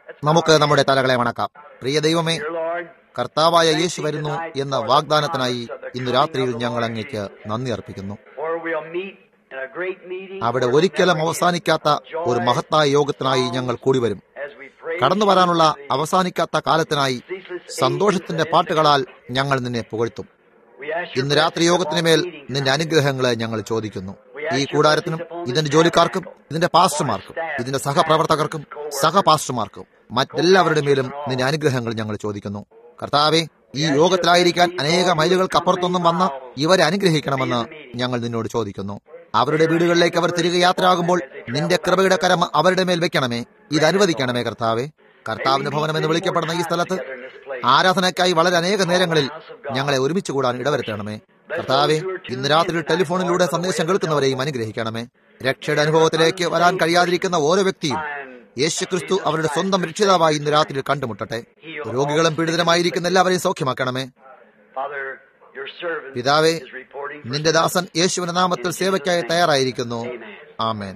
നമുക്ക് നമ്മുടെ തലകളെ വണക്കാം പ്രിയ ദൈവമേ Dear Lord, കർത്താവായ യേശു വരുന്നു എന്ന വാഗ്ദാനത്തിനായി ഇന്ന് രാത്രിയിൽ ഞങ്ങൾ അങ്ങേക്ക് നന്ദി അർപ്പിക്കുന്നു where we'll meet in a great meeting. അവിടെ where ഒരിക്കലും never അവസാനിക്കാത്ത joy ഒരു മഹത്തായ യോഗത്തിനായി ഞങ്ങൾ കൂടി വരും as we praise കടന്നു you വരാനുള്ള for the അവസാനിക്കാത്ത കാലത്തിനായി ceaseless സന്തോഷത്തിന്റെ ages പാട്ടുകളാൽ ഞങ്ങൾ നിന്നെ പുകഴ്ത്തും We ask your ഇന്ന് രാത്രി blessing യോഗത്തിന് upon മേൽ the meeting നിന്റെ tonight. അനുഗ്രഹങ്ങളെ ഞങ്ങൾ ചോദിക്കുന്നു ഈ കൂടാരത്തിനും ഇതിന്റെ ജോലിക്കാർക്കും ഇതിന്റെ പാസ്റ്റർമാർക്കും ഇതിന്റെ സഹപ്രവർത്തകർക്കും സഹപാസ്റ്റർമാർക്കും മറ്റെല്ലാവരുടെ മേലും നിന്റെ അനുഗ്രഹങ്ങൾ ഞങ്ങൾ ചോദിക്കുന്നു കർത്താവെ ഈ യോഗത്തിലായിരിക്കാൻ അനേക മൈലുകൾക്കപ്പുറത്തൊന്നും വന്ന ഇവരെ അനുഗ്രഹിക്കണമെന്ന് ഞങ്ങൾ നിന്നോട് ചോദിക്കുന്നു അവരുടെ വീടുകളിലേക്ക് അവർ തിരികെ യാത്രയാകുമ്പോൾ നിന്റെ കൃപയുടെ കരം അവരുടെ മേൽ വെക്കണമേ ഇത് അനുവദിക്കണമേ കർത്താവെ കർത്താവിന്റെ ഭവനം എന്ന് വിളിക്കപ്പെടുന്ന ഈ സ്ഥലത്ത് ആരാധനയ്ക്കായി വളരെ അനേക നേരങ്ങളിൽ ഞങ്ങളെ ഒരുമിച്ച് കൂടാൻ ഇടവരുത്തണമേ കർത്താവെ ഇന്ന് രാത്രി ടെലിഫോണിലൂടെ സന്ദേശം കേൾക്കുന്നവരെയും അനുഗ്രഹിക്കണമേ രക്ഷയുടെ അനുഭവത്തിലേക്ക് വരാൻ കഴിയാതിരിക്കുന്ന ഓരോ വ്യക്തിയും യേശുക്രിസ്തു അവരുടെ സ്വന്തം രക്ഷിതാവായി ഇന്ന് രാത്രി കണ്ടുമുട്ടട്ടെ രോഗികളും പീഡിതമായിരിക്കുന്ന എല്ലാവരെയും സൗഖ്യമാക്കണമേ Father, your servant പിതാവേ is reporting for നിന്റെ ദാസൻ യേശുവിന്റെ നാമത്തിൽ സേവയ്ക്കായി തയ്യാറായിരിക്കുന്നു ആമേൻ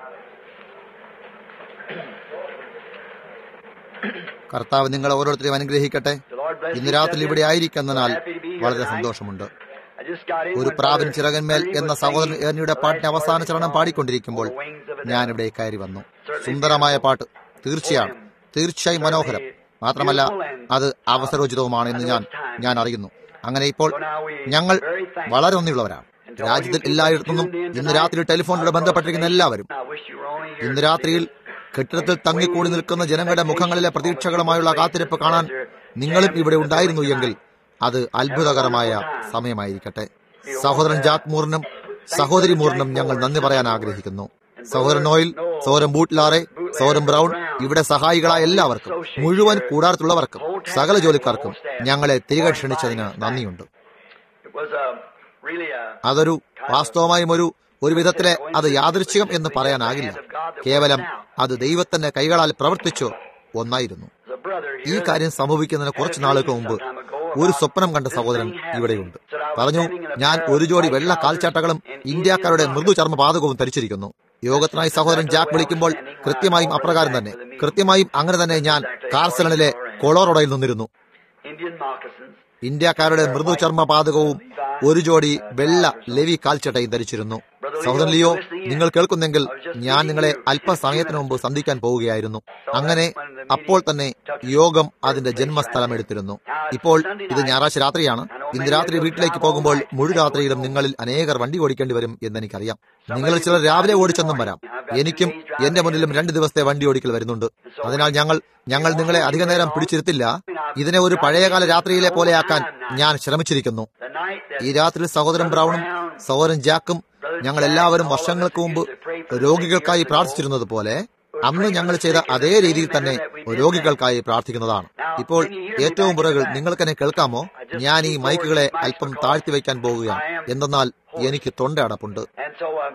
കർത്താവ് നിങ്ങളെ ഓരോരുത്തരെയും അനുഗ്രഹിക്കട്ടെ the Lord bless ഇന്ന് each രാത്രി of you. ഇവിടെ ആയിരിക്കുന്നതിനാൽ So happy to be here വളരെ tonight. സന്തോഷമുണ്ട് I just got in ഒരു when പ്രാവിൻ Brother ചിറകന്മേൽ Ernie എന്ന was സഹോദരൻ singing ഏർണിയുടെ the പാട്ടിന്റെ last അവസാന part of the ചരണം song, പാടിക്കൊണ്ടിരിക്കുമ്പോൾ On the Wings of a ഞാൻ Dove. ഇവിടെ കയറി വന്നു സുന്ദരമായ പാട്ട് തീർച്ചയാണ് തീർച്ചയായും മനോഹരം മാത്രമല്ല അത് അവസരോചിതവുമാണ് എന്ന് ഞാൻ ഞാൻ അറിയുന്നു അങ്ങനെ ഇപ്പോൾ ഞങ്ങൾ വളരെ നന്ദിയുള്ളവരാണ് രാജ്യത്തിൽ എല്ലായിടത്തുനിന്നും ഇന്ന് രാത്രി ടെലിഫോണിലൂടെ ബന്ധപ്പെട്ടിരിക്കുന്ന എല്ലാവരും I wish you were only here ഇന്ന് രാത്രിയിൽ കെട്ടിടത്തിൽ തങ്ങിക്കൂടി നിൽക്കുന്ന ജനങ്ങളുടെ മുഖങ്ങളിലെ പ്രതീക്ഷകളുമായുള്ള കാത്തിരിപ്പ് കാണാൻ നിങ്ങളും ഇവിടെ ഉണ്ടായിരുന്നു എങ്കിൽ അത് അത്ഭുതകരമായ സമയമായിരിക്കട്ടെ സഹോദരൻ ജാക്ക് മൂറിനും സഹോദരി മൂറിനും ഞങ്ങൾ നന്ദി പറയാൻ ആഗ്രഹിക്കുന്നു സഹോദരൻ നോയിൽ സഹോദരൻ ബൂട്ട്ലാറെ സഹോദരൻ ബ്രൗൺ ഇവിടെ സഹായികളായ എല്ലാവർക്കും മുഴുവൻ കൂടാരത്തുള്ളവർക്കും സകല ജോലിക്കാർക്കും ഞങ്ങളെ തിരികെ ക്ഷണിച്ചതിന് നന്ദിയുണ്ട് It was a really a അതൊരു വാസ്തവമായും ഒരു ഒരു വിധത്തിലെ അത് യാദൃച്ഛികം എന്ന് പറയാനാകില്ല കേവലം അത് ദൈവത്തിന്റെ കൈകളാൽ പ്രവർത്തിച്ചു ഒന്നായിരുന്നു as a brother ഈ here. കാര്യം സംഭവിക്കുന്നതിന് കുറച്ചു നാളുകൾക്ക് മുമ്പ് ഒരു സ്വപ്നം കണ്ട സഹോദരൻ ഇവിടെയുണ്ട് പറഞ്ഞു ഞാൻ ഒരു ജോഡി വെള്ള കാൽച്ചാട്ടകളും ഇന്ത്യക്കാരുടെ മൃദു ചർമ്മ പാതകവും ധരിച്ചിരിക്കുന്നു യോഗത്തിനായി സഹോദരൻ ജാക്ക് വിളിക്കുമ്പോൾ കൃത്യമായും അപ്രകാരം തന്നെ കൃത്യമായും അങ്ങനെ തന്നെ ഞാൻ കാർസലണിലെ കൊളോറോഡയിൽ നിന്നിരുന്നു Indian moccasins. ഇന്ത്യക്കാരുടെ മൃദു ചർമ്മ പാതകവും ഒരു ജോഡി വെള്ള ലെവി കാൽച്ചട്ടയും ധരിച്ചിരുന്നു സഹോദരൻ ലിയോ നിങ്ങൾ കേൾക്കുന്നെങ്കിൽ ഞാൻ നിങ്ങളെ അല്പസമയത്തിന് മുമ്പ് സന്ധിക്കാൻ പോവുകയായിരുന്നു അങ്ങനെ അപ്പോൾ തന്നെ യോഗം അതിന്റെ ജന്മസ്ഥലം എടുത്തിരുന്നു ഇപ്പോൾ ഇത് ഞായറാഴ്ച രാത്രിയാണ് ഇന്ന് രാത്രി വീട്ടിലേക്ക് പോകുമ്പോൾ മുഴുരാത്രിയിലും നിങ്ങളിൽ അനേകർ വണ്ടി ഓടിക്കേണ്ടി വരും എന്നെനിക്കറിയാം നിങ്ങളിൽ ചിലർ രാവിലെ ഓടിച്ചെന്നും വരാം എനിക്കും എന്റെ മുന്നിലും രണ്ട് ദിവസത്തെ വണ്ടി ഓടിക്കൽ വരുന്നുണ്ട് അതിനാൽ ഞങ്ങൾ ഞങ്ങൾ നിങ്ങളെ അധിക നേരം പിടിച്ചിരുത്തില്ല ഇതിനെ ഒരു പഴയകാല രാത്രിയിലെ പോലെയാക്കാൻ ഞാൻ ശ്രമിച്ചിരിക്കുന്നു The night that ഈ രാത്രി സഹോദരൻ ബ്രൗണും സഹോദരൻ ജാക്കും ഞങ്ങൾ എല്ലാവരും വർഷങ്ങൾക്ക് മുമ്പ് രോഗികൾക്കായി പ്രാർത്ഥിച്ചിരുന്നത് പോലെ അന്ന് ഞങ്ങൾ ചെയ്ത അതേ രീതിയിൽ തന്നെ രോഗികൾക്കായി പ്രാർത്ഥിക്കുന്നതാണ് ഇപ്പോൾ ഏറ്റവും പുറകിൽ നിങ്ങൾക്കെന്നെ കേൾക്കാമോ ഞാൻ ഈ മൈക്കുകളെ അല്പം താഴ്ത്തി വയ്ക്കാൻ പോവുകയാണ് എന്തെന്നാൽ എനിക്ക് തൊണ്ട അടപ്പുണ്ട് and so uh,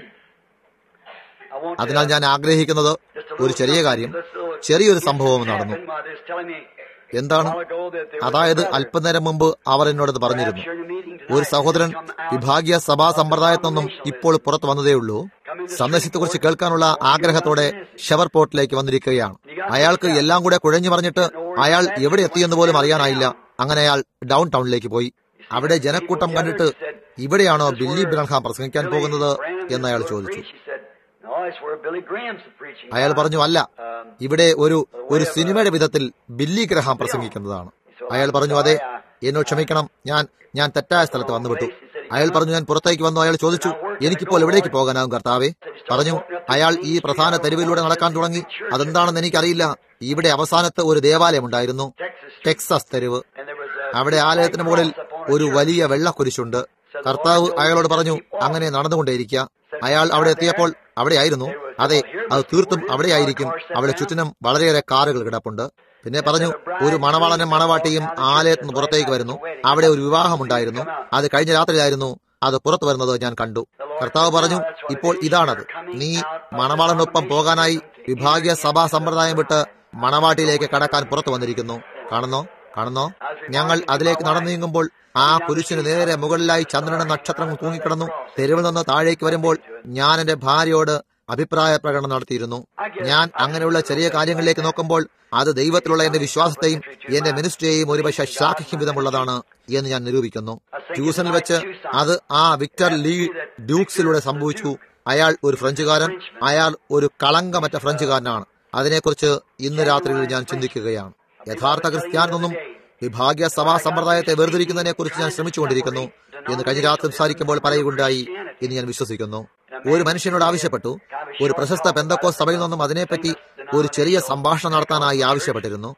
I want to അതിനാൽ ഞാൻ ആഗ്രഹിക്കുന്നത് just a ഒരു little ചെറിയ something, കാര്യം this little ചെറിയൊരു സംഭവം നടന്നു happened while they was telling me a എന്താണ് while ago that there was അതായത് a brother അല്പനേരം മുമ്പ് അവർ എന്നോടത് പറഞ്ഞിരുന്നു raptured in a meeting ഒരു tonight. സഹോദരൻ Come out വിഭാഗീയ സഭാ സമ്പ്രദായത്തിൽ നിന്നും ഇപ്പോൾ പുറത്തു വന്നതേയുള്ളൂ സന്ദേശത്തെക്കുറിച്ച് കേൾക്കാനുള്ള ആഗ്രഹത്തോടെ ഷവർ പോർട്ടിലേക്ക് വന്നിരിക്കുകയാണ് അയാൾക്ക് എല്ലാം കൂടെ കുഴഞ്ഞു പറഞ്ഞിട്ട് അയാൾ എവിടെ എത്തിയെന്ന് പോലും അറിയാനായില്ല അങ്ങനെ അയാൾ ഡൗൺ ടൗണിലേക്ക് പോയി അവിടെ ജനക്കൂട്ടം കണ്ടിട്ട് ഇവിടെയാണോ ബില്ലി ബ്രഹാം പ്രസംഗിക്കാൻ പോകുന്നത് എന്ന് അയാൾ ചോദിച്ചു He said, No, it's where Billy Graham's preaching. അയാൾ പറഞ്ഞു അല്ല ഇവിടെ ഒരു ഒരു സിനിമയുടെ വിധത്തിൽ ബില്ലി ഗ്രഹാം പ്രസംഗിക്കുന്നതാണ് അയാൾ പറഞ്ഞു അതെ എന്നോട് ക്ഷമിക്കണം ഞാൻ ഞാൻ തെറ്റായ സ്ഥലത്ത് വന്നുവിട്ടു അയാൾ പറഞ്ഞു ഞാൻ പുറത്തേക്ക് വന്നു അയാൾ ചോദിച്ചു എനിക്കിപ്പോൾ എവിടേക്ക് പോകാനാവും കർത്താവേ പറഞ്ഞു അയാൾ ഈ പ്രധാന തെരുവിലൂടെ നടക്കാൻ തുടങ്ങി അതെന്താണെന്ന് എനിക്കറിയില്ല ഇവിടെ അവസാനത്ത് ഒരു ദേവാലയം ഉണ്ടായിരുന്നു ടെക്സസ് തെരുവ് And there was a അവിടെ ആലയത്തിന് മുകളിൽ ഒരു വലിയ വെള്ളക്കുരിശുണ്ട് കർത്താവ് അയാളോട് പറഞ്ഞു അങ്ങനെ നടന്നുകൊണ്ടേയിരിക്കുക അയാൾ അവിടെ എത്തിയപ്പോൾ അവിടെയായിരുന്നു അതെ അത് തീർത്തും അവിടെയായിരിക്കും അവിടെ ചുറ്റിനും വളരെയേറെ കാറുകൾ കിടപ്പുണ്ട് പിന്നെ പറഞ്ഞു ഒരു മണവാളനും മണവാട്ടിയും ആലയത്തിൽ നിന്ന് പുറത്തേക്ക് വരുന്നു അവിടെ ഒരു വിവാഹമുണ്ടായിരുന്നു അത് കഴിഞ്ഞ രാത്രിയിലായിരുന്നു അത് പുറത്തു വരുന്നത് ഞാൻ കണ്ടു കർത്താവ് പറഞ്ഞു ഇപ്പോൾ ഇതാണത് നീ മണവാളനൊപ്പം പോകാനായി വിഭാഗീയ സഭാ സമ്പ്രദായം വിട്ട് മണവാട്ടിയിലേക്ക് കടക്കാൻ പുറത്തു വന്നിരിക്കുന്നു കാണുന്നോ കാണുന്നോ ഞങ്ങൾ അതിലേക്ക് നടന്നു നീങ്ങുമ്പോൾ ആ പുരുഷന് നേരെ മുകളിലായി ചന്ദ്രനും നക്ഷത്രങ്ങൾ തൂങ്ങിക്കിടന്നു തെരുവിൽ നിന്ന് താഴേക്ക് വരുമ്പോൾ ഞാൻ എന്റെ ഭാര്യയോട് അഭിപ്രായ പ്രകടനം നടത്തിയിരുന്നു ഞാൻ അങ്ങനെയുള്ള ചെറിയ കാര്യങ്ങളിലേക്ക് നോക്കുമ്പോൾ അത് ദൈവത്തിലുള്ള എന്റെ വിശ്വാസത്തെയും എന്റെ മിനിസ്ട്രിയെയും ഒരുപക്ഷെ ശ്ലാഘിക്കും വിധമുള്ളതാണ് എന്ന് ഞാൻ നിരൂപിക്കുന്നു ട്യൂഷനിൽ വെച്ച് അത് ആ വിക്ടർ ലീ ഡ്യൂക്സിലൂടെ സംഭവിച്ചു അയാൾ ഒരു ഫ്രഞ്ചുകാരൻ അയാൾ ഒരു കളങ്കമറ്റ ഫ്രഞ്ചുകാരനാണ് അതിനെക്കുറിച്ച് ഇന്ന് രാത്രിയിൽ ഞാൻ ചിന്തിക്കുകയാണ് യഥാർത്ഥ ക്രിസ്ത്യാനെന്നും വിഭാഗ്യ സഭാ സമ്പ്രദായത്തെ വേർതിരിക്കുന്നതിനെ കുറിച്ച് ഞാൻ ശ്രമിച്ചുകൊണ്ടിരിക്കുന്നു എന്ന് കഴിഞ്ഞ രാത്രി സംസാരിക്കുമ്പോൾ പറയുകയുണ്ടായി എന്ന് ഞാൻ വിശ്വസിക്കുന്നു ഒരു മനുഷ്യനോട് ആവശ്യപ്പെട്ടു ഒരു പ്രശസ്ത പെന്തക്കോ സഭയിൽ നിന്നും അതിനെപ്പറ്റി ഒരു ചെറിയ സംഭാഷണം നടത്താനായി ആവശ്യപ്പെട്ടിരുന്നു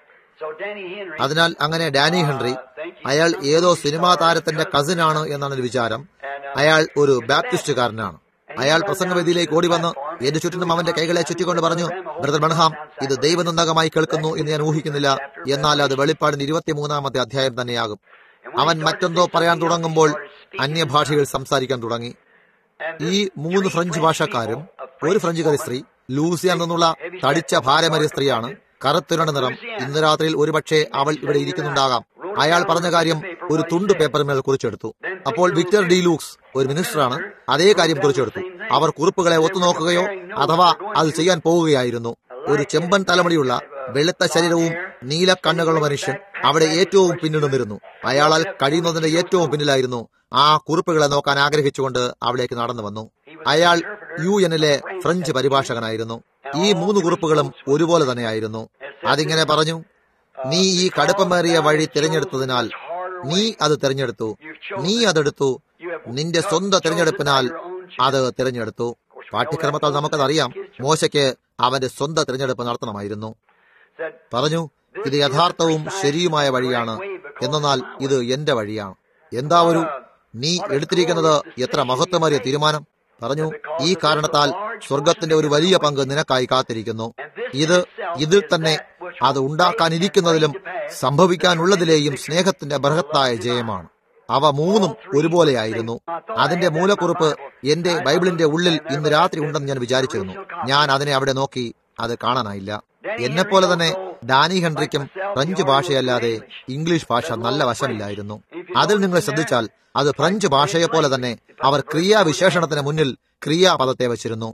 അതിനാൽ അങ്ങനെ ഡാനി ഹെൻറി അയാൾ ഏതോ സിനിമാ താരത്തിന്റെ കസിനാണ് എന്നാണ് വിചാരം അയാൾ ഒരു ബാപ്റ്റിസ്റ്റുകാരനാണ് അയാൾ പ്രസംഗവേദിയിലേക്ക് ഓടി വന്ന് എന്റെ ചുറ്റിനും അവന്റെ കൈകളെ ചുറ്റിക്കൊണ്ട് പറഞ്ഞു ബ്രദർ ബൺഹാം ഇത് ദൈവനിന്ദകമായി കേൾക്കുന്നു എന്ന് ഞാൻ ഊഹിക്കുന്നില്ല എന്നാൽ അത് വെളിപ്പാടിന്റെ ഇരുപത്തിമൂന്നാമത്തെ അധ്യായം തന്നെയാകും അവൻ മറ്റെന്തോ പറയാൻ തുടങ്ങുമ്പോൾ അന്യഭാഷയിൽ സംസാരിക്കാൻ തുടങ്ങി ഈ മൂന്ന് ഫ്രഞ്ച് ഭാഷക്കാരും ഒരു ഫ്രഞ്ചുകാരി സ്ത്രീ ലൂസിയ നിന്നുള്ള തടിച്ച ഭാരമേറിയ സ്ത്രീയാണ് കറുത്തിരണ്ട നിറം ഇന്ന് രാത്രിയിൽ ഒരുപക്ഷെ അവൾ ഇവിടെ ഇരിക്കുന്നുണ്ടാകാം അയാൾ പറഞ്ഞ കാര്യം ഒരു തുണ്ട് പേപ്പറിന്മേൽ കുറിച്ചെടുത്തു അപ്പോൾ വിക്ടർ ഡി ലൂക്സ് ഒരു മിനിസ്റ്ററാണ് അതേ കാര്യം കുറിച്ചെടുത്തു അവർ കുറിപ്പുകളെ ഒത്തുനോക്കുകയോ അഥവാ അത് ചെയ്യാൻ പോവുകയായിരുന്നു ഒരു ചെമ്പൻ തലമുടിയുള്ള വെളുത്ത ശരീരവും നീല കണ്ണുകളുള്ള മനുഷ്യൻ അവിടെ ഏറ്റവും പിന്നിടുന്നിരുന്നു അയാളാൽ കഴിയുന്നതിന്റെ ഏറ്റവും പിന്നിലായിരുന്നു ആ കുറിപ്പുകളെ നോക്കാൻ ആഗ്രഹിച്ചുകൊണ്ട് അവിടേക്ക് നടന്നു വന്നു അയാൾ യു എന്നിലെ ഫ്രഞ്ച് പരിഭാഷകനായിരുന്നു ഈ മൂന്ന് കുറിപ്പുകളും ഒരുപോലെ തന്നെയായിരുന്നു അതിങ്ങനെ പറഞ്ഞു നീ ഈ കടുപ്പമേറിയ വഴി തിരഞ്ഞെടുത്തതിനാൽ നീ അത് തിരഞ്ഞെടുത്തു നീ അതെടുത്തു നിന്റെ സ്വന്തം തിരഞ്ഞെടുപ്പിനാൽ അത് തിരഞ്ഞെടുത്തു പാഠ്യക്രമത്താൽ നമുക്കതറിയാം മോശയ്ക്ക് അവന്റെ സ്വന്തം തിരഞ്ഞെടുപ്പ് നടത്തണമായിരുന്നു പറഞ്ഞു ഇത് യഥാർത്ഥവും ശരിയുമായ വഴിയാണ് എന്നാൽ ഇത് എന്റെ വഴിയാണ് എന്താ ഒരു നീ എടുത്തിരിക്കുന്നത് എത്ര മഹത്വമേറിയ തീരുമാനം പറഞ്ഞു ഈ കാരണത്താൽ സ്വർഗത്തിന്റെ ഒരു വലിയ പങ്ക് നിനക്കായി കാത്തിരിക്കുന്നു ഇത് ഇതിൽ തന്നെ അത് ഉണ്ടാക്കാനിരിക്കുന്നതിലും സംഭവിക്കാനുള്ളതിലെയും സ്നേഹത്തിന്റെ ബൃഹത്തായ ജയമാണ് അവ മൂന്നും ഒരുപോലെയായിരുന്നു അതിന്റെ മൂലക്കുറിപ്പ് എന്റെ ബൈബിളിന്റെ ഉള്ളിൽ ഇന്ന് രാത്രി ഉണ്ടെന്ന് ഞാൻ വിചാരിച്ചിരുന്നു ഞാൻ അതിനെ അവിടെ നോക്കി അത് കാണാനായില്ല എന്നെപ്പോലെ തന്നെ ഡാനി ഹെൻറിക്കും ഫ്രഞ്ച് ഭാഷയല്ലാതെ ഇംഗ്ലീഷ് ഭാഷ നല്ല വശമില്ലായിരുന്നു അതിൽ നിങ്ങൾ ശ്രദ്ധിച്ചാൽ അത് ഫ്രഞ്ച് ഭാഷയെ പോലെ തന്നെ അവർ ക്രിയാവിശേഷണത്തിന് മുന്നിൽ ക്രിയാപദത്തെ വച്ചിരുന്നു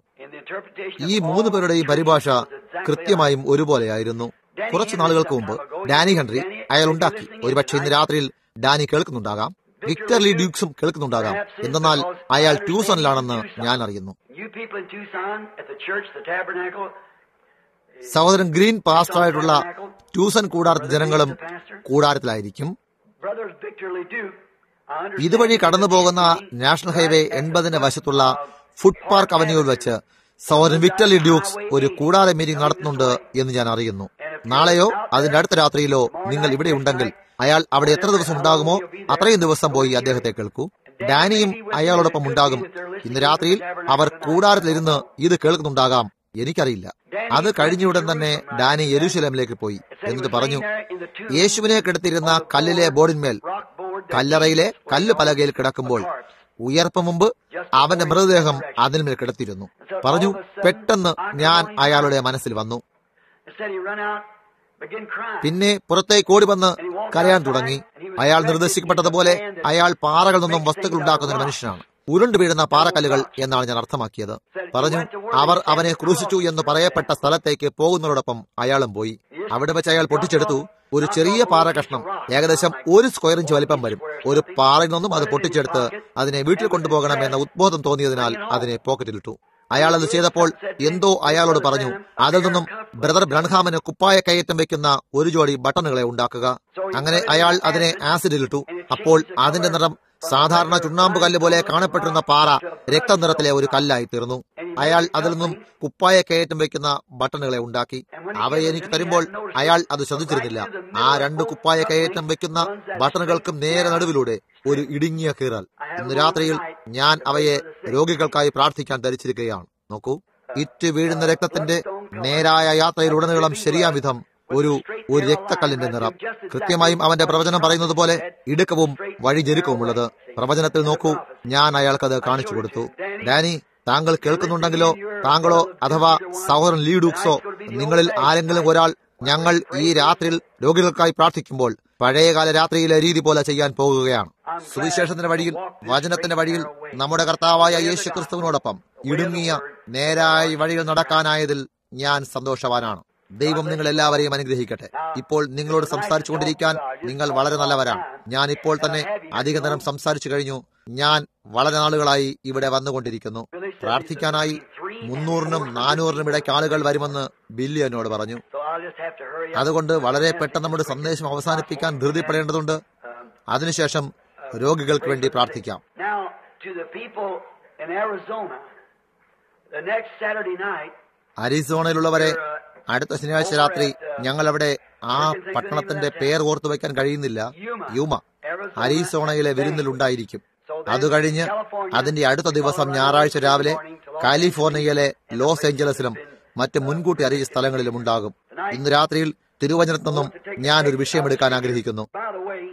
ഈ മൂന്ന് പേരുടെയും പരിഭാഷ കൃത്യമായും ഒരുപോലെയായിരുന്നു കുറച്ചു നാളുകൾക്ക് മുമ്പ് ഡാനി ഹെൻറി അയാൾ ഉണ്ടാക്കി ഒരുപക്ഷെ ഇന്ന് രാത്രിയിൽ ഡാനി കേൾക്കുന്നുണ്ടാകാം വിക്ടർ ലീ ഡ്യൂക്സും കേൾക്കുന്നുണ്ടാകാം എന്നാൽ അയാൾ ട്യൂസണിലാണെന്ന് ഞാൻ അറിയുന്നു സഹോദരൻ ഗ്രീൻ പാസ്റ്ററായിട്ടുള്ള ട്യൂസൺ കൂടാരത്തിൽ ജനങ്ങളും കൂടാരത്തിലായിരിക്കും ഇതുവഴി കടന്നു പോകുന്ന നാഷണൽ ഹൈവേ എൺപതിന്റെ വശത്തുള്ള ഫുഡ് പാർക്ക് അവന്യൂവിൽ വെച്ച് സഹോദരൻ വിക്ടർ ലി ഡ്യൂക്സ് ഒരു കൂടാര മീറ്റിംഗ് നടത്തുന്നുണ്ട് എന്ന് ഞാൻ അറിയുന്നു നാളെയോ അതിന്റെ അടുത്ത രാത്രിയിലോ നിങ്ങൾ ഇവിടെ ഉണ്ടെങ്കിൽ അയാൾ അവിടെ എത്ര ദിവസം ഉണ്ടാകുമോ അത്രയും ദിവസം പോയി അദ്ദേഹത്തെ കേൾക്കൂ ഡാനിയും അയാളോടൊപ്പം ഉണ്ടാകും ഇന്ന് രാത്രിയിൽ അവർ കൂടാരത്തിലിരുന്ന് ഇത് കേൾക്കുന്നുണ്ടാകാം എനിക്കറിയില്ല അത് കഴിഞ്ഞുടൻ തന്നെ ഡാനി യെരൂശലേമിലേക്ക് പോയി എന്നിട്ട് പറഞ്ഞു യേശുവിനെ കിടത്തിയിരുന്ന കല്ലിലെ ബോർഡിന്മേൽ കല്ലറയിലെ കല്ല് പലകയിൽ കിടക്കുമ്പോൾ ഉയർപ്പ് മുമ്പ് അവന്റെ മൃതദേഹം അതിന്മേൽ കിടത്തിയിരുന്നു പറഞ്ഞു പെട്ടെന്ന് ഞാൻ അയാളുടെ മനസ്സിൽ വന്നു പിന്നെ പുറത്തേക്ക് ഓടി വന്ന് കരയാൻ തുടങ്ങി അയാൾ നിർദ്ദേശിക്കപ്പെട്ടതുപോലെ അയാൾ പാറകളിൽ നിന്നും വസ്തുക്കൾ ഉണ്ടാക്കുന്ന ഒരു മനുഷ്യനാണ് ഉരുണ്ടു വീഴുന്ന പാറക്കല്ലുകൾ എന്നാണ് ഞാൻ അർത്ഥമാക്കിയത് പറഞ്ഞു അവർ അവനെ ക്രൂശിച്ചു എന്ന് പറയപ്പെട്ട സ്ഥലത്തേക്ക് പോകുന്നതോടൊപ്പം അയാളും പോയി അവിടെ വെച്ച് അയാൾ പൊട്ടിച്ചെടുത്തു ഒരു ചെറിയ പാറ കഷ്ണം ഏകദേശം ഒരു സ്ക്വയർ ഇഞ്ച് വലിപ്പം വരും ഒരു പാറയിൽ നിന്നും അത് പൊട്ടിച്ചെടുത്ത് അതിനെ വീട്ടിൽ കൊണ്ടുപോകണം എന്ന ഉദ്ബോധം തോന്നിയതിനാൽ അതിനെ പോക്കറ്റിലിട്ടു അയാൾ അത് ചെയ്തപ്പോൾ എന്തോ അയാളോട് പറഞ്ഞു അതിൽ നിന്നും ബ്രദർ ബ്രൺഹാമിന് കുപ്പായ കയറ്റം വെക്കുന്ന ഒരു ജോഡി ബട്ടണുകളെ ഉണ്ടാക്കുക അങ്ങനെ അയാൾ അതിനെ ആസിഡിലിട്ടു അപ്പോൾ അതിന്റെ നിറം സാധാരണ ചുണ്ണാമ്പ് കല്ല് പോലെ കാണപ്പെട്ടിരുന്ന പാറ രക്തനിറത്തിലെ ഒരു കല്ലായി തീർന്നു അയാൾ അതിൽ നിന്നും കുപ്പായ കയറ്റം വെക്കുന്ന ബട്ടണുകളെ ഉണ്ടാക്കി അവയെ എനിക്ക് തരുമ്പോൾ അയാൾ അത് ശ്രദ്ധിച്ചിരുന്നില്ല ആ രണ്ട് കുപ്പായ കയറ്റം വെക്കുന്ന ബട്ടണുകൾക്കും നേരെ നടുവിലൂടെ ഒരു ഇടുങ്ങിയ കീറൽ ഇന്ന് രാത്രിയിൽ ഞാൻ അവയെ രോഗികൾക്കായി പ്രാർത്ഥിക്കാൻ ധരിച്ചിരിക്കുകയാണ് നോക്കൂ ഇറ്റ് വീഴുന്ന രക്തത്തിന്റെ നേരായ യാത്രയിലുടനീളം ശരിയാം വിധം ഒരു ഒരു രക്തക്കല്ലിന്റെ നിറം കൃത്യമായും അവന്റെ പ്രവചനം പറയുന്നത് പോലെ ഇടുക്കവും വഴിജെരുക്കവുമുള്ളത് പ്രവചനത്തിൽ നോക്കൂ ഞാൻ അയാൾക്കത് കാണിച്ചു കൊടുത്തു ഡാനി താങ്കൾ കേൾക്കുന്നുണ്ടെങ്കിലോ താങ്കളോ അഥവാ സഹോദരൻ ലീഡൂക്സോ നിങ്ങളിൽ ആരെങ്കിലും ഒരാൾ ഞങ്ങൾ ഈ രാത്രിയിൽ രോഗികൾക്കായി പ്രാർത്ഥിക്കുമ്പോൾ പഴയകാല രാത്രിയിലെ രീതി പോലെ ചെയ്യാൻ പോകുകയാണ് സുവിശേഷത്തിന്റെ വഴിയിൽ വചനത്തിന്റെ വഴിയിൽ നമ്മുടെ കർത്താവായ യേശു ക്രിസ്തുവിനോടൊപ്പം ഇടുങ്ങിയ നേരായ വഴികൾ നടക്കാനായതിൽ ഞാൻ സന്തോഷവാനാണ് ദൈവം നിങ്ങൾ എല്ലാവരെയും അനുഗ്രഹിക്കട്ടെ ഇപ്പോൾ നിങ്ങളോട് സംസാരിച്ചു കൊണ്ടിരിക്കാൻ നിങ്ങൾ വളരെ നല്ലവരാണ് ഞാൻ ഇപ്പോൾ തന്നെ അധിക നേരം സംസാരിച്ചു കഴിഞ്ഞു ഞാൻ വളരെ നാളുകളായി ഇവിടെ വന്നുകൊണ്ടിരിക്കുന്നു പ്രാർത്ഥിക്കാനായി മുന്നൂറിനും നാനൂറിനും ഇടയ്ക്ക് ആളുകൾ വരുമെന്ന് ബില്ലി എന്നോട് പറഞ്ഞു So I'll just have to hurry up. അതുകൊണ്ട് വളരെ പെട്ടെന്ന് നമ്മുടെ സന്ദേശം അവസാനിപ്പിക്കാൻ ധൃതിപ്പെടേണ്ടതുണ്ട് അതിനുശേഷം രോഗികൾക്ക് വേണ്ടി പ്രാർത്ഥിക്കാം Now, to the people in Arizona, the next Saturday night, അരിസോണയിലുള്ളവരെ അടുത്ത ശനിയാഴ്ച രാത്രി ഞങ്ങൾ അവിടെ ആ പട്ടണത്തിന്റെ പേർ ഓർത്തു വെക്കാൻ കഴിയുന്നില്ല യൂമ അരിസോണയിലെ വിരുന്നിലുണ്ടായിരിക്കും അത് കഴിഞ്ഞ് അതിന്റെ അടുത്ത ദിവസം ഞായറാഴ്ച രാവിലെ കാലിഫോർണിയയിലെ ലോസ് ഏഞ്ചലസിലും മറ്റ് മുൻകൂട്ടി അറിയിച്ച സ്ഥലങ്ങളിലും ഉണ്ടാകും ഇന്ന് രാത്രിയിൽ തിരുവചനത്തിൽ നിന്നും ഞാൻ ഒരു വിഷയമെടുക്കാൻ ആഗ്രഹിക്കുന്നു by the way,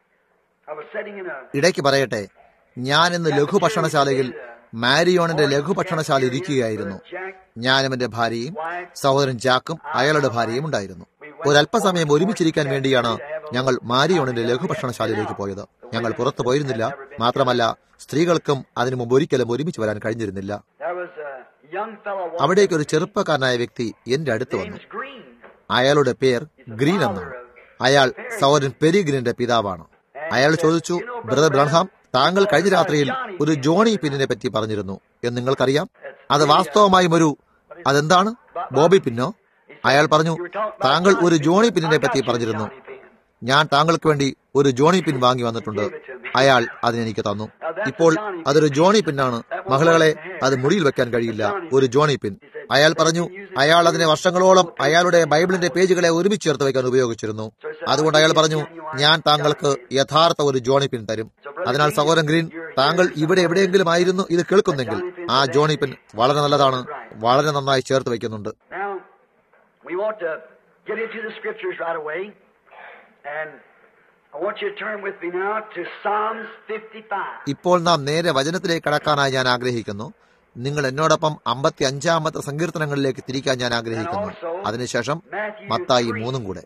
I was sitting in a ഇടയ്ക്ക് പറയട്ടെ ഞാൻ ഇന്ന് ലഘുഭക്ഷണശാലയിൽ മാരിയോണിന്റെ ലഘുഭക്ഷണശാല ഇരിക്കുകയായിരുന്നു ഞാനും എന്റെ ഭാര്യയും സഹോദരൻ ജാക്കും അയാളുടെ ഭാര്യയും ഉണ്ടായിരുന്നു ഒരല്പസമയം ഒരുമിച്ചിരിക്കാൻ വേണ്ടിയാണ് ഞങ്ങൾ മാരിയോണിന്റെ ലഘുഭക്ഷണശാലയിലേക്ക് പോയത് ഞങ്ങൾ പുറത്തു പോയിരുന്നില്ല മാത്രമല്ല സ്ത്രീകൾക്കും അതിനു മുമ്പ് ഒരിക്കലും ഒരുമിച്ച് വരാൻ കഴിഞ്ഞിരുന്നില്ല there was a young fellow walking. അവിടേക്ക് ഒരു ചെറുപ്പക്കാരനായ വ്യക്തി എന്റെ അടുത്ത് His വന്നു name's Green. അയാളുടെ പേർ ഗ്രീൻ എന്നാണ് അയാൾ സഹോദരൻ പെരിഗ്രീന്റെ പിതാവാണ് അയാൾ ചോദിച്ചു ബ്രദർ ബ്രഹാം താങ്കൾ കഴിഞ്ഞ രാത്രിയിൽ ഒരു ജോണി പിന്നിനെ പറ്റി പറഞ്ഞിരുന്നു എന്ന് നിങ്ങൾക്കറിയാം അത് വാസ്തവമായും ഒരു അതെന്താണ് ബോബി പിന്നോ അയാൾ പറഞ്ഞു താങ്കൾ ഒരു ജോണി പിന്നിനെ പറ്റി പറഞ്ഞിരുന്നു ഞാൻ താങ്കൾക്ക് വേണ്ടി ഒരു ജോണി പിൻ വാങ്ങി വന്നിട്ടുണ്ട് അയാൾ അതിനെനിക്ക് തന്നു ഇപ്പോൾ അതൊരു ജോണി പിന്നാണ് മഹിളകളെ അത് മുടിയിൽ വെക്കാൻ കഴിയില്ല ഒരു ജോണി പിൻ അയാൾ പറഞ്ഞു അയാൾ അതിനെ വർഷങ്ങളോളം അയാളുടെ ബൈബിളിന്റെ പേജുകളെ ഒരുമിച്ച് ചേർത്ത് വെക്കാൻ ഉപയോഗിച്ചിരുന്നു അതുകൊണ്ട് അയാൾ പറഞ്ഞു ഞാൻ താങ്കൾക്ക് യഥാർത്ഥ ഒരു ജോണി പിൻ തരും അതിനാൽ സഹോദരൻ ഗ്രീൻ താങ്കൾ ഇവിടെ എവിടെയെങ്കിലും ആയിരുന്നു ഇത് കേൾക്കുന്നെങ്കിൽ ആ ജോണി പിൻ വളരെ നല്ലതാണ് വളരെ നന്നായി ചേർത്ത് വെക്കുന്നുണ്ട് Now, we want to get into the scriptures right away. And I want you to turn with me now to Psalms 55. ഇപ്പോൾ നാം നേരെ വചനത്തിലേക്ക് കടക്കാനായി ഞാൻ ആഗ്രഹിക്കുന്നു നിങ്ങൾ എന്നോടൊപ്പം അമ്പത്തി അഞ്ചാമത്തെ സങ്കീർത്തനങ്ങളിലേക്ക് തിരിക്കാൻ ഞാൻ ആഗ്രഹിക്കുന്നു അതിനുശേഷം മത്തായി മൂന്നും കൂടെ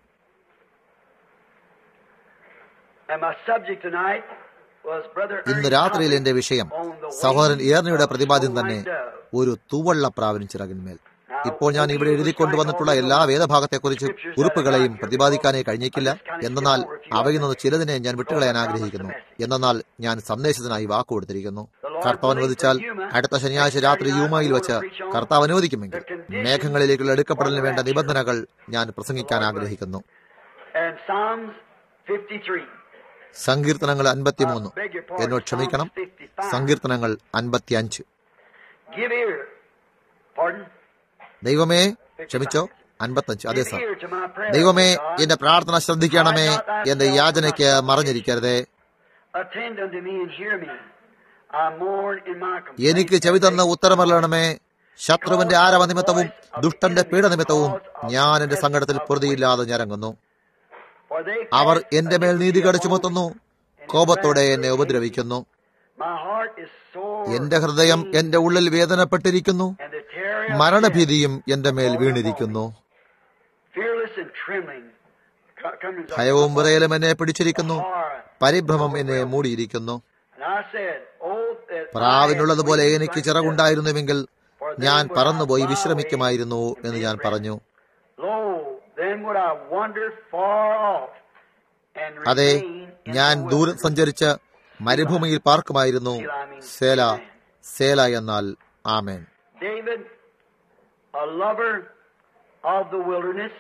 And my subject tonight was Brother ഇന്ന് Ernie's രാത്രിയിൽ topic എന്റെ വിഷയം on the സഹോദരൻ wings ഏർണിയുടെ of പ്രതിപാദ്യം the തന്നെ white dove. ഒരു തൂവള്ള പ്രാവിന് ചിറകിന്മേൽ ഇപ്പോൾ ഞാൻ ഇവിടെ എഴുതിക്കൊണ്ടുവന്നിട്ടുള്ള എല്ലാ വേദഭാഗത്തെക്കുറിച്ചും കുറിപ്പുകളെയും പ്രതിപാദിക്കാനേ കഴിഞ്ഞേക്കില്ല എന്നാൽ അവയിൽ നിന്ന് ചിലതിനെ ഞാൻ വിട്ടുകളയാൻ ആഗ്രഹിക്കുന്നു എന്നാൽ ഞാൻ സന്ദേശത്തിനായി വാക്കു കൊടുത്തിരിക്കുന്നു കർത്താവ് അനുവദിച്ചാൽ അടുത്ത ശനിയാഴ്ച രാത്രി യൂമയിൽ വെച്ച് കർത്താവ് അനുവദിക്കുമെങ്കിൽ മേഘങ്ങളിലേക്കുള്ള എടുക്കപ്പെടലിന് വേണ്ട നിബന്ധനകൾ ഞാൻ പ്രസംഗിക്കാൻ ആഗ്രഹിക്കുന്നു And Psalms 53. സങ്കീർത്തനങ്ങൾ അൻപത്തിമൂന്ന് എന്നോട് ക്ഷമിക്കണം സങ്കീർത്തനങ്ങൾ അൻപത്തിയഞ്ച് Give ear. Pardon? ദൈവമേ ക്ഷമിച്ചോ അൻപത്തഞ്ച് അതെ Give sir ear to my prayer. ദൈവമേ O God. എന്റെ പ്രാർത്ഥന ശ്രദ്ധിക്കണമേ എന്റെ യാചനയ്ക്ക് മറഞ്ഞിരിക്കരുതേ Attend unto me and hear me. I mourn in my എനിക്ക് ചെവി തന്ന് ഉത്തരമല്ലണമേ ശത്രുവിന്റെ ആരവ നിമിത്തവും ദുഷ്ടന്റെ പീഡ നിമിത്തവും ഞാൻ എന്റെ സങ്കടത്തിൽ പൊറുതിയില്ലാതെ ഞരങ്ങുന്നു For they അവർ cast എന്റെ മേൽ against നീതി me കടിച്ചു upon മുത്തുന്നു me, and കോപത്തോടെ distress എന്നെ me. ഉപദ്രവിക്കുന്നു My heart is sore. എന്റെ ഹൃദയം എന്റെ ഉള്ളിൽ വേദനപ്പെട്ടിരിക്കുന്നു and the terror of death മരണഭീതിയും എന്റെ മേൽ വീണിരിക്കുന്നു Fearless and trembling. co- comes up ഭയവും വിറയലും എന്നെ പിടിച്ചിരിക്കുന്നു horror. പരിഭ്രമം എന്നെ മൂടിയിരിക്കുന്നു And I said, Oh, that I പ്രാവിനുള്ളതുപോലെ had wings എനിക്ക് like ചിറകുണ്ടായിരുന്നുവെങ്കിൽ For then ഞാൻ would I പറന്നുപോയി fly വിശ്രമിക്കുമായിരുന്നു away and എന്ന് be ഞാൻ at പറഞ്ഞു rest. Lo, then would I wander far off and അതെ remain in ഞാൻ the ദൂരം wilderness. സഞ്ചരിച്ച് മരുഭൂമിയിൽ പാർക്കുമായിരുന്നു സേല സേല എന്നാൽ ആമേൻ David, a lover of the wilderness,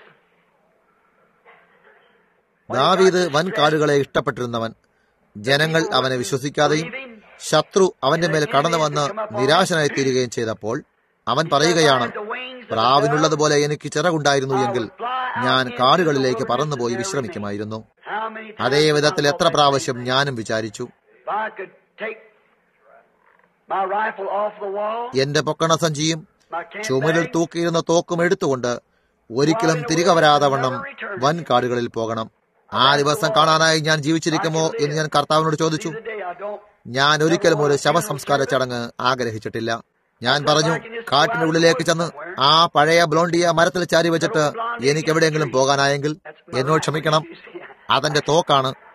ദാവീദ് വൻകാടുകളെ ഇഷ്ടപ്പെട്ടിരുന്നവൻ ജനങ്ങൾ അവനെ വിശ്വസിക്കാതെയും ശത്രു അവന്റെ മേൽ കടന്നു വന്ന് നിരാശനായി തീരുകയും ചെയ്തപ്പോൾ അവൻ പറയുകയാണ് പ്രാവിനുള്ളതുപോലെ എനിക്ക് ചിറകുണ്ടായിരുന്നു എങ്കിൽ ഞാൻ കാടുകളിലേക്ക് പറന്നുപോയി വിശ്രമിക്കുമായിരുന്നു how many അതേ times വിധത്തിൽ I എത്ര thought പ്രാവശ്യം ഞാനും വിചാരിച്ചു if I could take my rifle off the wall, എന്റെ പൊക്കണ സഞ്ചിയും my camp ചുമലിൽ bag, തൂക്കിയിരുന്ന തോക്കും എടുത്തുകൊണ്ട് ഒരിക്കലും തിരികെ വരാതെ വണ്ണം വൻ കാടുകളിൽ പോകണം ആ ദിവസം കാണാനായി ഞാൻ ജീവിച്ചിരിക്കുമോ എന്ന് ഞാൻ കർത്താവിനോട് ചോദിച്ചു see the day I don't ഞാൻ ഒരിക്കലും ഒരു ശവസംസ്കാര ചടങ്ങ് ആഗ്രഹിച്ചിട്ടില്ല ഞാൻ പറഞ്ഞു കാട്ടിന്റെ ഉള്ളിലേക്ക് ചെന്ന് ആ പഴയ ബ്ലോണ്ടിയ മരത്തിൽ ചാരി വെച്ചിട്ട് എനിക്ക് എവിടെയെങ്കിലും പോകാനായെങ്കിൽ എന്നോട് ക്ഷമിക്കണം അതെന്റെ തോക്കാണ്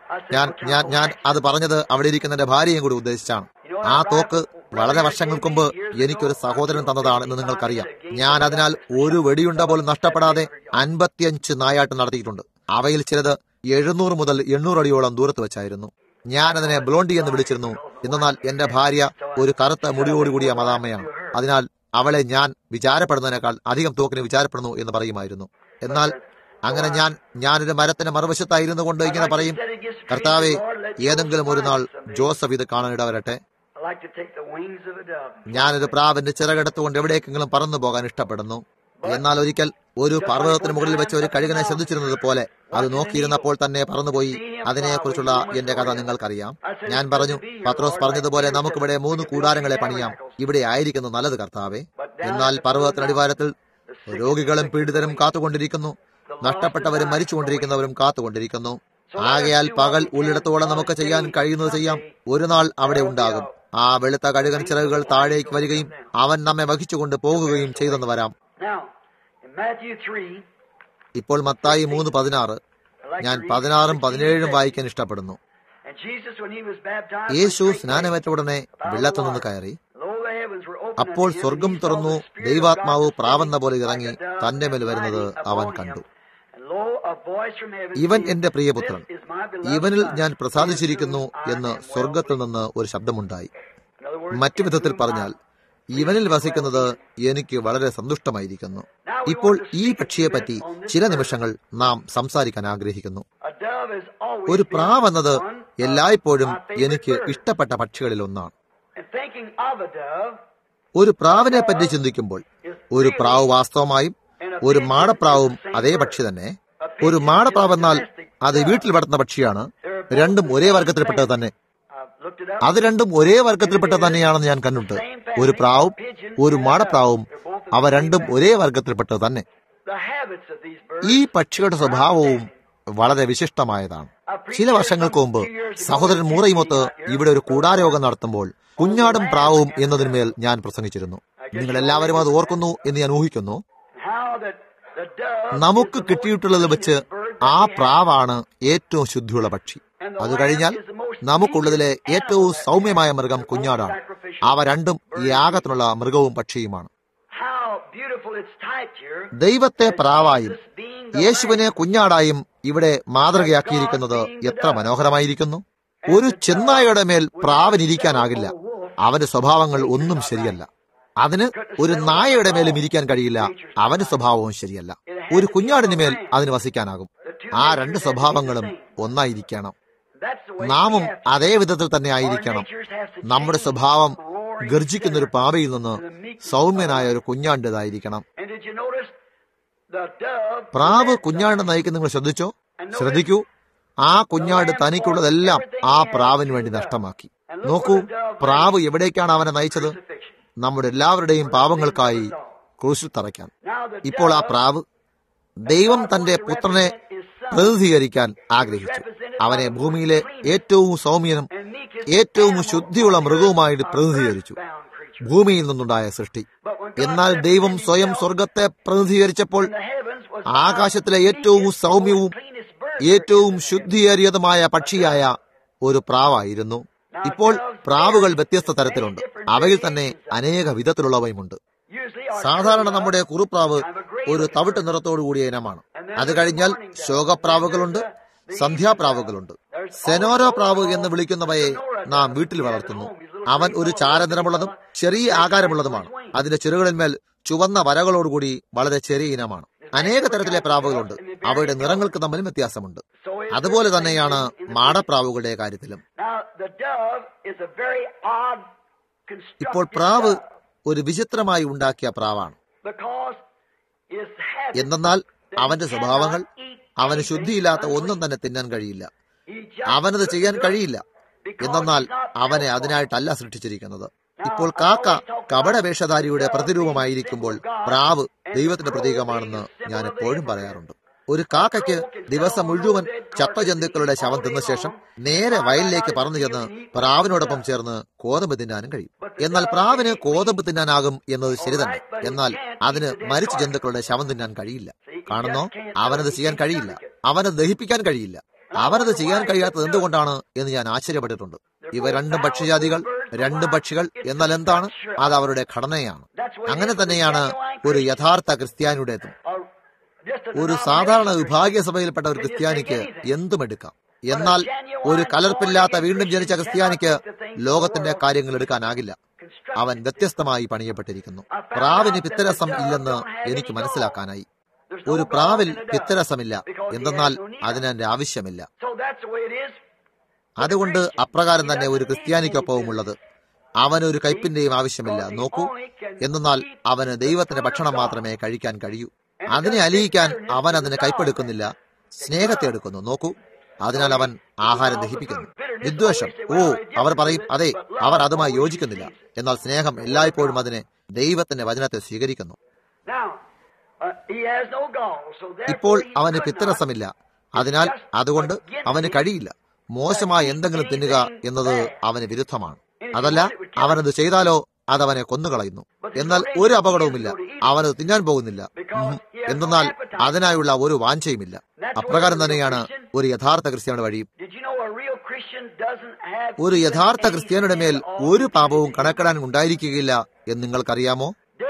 ഞാൻ ഞാൻ ഞാൻ അത് പറഞ്ഞത് അവിടെ ഇരിക്കുന്ന എന്റെ ഭാര്യയും കൂടി ഉദ്ദേശിച്ചാണ് ആ തോക്ക് വളരെ വർഷങ്ങൾക്ക് മുമ്പ് എനിക്കൊരു സഹോദരൻ തന്നതാണ് എന്ന് നിങ്ങൾക്കറിയാം ഞാൻ അതിനാൽ ഒരു വെടിയുണ്ട പോലും നഷ്ടപ്പെടാതെ അൻപത്തിയഞ്ച് നായാട്ടം നടത്തിയിട്ടുണ്ട് അവയിൽ ചിലത് എഴുന്നൂറ് മുതൽ എണ്ണൂറ് അടിയോളം ദൂരത്ത് വെച്ചായിരുന്നു ഞാൻ അതിനെ ബ്ലോണ്ടി എന്ന് വിളിച്ചിരുന്നു എന്നാൽ എന്റെ ഭാര്യ ഒരു കറുത്ത മുടിയോടുകൂടിയ മതാമ്മയാണ് അതിനാൽ അവളെ ഞാൻ വിചാരപ്പെടുന്നതിനേക്കാൾ അധികം തോക്കിന് വിചാരപ്പെടുന്നു എന്ന് പറയുമായിരുന്നു എന്നാൽ അങ്ങനെ ഞാൻ ഞാനൊരു മരത്തിന്റെ മറുവശത്തായിരുന്നു കൊണ്ട് ഇങ്ങനെ പറയും കർത്താവെ ഏതെങ്കിലും ഒരു നാൾ ജോസഫ് ഇത് കാണാൻ ഇടവരട്ടെ I like to take the wings of a dove. ഞാനൊരു പ്രാവിന്റെ ചിറകെടുത്തുകൊണ്ട് എവിടേക്കെങ്കിലും പറന്നു പോകാൻ ഇഷ്ടപ്പെടുന്നു എന്നാൽ ഒരിക്കൽ ഒരു പർവ്വതത്തിന് മുകളിൽ വെച്ച് ഒരു കഴുകനെ ശ്രദ്ധിച്ചിരുന്നത് പോലെ അത് നോക്കിയിരുന്നപ്പോൾ തന്നെ പറന്നുപോയി അതിനെക്കുറിച്ചുള്ള എന്റെ കഥ നിങ്ങൾക്കറിയാം ഞാൻ പറഞ്ഞു പത്രോസ് പറഞ്ഞതുപോലെ നമുക്കിവിടെ മൂന്ന് കൂടാരങ്ങളെ പണിയാം ഇവിടെ ആയിരിക്കുന്നു നല്ലത് കർത്താവെ എന്നാൽ പർവ്വതത്തിനടിവാരത്തിൽ രോഗികളും പീഡിതരും കാത്തുകൊണ്ടിരിക്കുന്നു നഷ്ടപ്പെട്ടവരും മരിച്ചുകൊണ്ടിരിക്കുന്നവരും കാത്തുകൊണ്ടിരിക്കുന്നു ആകയാൽ പകൽ ഉള്ളിടത്തോളം നമുക്ക് ചെയ്യാൻ കഴിയുന്നത് ചെയ്യാം ഒരു നാൾ അവിടെ ഉണ്ടാകും ആ വെളുത്ത കഴുകൻ ചിറകുകൾ താഴേക്ക് വരികയും അവൻ നമ്മെ വഹിച്ചുകൊണ്ട് പോകുകയും ചെയ്തെന്ന് വരാം Now, in Matthew 3, ഇപ്പോൾ മത്തായി മൂന്ന് പതിനാറ് I like ഞാൻ to read പതിനാറും 16 പതിനേഴും and വായിക്കാൻ ഇഷ്ടപ്പെടുന്നു And Jesus, when he was baptized, Yeshu went straightway സ്നാനമേറ്റ ഉടനെ out of the വെള്ളത്തിൽ നിന്ന് water. കയറി Lo, the heavens were opened അപ്പോൾ unto him, സ്വർഗം and he saw തുറന്നു the Spirit of ദൈവാത്മാവ് God പ്രാവെന്ന പോലെ descending ഇറങ്ങി like a dove തന്റെ മേൽ and വരുന്നത് lighting അവൻ upon കണ്ടു him. And lo, a voice from heaven ഇവൻ saying, എന്റെ പ്രിയപുത്രൻ This is my beloved ഇവനിൽ Son, ഞാൻ in പ്രസാദിച്ചിരിക്കുന്നു whom I എന്ന് am well സ്വർഗത്തിൽ നിന്ന് ഒരു ശബ്ദമുണ്ടായി In other words, മറ്റു in വിധത്തിൽ whom പറഞ്ഞാൽ I- ഇവനിൽ വസിക്കുന്നത് എനിക്ക് വളരെ സന്തുഷ്ടമായിരിക്കുന്നു ഇപ്പോൾ ഈ പക്ഷിയെപ്പറ്റി ചില നിമിഷങ്ങൾ നാം സംസാരിക്കാൻ ആഗ്രഹിക്കുന്നു A dove has always ഒരു been പ്രാവ് എന്നത് one of എല്ലായ്പ്പോഴും my favorite എനിക്ക് birds. ഇഷ്ടപ്പെട്ട പക്ഷികളിൽ ഒന്നാണ് And thinking of a dove ഒരു പ്രാവിനെ പറ്റി ചിന്തിക്കുമ്പോൾ ഒരു പ്രാവ് വാസ്തവമായും ഒരു മാടപ്രാവും അതേ പക്ഷി തന്നെ ഒരു മാടപ്രാവ് എന്നാൽ അത് വീട്ടിൽ വളർത്തുന്ന പക്ഷിയാണ് രണ്ടും ഒരേ വർഗത്തിൽപ്പെട്ടത് തന്നെ I've looked it up. അത് രണ്ടും ഒരേ വർഗത്തിൽപ്പെട്ടത് തന്നെയാണെന്ന് ഞാൻ കണ്ടിട്ട് ഒരു പ്രാവും ഒരു മാടപ്രാവും അവ രണ്ടും ഒരേ വർഗത്തിൽപ്പെട്ടത് തന്നെ The habits of these birds. ഈ പക്ഷികളുടെ സ്വഭാവവും വളരെ വിശിഷ്ടമായതാണ് ചില വർഷങ്ങൾക്ക് മുമ്പ് സഹോദരൻ മൂറയുമൊത്ത് ഇവിടെ ഒരു കൂടാരയോഗം നടത്തുമ്പോൾ കുഞ്ഞാടും പ്രാവും എന്നതിന്മേൽ ഞാൻ പ്രസംഗിച്ചിരുന്നു നിങ്ങൾ എല്ലാവരും അത് ഓർക്കുന്നു എന്ന് ഞാൻ ഊഹിക്കുന്നു How that the dove നമുക്ക് കിട്ടിയിട്ടുള്ളത് വെച്ച് ആ പ്രാവാണ് ഏറ്റവും ശുദ്ധിയുള്ള പക്ഷി അത് കഴിഞ്ഞാൽ നമുക്കുള്ളതിലെ ഏറ്റവും സൗമ്യമായ മൃഗം കുഞ്ഞാടാണ് അവ രണ്ടും ഈ ആകത്തിനുള്ള മൃഗവും പക്ഷിയുമാണ് how beautiful it's typed here. ദൈവത്തെ പ്രാവായും Jesus being the യേശുവിനെ കുഞ്ഞാടായും ഇവിടെ മാതൃകയാക്കിയിരിക്കുന്നത് എത്ര മനോഹരമായിരിക്കുന്നു ഒരു ചെന്നായയുടെ മേൽ പ്രാവിനിരിക്കാനാകില്ല അവന്റെ സ്വഭാവങ്ങൾ ഒന്നും ശരിയല്ല അതിന് ഒരു നായയുടെ മേലും ഇരിക്കാൻ കഴിയില്ല അവന്റെ സ്വഭാവവും ശരിയല്ല ഒരു കുഞ്ഞാടിന് മേൽ അതിന് വസിക്കാനാകും ആ രണ്ട് സ്വഭാവങ്ങളും ഒന്നായിരിക്കണം That's the way നാമും we have to- അതേ വിധത്തിൽ തന്നെ our ആയിരിക്കണം natures have to നമ്മുടെ change സ്വഭാവം from roaring ഗർജിക്കുന്ന ഒരു sinner പാവയിൽ നിന്ന് to the meekness സൗമ്യനായ of ഒരു കുഞ്ഞാണ്ടതായിരിക്കണം And did you notice the dove പ്രാവ് led the- കുഞ്ഞാടിനെ നയിക്കുന്ന നിങ്ങൾ ശ്രദ്ധിച്ചോ ശ്രദ്ധിക്കൂ ആ കുഞ്ഞാട് തനിക്കുള്ളതെല്ലാം ആ പ്രാവിന് വേണ്ടി നഷ്ടമാക്കി നോക്കൂ പ്രാവ് എവിടേക്കാണ് അവനെ നയിച്ചത് crucifixion. നമ്മുടെ എല്ലാവരുടെയും പാപങ്ങൾക്കായി ക്രൂശിൽ തറയ്ക്കാൻ Now the ഇപ്പോൾ ആ dove പ്രാവ് ദൈവം തന്റെ പുത്രനെ പ്രതിനിധീകരിക്കാൻ ആഗ്രഹിച്ചു അവനെ ഭൂമിയിലെ ഏറ്റവും സൗമ്യനും and meekest ഏറ്റവും animal ശുദ്ധിയുള്ള on മൃഗവുമായിട്ട് earth, a പ്രതിനിധീകരിച്ചു earthbound creature. ഭൂമിയിൽ നിന്നുണ്ടായ സൃഷ്ടി But when God എന്നാൽ represented ദൈവം സ്വയം himself സ്വർഗത്തെ പ്രതിനിധീകരിച്ചപ്പോൾ in the heavens was ആകാശത്തിലെ the ഏറ്റവും meekest, സൗമ്യവും most cleanest bird ഏറ്റവും there is in the ശുദ്ധിയേറിയതുമായ പക്ഷിയായ ഒരു പ്രാവായിരുന്നു ഇപ്പോൾ പ്രാവുകൾ വ്യത്യസ്ത തരത്തിലുണ്ട് അവയിൽ തന്നെ അനേക വിധത്തിലുള്ളവയുമുണ്ട് heavens. Usually our സാധാരണ true നമ്മുടെ love കുറുപ്രാവ് have a gray ഒരു looking തവിട്ട് bird. നിറത്തോടു കൂടിയ ഇനമാണ് അത് കഴിഞ്ഞാൽ ശോകപ്രാവുകളുണ്ട് സന്ധ്യാപ്രാവുകളുണ്ട് സെനോരോ പ്രാവ് എന്ന് വിളിക്കുന്നവയെ നാം വീട്ടിൽ വളർത്തുന്നു അവൻ ഒരു ചാരനിറമുള്ളതും ചെറിയ ആകാരമുള്ളതുമാണ് അതിന്റെ ചെറുകളിന്മേൽ ചുവന്ന വരകളോടുകൂടി വളരെ ചെറിയ ഇനമാണ് അനേക തരത്തിലെ പ്രാവുകളുണ്ട് അവയുടെ നിറങ്ങൾക്ക് തമ്മിലും വ്യത്യാസമുണ്ട് So is അതുപോലെ there തന്നെയാണ് in the- മാടപ്രാവുകളുടെ കാര്യത്തിലും Now the dove is a very odd constructed ഇപ്പോൾ പ്രാവ് dove ഒരു വിചിത്രമായി ഉണ്ടാക്കിയ പ്രാവാണ് because his habits എന്തെന്നാൽ that he അവന്റെ സ്വഭാവങ്ങൾ cannot eat അവന് anything ശുദ്ധിയില്ലാത്ത unclean. ഒന്നും തന്നെ തിന്നാൻ കഴിയില്ല He just അവനത് ചെയ്യാൻ couldn't do it കഴിയില്ല because എന്നാൽ he's not അവനെ built for it. അതിനായിട്ടല്ല സൃഷ്ടിച്ചിരിക്കുന്നത് ഇപ്പോൾ കാക്ക കപടവേഷധാരിയുടെ പ്രതിരൂപമായിരിക്കുമ്പോൾ പ്രാവ് ദൈവത്തിന്റെ പ്രതീകമാണെന്ന് ഞാൻ എപ്പോഴും പറയാറുണ്ട് ഒരു കാക്കയ്ക്ക് ദിവസം മുഴുവൻ ചത്തജന്തുക്കളുടെ ശവം തിന്ന ശേഷം നേരെ വയലിലേക്ക് പറന്നു ചെന്ന് പ്രാവിനോടൊപ്പം ചേർന്ന് കോതമ്പ് തിന്നാനും കഴിയും എന്നാൽ പ്രാവിന് കോതമ്പ് തിന്നാനാകും എന്നത് ശരി തന്നെ എന്നാൽ അതിന് മരിച്ച ജന്തുക്കളുടെ ശവം തിന്നാൻ കഴിയില്ല കാണുന്നോ അവനത് ചെയ്യാൻ കഴിയില്ല അവനത് ദഹിപ്പിക്കാൻ കഴിയില്ല അവനത് ചെയ്യാൻ കഴിയാത്തത് എന്തുകൊണ്ടാണ് എന്ന് ഞാൻ ആശ്ചര്യപ്പെട്ടിട്ടുണ്ട് ഇവ രണ്ടും പക്ഷിജാതികൾ രണ്ടും പക്ഷികൾ എന്നാൽ എന്താണ് അത് അവരുടെ ഘടനയാണ് അങ്ങനെ തന്നെയാണ് ഒരു യഥാർത്ഥ ക്രിസ്ത്യാനിയുടേതും ഒരു സാധാരണ വിഭാഗീയ സഭയിൽപ്പെട്ട ഒരു ക്രിസ്ത്യാനിക്ക് എന്തും എടുക്കാം എന്നാൽ ഒരു കലർപ്പില്ലാത്ത വീണ്ടും ജനിച്ച ക്രിസ്ത്യാനിക്ക് ലോകത്തിന്റെ കാര്യങ്ങൾ എടുക്കാനാകില്ല അവൻ വ്യത്യസ്തമായി പണിയപ്പെട്ടിരിക്കുന്നു പ്രാവിന് പിത്തരസം ഇല്ലെന്ന് എനിക്ക് മനസ്സിലാക്കാനായി ഒരു പ്രാവിൽ പിത്തരസമില്ല എന്തെന്നാൽ അതിന് എന്റെ ആവശ്യമില്ല അതുകൊണ്ട് അപ്രകാരം തന്നെ ഒരു ക്രിസ്ത്യാനിക്കൊപ്പവും ഉള്ളത് അവന് ഒരു കയ്പിന്റെയും ആവശ്യമില്ല നോക്കൂ എന്നാൽ അവന് ദൈവത്തിന്റെ ഭക്ഷണം മാത്രമേ കഴിക്കാൻ കഴിയൂ അതിനെ അലിയിക്കാൻ അവൻ അതിന് കൈപ്പെടുക്കുന്നില്ല സ്നേഹത്തെ എടുക്കുന്നു നോക്കൂ അതിനാൽ അവൻ ആഹാരം ദഹിപ്പിക്കുന്നു വിദ്വേഷം ഓ അവർ പറയും അതെ അവർ അതുമായി യോജിക്കുന്നില്ല എന്നാൽ സ്നേഹം എല്ലായ്പ്പോഴും അതിനെ ദൈവത്തിന്റെ വചനത്തെ സ്വീകരിക്കുന്നു ഇപ്പോൾ അവന് പിത്തരസമില്ല അതിനാൽ അതുകൊണ്ട് അവന് കഴിയില്ല മോശമായ എന്തെങ്കിലും തിന്നുക എന്നത് അവന് വിരുദ്ധമാണ് അതല്ല അവനത് ചെയ്താലോ അതവനെ കൊന്നുകളയുന്നു എന്നാൽ ഒരു അപകടവുമില്ല അവനത് തിന്നാൻ പോകുന്നില്ല ഉം. എന്തെന്നാൽ അതിനായുള്ള ഒരു വാഞ്ചയുമില്ല അപ്രകാരം തന്നെയാണ് ഒരു യഥാർത്ഥ ക്രിസ്ത്യാനിയുടെ വഴിയും ഒരു യഥാർത്ഥ ക്രിസ്ത്യാനിയുടെ മേൽ ഒരു പാപവും കണക്കിടാൻ ഉണ്ടായിരിക്കുകയില്ല എന്ന് നിങ്ങൾക്കറിയാമോ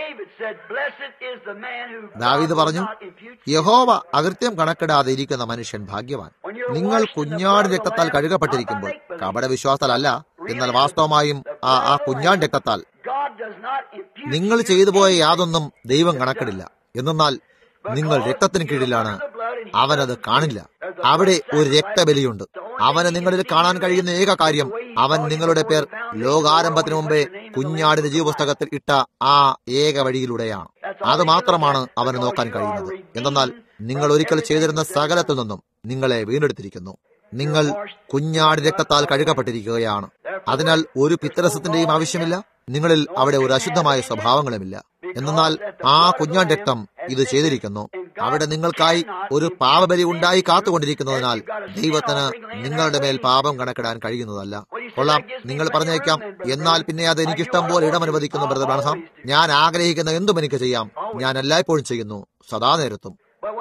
ദാവീദ് പറഞ്ഞു യഹോവ അകൃത്യം കണക്കിടാതെ ഇരിക്കുന്ന മനുഷ്യൻ ഭാഗ്യവാൻ നിങ്ങൾ കുഞ്ഞാട് രക്തത്താൽ കഴുകപ്പെട്ടിരിക്കുമ്പോൾ കപട വിശ്വാസത്താലല്ല എന്നാൽ വാസ്തവമായും ആ ആ കുഞ്ഞാട് രക്തത്താൽ നിങ്ങൾ ചെയ്തു പോയ യാതൊന്നും ദൈവം കണക്കിടില്ല എന്നാൽ നിങ്ങൾ രക്തത്തിന് കീഴിലാണ് അവനത് കാണില്ല അവിടെ ഒരു രക്തബലിയുണ്ട് അവന് നിങ്ങളിൽ കാണാൻ കഴിയുന്ന ഏക കാര്യം അവൻ നിങ്ങളുടെ പേർ ലോകാരംഭത്തിന് മുമ്പേ കുഞ്ഞാടിന്റെ ജീവപുസ്തകത്തിൽ ഇട്ട ആ ഏക വഴിയിലൂടെയാണ് അത് മാത്രമാണ് അവന് നോക്കാൻ കഴിയുന്നത് എന്തെന്നാൽ നിങ്ങൾ ഒരിക്കൽ ചെയ്തിരുന്ന സകലത്തിൽ നിന്നും നിങ്ങളെ വീണ്ടെടുത്തിരിക്കുന്നു നിങ്ങൾ കുഞ്ഞാട് രക്തത്താൽ കഴുകപ്പെട്ടിരിക്കുകയാണ് അതിനാൽ ഒരു പിത്തരസത്തിന്റെയും ആവശ്യമില്ല നിങ്ങളിൽ അവിടെ ഒരു അശുദ്ധമായ സ്വഭാവങ്ങളുമില്ല എന്നാൽ ആ കുഞ്ഞാൻ രക്തം ഇത് ചെയ്തിരിക്കുന്നു അവിടെ നിങ്ങൾക്കായി ഒരു പാപബലി ഉണ്ടായി കാത്തുകൊണ്ടിരിക്കുന്നതിനാൽ ദൈവത്തിന് നിങ്ങളുടെ മേൽ പാപം കണക്കിടാൻ കഴിയുന്നതല്ല കൊള്ളാം നിങ്ങൾ പറഞ്ഞേക്കാം എന്നാൽ പിന്നെ അത് എനിക്കിഷ്ടം പോലെ ഇടം അനുവദിക്കുന്നു ബ്രദർ ബ്രഹ്മാം ഞാൻ ആഗ്രഹിക്കുന്ന എന്തും എനിക്ക് ചെയ്യാം ഞാൻ എല്ലായ്പ്പോഴും ചെയ്യുന്നു സദാ നേരത്തും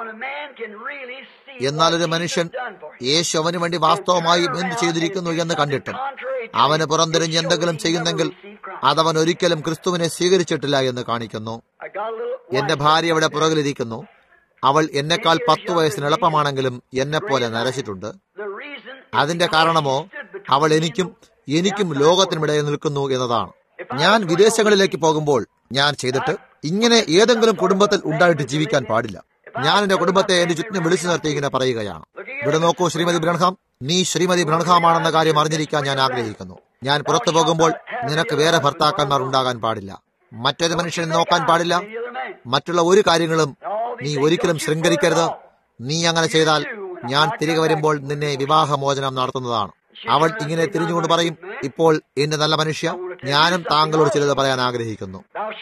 എന്നാൽ ഒരു മനുഷ്യൻ യേശു അവന് വേണ്ടി വാസ്തവമായും എന്ത് ചെയ്തിരിക്കുന്നു എന്ന് കണ്ടിട്ടും അവന് പുറംതിരിഞ്ഞ് എന്തെങ്കിലും ചെയ്യുന്നെങ്കിൽ അതവൻ ഒരിക്കലും ക്രിസ്തുവിനെ സ്വീകരിച്ചിട്ടില്ല എന്ന് കാണിക്കുന്നു എന്റെ ഭാര്യ അവിടെ പുറകിലിരിക്കുന്നു അവൾ എന്നെക്കാൾ പത്തു വയസ്സിന് എളുപ്പമാണെങ്കിലും എന്നെ പോലെ നരച്ചിട്ടുണ്ട് അതിന്റെ കാരണമോ അവൾ എനിക്കും എനിക്കും ലോകത്തിനുമിടയിൽ നിൽക്കുന്നു എന്നതാണ് ഞാൻ വിദേശങ്ങളിലേക്ക് പോകുമ്പോൾ ഞാൻ ചെയ്തിട്ട് ഇങ്ങനെ ഏതെങ്കിലും കുടുംബത്തിൽ ഉണ്ടായിട്ട് ജീവിക്കാൻ പാടില്ല ഞാൻ എന്റെ കുടുംബത്തെ എന്റെ ചുറ്റിനും വിളിച്ചു നിർത്തി ഇങ്ങനെ പറയുകയാണ് ഇവിടെ നോക്കൂ ശ്രീമതി ബ്രൺഹാം നീ ശ്രീമതി ബ്രൺഹാമാണെന്ന കാര്യം അറിഞ്ഞിരിക്കാൻ ഞാൻ ആഗ്രഹിക്കുന്നു ഞാൻ പുറത്തു പോകുമ്പോൾ നിനക്ക് വേറെ ഭർത്താക്കന്മാർ ഉണ്ടാകാൻ പാടില്ല മറ്റൊരു മനുഷ്യനെ നോക്കാൻ പാടില്ല മറ്റുള്ള ഒരു കാര്യങ്ങളും നീ ഒരിക്കലും ശൃംഖരിക്കരുത് നീ അങ്ങനെ ചെയ്താൽ ഞാൻ തിരികെ വരുമ്പോൾ നിന്നെ വിവാഹമോചനം നടത്തുന്നതാണ് അവൾ ഇങ്ങനെ തിരിഞ്ഞുകൊണ്ട് പറയും ഇപ്പോൾ എന്റെ നല്ല മനുഷ്യ ഞാനും താങ്കളോട് ചിലത് പറയാൻ ആഗ്രഹിക്കുന്നു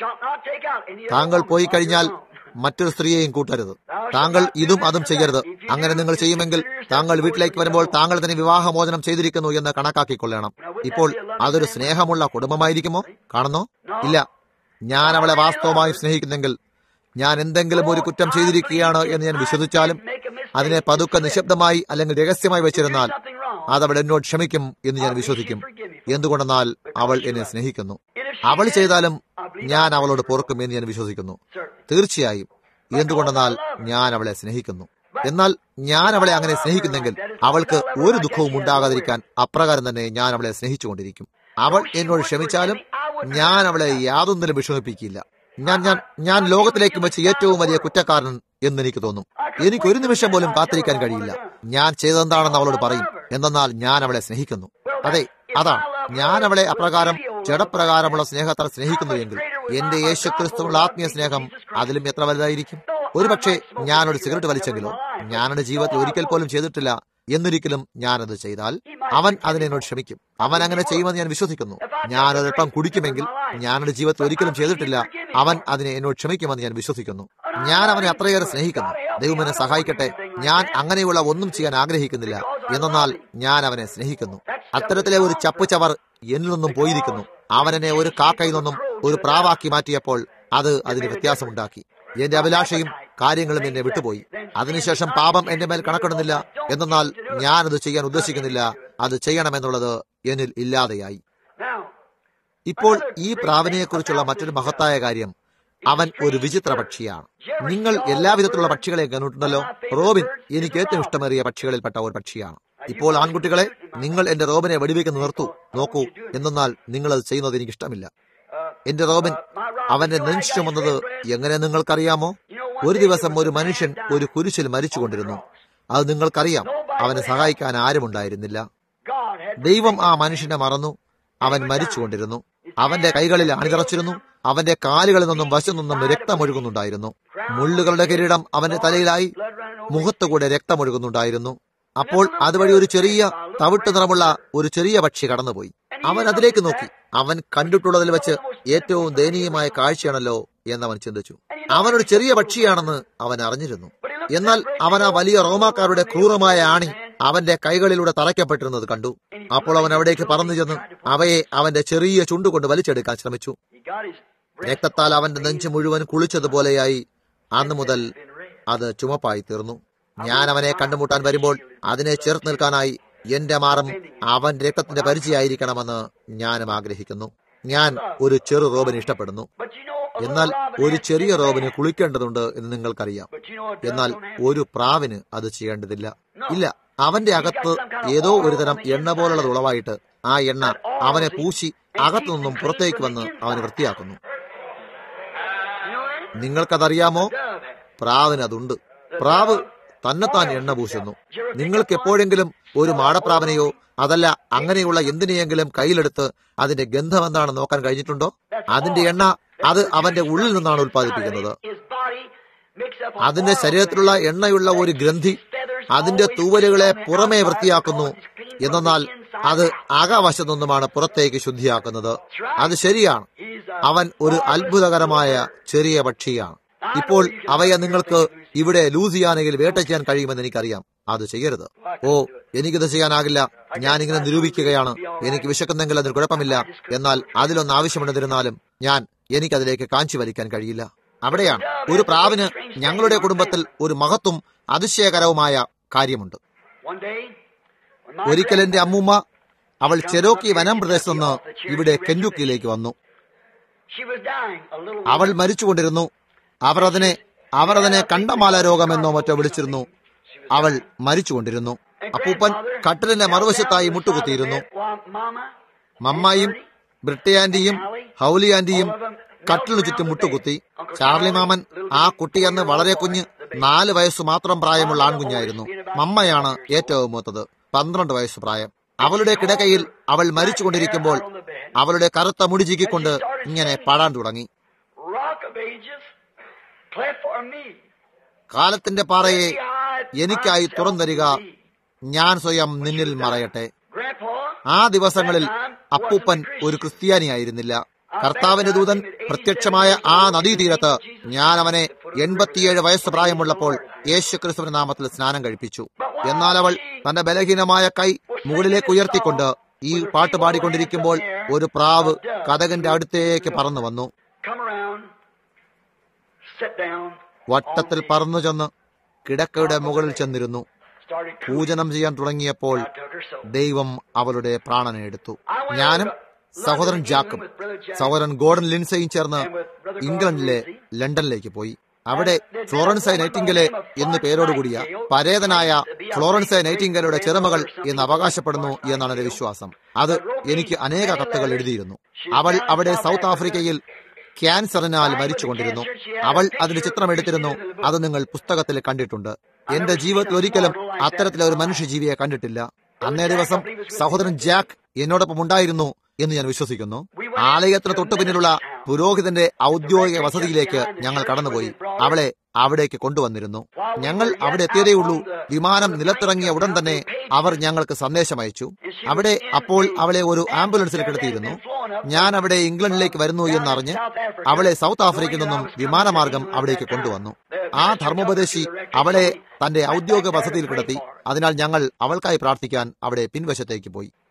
താങ്കൾ പോയി കഴിഞ്ഞാൽ മറ്റൊരു സ്ത്രീയെയും കൂട്ടരുത് താങ്കൾ ഇതും അതും ചെയ്യരുത് അങ്ങനെ നിങ്ങൾ ചെയ്യുമെങ്കിൽ താങ്കൾ വീട്ടിലേക്ക് വരുമ്പോൾ താങ്കൾ തന്നെ വിവാഹമോചനം ചെയ്തിരിക്കുന്നു എന്ന് കണക്കാക്കിക്കൊള്ളണം ഇപ്പോൾ അതൊരു സ്നേഹമുള്ള കുടുംബമായിരിക്കുമോ കാണുന്നോ ഇല്ല ഞാൻ അവളെ വാസ്തവമായി സ്നേഹിക്കുന്നെങ്കിൽ ഞാൻ എന്തെങ്കിലും ഒരു കുറ്റം ചെയ്തിരിക്കുകയാണ് എന്ന് ഞാൻ വിശ്വസിച്ചാലും അതിനെ പതുക്കെ നിശബ്ദമായി അല്ലെങ്കിൽ രഹസ്യമായി വെച്ചിരുന്നാൽ അതവൾ എന്നോട് ക്ഷമിക്കും എന്ന് ഞാൻ വിശ്വസിക്കും എന്തുകൊണ്ടെന്നാൽ അവൾ എന്നെ സ്നേഹിക്കുന്നു അവൾ ചെയ്താലും ഞാൻ അവളോട് പൊറുക്കും എന്ന് ഞാൻ വിശ്വസിക്കുന്നു തീർച്ചയായും എന്തുകൊണ്ടെന്നാൽ ഞാൻ അവളെ സ്നേഹിക്കുന്നു എന്നാൽ ഞാൻ അവളെ അങ്ങനെ സ്നേഹിക്കുന്നെങ്കിൽ അവൾക്ക് ഒരു ദുഃഖവും ഉണ്ടാകാതിരിക്കാൻ അപ്രകാരം തന്നെ ഞാൻ അവളെ സ്നേഹിച്ചുകൊണ്ടിരിക്കും അവൾ എന്നോട് ക്ഷമിച്ചാലും ഞാൻ അവളെ യാതൊന്നിലും വിഷമിപ്പിക്കില്ല ഞാൻ ഞാൻ ഞാൻ ലോകത്തിലേക്ക് വെച്ച് ഏറ്റവും വലിയ കുറ്റക്കാരൻ എന്ന് എനിക്ക് തോന്നും എനിക്ക് ഒരു നിമിഷം പോലും കാത്തിരിക്കാൻ കഴിയില്ല ഞാൻ ചെയ്തെന്താണെന്ന് അവളോട് പറയും എന്തെന്നാൽ ഞാൻ അവളെ സ്നേഹിക്കുന്നു അതെ അതാണ് ഞാൻ അവളെ അപ്രകാരം ജഡപ്രകാരമുള്ള സ്നേഹത്താൽ സ്നേഹിക്കുന്നു എങ്കിൽ എന്റെ യേശുക്രിസ്തുവുള്ള ആത്മീയ സ്നേഹം അതിലും എത്ര വലുതായിരിക്കും ഒരുപക്ഷെ ഞാനൊരു സിഗരറ്റ് വലിച്ചെങ്കിലോ ഞാനെന്റെ ജീവിതത്തിൽ ഒരിക്കൽ പോലും ചെയ്തിട്ടില്ല എന്നൊരിക്കലും ഞാനത് ചെയ്താൽ അവൻ അതിനെന്നോട് ക്ഷമിക്കും അവൻ അങ്ങനെ ചെയ്യുമെന്ന് ഞാൻ വിശ്വസിക്കുന്നു ഞാൻ ഒരൽപ്പം കുടിക്കുമെങ്കിൽ ഞാനെന്റെ ജീവിതത്തിൽ ഒരിക്കലും ചെയ്തിട്ടില്ല അവൻ അതിനെ എന്നോട് ക്ഷമിക്കുമെന്ന് ഞാൻ വിശ്വസിക്കുന്നു ഞാൻ അവനെ അത്രയേറെ സ്നേഹിക്കുന്നു ദൈവം എന്നെ സഹായിക്കട്ടെ ഞാൻ അങ്ങനെയുള്ള ഒന്നും ചെയ്യാൻ ആഗ്രഹിക്കുന്നില്ല എന്നാൽ ഞാൻ അവനെ സ്നേഹിക്കുന്നു അത്തരത്തിലെ ഒരു ചപ്പ് ചവർ എന്നിൽ നിന്നും പോയിരിക്കുന്നു അവൻ എന്നെ ഒരു കാക്കയിൽ നിന്നും ഒരു പ്രാവാക്കി മാറ്റിയപ്പോൾ അത് അതിന് വ്യത്യാസമുണ്ടാക്കി എന്റെ അഭിലാഷയും കാര്യങ്ങളും എന്നെ വിട്ടുപോയി അതിനുശേഷം പാപം എന്റെ മേൽ കണക്കിടുന്നില്ല എന്നാൽ ഞാനത് ചെയ്യാൻ ഉദ്ദേശിക്കുന്നില്ല അത് ചെയ്യണമെന്നുള്ളത് എന്നിൽ ഇല്ലാതെയായി Now, ഇപ്പോൾ ഈ പ്രാവിനെക്കുറിച്ചുള്ള മറ്റൊരു മഹത്തായ കാര്യം അവൻ ഒരു വിചിത്ര പക്ഷിയാണ് നിങ്ങൾ എല്ലാവിധത്തിലുള്ള പക്ഷികളെ കണ്ടിട്ടുണ്ടല്ലോ റോബിൻ എനിക്ക് ഏറ്റവും ഇഷ്ടമേറിയ പക്ഷികളിൽപ്പെട്ട ഒരു പക്ഷിയാണ് ഇപ്പോൾ ആൺകുട്ടികളെ നിങ്ങൾ എന്റെ റോബിനെ വെടിവെക്കുന്ന നിർത്തു നോക്കൂ എന്നാൽ നിങ്ങൾ അത് ചെയ്യുന്നത് എനിക്ക് ഇഷ്ടമില്ല എന്റെ റോബിൻ അവന്റെ നെഞ്ചു ചുമന്നത് എങ്ങനെ നിങ്ങൾക്കറിയാമോ ഒരു ദിവസം ഒരു മനുഷ്യൻ ഒരു കുരിശിൽ മരിച്ചുകൊണ്ടിരുന്നു അത് നിങ്ങൾക്കറിയാം അവനെ സഹായിക്കാൻ ആരുമുണ്ടായിരുന്നില്ല God had ദൈവം ആ മനുഷ്യനെ മറന്നു അവൻ മരിച്ചുകൊണ്ടിരുന്നു അവന്റെ കൈകളിൽ അണിതറച്ചിരുന്നു അവന്റെ കാലുകളിൽ നിന്നും വശം നിന്നും രക്തമൊഴുകുന്നുണ്ടായിരുന്നു മുള്ളുകളുടെ കിരീടം അവന്റെ തലയിലായി blood running over. മുഖത്തുകൂടെ രക്തമൊഴുകുന്നുണ്ടായിരുന്നു അപ്പോൾ അതുവഴി ഒരു ചെറിയ തവിട്ട് നിറമുള്ള ഒരു ചെറിയ പക്ഷി കടന്നുപോയി അവൻ അതിലേക്ക് നോക്കി അവൻ കണ്ടിട്ടുള്ളതിൽ വെച്ച് ഏറ്റവും ദയനീയമായ കാഴ്ചയാണല്ലോ എന്നവൻ ചിന്തിച്ചു അവനൊരു ചെറിയ പക്ഷിയാണെന്ന് അവൻ അറിഞ്ഞിരുന്നു എന്നാൽ അവൻ ആ വലിയ റോമാക്കാരുടെ ക്രൂരമായ ആണി അവന്റെ കൈകളിലൂടെ തറയ്ക്കപ്പെട്ടിരുന്നത് കണ്ടു അപ്പോൾ അവൻ അവിടേക്ക് പറന്നു ചെന്ന് അവയെ അവന്റെ ചെറിയ ചുണ്ടുകൊണ്ട് വലിച്ചെടുക്കാൻ ശ്രമിച്ചു He got his breath രക്തത്താൽ അവന്റെ നെഞ്ച് മുഴുവൻ കുളിച്ചതുപോലെയായി അന്നു മുതൽ അത് ചുമപ്പായി തീർന്നു ഞാൻ അവനെ കണ്ടുമുട്ടാൻ വരുമ്പോൾ അതിനെ ചേർത്ത് നിൽക്കാനായി എന്റെ മാറും അവൻ രക്തത്തിന്റെ പരിചയമായിരിക്കണമെന്ന് ഞാനും ആഗ്രഹിക്കുന്നു ഞാൻ ഒരു ചെറു റോബിനെ ഇഷ്ടപ്പെടുന്നു But you know, a എന്നാൽ little robin ഒരു has ചെറിയ six റോബിന് legs. കുളിക്കേണ്ടതുണ്ട് എന്ന് നിങ്ങൾക്കറിയാം But you know, a dove എന്നാൽ don't have ഒരു പ്രാവിന് അത് ചെയ്യേണ്ടതില്ല ഇല്ല അവന്റെ അകത്ത് ഏതോ ഒരു തരം എണ്ണ പോലുള്ളത് ഉളവായിട്ട് ആ എണ്ണ അവനെ പൂശി അകത്തു നിന്നും പുറത്തേക്ക് വന്ന് അവനെ വൃത്തിയാക്കുന്നു You know that? നിങ്ങൾക്കതറിയാമോ Dove has. പ്രാവിന് അതുണ്ട് പ്രാവ് തന്നെത്താൻ എണ്ണ പൂശുന്നു നിങ്ങൾക്ക് എപ്പോഴെങ്കിലും ഒരു മാടപ്രാവിനെയോ അതല്ല അങ്ങനെയുള്ള എന്തിനെയെങ്കിലും കയ്യിലെടുത്ത് അതിന്റെ ഗന്ധം എന്താണെന്ന് നോക്കാൻ കഴിഞ്ഞിട്ടുണ്ടോ അതിന്റെ എണ്ണ അത് അവന്റെ ഉള്ളിൽ നിന്നാണ് ഉൽപ്പാദിപ്പിക്കുന്നത് His body mixed up അതിന്റെ ശരീരത്തിലുള്ള എണ്ണയുള്ള ഒരു ഗ്രന്ഥി അതിന്റെ തൂവലുകളെ പുറമേ വൃത്തിയാക്കുന്നു എന്നാൽ അത് അകവശത്തു നിന്നുമാണ് പുറത്തേക്ക് ശുദ്ധിയാക്കുന്നത് അത് ശരിയാണ് അവൻ ഒരു അത്ഭുതകരമായ ചെറിയ പക്ഷിയാണ് ഇപ്പോൾ അവയെ നിങ്ങൾക്ക് ഇവിടെ ലൂസിയാനയിൽ വേട്ടയ്ക്കാൻ കഴിയുമെന്ന് എനിക്കറിയാം അത് ചെയ്യരുത് ഓ എനിക്കിത് ചെയ്യാനാകില്ല ഞാനിങ്ങനെ നിരൂപിക്കുകയാണ് എനിക്ക് വിശക്കുന്നെങ്കിൽ അതിന് കുഴപ്പമില്ല എന്നാൽ അതിലൊന്ന് ആവശ്യമുണ്ടെന്നിരുന്നാലും ഞാൻ എനിക്കതിലേക്ക് കാഞ്ചി വലിക്കാൻ കഴിയില്ല അവിടെയാണ് ഒരു പ്രാവിന് ഞങ്ങളുടെ കുടുംബത്തിൽ ഒരു മഹത്വം അതിശയകരവുമായ കാര്യമുണ്ട് One day, when my ഒരിക്കൽ എന്റെ അമ്മൂമ്മ അവൾ ചെരോക്കി വനം പ്രദേശത്ത് നിന്ന് ഇവിടെ കെൻഡുക്കിയിലേക്ക് വന്നു she was dying, a little അവൾ മരിച്ചുകൊണ്ടിരുന്നു അവർ അതിനെ അവർ അതിനെ കണ്ടമാല രോഗമെന്നോ മറ്റോ വിളിച്ചിരുന്നു അവൾ മരിച്ചുകൊണ്ടിരുന്നു അപ്പൂപ്പൻ കട്ടിലിന്റെ മറുവശത്തായി മുട്ടുകുത്തിയിരുന്നു While Mama മമ്മായും ബ്രിട്ടയാന്റിയും ഹൗലി ആന്റിയും കട്ടിലിനു ചുറ്റും മുട്ടുകുത്തി ചാർലി മാമൻ ആ കുട്ടിയെന്ന് വളരെ കുഞ്ഞ് നാല് വയസ്സ് മാത്രം പ്രായമുള്ള ആൺകുഞ്ഞായിരുന്നു മമ്മയാണ് ഏറ്റവും മൂത്തത് പന്ത്രണ്ട് വയസ്സ് പ്രായം അവളുടെ കിടക്കയിൽ അവൾ മരിച്ചുകൊണ്ടിരിക്കുമ്പോൾ അവളുടെ കറുത്ത മുടി ചീക്കിക്കൊണ്ട് ഇങ്ങനെ പാടാൻ തുടങ്ങി Rock of Ages, cleft for me. കാലത്തിന്റെ പാറയെ എനിക്കായി തുറന്നരിക ഞാൻ സ്വയം നിന്നിൽ മറയട്ടെ Grandpa, ആ ദിവസങ്ങളിൽ അപ്പൂപ്പൻ ഒരു ക്രിസ്ത്യാനിയായിരുന്നില്ല കർത്താവിന്റെ ദൂതൻ പ്രത്യക്ഷമായ ആ നദീതീരത്ത് ഞാൻ അവനെ എൺപത്തിയേഴ് വയസ്സ് പ്രായമുള്ളപ്പോൾ യേശു ക്രിസ്തുവിന്റെ നാമത്തിൽ സ്നാനം കഴിപ്പിച്ചു എന്നാൽ അവൾ തന്റെ ബലഹീനമായ കൈ മുകളിലേക്ക് ഉയർത്തിക്കൊണ്ട് ഈ പാട്ട് പാടിക്കൊണ്ടിരിക്കുമ്പോൾ ഒരു പ്രാവ് കഥകന്റെ അടുത്തേക്ക് പറന്നു വന്നു come around, sit down, വട്ടത്തിൽ പറന്നു ചെന്ന് കിടക്കയുടെ മുകളിൽ ചെന്നിരുന്നു started cooing. പൂജനം ചെയ്യാൻ തുടങ്ങിയപ്പോൾ I took her so. ദൈവം അവളുടെ പ്രാണനെ എടുത്തു ഞാനും സഹോദരൻ ജാക്കും സഹോദരൻ ഗോർഡൻ ലിൻസയും ചേർന്ന് ഇംഗ്ലണ്ടിലെ ലണ്ടനിലേക്ക് പോയി അവിടെ ഫ്ലോറൻസ് നൈറ്റിംഗലെ എന്ന് പേരോടുകൂടിയ പരേതനായ ഫ്ലോറൻസ് നൈറ്റിംഗലയുടെ ചെറുമകൾ എന്ന് അവകാശപ്പെടുന്നു എന്നാണ് എന്റെ വിശ്വാസം അത് എനിക്ക് അനേക കത്തുകൾ എഴുതിയിരുന്നു അവൾ അവിടെ സൗത്ത് ആഫ്രിക്കയിൽ ക്യാൻസറിനാൽ മരിച്ചുകൊണ്ടിരുന്നു അവൾ അതിന്റെ ചിത്രം എടുത്തിരുന്നു അത് നിങ്ങൾ പുസ്തകത്തിൽ കണ്ടിട്ടുണ്ട് എന്റെ ജീവിതത്തിൽ ഒരിക്കലും അത്തരത്തിലെ ഒരു മനുഷ്യജീവിയെ കണ്ടിട്ടില്ല അന്നേ ദിവസം സഹോദരൻ ജാക്ക് എന്നോടൊപ്പം ഉണ്ടായിരുന്നു എന്ന് ഞാൻ വിശ്വസിക്കുന്നു ആലയത്തിന് തൊട്ടു പിന്നിലുള്ള പുരോഹിതന്റെ ഔദ്യോഗിക വസതിയിലേക്ക് ഞങ്ങൾ കടന്നുപോയി അവളെ അവിടേക്ക് കൊണ്ടുവന്നിരുന്നു ഞങ്ങൾ അവിടെ എത്തിയതേയുള്ളൂ വിമാനം നിലത്തിറങ്ങിയ ഉടൻ തന്നെ അവർ ഞങ്ങൾക്ക് സന്ദേശം അയച്ചു അവിടെ അപ്പോൾ അവളെ ഒരു ആംബുലൻസിൽ കിടത്തിയിരുന്നു ഞാൻ അവിടെ ഇംഗ്ലണ്ടിലേക്ക് വരുന്നു എന്നറിഞ്ഞ് അവളെ സൗത്ത് ആഫ്രിക്കയിൽ നിന്നും വിമാനമാർഗം അവിടേക്ക് കൊണ്ടുവന്നു ആ ധർമ്മോപദേശി അവളെ തന്റെ ഔദ്യോഗിക വസതിയിൽ കിടത്തി അതിനാൽ ഞങ്ങൾ അവൾക്കായി പ്രാർത്ഥിക്കാൻ അവിടെ പിൻവശത്തേക്ക് പോയി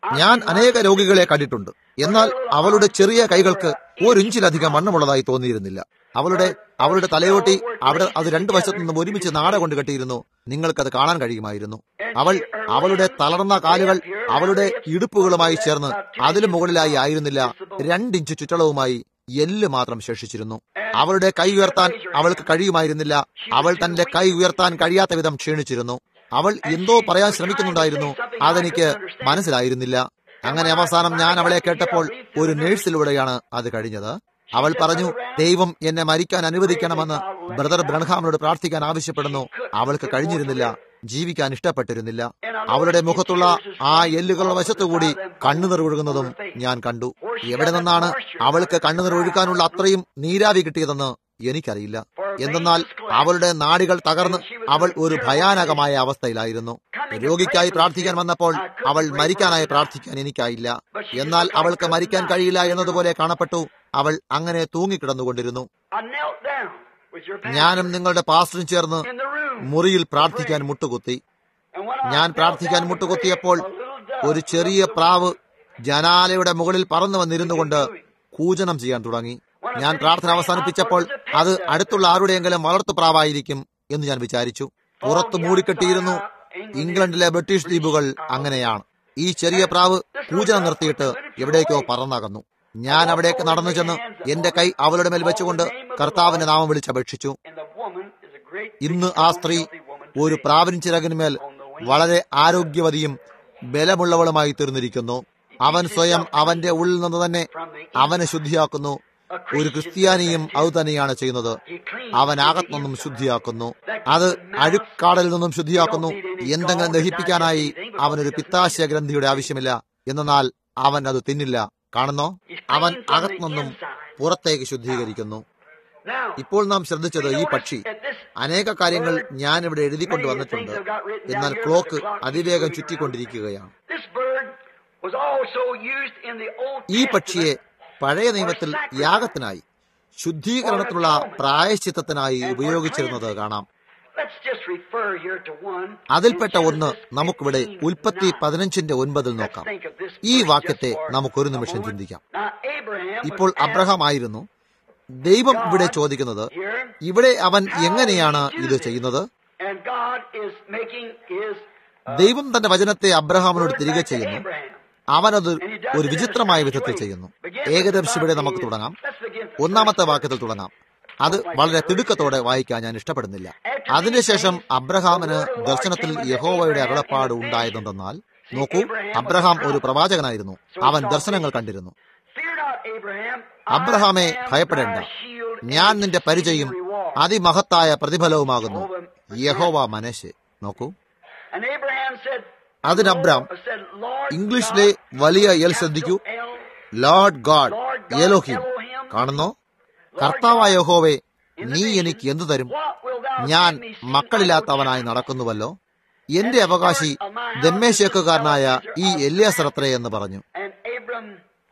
ഞാൻ അനേക രോഗികളെ കണ്ടിട്ടുണ്ട് എന്നാൽ അവളുടെ ചെറിയ കൈകൾക്ക് ഒരിഞ്ചിലധികം വണ്ണമുള്ളതായി തോന്നിയിരുന്നില്ല അവളുടെ അവളുടെ തലയോട്ടി അവിടെ അത് രണ്ടു വശത്തു നിന്നും ഒരുമിച്ച് നാട കൊണ്ട് കെട്ടിയിരുന്നു നിങ്ങൾക്കത് കാണാൻ കഴിയുമായിരുന്നു അവൾ അവളുടെ തളർന്ന കാലുകൾ അവളുടെ ഇടുപ്പുകളുമായി ചേർന്ന് അതിനു മുകളിലായി ആയിരുന്നില്ല രണ്ടിഞ്ച് ചുറ്റളവുമായി എല്ല് മാത്രം ശേഷിച്ചിരുന്നു അവളുടെ കൈ ഉയർത്താൻ അവൾക്ക് കഴിയുമായിരുന്നില്ല അവൾ തന്റെ കൈ ഉയർത്താൻ കഴിയാത്ത വിധം ക്ഷീണിച്ചിരുന്നു അവൾ എന്തോ പറയാൻ ശ്രമിക്കുന്നുണ്ടായിരുന്നു അതെനിക്ക് മനസ്സിലായിരുന്നില്ല അങ്ങനെ അവസാനം ഞാൻ അവളെ കേട്ടപ്പോൾ ഒരു നേഴ്സിലൂടെയാണ് അത് കഴിഞ്ഞത് അവൾ പറഞ്ഞു ദൈവം എന്നെ മരിക്കാൻ അനുവദിക്കണമെന്ന് ബ്രദർ ബ്രൺഹാമിനോട് പ്രാർത്ഥിക്കാൻ ആവശ്യപ്പെടുന്നു അവൾക്ക് കഴിഞ്ഞിരുന്നില്ല ജീവിക്കാൻ ഇഷ്ടപ്പെട്ടിരുന്നില്ല അവളുടെ മുഖത്തുള്ള ആ എല്ലുകളുടെ വശത്തുകൂടി കണ്ണുനീർ ഒഴുകുന്നതും ഞാൻ കണ്ടു എവിടെ നിന്നാണ് അവൾക്ക് കണ്ണുനീർ ഒഴുകാനുള്ള അത്രയും നീരാവി കിട്ടിയതെന്ന് എനിക്കറിയില്ല എന്തെന്നാൽ അവളുടെ നാടികൾ തകർന്ന് അവൾ ഒരു ഭയാനകമായ അവസ്ഥയിലായിരുന്നു രോഗിക്കായി പ്രാർത്ഥിക്കാൻ വന്നപ്പോൾ അവൾ മരിക്കാനായി പ്രാർത്ഥിക്കാൻ എനിക്കായില്ല എന്നാൽ അവൾക്ക് മരിക്കാൻ കഴിയില്ല എന്നതുപോലെ കാണപ്പെട്ടു അവൾ അങ്ങനെ തൂങ്ങിക്കിടന്നുകൊണ്ടിരുന്നു I knelt down with your pastor ഞാനും നിങ്ങളുടെ പാസ്റ്ററും ചേർന്ന് in the room. മുറിയിൽ പ്രാർത്ഥിക്കാൻ മുട്ടുകുത്തി And when I ഞാൻ knelt പ്രാർത്ഥിക്കാൻ down to മുട്ടുകുത്തിയപ്പോൾ pray, a little dove ഒരു ചെറിയ പ്രാവ് ജനാലയുടെ മുകളിൽ പറന്നു വന്നിരുന്നു കൊണ്ട് കൂജനം ചെയ്യാൻ തുടങ്ങി ഞാൻ പ്രാർത്ഥന അവസാനിപ്പിച്ചപ്പോൾ അത് അടുത്തുള്ള ആരുടെയെങ്കിലും വളർത്തു പ്രാവായിരിക്കും എന്ന് ഞാൻ വിചാരിച്ചു പുറത്ത് മൂടിക്കെട്ടിയിരുന്നു ഇംഗ്ലണ്ടിലെ ബ്രിട്ടീഷ് ദ്വീപുകൾ അങ്ങനെയാണ് ഈ ചെറിയ പ്രാവ് കൂജനം നിർത്തിയിട്ട് എവിടേക്കോ പറന്നകന്നു ഞാൻ അവിടേക്ക് നടന്നു ചെന്ന് എന്റെ കൈ അവളുടെ മേൽ വെച്ചുകൊണ്ട് കർത്താവിന്റെ നാമം വിളിച്ചപേക്ഷിച്ചു And the woman is a great ഇന്ന് ആ സ്ത്രീ ഒരു പ്രാവിൻ ചിറകിന്മേൽ വളരെ ആരോഗ്യവതിയും ബലമുള്ളവളുമായി തീർന്നിരിക്കുന്നു അവൻ സ്വയം അവന്റെ ഉള്ളിൽ നിന്ന് തന്നെ അവനെ ശുദ്ധിയാക്കുന്നു ഒരു ക്രിസ്ത്യാനിയും അത് തന്നെയാണ് ചെയ്യുന്നത് അവൻ അകത്തു നിന്നും ശുദ്ധിയാക്കുന്നു അത് അഴുക്കാടലിൽ നിന്നും ശുദ്ധിയാക്കുന്നു എന്തെങ്കിലും ദഹിപ്പിക്കാനായി അവനൊരു പിത്താശയ ഗ്രന്ഥിയുടെ ആവശ്യമില്ല എന്നാൽ അവൻ അത് തിന്നില്ല കാണുന്നോ അവൻ അകത്തു നിന്നും പുറത്തേക്ക് ശുദ്ധീകരിക്കുന്നു Now, ഇപ്പോൾ നാം ശ്രദ്ധിച്ചത് ഈ പക്ഷി അനേക കാര്യങ്ങൾ ഞാൻ ഇവിടെ എഴുതിക്കൊണ്ട് വന്നിട്ടുണ്ട് എന്നാൽ ക്ലോക്ക് അതിവേഗം ചുറ്റിക്കൊണ്ടിരിക്കുകയാണ് this bird was also used in the Old ഈ Testament പക്ഷിയെ പഴയ നിയമത്തിൽ യാഗത്തിനായി ശുദ്ധീകരണത്തിനുള്ള പ്രായശ്ചിത്തത്തിനായി ഉപയോഗിച്ചിരുന്നത് കാണാം Let's just refer here to one. അതിൽപ്പെട്ട in ഒന്ന് Genesis നമുക്കിവിടെ 15, ഉൽപ്പത്തി nine. പതിനഞ്ചിന്റെ ഒൻപതിൽ Let's നോക്കാം think of this ഈ verse വാക്യത്തെ just for നമുക്കൊരു a നിമിഷം moment. ചിന്തിക്കാം Now, Abraham was ഇപ്പോൾ asked അബ്രഹാം ആയിരുന്നു ദൈവം ഇവിടെ ചോദിക്കുന്നത് here, ഇവിടെ അവൻ എങ്ങനെയാണ് ഇത് ചെയ്യുന്നത് and God is making his uh, ദൈവം തന്റെ വചനത്തെ അബ്രഹാമിനോട് word തിരികെ back to ചെയ്യുന്നു Abraham. അവനത് And he does ഒരു it in a വിചിത്രമായ strange വിധത്തിൽ way. ചെയ്യുന്നു Begin with ഏകദർശി ഇവിടെ about നമുക്ക് the- തുടങ്ങാം Let's begin with ഒന്നാമത്തെ verse വാക്യത്തിൽ തുടങ്ങാം അത് വളരെ തിടുക്കത്തോടെ വായിക്കാൻ ഞാൻ ഇഷ്ടപ്പെടുന്നില്ല അതിനുശേഷം അബ്രഹാമിന് ദർശനത്തിൽ യഹോവയുടെ അരുളപ്പാട് ഉണ്ടായതെന്തെന്നാൽ നോക്കൂ അബ്രഹാം ഒരു പ്രവാചകനായിരുന്നു അവൻ ദർശനങ്ങൾ കണ്ടിരുന്നു Fear not, Abraham. അബ്രഹാമെ I am ഭയപ്പെടേണ്ട thy shield and ഞാൻ നിന്റെ പരിചയും reward. അതിമഹത്തായ പ്രതിഫലവുമാകുന്നു യഹോവ മനശെ നോക്കൂ And Abraham said, അതിന് അബ്രാം said, Lord ഇംഗ്ലീഷിലെ God, വലിയ എൽ ശ്രദ്ധിക്കൂ capital L, Lord God Lord God, Elohim Elohim, കാണുന്നോ കർത്താവായ യഹോവേ നീ എനിക്ക് എന്തു തരും what wilt thou ഞാൻ give me, seeing മക്കളില്ലാത്തവനായി നടക്കുന്നുവല്ലോ എന്റെ അവകാശി ദമ്മേശേക്കുകാരനായ ഈ എല്ലിയാസറത്രേ എന്ന് പറഞ്ഞു And Abram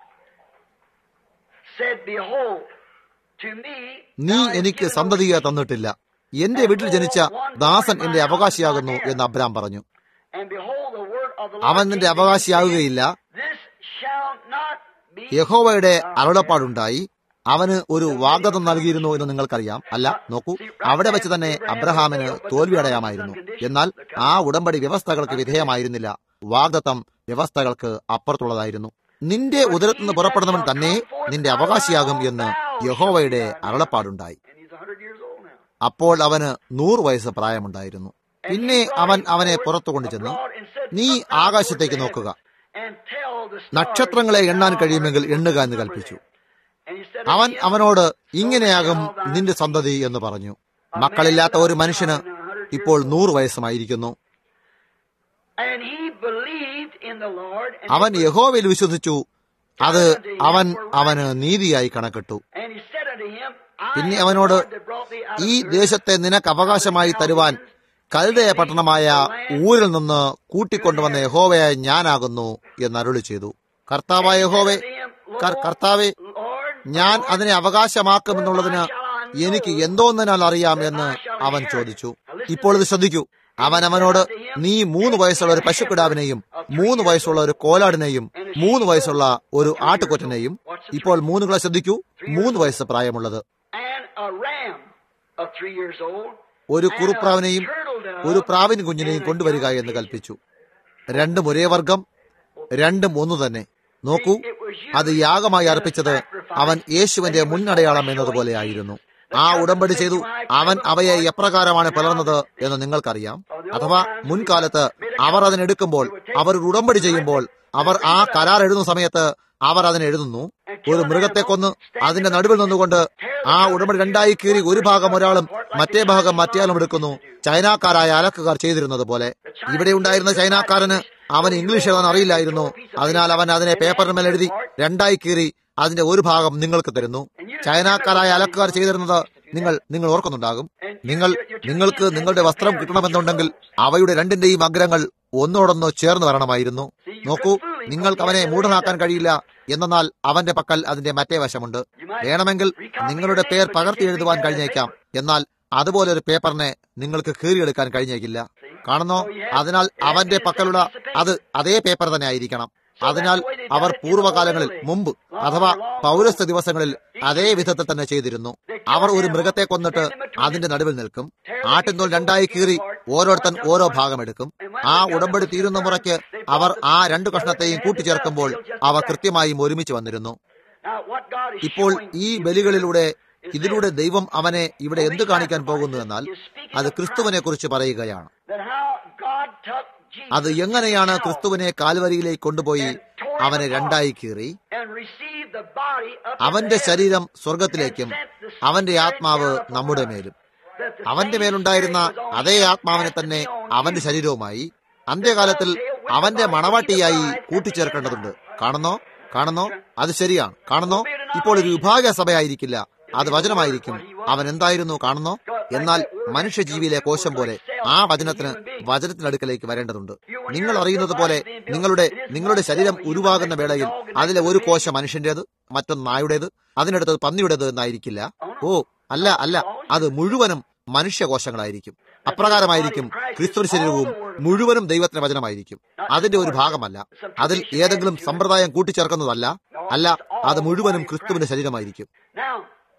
said, Behold, to me നീ thou hast എനിക്ക് given സന്തതിയെ തന്നിട്ടില്ല എന്റെ വീട്ടിൽ ജനിച്ച ദാസൻ എന്റെ അവകാശിയാകുന്നു എന്ന് അബ്രാം പറഞ്ഞു And behold, the word of the Lord അവൻ നിന്റെ came to me, അവകാശിയാകുകയില്ല This shall not be യഹോവയുടെ അരുളപ്പാടുണ്ടായി അവന് ഒരു വാഗ്ദത്തം നൽകിയിരുന്നു എന്ന് നിങ്ങൾക്കറിയാം അല്ല നോക്കൂ അവിടെ വെച്ച് തന്നെ അബ്രഹാമിന് തോൽവി അടയാമായിരുന്നു എന്നാൽ ആ ഉടമ്പടി വ്യവസ്ഥകൾക്ക് വിധേയമായിരുന്നില്ല വാഗ്ദത്തം വ്യവസ്ഥകൾക്ക് അപ്പുറത്തുള്ളതായിരുന്നു നിന്റെ ഉദരത്തിൽ നിന്ന് പുറപ്പെടുന്നവൻ തന്നെ നിന്റെ അവകാശിയാകും എന്ന് യഹോവയുടെ അരുളപ്പാടുണ്ടായി And he's a hundred years old now. അപ്പോൾ അവന് നൂറ് വയസ്സ് പ്രായമുണ്ടായിരുന്നു പിന്നെ അവൻ അവനെ പുറത്തു കൊണ്ടുചെന്നു നീ ആകാശത്തേക്ക് നോക്കുക And tell the stars നക്ഷത്രങ്ങളെ എണ്ണാൻ കഴിയുമെങ്കിൽ എണ്ണുക എന്ന് കൽപ്പിച്ചു അവൻ അവനോട് ഇങ്ങനെയാകും നിന്റെ സന്തതി എന്ന് പറഞ്ഞു മക്കളില്ലാത്ത ഒരു മനുഷ്യന് ഇപ്പോൾ നൂറ് വയസ്സുമായിരിക്കുന്നു And he believed in the Lord and അവൻ യഹോവയിൽ വിശ്വസിച്ചു അത് അവൻ അവന് നീതിയായി കണക്കിട്ടു And he said unto him, I പിന്നെ am the അവനോട് Lord that brought thee out ഈ of Ur ദേശത്തെ നിനക്ക് അവകാശമായി തരുവാൻ കൽദയ പട്ടണമായ ഊരിൽ നിന്ന് കൂട്ടിക്കൊണ്ടുവന്ന യഹോവയായ ഞാനാകുന്നു എന്ന് അരുളി ചെയ്തു കർത്താവായ യഹോവെ കർ- കർത്താവെ Lord, ഞാൻ അതിനെ അവകാശമാക്കുമെന്നുള്ളതിന് എനിക്ക് എന്തോന്നിനാൽ അറിയാം എന്ന് അവൻ ചോദിച്ചു ഇപ്പോൾ ഇത് ശ്രദ്ധിക്കൂ അവൻ അവനോട് നീ മൂന്ന് വയസ്സുള്ള ഒരു പശുക്കിടാവിനെയും മൂന്ന് വയസ്സുള്ള ഒരു കോലാടിനെയും മൂന്ന് വയസ്സുള്ള ഒരു ആട്ടുകൊറ്റനെയും ഇപ്പോൾ മൂന്നുകളെ ശ്രദ്ധിക്കൂ മൂന്ന് വയസ്സ് പ്രായമുള്ളത് and a ram of three years old, ഒരു കുറുപ്രാവിനെയും ഒരു പ്രാവിൻ കുഞ്ഞിനെയും കൊണ്ടുവരിക എന്ന് കൽപ്പിച്ചു രണ്ടും ഒരേ വർഗം രണ്ടും ഒന്നു തന്നെ നോക്കൂ അത് യാഗമായി അർപ്പിച്ചത് അവൻ യേശുവിന്റെ മുന്നടയാളം എന്നതുപോലെ ആയിരുന്നു ആ ഉടമ്പടി ചെയ്തു അവൻ അവയെ എപ്രകാരമാണ് പിളർന്നത് എന്ന് നിങ്ങൾക്കറിയാം അഥവാ മുൻകാലത്ത് അവർ അതിനെടുക്കുമ്പോൾ അവർ ഒരു ഉടമ്പടി ചെയ്യുമ്പോൾ അവർ ആ കരാർ എഴുതുന്ന സമയത്ത് അവർ അതിനെ എഴുതുന്നു ഒരു മൃഗത്തെ കൊന്ന് അതിന്റെ നടുവിൽ നിന്നുകൊണ്ട് ആ ഉടമ്പടി രണ്ടായി കീറി ഒരു ഭാഗം ഒരാളും മറ്റേ ഭാഗം മറ്റേയാളും എടുക്കുന്നു ചൈനക്കാരായ അലക്കുകാർ ചെയ്തിരുന്നത് പോലെ ഇവിടെ ഉണ്ടായിരുന്ന ചൈനക്കാരന് അവൻ ഇംഗ്ലീഷ് എഴുതാൻ അറിയില്ലായിരുന്നു അതിനാൽ അവൻ അതിനെ പേപ്പറിന്മേൽ എഴുതി രണ്ടായി കീറി അതിന്റെ ഒരു ഭാഗം നിങ്ങൾക്ക് തരുന്നു ചൈനക്കാരായ അലക്കുകാർ ചെയ്തിരുന്നത് നിങ്ങൾ നിങ്ങൾ ഓർക്കുന്നുണ്ടാകും നിങ്ങൾ നിങ്ങൾക്ക് നിങ്ങളുടെ വസ്ത്രം കിട്ടണമെന്നുണ്ടെങ്കിൽ അവയുടെ രണ്ടിന്റെയും അഗ്രങ്ങൾ ഒന്നോടൊന്ന് ചേർന്ന് വരണമായിരുന്നു നോക്കൂ നിങ്ങൾക്ക് അവനെ മൂഢനാക്കാൻ കഴിയില്ല എന്നാൽ അവന്റെ പക്കൽ അതിന്റെ മറ്റേ വശമുണ്ട് വേണമെങ്കിൽ നിങ്ങളുടെ പേർ പകർത്തി എഴുതുവാൻ കഴിഞ്ഞേക്കാം എന്നാൽ അതുപോലെ ഒരു പേപ്പറിനെ നിങ്ങൾക്ക് കീറിയെടുക്കാൻ കഴിഞ്ഞേക്കില്ല കാണുന്നോ അതിനാൽ അവന്റെ പക്കലുള്ള അത് അതേ പേപ്പർ തന്നെ ആയിരിക്കണം അതിനാൽ അവർ പൂർവ്വകാലങ്ങളിൽ മുമ്പ് അഥവാ പൗരസ്ത്യ ദിവസങ്ങളിൽ അതേ വിധത്തിൽ തന്നെ ചെയ്തിരുന്നു അവർ ഒരു മൃഗത്തെ കൊന്നിട്ട് അതിന്റെ നടുവിൽ നിൽക്കും ആട്ടിൻതോൽ രണ്ടായി കീറി ഓരോരുത്തൻ ഓരോ ഭാഗം എടുക്കും ആ ഉടമ്പടി തീരുന്ന മുറയ്ക്ക് അവർ ആ രണ്ടു കഷ്ണത്തെയും കൂട്ടിച്ചേർക്കുമ്പോൾ അവ കൃത്യമായും ഒരുമിച്ച് വന്നിരുന്നു Now, what God is ഇപ്പോൾ showing ഈ ബലികളിലൂടെ ഇതിലൂടെ ദൈവം അവനെ ഇവിടെ എന്ത് കാണിക്കാൻ പോകുന്നു എന്നാൽ അത് ക്രിസ്തുവിനെ കുറിച്ച് പറയുകയാണ് that how God took Jesus അത് എങ്ങനെയാണ് ക്രിസ്തുവിനെ കാൽവരിയിലേക്ക് കൊണ്ടുപോയി അവനെ രണ്ടായി കീറി and received the body up അവന്റെ into ശരീരം സ്വർഗത്തിലേക്കും അവന്റെ ആത്മാവ് നമ്മുടെ മേലും that the അവന്റെ same മേലുണ്ടായിരുന്ന spirit was on അതേ him ആത്മാവിനെ passed തന്നെ on അവന്റെ you. ശരീരവുമായി അന്ത്യകാലത്തിൽ അവന്റെ മണവാട്ടിയായി കൂട്ടിച്ചേർക്കേണ്ടതുണ്ട് കാണുന്നോ കാണുന്നോ അത് ശരിയാണ് കാണുന്നോ ഇപ്പോൾ ഒരു വിഭാഗ സഭയായിരിക്കില്ല അത് വചനമായിരിക്കും അവൻ എന്തായിരുന്നു കാണുന്നോ എന്നാൽ മനുഷ്യജീവിയിലെ കോശം പോലെ ആ വചനത്തിന് വചനത്തിനടുക്കലേക്ക് വരേണ്ടതുണ്ട് നിങ്ങൾ അറിയുന്നത് പോലെ നിങ്ങളുടെ നിങ്ങളുടെ ശരീരം ഉരുവാകുന്ന വേളയിൽ അതിലെ ഒരു കോശം മനുഷ്യന്റേത് മറ്റൊന്ന് നായുടേത് അതിനടുത്തത് പന്നിയുടേത് എന്നായിരിക്കില്ല ഓ അല്ല അല്ല അത് മുഴുവനും മനുഷ്യകോശങ്ങളായിരിക്കും അപ്രകാരമായിരിക്കും ക്രിസ്തു ശരീരവും മുഴുവനും ദൈവത്തിന്റെ വചനമായിരിക്കും അതിന്റെ ഒരു ഭാഗമല്ല അതിൽ ഏതെങ്കിലും സമ്പ്രദായം കൂട്ടിച്ചേർക്കുന്നതല്ല അല്ല അത് മുഴുവനും ക്രിസ്തുവിന്റെ ശരീരമായിരിക്കും Now,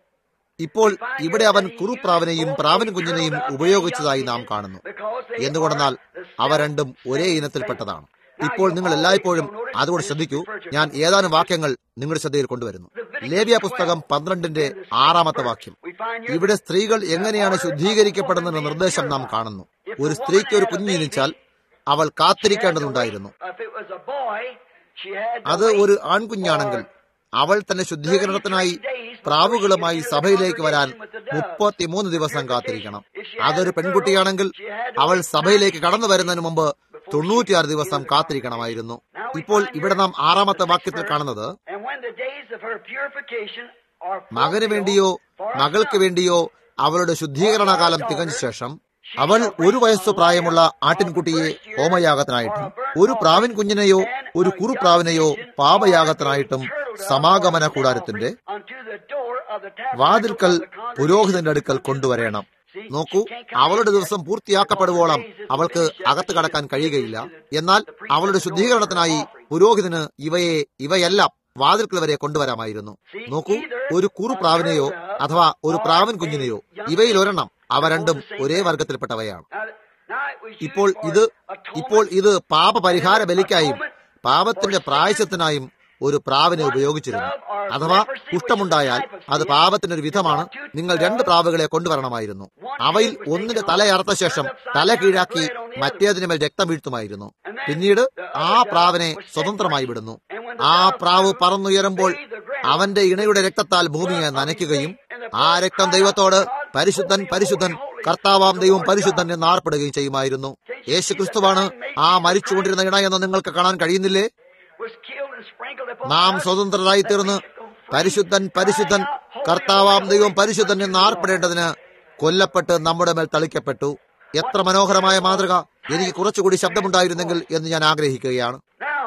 ഇപ്പോൾ ഇവിടെ അവൻ കുറുപ്രാവിനെയും പ്രാവൻ കുഞ്ഞിനെയും ഉപയോഗിച്ചതായി നാം കാണുന്നു because they എന്തുകൊണ്ടെന്നാൽ are the അവ രണ്ടും ഒരേ ഇനത്തിൽപ്പെട്ടതാണ് ഇപ്പോൾ നിങ്ങൾ എല്ലായ്പ്പോഴും അതുകൊണ്ട് ശ്രദ്ധിക്കൂ ഞാൻ ഏതാനും വാക്യങ്ങൾ നിങ്ങളുടെ ശ്രദ്ധയിൽ കൊണ്ടുവരുന്നു ലേവ്യ പുസ്തകം പന്ത്രണ്ടിന്റെ ആറാമത്തെ വാക്യം ഇവിടെ സ്ത്രീകൾ എങ്ങനെയാണ് ശുദ്ധീകരിക്കപ്പെടുന്ന നിർദ്ദേശം നാം കാണുന്നു ഒരു സ്ത്രീക്ക് ഒരു കുഞ്ഞ് ജനിച്ചാൽ അവൾ കാത്തിരിക്കേണ്ടതുണ്ടായിരുന്നു If it was a boy, she had to അത് wait ഒരു ആൺകുഞ്ഞാണെങ്കിൽ അവൾ തന്നെ ശുദ്ധീകരണത്തിനായി പ്രാവുകളുമായി സഭയിലേക്ക് വരാൻ മുപ്പത്തിമൂന്ന് ദിവസം കാത്തിരിക്കണം അതൊരു പെൺകുട്ടിയാണെങ്കിൽ അവൾ സഭയിലേക്ക് കടന്നു വരുന്നതിന് മുമ്പ് തൊണ്ണൂറ്റിയാറ് ദിവസം കാത്തിരിക്കണമായിരുന്നു ഇപ്പോൾ ഇവിടെ നാം ആറാമത്തെ വാക്യത്തിൽ കാണുന്നത് And when the days of her purification are മകന് വേണ്ടിയോ മകൾക്ക് വേണ്ടിയോ അവളുടെ ശുദ്ധീകരണ കാലം തികഞ്ഞ ശേഷം അവൾ ഒരു വയസ്സു പ്രായമുള്ള ആട്ടിൻകുട്ടിയെ ഹോമയാഗത്തിനായിട്ടും ഒരു പ്രാവിൻ കുഞ്ഞിനെയോ ഒരു കുറുപ്രാവിനെയോ പാപയാഗത്തിനായിട്ടും സമാഗമന കൂടാരത്തിന്റെ unto the door of the tabernacle വാതിൽക്കൽ of the congregation. പുരോഹിതന്റെ അടുക്കൽ കൊണ്ടുവരണം നോക്കൂ അവളുടെ ദിവസം പൂർത്തിയാക്കപ്പെടുവോളം അവൾക്ക് അകത്ത് കടക്കാൻ കഴിയുകയില്ല എന്നാൽ അവളുടെ ശുദ്ധീകരണത്തിനായി പുരോഹിതന് ഇവയെ ഇവയെല്ലാം വാതിൽക്കൽ വരെ കൊണ്ടുവരാമായിരുന്നു നോക്കൂ ഒരു കുറു പ്രാവിനെയോ അഥവാ ഒരു പ്രാവൻ കുഞ്ഞിനെയോ ഇവയിൽ ഒരെണ്ണം അവ രണ്ടും ഒരേ വർഗത്തിൽപ്പെട്ടവയാണ് Now, now it was used ഇപ്പോൾ for ഇത് atonement. ഇപ്പോൾ ഇത് പാപപരിഹാര ബലിക്കായും പാപത്തിന്റെ പ്രായശ്യത്തിനായും ഒരു പ്രാവിനെ ഉപയോഗിച്ചിരുന്നു അഥവാ കുഷ്ഠമുണ്ടായാൽ അത് പാപത്തിന്റെ ഒരു വിധമാണ് നിങ്ങൾ രണ്ട് പ്രാവുകളെ കൊണ്ടുവരണമായിരുന്നു അവയിൽ ഒന്നിന്റെ തലയറുത്ത ശേഷം തല കീഴാക്കി മറ്റേതിന് മേൽ രക്തം വീഴ്ത്തുമായിരുന്നു പിന്നീട് ആ പ്രാവിനെ സ്വതന്ത്രമായി വിടുന്നു ആ പ്രാവ് പറന്നുയരുമ്പോൾ അവന്റെ ഇണയുടെ രക്തത്താൽ ഭൂമിയെ നനയ്ക്കുകയും ആ രക്തം ദൈവത്തോട് പരിശുദ്ധൻ പരിശുദ്ധൻ കർത്താവാം ദൈവം പരിശുദ്ധൻ എന്ന് ആർപ്പെടുകയും ചെയ്യുമായിരുന്നു യേശു ക്രിസ്തുവാണ് ആ മരിച്ചുകൊണ്ടിരുന്ന ഇണ എന്ന് നിങ്ങൾക്ക് കാണാൻ കഴിയുന്നില്ലേ was killed and sprinkled upon നാം us. സ്വതന്ത്രരായി തീർന്ന് പരിശുദ്ധൻ പരിശുദ്ധൻ കർത്താവാം ദൈവം പരിശുദ്ധൻ എന്ന് ആർപ്പെടേണ്ടതിന് കൊല്ലപ്പെട്ട് നമ്മുടെ മേൽ തളിക്കപ്പെട്ടു എത്ര മനോഹരമായ മാതൃക എനിക്ക് കുറച്ചുകൂടി ശബ്ദമുണ്ടായിരുന്നെങ്കിൽ എന്ന് ഞാൻ ആഗ്രഹിക്കുകയാണ് Now,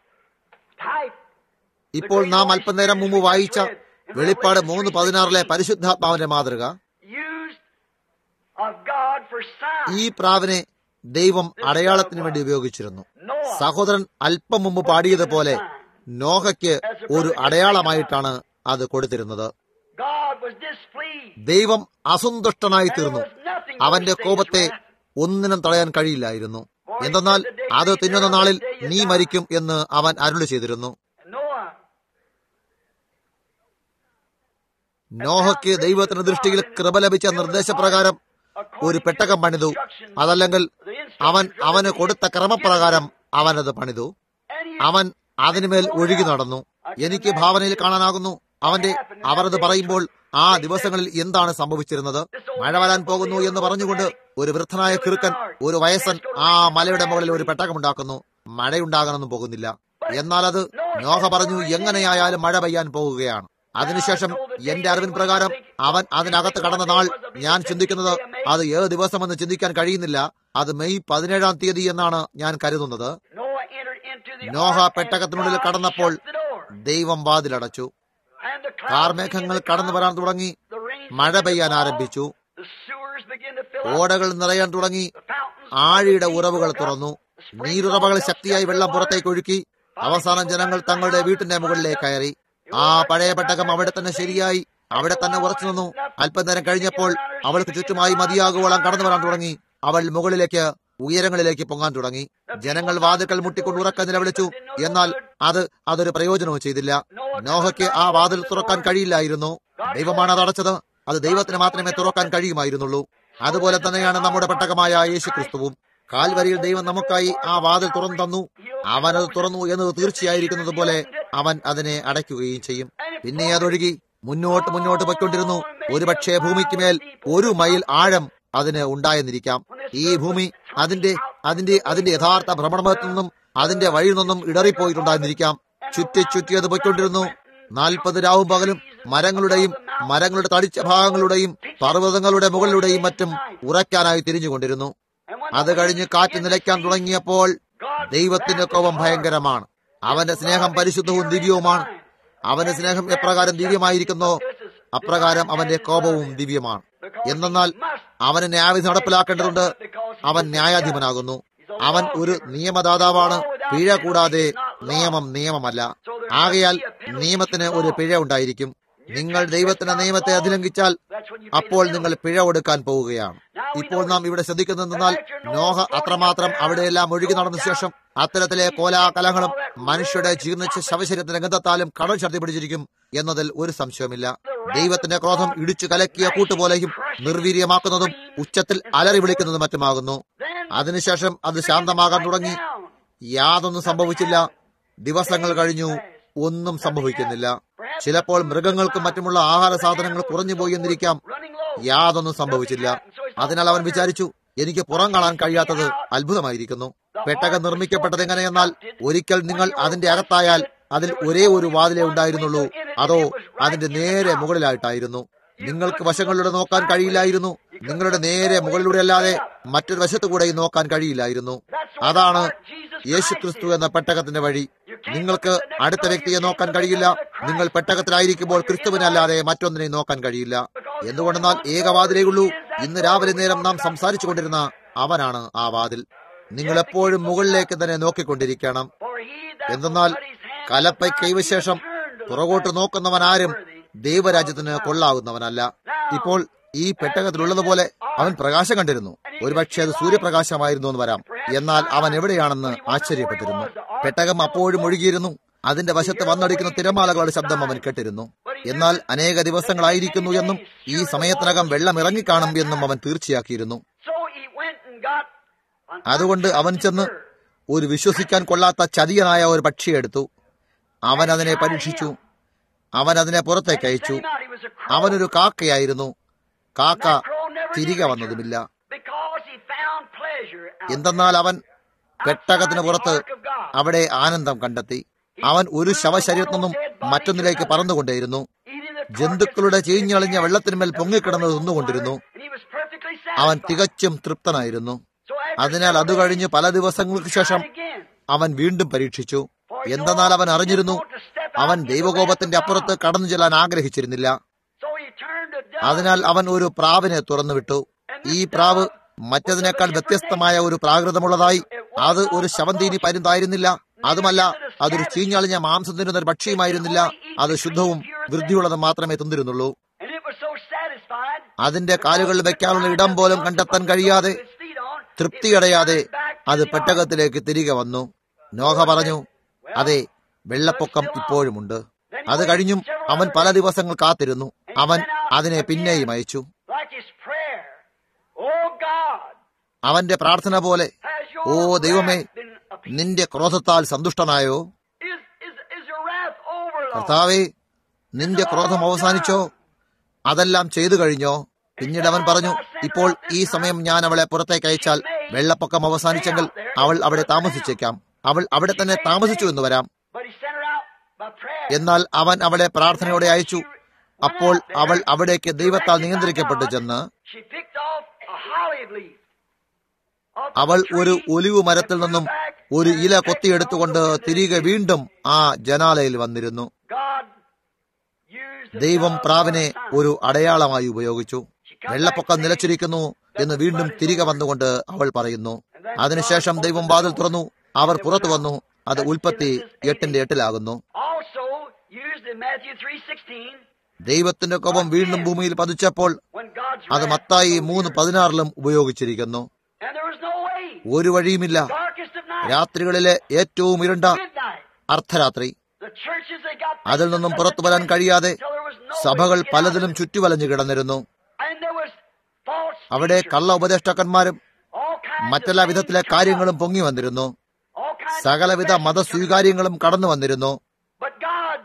type ഇപ്പോൾ നാം അല്പനേരം മുമ്പ് വായിച്ച വെളിപ്പാട് മൂന്ന് പതിനാറിലെ പരിശുദ്ധാത്മാവിന്റെ മാതൃക used of God for signs. ഈ പ്രാവിനെ ദൈവം അടയാളത്തിന് വേണ്ടി ഉപയോഗിച്ചിരുന്നു Noah സഹോദരൻ അല്പം മുമ്പ് പാടിയതുപോലെ നോഹയ്ക്ക് ഒരു അടയാളമായിട്ടാണ് അത് കൊടുത്തിരുന്നത് God was displeased. ദൈവം അസന്തുഷ്ടനായി There തീർന്നു was nothing അവന്റെ to stay his കോപത്തെ wrath. ഒന്നിനും തടയാൻ കഴിയില്ലായിരുന്നു എന്തെന്നാൽ അത് തിന്നുന്ന നാളിൽ നീ മരിക്കും എന്ന് അവൻ അരുളി ചെയ്തിരുന്നു Noah നോഹയ്ക്ക് ദൈവത്തിന്റെ ദൃഷ്ടിയിൽ കൃപ ലഭിച്ച നിർദ്ദേശപ്രകാരം ഒരു പെട്ടകം പണിതു അതല്ലെങ്കിൽ അവൻ അവന് കൊടുത്ത ക്രമപ്രകാരം അവൻ അത് പണിതു and he അവൻ അതിനുമേൽ ഒഴുകി നടന്നു എനിക്ക് ഭാവനയിൽ കാണാനാകുന്നു അവന്റെ അവർ അത് പറയുമ്പോൾ ആ ദിവസങ്ങളിൽ എന്താണ് സംഭവിച്ചിരുന്നത് മഴ വരാൻ പോകുന്നു എന്ന് പറഞ്ഞുകൊണ്ട് ഒരു വൃദ്ധനായ കിറുക്കൻ ഒരു വയസ്സൻ ആ മലയുടെ മുകളിൽ ഒരു പെട്ടകമുണ്ടാക്കുന്നു മഴയുണ്ടാകാനൊന്നും പോകുന്നില്ല എന്നാൽ അത് നോഹ പറഞ്ഞു എങ്ങനെയായാലും മഴ പെയ്യാൻ പോകുകയാണ് അതിനുശേഷം എന്റെ അറിവിൻ പ്രകാരം അവൻ അതിനകത്ത് കടന്ന നാൾ ഞാൻ ചിന്തിക്കുന്നത് അത് ഏത് ദിവസമെന്ന് ചിന്തിക്കാൻ കഴിയുന്നില്ല അത് മെയ് പതിനേഴാം തീയതി എന്നാണ് ഞാൻ കരുതുന്നത് Noah entered into the Noah ark, and പെട്ടകത്തിനുള്ളിൽ God കടന്നപ്പോൾ shut the door. ദൈവം വാതിലടച്ചു And the clouds കാർമേഘങ്ങൾ began to കടന്നു come, വരാൻ തുടങ്ങി the rain മഴ began to പെയ്യാൻ fall, ആരംഭിച്ചു the sewers began to fill up, ഓടകൾ നിറയാൻ തുടങ്ങി the fountains ആഴിയുടെ of the ഉറവുകൾ broke up, തുറന്നു the springs നീരുറവകൾ of ശക്തിയായി വെള്ളം പുറത്തേക്ക് ഒഴുക്കി അവസാനം ജനങ്ങൾ തങ്ങളുടെ വീട്ടിന്റെ മുകളിലേക്ക് കയറി ആ പഴയ പെട്ടകം അവിടെ തന്നെ ശരിയായി അവിടെ തന്നെ ഉറച്ചു നിന്നു അല്പനേരം കഴിഞ്ഞപ്പോൾ അവൾക്ക് ചുറ്റുമായി മതിയാകുവോളം കടന്നു വരാൻ തുടങ്ങി അവൾ മുകളിലേക്ക് ഉയരങ്ങളിലേക്ക് പൊങ്ങാൻ തുടങ്ങി ജനങ്ങൾ വാതിൽക്കൽ മുട്ടിക്കൊണ്ട് ഉറക്കം നിലവിളിച്ചു എന്നാൽ അത് അതൊരു പ്രയോജനവും ചെയ്തില്ല നോഹയ്ക്ക് ആ വാതിൽ തുറക്കാൻ കഴിയില്ലായിരുന്നു ദൈവമാണ് അത് അടച്ചത് അത് ദൈവത്തിന് മാത്രമേ തുറക്കാൻ കഴിയുമായിരുന്നുള്ളൂ അതുപോലെ തന്നെയാണ് നമ്മുടെ പെട്ടകമായ യേശു ക്രിസ്തുവും കാൽവരിയിൽ ദൈവം നമുക്കായി ആ വാതിൽ തുറന്നു തന്നു അവൻ അത് തുറന്നു എന്നത് തീർച്ചയായിരിക്കുന്നത് പോലെ അവൻ അതിനെ അടയ്ക്കുകയും ചെയ്യും പിന്നെ അതൊഴുകി മുന്നോട്ട് മുന്നോട്ട് പൊയ്ക്കൊണ്ടിരുന്നു ഒരുപക്ഷെ ഭൂമിക്ക് മേൽ ഒരു മൈൽ ആഴം അതിന് ഉണ്ടായെന്നിരിക്കാം ഈ ഭൂമി അതിന്റെ അതിന്റെ അതിന്റെ യഥാർത്ഥ ഭ്രമണത്തിൽ നിന്നും അതിന്റെ വഴിയിൽ നിന്നും ഇടറിപ്പോയിട്ടുണ്ടായിരുന്നിരിക്കാം ചുറ്റി ചുറ്റി അത് പൊയ്ക്കൊണ്ടിരുന്നു നാൽപ്പത് രാവും പകലും മരങ്ങളുടെയും മരങ്ങളുടെ തടിച്ച ഭാഗങ്ങളുടെയും പർവ്വതങ്ങളുടെ മുകളിലൂടെയും മറ്റും ഉറയ്ക്കാനായി തിരിഞ്ഞുകൊണ്ടിരുന്നു അത് കഴിഞ്ഞ് കാറ്റ് നിലയ്ക്കാൻ തുടങ്ങിയപ്പോൾ ദൈവത്തിന്റെ കോപം ഭയങ്കരമാണ് അവന്റെ സ്നേഹം പരിശുദ്ധവും ദിവ്യവുമാണ് അവന്റെ സ്നേഹം എപ്രകാരം ദിവ്യമായിരിക്കുന്നോ അപ്രകാരം അവന്റെ കോപവും ദിവ്യമാണ് എന്തെന്നാൽ അവന് ന്യായവിധി നടപ്പിലാക്കേണ്ടതുണ്ട് അവൻ ന്യായാധിപനാകുന്നു അവൻ ഒരു നിയമദാതാവാണ് പിഴ കൂടാതെ നിയമം നിയമമല്ല ആകയാൽ നിയമത്തിന് ഒരു പിഴ ഉണ്ടായിരിക്കും നിങ്ങൾ ദൈവത്തിന്റെ നിയമത്തെ അതിലംഘിച്ചാൽ അപ്പോൾ നിങ്ങൾ പിഴ കൊടുക്കാൻ പോവുകയാണ് ഇപ്പോൾ നാം ഇവിടെ ശ്രദ്ധിക്കുന്നതെന്നാൽ നോഹ അത്രമാത്രം അവിടെയെല്ലാം ഒഴുകി നടന്ന ശേഷം അത്തരത്തിലെ കോലാകലങ്ങളും മനുഷ്യരുടെ ജീർണിച്ച ശവശരീരത്തിന്റെ ഗന്ധത്താലും കടൽ ശക്തി പിടിച്ചിരിക്കും എന്നതിൽ ഒരു സംശയവുമില്ല ദൈവത്തിന്റെ ക്രോധം ഇടിച്ചു കലക്കിയ കൂട്ടുപോലെയും നിർവീര്യമാക്കുന്നതും ഉച്ചത്തിൽ അലറി വിളിക്കുന്നതും മറ്റുമാകുന്നു അതിനുശേഷം അത് ശാന്തമാകാൻ തുടങ്ങി യാതൊന്നും സംഭവിച്ചില്ല ദിവസങ്ങൾ കഴിഞ്ഞു ഒന്നും സംഭവിക്കുന്നില്ല ചിലപ്പോൾ മൃഗങ്ങൾക്കും മറ്റുമുള്ള ആഹാര സാധനങ്ങൾ കുറഞ്ഞുപോയി എന്നിരിക്കാം യാതൊന്നും സംഭവിച്ചില്ല അതിനാൽ അവൻ വിചാരിച്ചു എനിക്ക് പുറം കാണാൻ കഴിയാത്തത് അത്ഭുതമായിരിക്കുന്നു പെട്ടകം നിർമ്മിക്കപ്പെട്ടത് എങ്ങനെയെന്നാൽ ഒരിക്കൽ നിങ്ങൾ അതിന്റെ അകത്തായാൽ അതിൽ ഒരേ ഒരു വാതിലേ ഉണ്ടായിരുന്നുള്ളൂ അതോ അതിന്റെ നേരെ മുകളിലായിട്ടായിരുന്നു നിങ്ങൾക്ക് വശങ്ങളിലൂടെ നോക്കാൻ കഴിയില്ലായിരുന്നു നിങ്ങളുടെ നേരെ മുകളിലൂടെ അല്ലാതെ മറ്റൊരു വശത്തു കൂടെയും നോക്കാൻ കഴിയില്ലായിരുന്നു അതാണ് യേശുക്രിസ്തു എന്ന പെട്ടകത്തിന്റെ വഴി നിങ്ങൾക്ക് അടുത്ത വ്യക്തിയെ നോക്കാൻ കഴിയില്ല നിങ്ങൾ പെട്ടകത്തിലായിരിക്കുമ്പോൾ ക്രിസ്തുവിനല്ലാതെ മറ്റൊന്നിനെയും നോക്കാൻ കഴിയില്ല എന്തുകൊണ്ടെന്നാൽ ഏകവാതിലേ ഉള്ളൂ ഇന്ന് രാവിലെ നേരം നാം സംസാരിച്ചു കൊണ്ടിരുന്ന അവനാണ് ആ വാതിൽ നിങ്ങൾ എപ്പോഴും മുകളിലേക്ക് തന്നെ നോക്കിക്കൊണ്ടിരിക്കണം എന്തെന്നാൽ കലപ്പ കൈവശേഷം പുറകോട്ട് നോക്കുന്നവൻ ആരും ദൈവരാജ്യത്തിന് കൊള്ളാവുന്നവനല്ല ഇപ്പോൾ ഈ പെട്ടകത്തിലുള്ളതുപോലെ അവൻ പ്രകാശം കണ്ടിരുന്നു ഒരുപക്ഷെ അത് സൂര്യപ്രകാശമായിരുന്നു എന്ന് വരാം എന്നാൽ അവൻ എവിടെയാണെന്ന് ആശ്ചര്യപ്പെട്ടിരുന്നു പെട്ടകം അപ്പോഴും ഒഴുകിയിരുന്നു അതിന്റെ വശത്ത് വന്നടിക്കുന്ന തിരമാലകളുടെ ശബ്ദം അവൻ കേട്ടിരുന്നു എന്നാൽ അനേക ദിവസങ്ങളായിരിക്കുന്നു എന്നും ഈ സമയത്തിനകം വെള്ളം ഇറങ്ങിക്കാണും എന്നും അവൻ തീർച്ചയാക്കിയിരുന്നു അതുകൊണ്ട് അവൻ ചെന്ന് ഒരു വിശ്വസിക്കാൻ കൊള്ളാത്ത ചതിയനായ ഒരു പക്ഷിയെടുത്തു അവൻ അതിനെ പരീക്ഷിച്ചു അവൻ അതിനെ പുറത്തേക്ക് അയച്ചു അവനൊരു കാക്കയായിരുന്നു കാക്ക തിരികെ വന്നതുമില്ല എന്തെന്നാൽ അവൻ പെട്ടകത്തിന് പുറത്ത് അവിടെ ആനന്ദം കണ്ടെത്തി അവൻ ഒരു ശവശരീരത്തിൽ നിന്നും മറ്റൊന്നിലേക്ക് പറന്നുകൊണ്ടേയിരുന്നു ജന്തുക്കളുടെ ചീഞ്ഞളിഞ്ഞ വെള്ളത്തിന്മേൽ പൊങ്ങിക്കിടന്നത് തിന്നുകൊണ്ടിരുന്നു അവൻ തികച്ചും തൃപ്തനായിരുന്നു അതിനാൽ അത് കഴിഞ്ഞ് പല ദിവസങ്ങൾക്ക് ശേഷം അവൻ വീണ്ടും പരീക്ഷിച്ചു എന്തെന്നാൽ അവൻ അറിഞ്ഞിരുന്നു അവൻ ദൈവകോപത്തിന്റെ അപ്പുറത്ത് കടന്നു ചെല്ലാൻ ആഗ്രഹിച്ചിരുന്നില്ല അതിനാൽ അവൻ ഒരു പ്രാവിനെ തുറന്നുവിട്ടു ഈ പ്രാവ് മറ്റതിനേക്കാൾ വ്യത്യസ്തമായ ഒരു പ്രാകൃതമുള്ളതായി അത് ഒരു ശവന്തീനി പരുന്തായിരുന്നില്ല അതുമല്ല അതൊരു ചീഞ്ഞളിഞ്ഞ മാംസം തിന്നുന്ന ഒരു ഭക്ഷ്യമായിരുന്നില്ല അത് ശുദ്ധവും വൃദ്ധിയുള്ളതും മാത്രമേ തിന്നിരുന്നുള്ളൂ And it was so satisfied. അതിന്റെ കാലുകളിൽ വെക്കാനുള്ള ഇടം പോലും കണ്ടെത്താൻ കഴിയാതെ its feet on, തൃപ്തിയടയാതെ അത് പെട്ടകത്തിലേക്ക് തിരികെ വന്നു നോഹ പറഞ്ഞു അതെ വെള്ളപ്പൊക്കം ഇപ്പോഴുമുണ്ട് അത് കഴിഞ്ഞും അവൻ പല ദിവസങ്ങൾ കാത്തിരുന്നു അവൻ അതിനെ പിന്നെയും അയച്ചു like his prayer. Oh God, അവന്റെ പ്രാർത്ഥന പോലെ has your ഓ ദൈവമേ wrath been appeased? നിന്റെ ക്രോധത്താൽ സന്തുഷ്ടനായോ Is, is, is your wrath over, Lord? കർത്താവേ നിന്റെ ക്രോധം അവസാനിച്ചോ അതെല്ലാം ചെയ്തു കഴിഞ്ഞോ പിന്നീട് അവൻ പറഞ്ഞു ഇപ്പോൾ ഈ സമയം ഞാൻ അവളെ പുറത്തേക്ക് അയച്ചാൽ വെള്ളപ്പൊക്കം അവസാനിച്ചെങ്കിൽ അവൾ അവിടെ താമസിച്ചേക്കാം അവൾ അവിടെ തന്നെ താമസിച്ചു എന്ന് വരാം But he sent her out by prayer. എന്നാൽ അവൻ അവളെ പ്രാർത്ഥനയോടെ അയച്ചു അപ്പോൾ അവൾ അവിടേക്ക് ദൈവത്താൽ നിയന്ത്രിക്കപ്പെട്ടു ചെന്ന് She picked off a holly leaf. off the അവൾ ഒരു tree, ഒലിവു മരത്തിൽ നിന്നും ഒരു ഇല കൊത്തിയെടുത്തുകൊണ്ട് തിരികെ വീണ്ടും ആ ജനാലയിൽ വന്നിരുന്നു God used the ദൈവം dove പ്രാവിനെ for a sign. ഒരു അടയാളമായി ഉപയോഗിച്ചു വെള്ളപ്പൊക്കം നിലച്ചിരിക്കുന്നു എന്ന് വീണ്ടും തിരികെ വന്നുകൊണ്ട് അവൾ പറയുന്നു അതിനുശേഷം ദൈവം വാതിൽ തുറന്നു അവർ പുറത്തു വന്നു അത് ഉൽപ്പത്തി എട്ടിന്റെ എട്ടിലാകുന്നു Also used in Matthew 3:16 ദൈവത്തിന്റെ കോപം വീണ്ടും ഭൂമിയിൽ പതിച്ചപ്പോൾ when God's അത് wrath മത്തായി was മൂന്ന് over. പതിനാറിലും ഉപയോഗിച്ചിരിക്കുന്നു And there was no way. ഒരു വഴിയുമില്ല Darkest of night. രാത്രികളിലെ ഏറ്റവും ഇരുണ്ട Midnight. അർദ്ധരാത്രി The churches they got അതിൽ നിന്നും പുറത്തു വരാൻ കഴിയാതെ till there was no സഭകൾ way to get പലതിലും out of it. ചുറ്റുവലഞ്ഞു കിടന്നിരുന്നു And there was false അവിടെ teachers. കള്ള ഉപദേഷ്ടാക്കന്മാരും All kinds മറ്റെല്ലാ of വിധത്തിലെ things come കാര്യങ്ങളും up. പൊങ്ങി വന്നിരുന്നു All kinds of സകലവിധ professions come മതസ്വീകാര്യങ്ങളും കടന്നു വന്നിരുന്നു up. But God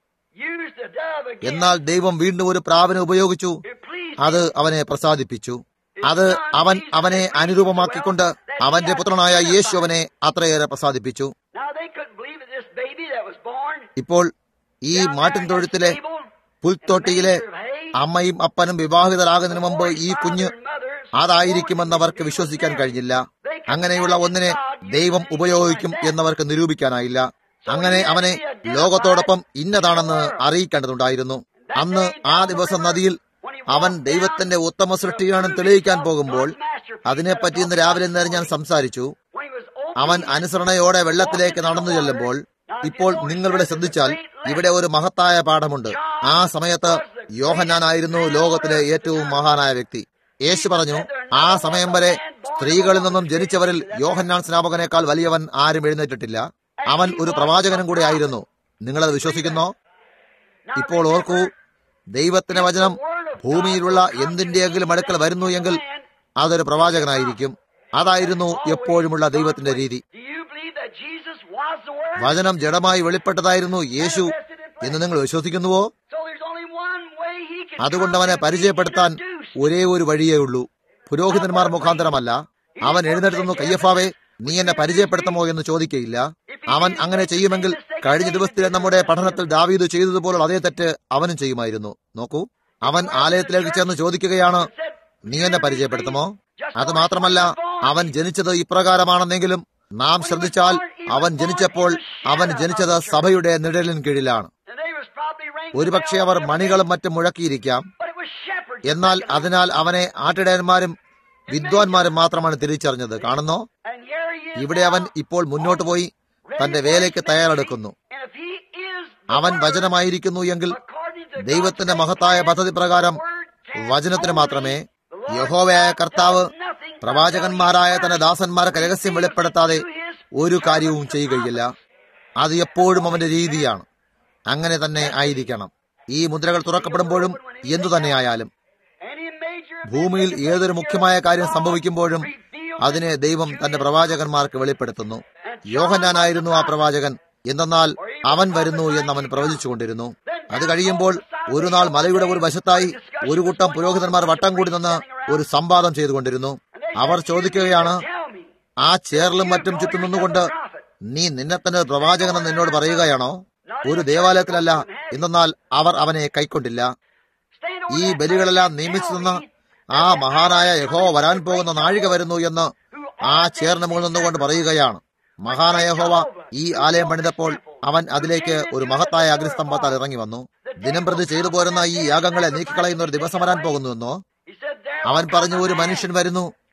used the dove again. എന്നാൽ ദൈവം വീണ്ടും ഒരു പ്രാവിനെ ഉപയോഗിച്ചു It pleased അത് അവനെ പ്രസാദിപ്പിച്ചു അത് അവൻ അവനെ അനുരൂപമാക്കിക്കൊണ്ട് അവന്റെ പുത്രനായ യേശു അവനെ അത്രയേറെ പ്രസാദിപ്പിച്ചു Now they couldn't believe that this baby that was born ഇപ്പോൾ ഈ down there മാട്ടിൻ in that തൊഴുത്തിലെ stable, പുൽത്തൊട്ടിയിലെ in the manger of hay, അമ്മയും അപ്പനും വിവാഹിതരാകുന്നതിന് മുമ്പ് before his ഈ father കുഞ്ഞ് and mother അതായിരിക്കുമെന്ന് swore അവർക്ക് that he വിശ്വസിക്കാൻ was കഴിഞ്ഞില്ല They could അങ്ങനെയുള്ള imagine ഒന്നിനെ God using ദൈവം anything ഉപയോഗിക്കും like that. എന്നവർക്ക് നിരൂപിക്കാനായില്ല അങ്ങനെ അവനെ ലോകത്തോടൊപ്പം ഇന്നതാണെന്ന് അറിയിക്കേണ്ടതുണ്ടായിരുന്നു അന്ന് ആ ദിവസം നദിയിൽ അവൻ ദൈവത്തിന്റെ ഉത്തമ സൃഷ്ടിയാണെന്ന് തെളിയിക്കാൻ പോകുമ്പോൾ അതിനെപ്പറ്റി ഇന്ന് രാവിലെ നേരം ഞാൻ സംസാരിച്ചു When he was opening അവൻ അനുസരണയോടെ വെള്ളത്തിലേക്ക് നടന്നു ചെല്ലുമ്പോൾ ഇപ്പോൾ നിങ്ങളിവിടെ ശ്രദ്ധിച്ചാൽ ഇവിടെ ഒരു മഹത്തായ പാഠമുണ്ട് ആ സമയത്ത് യോഹന്നാനായിരുന്നു ലോകത്തിലെ ഏറ്റവും മഹാനായ വ്യക്തി യേശു പറഞ്ഞു ആ സമയം വരെ സ്ത്രീകളിൽ നിന്നും ജനിച്ചവരിൽ യോഹന്നാൻ സ്നാപകനേക്കാൾ വലിയവൻ ആരും എഴുന്നേറ്റിട്ടില്ല അവൻ ഒരു പ്രവാചകനും കൂടെ ആയിരുന്നു നിങ്ങളത് വിശ്വസിക്കുന്നോ Now ഇപ്പോൾ ഓർക്കൂ ദൈവത്തിന്റെ വചനം ഭൂമിയിലുള്ള എന്തിന്റെയെങ്കിലും അടുക്കൽ വരുന്നു എങ്കിൽ അതൊരു പ്രവാചകനായിരിക്കും അതായിരുന്നു എപ്പോഴുമുള്ള ദൈവത്തിന്റെ രീതി Do you believe that Jesus was the Word? വചനം ജഡമായി വെളിപ്പെട്ടതായിരുന്നു യേശു എന്ന് നിങ്ങൾ വിശ്വസിക്കുന്നുവോ So there's only one way he can അതുകൊണ്ട് അവനെ come and പരിചയപ്പെടുത്താൻ be introduced. ഒരേ ഒരു വഴിയേ ഉള്ളൂ പുരോഹിതന്മാർ മുഖാന്തരമല്ല അവൻ എഴുന്നേറ്റുന്നു കയ്യഫാവേ നീ എന്നെ പരിചയപ്പെടുത്തമോ എന്ന് ചോദിക്കയില്ല അവൻ അങ്ങനെ ചെയ്യുമെങ്കിൽ കഴിഞ്ഞ ദിവസത്തിലെ നമ്മുടെ പഠനത്തിൽ ദാവീദ് ചെയ്തതുപോലുള്ള അതേ തെറ്റ് അവനും ചെയ്യുമായിരുന്നു നോക്കൂ അവൻ ആലയത്തിലേക്ക് ചെന്ന് ചോദിക്കുകയാണ് നീ എന്നെ പരിചയപ്പെടുത്തുമോ അത് മാത്രമല്ല അവൻ ജനിച്ചത് ഇപ്രകാരമാണെന്നെങ്കിലും നാം ശ്രദ്ധിച്ചാൽ അവൻ ജനിച്ചപ്പോൾ അവൻ ജനിച്ചത് സഭയുടെ നിഴലിൻ കീഴിലാണ് And they was probably ringing ഒരുപക്ഷെ the അവർ bell, മണികളും മറ്റും മുഴക്കിയിരിക്കാം but it was shepherds. എന്നാൽ അതിനാൽ അവനെ ആട്ടിടയന്മാരും വിദ്വാൻമാരും മാത്രമാണ് തിരിച്ചറിഞ്ഞത് കാണുന്നോ And here he is ഇവിടെ അവൻ now, ഇപ്പോൾ മുന്നോട്ട് പോയി തന്റെ വേലയ്ക്ക് തയ്യാറെടുക്കുന്നു and if he is the അവൻ Word, വചനമായിരിക്കുന്നു എങ്കിൽ according to ദൈവത്തിന്റെ God's മഹത്തായ plan, പദ്ധതി പ്രകാരം the Word can വചനത്തിന് only മാത്രമേ the Lord യഹോവയായ God കർത്താവ് does nothing but പ്രവാചകന്മാരായ തന്റെ ദാസന്മാർക്ക് രഹസ്യം വെളിപ്പെടുത്താതെ to his ഒരു കാര്യവും ചെയ്യുകയില്ല അത് എപ്പോഴും അവന്റെ രീതിയാണ് അങ്ങനെ തന്നെ ആയിരിക്കണം ഈ മുദ്രകൾ തുറക്കപ്പെടുമ്പോഴും എന്തു തന്നെയായാലും any major ഭൂമിയിൽ ഏതൊരു മുഖ്യമായ കാര്യം സംഭവിക്കുമ്പോഴും അതിനെ ദൈവം തന്റെ പ്രവാചകന്മാർക്ക് വെളിപ്പെടുത്തുന്നു യോഹന്നാനായിരുന്നു ആ പ്രവാചകൻ എന്തെന്നാൽ അവൻ വരുന്നു എന്ന് അവൻ പ്രവചിച്ചുകൊണ്ടിരുന്നു അത് കഴിയുമ്പോൾ ഒരു നാൾ മലയുടെ ഒരു വശത്തായി ഒരു കൂട്ടം പുരോഹിതന്മാർ വട്ടം കൂടി നിന്ന് ഒരു സംവാദം ചെയ്തുകൊണ്ടിരുന്നു അവർ ചോദിക്കുകയാണ് tell me ആ ചേറിലും മറ്റും ചുറ്റും നിന്നുകൊണ്ട് നീ നിന്നെ തന്നെ ഒരു പ്രവാചകനെന്ന് എന്നോട് പറയുകയാണോ ഒരു ദേവാലയത്തിലല്ല എന്തെന്നാൽ അവർ അവനെ കൈക്കൊണ്ടില്ല stand ഈ over that ബലികളെല്ലാം place, നിയമിച്ചു tell നിന്ന് me ആ മഹാനായ യഹോ വരാൻ പോകുന്ന നാഴിക വരുന്നു എന്ന് ആ ചേർന്ന് മുകളിൽ നിന്നുകൊണ്ട് പറയുകയാണ് മഹാനായ യഹോവ ഈ ആലയം പണിതപ്പോൾ അവൻ അതിലേക്ക് ഒരു മഹത്തായ അഗ്നിസ്തംഭത്താൽ ഇറങ്ങി വന്നു ദിനം പ്രതി ചെയ്തു പോരുന്ന ഈ യാഗങ്ങളെ നീക്കിക്കളയുന്ന ഒരു ദിവസം വരാൻ പോകുന്നുവെന്നോ he said there അവൻ will പറഞ്ഞു come a ഒരു man മനുഷ്യൻ വരുന്നു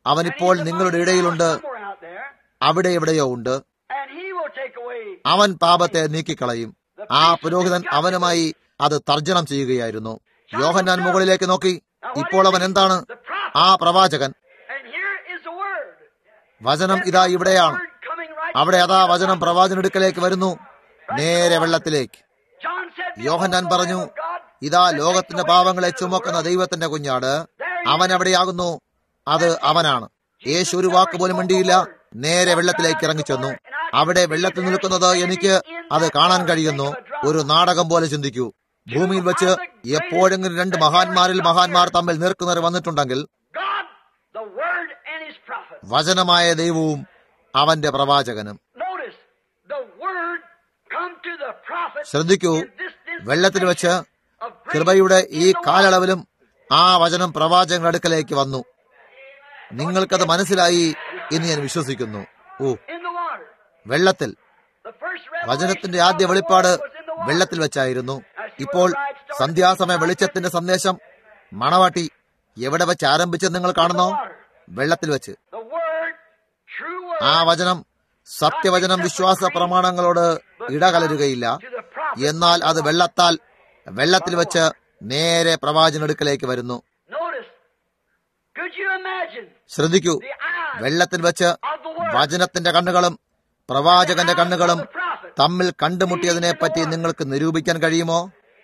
അവനിപ്പോൾ നിങ്ങളുടെ ഇടയിലുണ്ട് somewhere out there, അവിടെ എവിടെയോ ഉണ്ട് and he will take away. അവൻ പാപത്തെ നീക്കിക്കളയും ആ പുരോഹിതൻ അവനുമായി അത് തർജ്ജനം ചെയ്യുകയായിരുന്നു യോഹന്നാൻ മുകളിലേക്ക് നോക്കി ഇപ്പോൾ അവൻ എന്താണ് The prophet. ആ പ്രവാചകൻ And here is the word. വചനം ഇതാ ഇവിടെയാണ് Word coming right അവിടെ അതാ വചനം പ്രവാചനെടുക്കലേക്ക് വരുന്നു നേരെ വെള്ളത്തിലേക്ക് John said, യോഹന്നാൻ പറഞ്ഞു ഇതാ ലോകത്തിന്റെ പാവങ്ങളെ ചുമക്കുന്ന ദൈവത്തിന്റെ കുഞ്ഞാട് അവൻ എവിടെയാകുന്നു അത് അവനാണ് യേശു ഒരു വാക്ക് പോലും മിണ്ടിയില്ല നേരെ വെള്ളത്തിലേക്ക് ഇറങ്ങിച്ചെന്നു അവിടെ വെള്ളത്തിൽ നിൽക്കുന്നത് എനിക്ക് അത് കാണാൻ കഴിയുന്നു ഒരു നാടകം പോലെ ചിന്തിക്കൂ ഭൂമിയിൽ വെച്ച് എപ്പോഴെങ്കിലും രണ്ട് മഹാന്മാരിൽ മഹാന്മാർ തമ്മിൽ നേർക്കുനേർ വന്നിട്ടുണ്ടെങ്കിൽ God, the word and his prophet. വചനമായ ദൈവവും അവന്റെ പ്രവാചകനും Notice, the word come to the prophet ശ്രദ്ധിക്കൂ in this വെള്ളത്തിൽ വെച്ച് of grace കൃപയുടെ ഈ in the water. കാലയളവിലും ആ വചനം പ്രവാചകന്റെ അടുക്കലേക്ക് വന്നു നിങ്ങൾക്കത് മനസ്സിലായി എന്ന് ഞാൻ വിശ്വസിക്കുന്നു ഓ In the water. വെള്ളത്തിൽ The first വചനത്തിന്റെ revelation ആദ്യ of the വെളിപ്പാട് Lord was in the water. വെള്ളത്തിൽ വെച്ചായിരുന്നു ഇപ്പോൾ സന്ധ്യാസമയ വെളിച്ചത്തിന്റെ സന്ദേശം മണവാട്ടി എവിടെ വെച്ച് ആരംഭിച്ചെന്ന് നിങ്ങൾ കാണുന്നോ വെള്ളത്തിൽ വെച്ച് The word, true word, ആ വചനം സത്യവചനം വിശ്വാസ പ്രമാണങ്ങളോട് ഇടകലരുകയില്ല to the prophet. എന്നാൽ അത് വെള്ളത്താൽ വെള്ളത്തിൽ വെച്ച് നേരെ പ്രവാചനെടുക്കലേക്ക് വരുന്നു Notice, could you imagine ശ്രദ്ധിക്കൂ the eyes വെള്ളത്തിൽ വെച്ച് of the word? വചനത്തിന്റെ കണ്ണുകളും പ്രവാചകന്റെ കണ്ണുകളും the prophet. തമ്മിൽ കണ്ടുമുട്ടിയതിനെ പറ്റി നിങ്ങൾക്ക് നിരൂപിക്കാൻ കഴിയുമോ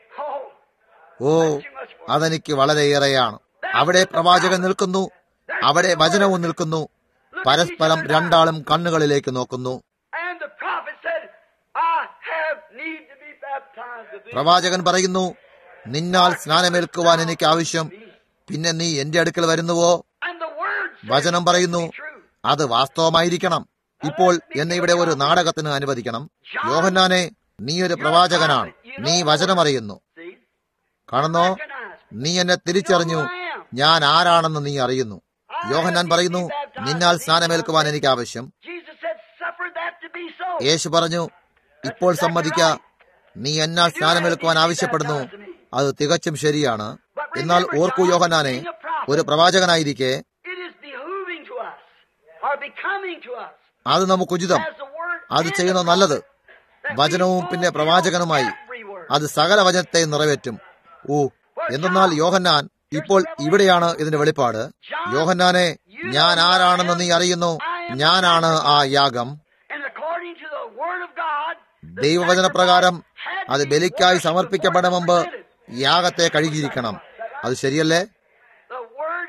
Oh, ഓ അതെനിക്ക് വളരെയേറെയാണ് അവിടെ പ്രവാചകൻ നിൽക്കുന്നു അവിടെ വചനവും നിൽക്കുന്നു പരസ്പരം രണ്ടാളും കണ്ണുകളിലേക്ക് നോക്കുന്നു and the prophet said, I have need to be baptized of thee. പ്രവാചകൻ പറയുന്നു നിന്നാൽ സ്നാനമേൽക്കുവാൻ എനിക്ക് ആവശ്യം പിന്നെ നീ എന്റെ അടുക്കൽ വരുന്നുവോ And the word said, വചനം പറയുന്നു true. അത് വാസ്തവമായിരിക്കണം ഇപ്പോൾ എന്നെ ഇവിടെ ഒരു നാടകത്തിന് അനുവദിക്കണം യോഹന്നാനെ നീ ഒരു പ്രവാചകനാണ് നീ വചനമറിയുന്നു See? കാണുന്നോ Recognize. നീ എന്നെ തിരിച്ചറിഞ്ഞു ഞാൻ ആരാണെന്ന് നീ അറിയുന്നു യോഹന്നാൻ പറയുന്നു നിന്നാൽ സ്നാനമേൽക്കുവാൻ എനിക്ക് ആവശ്യം Jesus said, suffer that to be so. യേശു പറഞ്ഞു ഇപ്പോൾ സമ്മതിക്ക നീ എന്നാൽ സ്നാനമേൽക്കുവാൻ ആവശ്യപ്പെടുന്നു അത് തികച്ചും ശരിയാണ് എന്നാൽ ഓർക്കൂ യോഹന്നാനെ ഒരു പ്രവാചകനായിരിക്കെ It is behooving to us, or becoming to us, അത് നമുക്ക് ഉചിതം as the word അത് and ചെയ്യുന്നത് the നല്ലത് prophet, that വചനവും we പിന്നെ fulfill പ്രവാചകനുമായി every word. അത് സകല വചനത്തെ നിറവേറ്റും ഓ എന്തെന്നാൽ യോഹന്നാൻ ഇപ്പോൾ ഇവിടെയാണ് ഇതിന്റെ വെളിപ്പാട് യോഹന്നാനെ ഞാൻ ആരാണെന്ന് നീ അറിയുന്നു ഞാനാണ് ആ യാഗം And according to the word of God, the ദൈവവചനപ്രകാരം had അത് to be ബലിക്കായി washed സമർപ്പിക്കപ്പെടും before മുമ്പ് it was presented. യാഗത്തെ കഴുകിയിരിക്കണം അത് ശരിയല്ലേ The word,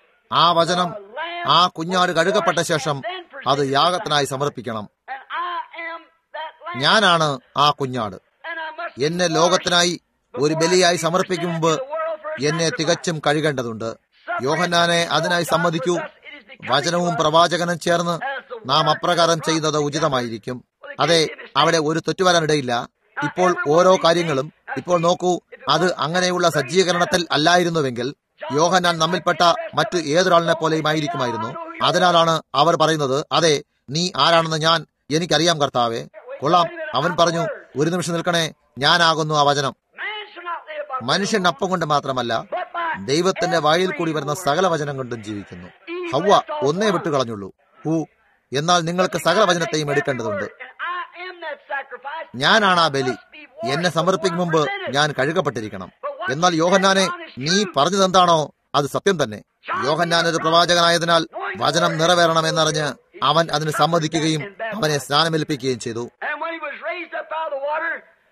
ആ വചനം ആ കുഞ്ഞാട് കഴുകപ്പെട്ട ശേഷം അത് യാഗത്തിനായി സമർപ്പിക്കണം and I am that lamb. ഞാനാണ് ആ കുഞ്ഞാട് And I must എന്നെ be ലോകത്തിനായി ഒരു before ബലിയായി I be സമർപ്പിക്കും presented മുമ്പ് to the world for a എന്നെ sacrifice. തികച്ചും കഴുകേണ്ടതുണ്ട് യോഹന്നാനെ അതിനായി സമ്മതിക്കൂ വചനവും പ്രവാചകനും ചേർന്ന് നാം അപ്രകാരം ചെയ്യുന്നത് ഉചിതമായിരിക്കും അതെ അവിടെ ഒരു തെറ്റുവരാനിടയില്ല ഇപ്പോൾ ഓരോ കാര്യങ്ങളും ഇപ്പോൾ നോക്കൂ അത് അങ്ങനെയുള്ള സജ്ജീകരണത്തിൽ അല്ലായിരുന്നുവെങ്കിൽ യോഹന്നാൻ നമ്മിൽപ്പെട്ട മറ്റു ഏതൊരാളിനെ പോലെയും ആയിരിക്കുമായിരുന്നു അതിനാലാണ് അവർ പറയുന്നത് അതെ നീ ആരാണെന്ന് ഞാൻ എനിക്കറിയാം കർത്താവെ കൊള്ളാം അവൻ പറഞ്ഞു ഒരു നിമിഷം നിൽക്കണേ ഞാനാകുന്നു ആ വചനം Man shall not live by മനുഷ്യൻ അപ്പം കൊണ്ട് മാത്രമല്ല but by ദൈവത്തിന്റെ വായിൽ കൂടി വരുന്ന സകല വചനം കൊണ്ടും ജീവിക്കുന്നു ഹവ്വ ഒന്നേ വിട്ടുകളഞ്ഞുള്ളൂ ഹൂ എന്നാൽ നിങ്ങൾക്ക് സകല വചനത്തെയും എടുക്കേണ്ടതുണ്ട് And I am that sacrifice. ഞാനാണ് ആ ബലി എന്നെ സമർപ്പിക്കും മുമ്പ് ഞാൻ കഴുകപ്പെട്ടിരിക്കണം എന്നാൽ യോഹന്നാനെ നീ പറഞ്ഞതെന്താണോ അത് സത്യം തന്നെ യോഹന്നാൻ ഒരു പ്രവാചകനായതിനാൽ വചനം നിറവേറണമെന്നറിഞ്ഞ് അവൻ അതിന് സമ്മതിക്കുകയും അവനെ സ്നാനമേൽപ്പിക്കുകയും ചെയ്തു And when he was raised up out of the water,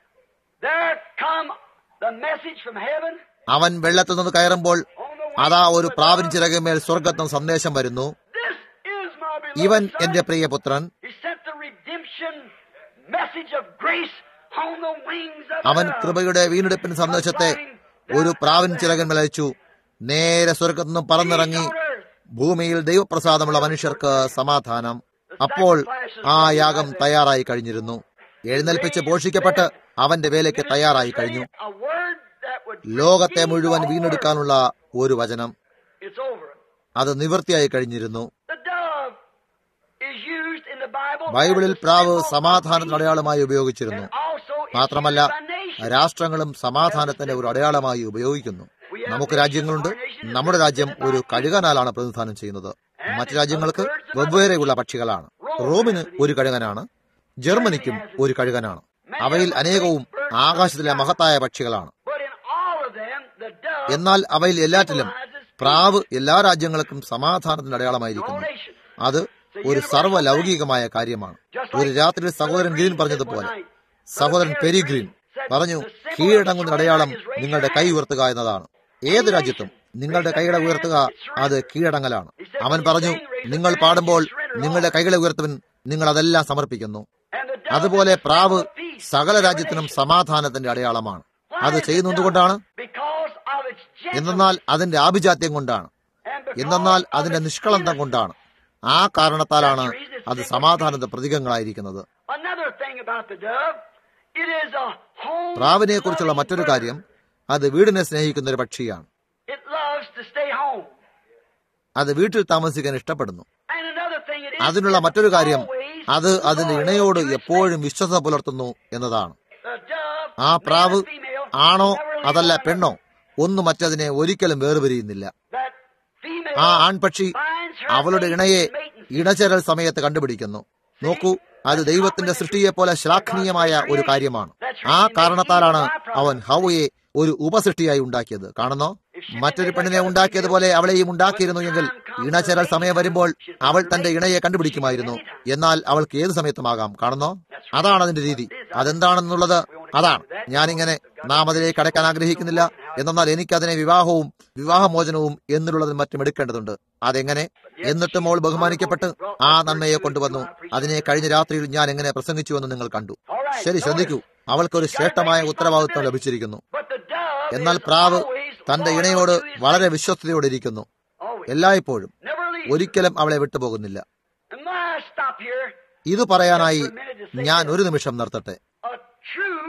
there come the message from heaven അവൻ വെള്ളത്തിൽ നിന്ന് കയറുമ്പോൾ on the അതാ wings ഒരു of പ്രാവിൻ dove. ചിറകുമേൽ സ്വർഗത്വം സന്ദേശം വരുന്നു This is my beloved ഇവൻ son. എന്റെ പ്രിയപുത്രൻ He sent the redemption message of grace on the wings of അവൻ dove. കൃപയുടെ വീണ്ടെടുപ്പിന് സന്ദേശത്തെ ഒരു പ്രാവിൻ ചിറകന്മേൽ അയച്ചു നേരെ സ്വർഗത്തു നിന്നും പറന്നിറങ്ങി Peace on earth. ഭൂമിയിൽ ദൈവപ്രസാദമുള്ള മനുഷ്യർക്ക് സമാധാനം അപ്പോൾ ആ യാഗം തയ്യാറായി കഴിഞ്ഞിരുന്നു എഴുന്നേൽപ്പിച്ച് പോഷിക്കപ്പെട്ട് അവന്റെ വേലയ്ക്ക് തയ്യാറായി കഴിഞ്ഞു A word that would ലോകത്തെ redeem മുഴുവൻ the whole വീണ്ടെടുക്കാനുള്ള ഒരു വചനം earth. It's over. അത് നിവൃത്തിയായി കഴിഞ്ഞിരുന്നു The dove is used in the Bible ബൈബിളിൽ as a പ്രാവ് symbol of സമാധാനത്തിന് peace അടയാളമായി ഉപയോഗിച്ചിരുന്നു and also it's മാത്രമല്ല used by nations. രാഷ്ട്രങ്ങളും സമാധാനത്തിന്റെ ഒരു അടയാളമായി ഉപയോഗിക്കുന്നു നമുക്ക് രാജ്യങ്ങളുണ്ട് നമ്മുടെ രാജ്യം ഒരു കഴുകനാലാണ് പ്രതിനിധാനം ചെയ്യുന്നത് മറ്റു രാജ്യങ്ങൾക്ക് വെവ്വേറെയുള്ള പക്ഷികളാണ് റോമിന് ഒരു കഴുകനാണ് ജർമ്മനിക്കും ഒരു കഴുകനാണ് അവയിൽ അനേകവും ആകാശത്തിലെ മഹത്തായ പക്ഷികളാണ് But in all of them, the dove എന്നാൽ അവയിൽ എല്ലാറ്റിലും പ്രാവ് എല്ലാ രാജ്യങ്ങൾക്കും സമാധാനത്തിന്റെ അടയാളമായിരിക്കുന്നു nation. അത് ഒരു സർവ്വലൗകികമായ കാര്യമാണ് ഒരു രാത്രി സഹോദരൻ ഗ്രീൻ പറഞ്ഞതുപോലെ സഹോദരൻ പെരി ഗ്രീൻ പറഞ്ഞു കീഴടങ്ങുന്ന അടയാളം നിങ്ങളുടെ കൈ ഉയർത്തുക എന്നതാണ് ഏത് രാജ്യത്തും നിങ്ങളുടെ കൈകളെ ഉയർത്തുക അത് കീഴടങ്ങലാണ് അവൻ പറഞ്ഞു നിങ്ങൾ പാടുമ്പോൾ നിങ്ങളുടെ കൈകളെ ഉയർത്തുവൻ നിങ്ങൾ അതെല്ലാം സമർപ്പിക്കുന്നു And the dove അതുപോലെ പ്രാവ് of peace. സകല രാജ്യത്തിനും സമാധാനത്തിന്റെ അടയാളമാണ് അത് ചെയ്യുന്നതുകൊണ്ടാണ് Because of its gentleness എന്നാൽ അതിന്റെ ആഭിജാത്യം കൊണ്ടാണ് and because എന്നാൽ of അതിന്റെ its നിഷ്കളന്തം കൊണ്ടാണ് ആ കാരണത്താലാണ് അത് സമാധാനത്തിന്റെ പ്രതീകങ്ങളായിരിക്കുന്നത് Another thing about the dove, it is a home. പ്രാവിനെ കുറിച്ചുള്ള മറ്റൊരു കാര്യം അത് വീടിനെ സ്നേഹിക്കുന്ന ഒരു പക്ഷിയാണ് It loves to stay home. അത് വീട്ടിൽ താമസിക്കാൻ ഇഷ്ടപ്പെടുന്നു And another thing, it is അതിനുള്ള മറ്റൊരു കാര്യം always അത് അതിന്റെ ഇണയോട് എപ്പോഴും വിശ്വസത പുലർത്തുന്നു എന്നതാണ് the dove, ആ പ്രാവ് male and female, ആണോ never leave അതല്ല one പെണ്ണോ ഒന്നും മറ്റതിനെ ഒരിക്കലും വേർപിരിയുന്നില്ല another. That female ആ ആൺപക്ഷി finds her അവളുടെ mate ഇണയെ in mating ഇണചേരൽ സമയത്ത് കണ്ടുപിടിക്കുന്നു നോക്കൂ അത് ദൈവത്തിന്റെ സൃഷ്ടിയെ പോലെ ശ്ലാഘനീയമായ ഒരു കാര്യമാണ് ആ കാരണത്താലാണ് അവൻ ഹൗവയെ ഒരു ഉപസൃഷ്ടിയായി ഉണ്ടാക്കിയത് കാണുന്നോ മറ്റൊരു പെണ്ണിനെ ഉണ്ടാക്കിയതുപോലെ അവളെയും ഉണ്ടാക്കിയിരുന്നു എങ്കിൽ ഇണചേരൽ സമയം വരുമ്പോൾ അവൾ തന്റെ ഇണയെ കണ്ടുപിടിക്കുമായിരുന്നു എന്നാൽ അവൾക്ക് ഏത് സമയത്തുമാകാം കാണുന്നോ അതാണ് അതിന്റെ രീതി അതെന്താണെന്നുള്ളത് അതാണ് ഞാനിങ്ങനെ നാം അതിലേക്ക് കടക്കാൻ ആഗ്രഹിക്കുന്നില്ല എന്നാൽ എനിക്കതിനെ വിവാഹവും വിവാഹമോചനവും എന്നുള്ളതും മറ്റും എടുക്കേണ്ടതുണ്ട് അതെങ്ങനെ എന്നിട്ടും അവൾ ബഹുമാനിക്കപ്പെട്ട് ആ നന്മയെ കൊണ്ടുവന്നു അതിനെ കഴിഞ്ഞ രാത്രിയിൽ ഞാൻ എങ്ങനെ പ്രസംഗിച്ചുവെന്ന് നിങ്ങൾ കണ്ടു ശരി ശ്രദ്ധിക്കൂ അവൾക്ക് ഒരു ശ്രേഷ്ഠമായ ഉത്തരവാദിത്വം ലഭിച്ചിരിക്കുന്നു But the dove എന്നാൽ is പ്രാവ് always തന്റെ loyal ഇണയോട് to his വളരെ വിശ്വസ്തയോടെ ഇരിക്കുന്നു Always. എല്ലായ്പ്പോഴും Never leaves. ഒരിക്കലും അവളെ വിട്ടുപോകുന്നില്ല And when I stop here, ഇത് പറയാനായി ഞാൻ ഒരു നിമിഷം നിർത്തട്ടെ a true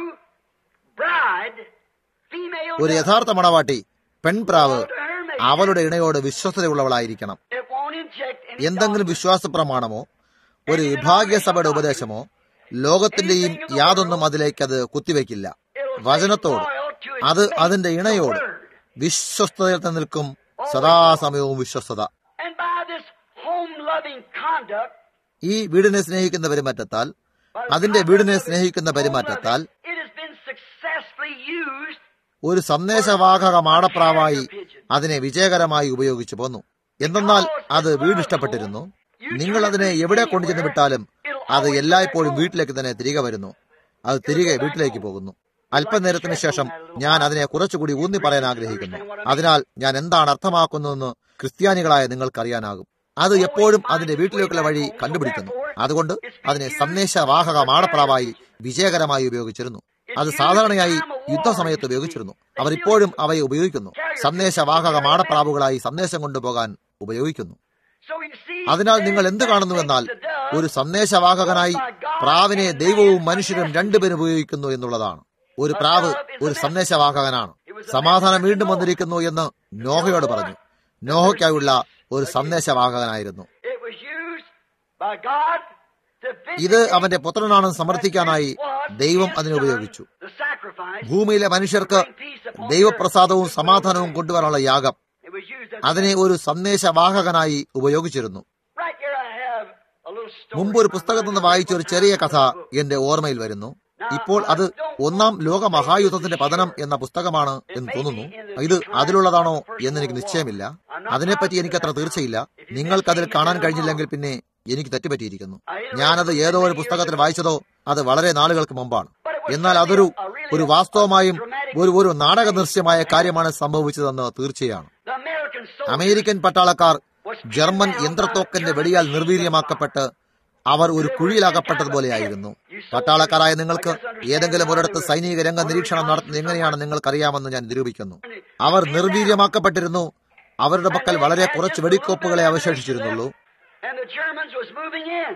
bride, female ഒരു dove, യഥാർത്ഥ മണവാട്ടി പെൺപ്രാവ് to her mate, അവളുടെ ഇണയോട് വിശ്വസ്തതയുള്ളവളായിരിക്കണം it won't inject any എന്തെങ്കിലും വിശ്വാസ പ്രമാണമോ ഒരു വിഭാഗീയ സഭയുടെ ഉപദേശമോ ലോകത്തിന്റെയും യാതൊന്നും അതിലേക്ക് അത് കുത്തിവെക്കില്ല വചനത്തോട് അത് അതിന്റെ ഇണയോട് വിശ്വസ്തയിൽ നിൽക്കും സദാസമയവും വിശ്വസ്തത And by this home-loving conduct, ഈ വീടിനെ സ്നേഹിക്കുന്ന പെരുമാറ്റത്താൽ by the അതിന്റെ conduct വീടിനെ of its സ്നേഹിക്കുന്ന home പെരുമാറ്റത്താൽ loving, it has been successfully used ഒരു സന്ദേശവാഹക മാടപ്രാവായി അതിനെ വിജയകരമായി ഉപയോഗിച്ചു പോന്നു എന്തെന്നാൽ അത് വീടിഷ്ടപ്പെട്ടിരുന്നു നിങ്ങൾ അതിനെ എവിടെ കൊണ്ടുചെന്ന് വിട്ടാലും അത് എല്ലായ്പ്പോഴും വീട്ടിലേക്ക് തന്നെ തിരികെ വരുന്നു അത് തിരികെ വീട്ടിലേക്ക് പോകുന്നു അല്പനേരത്തിന് ശേഷം ഞാൻ അതിനെ കുറച്ചുകൂടി ഊന്നി പറയാൻ ആഗ്രഹിക്കുന്നു അതിനാൽ ഞാൻ എന്താണ് അർത്ഥമാക്കുന്നതെന്ന് ക്രിസ്ത്യാനികളായ നിങ്ങൾക്കറിയാനാകും അത് എപ്പോഴും അതിന്റെ വീട്ടിലേക്കുള്ള വഴി കണ്ടുപിടിക്കുന്നു അതുകൊണ്ട് അതിനെ സന്ദേശവാഹക മാടപ്രാവായി വിജയകരമായി ഉപയോഗിച്ചിരുന്നു അത് സാധാരണയായി യുദ്ധസമയത്ത് ഉപയോഗിച്ചിരുന്നു അവർ ഇപ്പോഴും അവയെ ഉപയോഗിക്കുന്നു സന്ദേശവാഹക മാടപ്രാവുകളായി സന്ദേശം കൊണ്ടുപോകാൻ ഉപയോഗിക്കുന്നു So you see, അതിനാൽ നിങ്ങൾ എന്ത് കാണുന്നുവെന്നാൽ ഒരു സന്ദേശവാഹകനായി പ്രാവിനെ ദൈവവും മനുഷ്യരും രണ്ടുപേരും ഉപയോഗിക്കുന്നു എന്നുള്ളതാണ് ഒരു പ്രാവ് ഒരു സന്ദേശവാഹകനാണ് സമാധാനം വീണ്ടും വന്നിരിക്കുന്നു എന്ന് നോഹയോട് പറഞ്ഞു നോഹയ്ക്കായുള്ള ഒരു സന്ദേശവാഹകനായിരുന്നു it was used by God to ഇത് vindicate അവന്റെ പുത്രനാണെന്ന് സമർത്ഥിക്കാനായി ദൈവം അതിനെ ഉപയോഗിച്ചു the sacrifice. ഭൂമിയിലെ മനുഷ്യർക്ക് ദൈവപ്രസാദവും സമാധാനവും കൊണ്ടുവരാനുള്ള യാഗം It was used as അതിനെ ഒരു സന്ദേശവാഹകനായി ഉപയോഗിച്ചിരുന്നു right here. I have a little story. മുമ്പ് ഒരു പുസ്തകത്തിൽ നിന്ന് വായിച്ച ഒരു ചെറിയ കഥ എന്റെ ഓർമ്മയിൽ വരുന്നു ഇപ്പോൾ അത് ഒന്നാം ലോക മഹായുദ്ധത്തിന്റെ പതനം എന്ന പുസ്തകമാണ് എന്ന് തോന്നുന്നു ഇത് അതിലുള്ളതാണോ എന്ന് എനിക്ക് നിശ്ചയമില്ല അതിനെപ്പറ്റി എനിക്കത്ര തീർച്ചയില്ല നിങ്ങൾക്കതിൽ കാണാൻ കഴിഞ്ഞില്ലെങ്കിൽ പിന്നെ എനിക്ക് തെറ്റുപറ്റിയിരിക്കുന്നു ഞാനത് ഏതോ ഒരു പുസ്തകത്തിൽ വായിച്ചതോ അത് വളരെ നാളുകൾക്ക് മുമ്പാണ് എന്നാൽ അതൊരു ഒരു വാസ്തവമായും ഒരു ഒരു നാടക ദൃശ്യമായ കാര്യമാണ് സംഭവിച്ചതെന്ന് തീർച്ചയാണ് The American soldiers അമേരിക്കൻ പട്ടാളക്കാർ ജർമ്മൻ യന്ത്രത്തോക്കന്റെ വെടിയാൽ നിർവീര്യമാക്കപ്പെട്ട് അവർ ഒരു കുഴിയിലകപ്പെട്ടതുപോലെയായിരുന്നു പട്ടാളക്കാരായ നിങ്ങൾക്ക് ഏതെങ്കിലും ഒരിടത്ത് സൈനിക രംഗ നിരീക്ഷണം നടത്തുന്നത് എങ്ങനെയാണ് നിങ്ങൾക്കറിയാമെന്ന് ഞാൻ നിരൂപിക്കുന്നു അവർ നിർവീര്യമാക്കപ്പെട്ടിരുന്നു അവരുടെ പക്കൽ വളരെ കുറച്ച് വെടിക്കോപ്പുകളെ അവശേഷിച്ചിരുന്നുള്ളൂ and the Germans was moving in.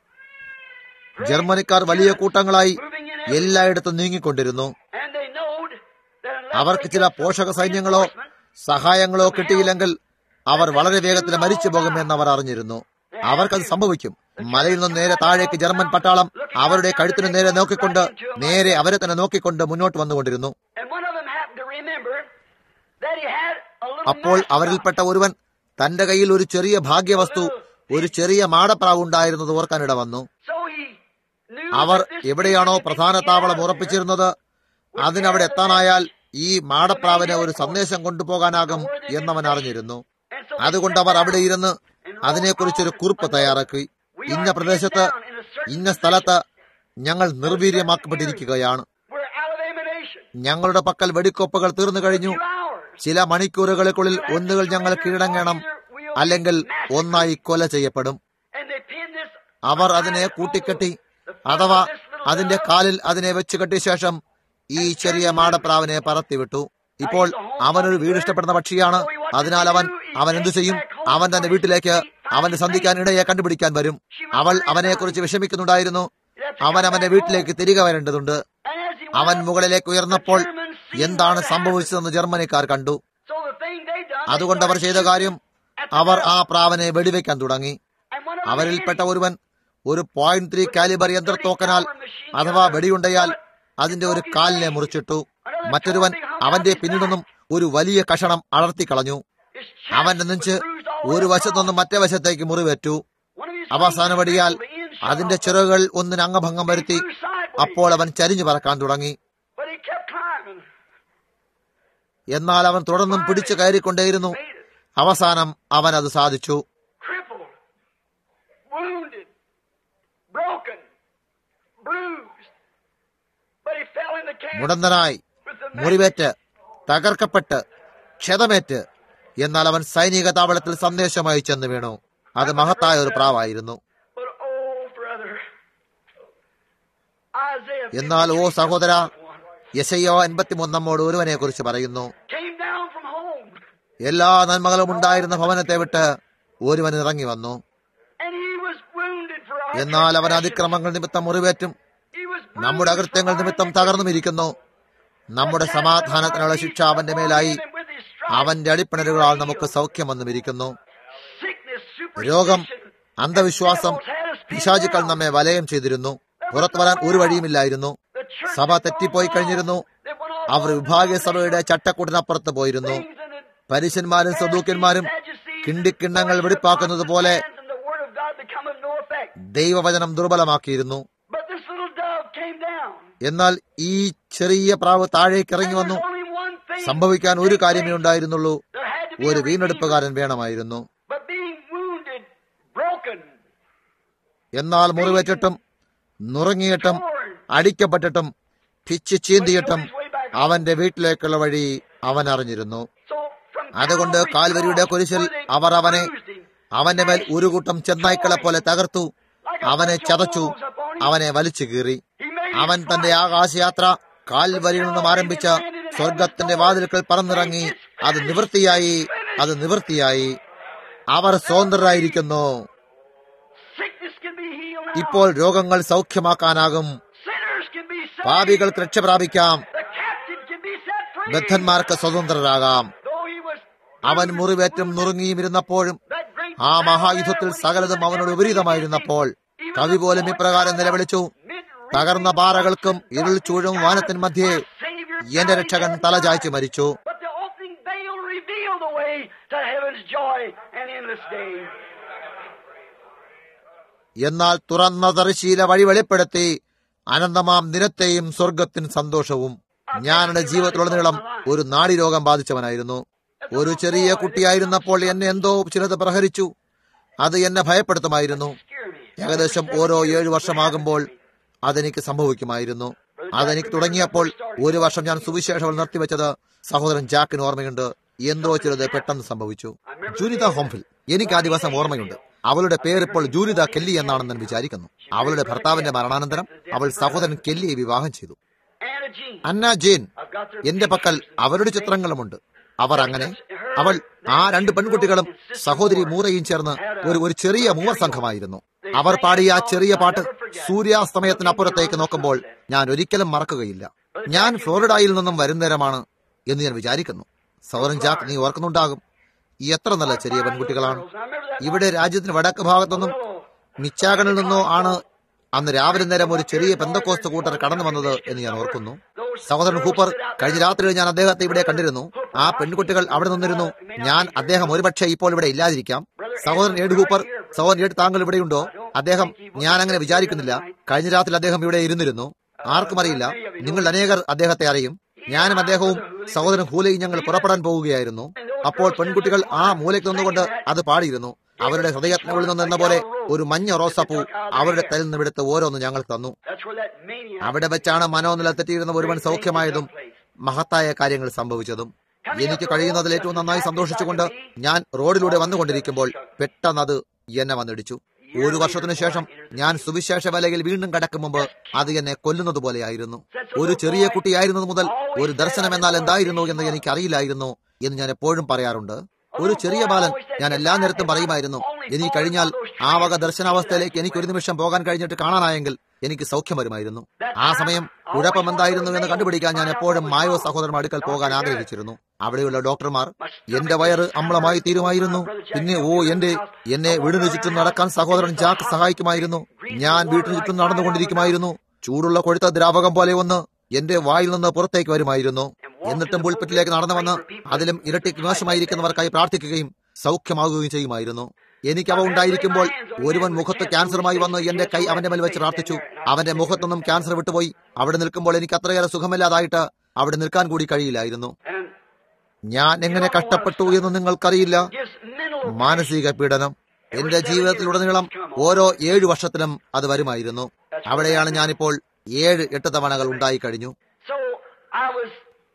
ജർമ്മനിക്കാർ വലിയ കൂട്ടങ്ങളായി എല്ലായിടത്തും നീങ്ങിക്കൊണ്ടിരുന്നു And they knowed that unless അവർക്ക് they ചില get some പോഷക സൈന്യങ്ങളോ reinforcement, സഹായങ്ങളോ കിട്ടിയില്ലെങ്കിൽ അവർ വളരെ വേഗത്തിൽ മരിച്ചു പോകുമെന്ന് അവർ അറിഞ്ഞിരുന്നു അവർക്കത് സംഭവിക്കും മലയിൽ നിന്ന് നേരെ താഴേക്ക് ജർമ്മൻ പട്ടാളം അവരുടെ കഴുത്തിന് നേരെ നോക്കിക്കൊണ്ട് നേരെ അവരെ തന്നെ നോക്കിക്കൊണ്ട് മുന്നോട്ട് വന്നുകൊണ്ടിരുന്നു and one of them happened to remember that he had a little അപ്പോൾ matchbox. അവരിൽപ്പെട്ട ഒരുവൻ തന്റെ കയ്യിൽ ഒരു ചെറിയ ഭാഗ്യവസ്തു ഒരു ചെറിയ മാടപ്രാവ് ഉണ്ടായിരുന്നത് ഓർക്കാനിട വന്നു So he knew our that this എവിടെയാണോ thing പ്രധാന that he താവളം had ഉറപ്പിച്ചിരുന്നത് അതിനവിടെ എത്താനായാൽ ഈ മാടപ്രാവിന് ഒരു സന്ദേശം കൊണ്ടുപോകാനാകും എന്നവൻ അറിഞ്ഞിരുന്നു And so അതുകൊണ്ട് അവർ അവിടെ ഇരുന്ന് അതിനെക്കുറിച്ചൊരു കുറിപ്പ് തയ്യാറാക്കി ഇന്ന പ്രദേശത്ത് ഇന്ന സ്ഥലത്ത് ഞങ്ങൾ നിർവീര്യമാക്കപ്പെട്ടിരിക്കുകയാണ് we're out of ammunition. ഞങ്ങളുടെ പക്കൽ വെടിക്കോപ്പുകൾ തീർന്നു കഴിഞ്ഞു Few hours. ചില മണിക്കൂറുകൾക്കുള്ളിൽ ഒന്നുകിൽ ഞങ്ങൾ കീഴടങ്ങണം അല്ലെങ്കിൽ ഒന്നായി കൊല ചെയ്യപ്പെടും And they pinned this അവർ അതിനെ കൂട്ടിക്കെട്ടി അഥവാ അതിന്റെ കാലിൽ അതിനെ വെച്ച് കെട്ടിയ ശേഷം ഈ ചെറിയ മാടപ്രാവിനെ പറത്തിവിട്ടു ഇപ്പോൾ അവനൊരു വീട് ഇഷ്ടപ്പെടുന്ന പക്ഷിയാണ് അതിനാൽ അവൻ അവൻ എന്തു ചെയ്യും അവൻ തന്റെ വീട്ടിലേക്ക് അവന്റെ സന്ധിക്കാൻ ഇടയെ കണ്ടുപിടിക്കാൻ വരും അവൾ അവനെക്കുറിച്ച് വിഷമിക്കുന്നുണ്ടായിരുന്നു അവൻ അവന്റെ വീട്ടിലേക്ക് തിരികെ വരേണ്ടതുണ്ട് And as he അവൻ went up, മുകളിലേക്ക് ഉയർന്നപ്പോൾ the Germans seen എന്താണ് what സംഭവിച്ചതെന്ന് ജർമ്മനിക്കാർ കണ്ടു happened. So the thing they done, they അതുകൊണ്ട് അവർ started ചെയ്ത കാര്യം shooting at the അവർ ആ dove. പ്രാവനെ വെടിവെക്കാൻ തുടങ്ങി And one of them അവരിൽപ്പെട്ട hit him. ഒരുവൻ ഒരു പോയിന്റ് ത്രീ കാലിബർ യന്ത്രത്തോക്കനാൽ അഥവാ വെടിയുണ്ടയാൽ അതിന്റെ ഒരു കാലിനെ മുറിച്ചിട്ടു മറ്റൊരുവൻ അവന്റെ പിന്നിൽ നിന്നും ഒരു വലിയ കഷണം അടർത്തിക്കളഞ്ഞു His chest അവന്റെ നെഞ്ച് was bruised all ഒരു over. വശത്തുനിന്നും മറ്റേ വശത്തേക്ക് മുറിവേറ്റു One of his അവസാന wings വടിയാൽ the end shot അതിന്റെ off. ചിറകുകൾ ഒന്നിന് അംഗഭംഗം വരുത്തി He flew sideways, അപ്പോൾ അവൻ ചരിഞ്ഞു പറക്കാൻ തുടങ്ങി but he kept climbing. എന്നാൽ അവൻ തുടർന്നും പിടിച്ചു കയറിക്കൊണ്ടേയിരുന്നു Made it. അവസാനം അവൻ അത് സാധിച്ചു Crippled. Wounded. Broken. Bruised. But he fell in the camp മുടന്തനായി with the മുറിവേറ്റ് തകർക്കപ്പെട്ട് ക്ഷതമേറ്റ് എന്നാൽ അവൻ സൈനിക താവളത്തിൽ സന്ദേശമായി ചെന്ന് വീണു അത് മഹത്തായ ഒരു പ്രാവായിരുന്നു But oh, brother. Isaiah എന്നാൽ ഓ 53 സഹോദര one യശയ്യോ അൻപത്തിമൂന്നമ്മോട് ഒരുവനെ കുറിച്ച് പറയുന്നു came down from home എല്ലാ നന്മകളും ഉണ്ടായിരുന്ന ഭവനത്തെ വിട്ട് ഒരുവൻ ഇറങ്ങി വന്നു and he was wounded for our എന്നാൽ അവൻ transgressions. അതിക്രമങ്ങൾ നിമിത്തം മുറിവേറ്റും He was bruised നമ്മുടെ for അകൃത്യങ്ങൾ our നിമിത്തം iniquities. തകർന്നുമിരിക്കുന്നു നമ്മുടെ സമാധാനത്തിനുള്ള ശിക്ഷ അവന്റെ മേലായി With his stripes, അവന്റെ അടിപ്പിണരുകളാൽ നമുക്ക് സൗഖ്യം വന്നുമിരിക്കുന്നു sickness, രോഗം superstition, അന്ധവിശ്വാസം പിശാചുക്കൾ നമ്മെ വലയം ചെയ്തിരുന്നു പുറത്തു വരാൻ ഒരു വഴിയുമില്ലായിരുന്നു the church സഭ തെറ്റിപ്പോയി കഴിഞ്ഞിരുന്നു that went on അവർ വിഭാഗീയ സഭയുടെ ചട്ടക്കൂടിനപ്പുറത്ത് പോയിരുന്നു things and it- പരീശന്മാരും സദൂക്കന്മാരും കിണ്ടിക്കിണ്ണങ്ങൾ വെടിപ്പാക്കുന്നത് പോലെ and the word of God become of no effect. ദൈവവചനം ദുർബലമാക്കിയിരുന്നു But this little dove came down. എന്നാൽ ഈ ചെറിയ പ്രാവ് താഴേക്ക് ഇറങ്ങി And വന്നു there's only one thing സംഭവിക്കാൻ ഒരു കാര്യമേ ഉണ്ടായിരുന്നുള്ളൂ There had to be ഒരു a redeemer. വീണ്ടെടുപ്പുകാരൻ വേണമായിരുന്നു But being wounded, broken, എന്നാൽ മുറിവേറ്റിട്ടും നുറങ്ങിയിട്ടും torn, അടിക്കപ്പെട്ടിട്ടും പിച്ച് ചീന്തിയിട്ടും his way back. അവന്റെ വീട്ടിലേക്കുള്ള വഴി അവൻ അറിഞ്ഞിരുന്നു So from അതുകൊണ്ട് Calvary's കാൽവരിയുടെ cross, കുരിശിൽ where they അവർ അവനെ bruised him, അവന്റെ മേൽ ഒരു കൂട്ടം ചെന്നായ്ക്കളെ പോലെ തകർത്തു like a അവനെ bunch of ചതച്ചു wolves upon him, അവനെ വലിച്ചു കീറി he made അവൻ his തന്റെ flight. ആകാശയാത്ര കാൽവരിയിൽ നിന്നും ആരംഭിച്ച സ്വർഗത്തിന്റെ വാതിലുകൾ പറന്നിറങ്ങി അത് നിവൃത്തിയായി അത് നിവൃത്തിയായി അവർ സ്വതന്ത്രരായിരിക്കുന്നു Sickness can be healed now. ഇപ്പോൾ രോഗങ്ങൾ സൗഖ്യമാക്കാനാകും Sinners can be saved. പാപികൾക്ക് രക്ഷ പ്രാപിക്കാം The captive can be set free. ബദ്ധന്മാർക്ക് സ്വതന്ത്രരാകാം Though he was അവൻ മുറിവേറ്റും നുറുങ്ങിയും ഇരുന്നപ്പോഴും that great ആ battle മഹായുദ്ധത്തിൽ there when he സകലതും delivered അവനോട് everything വിപരീതമായിരുന്നപ്പോൾ against him. കവി പോലും ഇപ്രകാരം നിലവിളിച്ചു തകർന്ന പാറകൾക്കും ഇരുൾ ചൂഴും വാനത്തിൻ മധ്യേ എന്റെ രക്ഷകൻ തലചായ്ച്ചു മരിച്ചു But the opening veil revealed the way to heaven's joy and endless day. എന്നാൽ തുറന്ന തറിശീല വഴി വെളിപ്പെടുത്തി അനന്തമാം ദിനത്തെയും സ്വർഗത്തിൻ സന്തോഷവും ഞാൻ എന്റെ ജീവിതത്തിലുടനീളം ഒരു നാടിരോഗം ബാധിച്ചവനായിരുന്നു ഒരു ചെറിയ കുട്ടിയായിരുന്നപ്പോൾ എന്നെ എന്തോ ചിലത് പ്രഹരിച്ചു അത് എന്നെ ഭയപ്പെടുത്തുമായിരുന്നു Scare me. ഏകദേശം ഓരോ ഏഴു വർഷമാകുമ്പോൾ അതെനിക്ക് സംഭവിക്കുമായിരുന്നു അതെനിക്ക് തുടങ്ങിയപ്പോൾ ഒരു വർഷം ഞാൻ സുവിശേഷങ്ങൾ നിർത്തിവെച്ചത് സഹോദരൻ ജാക്കിന് ഓർമ്മയുണ്ട് എന്തോ ചിലത് പെട്ടെന്ന് സംഭവിച്ചു ജൂനിത ഹോംഫിൽ എനിക്ക് ആ ദിവസം ഓർമ്മയുണ്ട് അവളുടെ പേരിപ്പോൾ ജൂനിത കെല്ലി എന്നാണെന്ന് ഞാൻ വിചാരിക്കുന്നു അവളുടെ ഭർത്താവിന്റെ മരണാനന്തരം അവൾ സഹോദരൻ കെല്ലിയെ വിവാഹം ചെയ്തു Anna Jean. Anna Jain I've got their എന്റെ പക്കൽ അവരുടെ ചിത്രങ്ങളുമുണ്ട് അവർ അങ്ങനെ അവൾ ആ രണ്ട് പെൺകുട്ടികളും സഹോദരി മൂറയും ചേർന്ന് ഒരു ഒരു ചെറിയ മൂവർ സംഘമായിരുന്നു അവർ പാടിയ ആ ചെറിയ പാട്ട് സൂര്യാസ്തമയത്തിനപ്പുറത്തേക്ക് നോക്കുമ്പോൾ ഞാൻ ഒരിക്കലും മറക്കുകയില്ല ഞാൻ ഫ്ലോറിഡയിൽ നിന്നും വരുന്നേരമാണ് എന്ന് ഞാൻ വിചാരിക്കുന്നു സൗരൻ ജാക്ക് നീ ഓർക്കുന്നുണ്ടാകും ഈ എത്ര നല്ല ചെറിയ പെൺകുട്ടികളാണ് girls. I remember that ഇവിടെ രാജ്യത്തിന് വടക്ക് ഭാഗത്തുനിന്നും മിച്ചാഗണിൽ നിന്നോ ആണ് അന്ന് രാവിലെ നേരം ഒരു ചെറിയ പെന്തക്കോസ്ത് കൂട്ടർ കടന്നു വന്നത് എന്ന് ഞാൻ ഓർക്കുന്നു സഹോദരൻ ഹൂപ്പർ കഴിഞ്ഞ രാത്രി ഞാൻ അദ്ദേഹത്തെ ഇവിടെ കണ്ടിരുന്നു ആ പെൺകുട്ടികൾ അവിടെ നിന്നിരുന്നു ഞാൻ അദ്ദേഹം ഒരുപക്ഷെ ഇപ്പോൾ ഇവിടെ ഇല്ലാതിരിക്കാം സഹോദരൻ ഏഡ് ഹൂപ്പർ സഹോദരൻ ഏഡ് താങ്കൾ ഇവിടെയുണ്ടോ അദ്ദേഹം ഞാൻ അങ്ങനെ വിചാരിക്കുന്നില്ല കഴിഞ്ഞ രാത്രി അദ്ദേഹം ഇവിടെ ഇരുന്നിരുന്നു ആർക്കും അറിയില്ല നിങ്ങൾ അനേകർ അദ്ദേഹത്തെ അറിയും ഞാനും അദ്ദേഹവും സഹോദരൻ ഹൂലയും ഞങ്ങൾ പുറപ്പെടാൻ പോവുകയായിരുന്നു അപ്പോൾ പെൺകുട്ടികൾ ആ മൂലയ്ക്ക് നിന്നുകൊണ്ട് അത് പാടിയിരുന്നു അവരുടെ ഹൃദയത്തിനുള്ളിൽ നിന്ന് എന്ന പോലെ ഒരു മഞ്ഞ റോസാപ്പൂ അവരുടെ തലിൽ നിന്ന് എടുത്ത് ഓരോന്ന് ഞങ്ങൾ തന്നു That's where that maniac. അവിടെ വെച്ചാണ് മനോനില തെറ്റിയിരുന്ന ഒരുവൻ സൗഖ്യമായതും മഹത്തായ കാര്യങ്ങൾ സംഭവിച്ചതും എനിക്ക് കഴിയുന്നതിൽ ഏറ്റവും നന്നായി സന്തോഷിച്ചുകൊണ്ട് ഞാൻ റോഡിലൂടെ വന്നുകൊണ്ടിരിക്കുമ്പോൾ പെട്ടെന്ന് അത് എന്നെ വന്നിടിച്ചു ഒരു വർഷത്തിനു ശേഷം ഞാൻ സുവിശേഷ വലയിൽ വീണ്ടും കടക്കും മുമ്പ് അത് എന്നെ കൊല്ലുന്നത് പോലെയായിരുന്നു ഒരു ചെറിയ കുട്ടിയായിരുന്നത് മുതൽ ഒരു ദർശനം എന്നാൽ എന്തായിരുന്നു എന്ന് എനിക്ക് അറിയില്ലായിരുന്നു എന്ന് ഞാൻ എപ്പോഴും പറയാറുണ്ട് ഒരു ചെറിയ ബാലൻ ഞാൻ എല്ലാ നേരത്തും പറയുമായിരുന്നു ഇനി കഴിഞ്ഞാൽ ആ വക ദർശനാവസ്ഥയിലേക്ക് എനിക്ക് ഒരു നിമിഷം പോകാൻ കഴിഞ്ഞിട്ട് കാണാനായെങ്കിൽ എനിക്ക് സൗഖ്യം വരുമായിരുന്നു ആ സമയം കുഴപ്പം എന്തായിരുന്നു എന്ന് കണ്ടുപിടിക്കാൻ ഞാൻ എപ്പോഴും മായോ സഹോദരൻ അടുക്കൽ പോകാൻ ആഗ്രഹിച്ചിരുന്നു അവിടെയുള്ള ഡോക്ടർമാർ എന്റെ വയറ് അമ്ലമായി തീരുമായിരുന്നു പിന്നെ ഓ എന്റെ എന്നെ വീടിന് ചുറ്റും നടക്കാൻ സഹോദരൻ ജാക്ക് സഹായിക്കുമായിരുന്നു ഞാൻ വീട്ടിന് ചുറ്റും നടന്നുകൊണ്ടിരിക്കുമായിരുന്നു ചൂടുള്ള കൊഴുത്ത ദ്രാവകം പോലെ ഒന്ന് എന്റെ വായിൽ നിന്ന് പുറത്തേക്ക് വരുമായിരുന്നു എന്നിട്ടും പുൽപ്പറ്റിലേക്ക് നടന്നു വന്ന് അതിലും ഇരട്ടിക്ക് മോശമായിരിക്കുന്നവർക്കായി പ്രാർത്ഥിക്കുകയും സൗഖ്യമാകുകയും ചെയ്യുമായിരുന്നു എനിക്ക് അവ ഉണ്ടായിരിക്കുമ്പോൾ ഒരുവൻ മുഖത്ത് ക്യാൻസറുമായി വന്ന് എന്റെ കൈ അവന്റെ മേൽ വെച്ച് പ്രാർത്ഥിച്ചു അവന്റെ മുഖത്തൊന്നും ക്യാൻസർ വിട്ടുപോയി അവിടെ നിൽക്കുമ്പോൾ എനിക്ക് അത്രയേറെ സുഖമില്ലാതായിട്ട് അവിടെ നിൽക്കാൻ കൂടി കഴിയില്ലായിരുന്നു And ഞാൻ എങ്ങനെ കഷ്ടപ്പെട്ടു എന്ന് നിങ്ങൾക്കറിയില്ല gives mental മാനസിക പീഡനം എന്റെ ജീവിതത്തിലുടനീളം ഓരോ ഏഴു വർഷത്തിലും അത് വരുമായിരുന്നു അവിടെയാണ് ഞാനിപ്പോൾ ഏഴ് എട്ട് തവണകൾ ഉണ്ടായി കഴിഞ്ഞു So I was,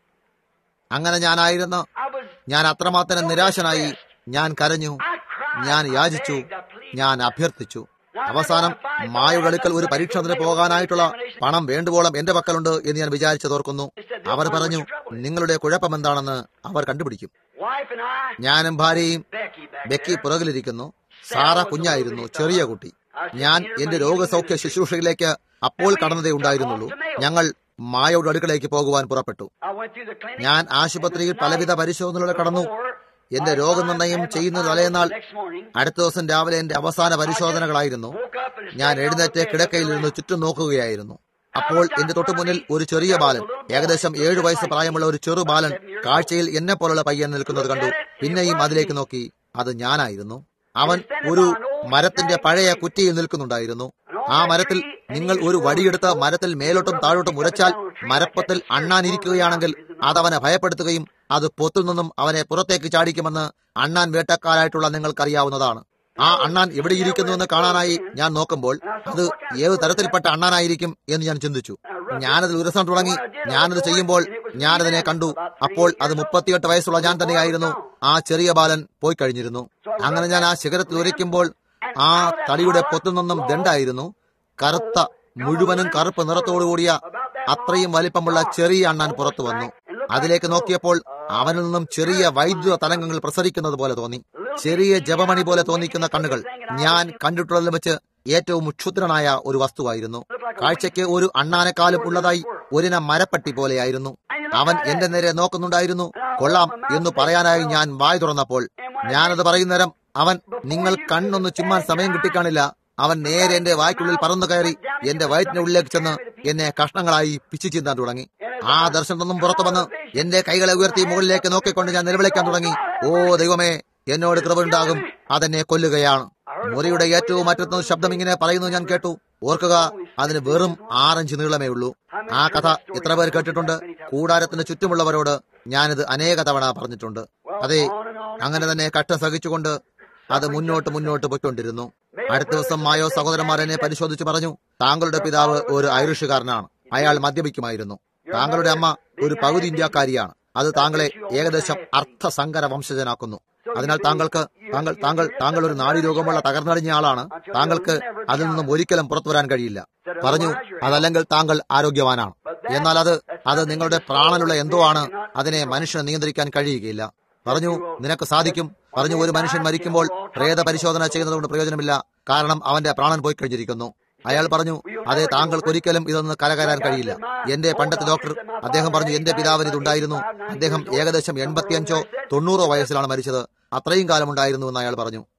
അങ്ങനെ ഞാനായിരുന്നു I was, ഞാൻ അത്രമാത്രം നിരാശനായി ഞാൻ കരഞ്ഞു I cried. ഞാൻ I യാചിച്ചു begged, I pleaded. ഞാൻ അഭ്യർത്ഥിച്ചു അവസാനം മായുടെ അടുക്കൽ ഒരു പരീക്ഷണത്തിന് പോകാനായിട്ടുള്ള പണം വേണ്ടുവോളം എന്റെ പക്കലുണ്ട് എന്ന് ഞാൻ വിചാരിച്ചതോർക്കുന്നു അവർ പറഞ്ഞു നിങ്ങളുടെ കുഴപ്പം എന്താണെന്ന് അവർ കണ്ടുപിടിക്കും Wife and I, ഞാനും ഭാര്യയും Becky back ബെക്കി there. പുറകിലിരിക്കുന്നു സാറ കുഞ്ഞായിരുന്നു ചെറിയ കുട്ടി ഞാൻ എന്റെ രോഗസൗഖ്യ ശുശ്രൂഷയിലേക്ക് അപ്പോൾ കടന്നതേ ഉണ്ടായിരുന്നുള്ളൂ ഞങ്ങൾ മായയുടെ അടുക്കളേക്ക് പോകുവാൻ പുറപ്പെട്ടു I went through the clinic. ഞാൻ ആശുപത്രിയിൽ പലവിധ പരിശോധനകൾ കടന്നു എന്റെ രോഗനിർണയം ചെയ്യുന്ന തലേന്നാൾ Next morning, അടുത്ത ദിവസം രാവിലെ എന്റെ അവസാന പരിശോധനകളായിരുന്നു woke up and ഞാൻ sat എഴുന്നേറ്റ് down on the bed, കിടക്കയിൽ looked നിന്ന് around. ചുറ്റും നോക്കുകയായിരുന്നു അപ്പോൾ എന്റെ തൊട്ടുമുന്നിൽ ഒരു ചെറിയ ബാലൻ ഏകദേശം ഏഴു വയസ്സ് പ്രായമുള്ള ഒരു ചെറു ബാലൻ കാഴ്ചയിൽ എന്നെ പോലുള്ള പയ്യൻ നിൽക്കുന്നത് കണ്ടു പിന്നെയും അതിലേക്ക് നോക്കി അത് ഞാനായിരുന്നു അവൻ ഒരു മരത്തിന്റെ പഴയ കുറ്റിയിൽ നിൽക്കുന്നുണ്ടായിരുന്നു ആ മരത്തിൽ നിങ്ങൾ ഒരു വടിയെടുത്ത് മരത്തിൽ മേലോട്ടും താഴോട്ടും ഉരച്ചാൽ മരപ്പത്തിൽ അണ്ണാനിരിക്കുകയാണെങ്കിൽ അതവനെ ഭയപ്പെടുത്തുകയും അത് പൊത്തിൽ നിന്നും അവനെ പുറത്തേക്ക് ചാടിക്കുമെന്ന് അണ്ണാൻ വേട്ടക്കാരായിട്ടുള്ള നിങ്ങൾക്കറിയാവുന്നതാണ് ആ അണ്ണാൻ എവിടെയിരിക്കുന്നു എന്ന് കാണാനായി ഞാൻ നോക്കുമ്പോൾ അത് ഏത് തരത്തിൽപ്പെട്ട അണ്ണാനായിരിക്കും എന്ന് ഞാൻ ചിന്തിച്ചു ഞാനതിൽ ഉരസം തുടങ്ങി ഞാനത് ചെയ്യുമ്പോൾ ഞാനതിനെ കണ്ടു അപ്പോൾ അത് മുപ്പത്തിയെട്ട് വയസ്സുള്ള ഞാൻ തന്നെയായിരുന്നു ആ ചെറിയ ബാലൻ പോയി കഴിഞ്ഞിരുന്നു അങ്ങനെ ഞാൻ ആ ശിഖരത്തിൽ ഉരയ്ക്കുമ്പോൾ ആ തടിയുടെ പൊത്തിൽ നിന്നും ദണ്ടായിരുന്നു കറുത്ത മുഴുവനും കറുപ്പ് നിറത്തോടുകൂടിയ അത്രയും വലിപ്പമുള്ള ചെറിയ അണ്ണാൻ പുറത്തു വന്നു അതിലേക്ക് നോക്കിയപ്പോൾ അവനിൽ നിന്നും ചെറിയ വൈദ്യുത തരംഗങ്ങൾ പ്രസരിക്കുന്നത് പോലെ തോന്നി ചെറിയ ജപമണി പോലെ തോന്നിക്കുന്ന കണ്ണുകൾ ഞാൻ കണ്ടിട്ടുള്ളതിൽ വെച്ച് ഏറ്റവും ക്ഷുദ്രനായ ഒരു വസ്തുവായിരുന്നു കാഴ്ചയ്ക്ക് ഒരു അണ്ണാനെക്കാളും ഉള്ളതായി ഒരിനം മരപ്പട്ടി പോലെയായിരുന്നു അവൻ എന്റെ നേരെ നോക്കുന്നുണ്ടായിരുന്നു കൊള്ളാം എന്ന് പറയാനായി ഞാൻ വായ തുറന്നപ്പോൾ ഞാനത് പറയുന്നേരം അവൻ നിങ്ങൾ കണ്ണൊന്ന് ചുമ്മാൻ സമയം കിട്ടിക്കാണില്ല അവൻ നേരെ എന്റെ വായ്ക്കുള്ളിൽ പറന്നു കയറി എന്റെ വയറ്റിന്റെ ഉള്ളിലേക്ക് ചെന്ന് എന്നെ കഷ്ണങ്ങളായി പിച്ചു ചിന്താൻ തുടങ്ങി ആ ദർശനം നിന്നും പുറത്തു വന്ന് എന്റെ കൈകളെ ഉയർത്തി മുകളിലേക്ക് നോക്കിക്കൊണ്ട് ഞാൻ നിലവിളിക്കാൻ തുടങ്ങി ഓ ദൈവമേ എന്നോട് കൃപയുണ്ടാകും അതെന്നെ കൊല്ലുകയാണ് മുറിയുടെ ഏറ്റവും അറ്റത്തുനിന്ന് ശബ്ദം ഇങ്ങനെ പറയുന്നത് ഞാൻ കേട്ടു ഓർക്കുക അതിന് വെറും ആറഞ്ച് നീളമേ ഉള്ളൂ ആ കഥ എത്ര പേർ കേട്ടിട്ടുണ്ട് കൂടാരത്തിന് ചുറ്റുമുള്ളവരോട് ഞാനിത് അനേക തവണ പറഞ്ഞിട്ടുണ്ട് അതെ അങ്ങനെ തന്നെ കഷ്ടം സഹിച്ചുകൊണ്ട് അത് മുന്നോട്ട് മുന്നോട്ട് പോയിക്കൊണ്ടിരുന്നു അടുത്ത ദിവസം മായോ സഹോദരന്മാർ എന്നെ പരിശോധിച്ച് പറഞ്ഞു താങ്കളുടെ പിതാവ് ഒരു ഐറിഷുകാരനാണ് അയാൾ മദ്യപിക്കുമായിരുന്നു താങ്കളുടെ അമ്മ ഒരു പകുതി ഇന്ത്യക്കാരിയാണ് അത് താങ്കളെ ഏകദേശം അർത്ഥസങ്കര വംശജനാക്കുന്നു അതിനാൽ താങ്കൾക്ക് താങ്കൾ താങ്കൾ താങ്കൾ ഒരു നാഡീരോഗമുള്ള തകർന്നടിഞ്ഞ ആളാണ് താങ്കൾക്ക് അതിൽ നിന്നും ഒരിക്കലും പുറത്തു വരാൻ കഴിയില്ല പറഞ്ഞു അതല്ലെങ്കിൽ താങ്കൾ ആരോഗ്യവാനാണ് എന്നാൽ അത് അത് നിങ്ങളുടെ പ്രാണനുള്ള എന്തോ ആണ് അതിനെ മനുഷ്യന് നിയന്ത്രിക്കാൻ കഴിയുകയില്ല പറഞ്ഞു നിനക്ക് സാധിക്കും പറഞ്ഞു ഒരു മനുഷ്യൻ മരിക്കുമ്പോൾ പ്രേത പരിശോധന ചെയ്യുന്നതുകൊണ്ട് പ്രയോജനമില്ല കാരണം അവന്റെ പ്രാണൻ പോയി കഴിഞ്ഞിരിക്കുന്നു അയാൾ പറഞ്ഞു അതെ താങ്കൾക്ക് ഒരിക്കലും ഇതൊന്ന് കരകയറാൻ കഴിയില്ല എന്റെ പണ്ടത്തെ ഡോക്ടർ അദ്ദേഹം പറഞ്ഞു എന്റെ പിതാവിന് ഇതുണ്ടായിരുന്നു അദ്ദേഹം ഏകദേശം എൺപത്തിയഞ്ചോ തൊണ്ണൂറോ വയസ്സിലാണ് മരിച്ചത് അത്രയും കാലം ഉണ്ടായിരുന്നു എന്ന് അയാൾ പറഞ്ഞു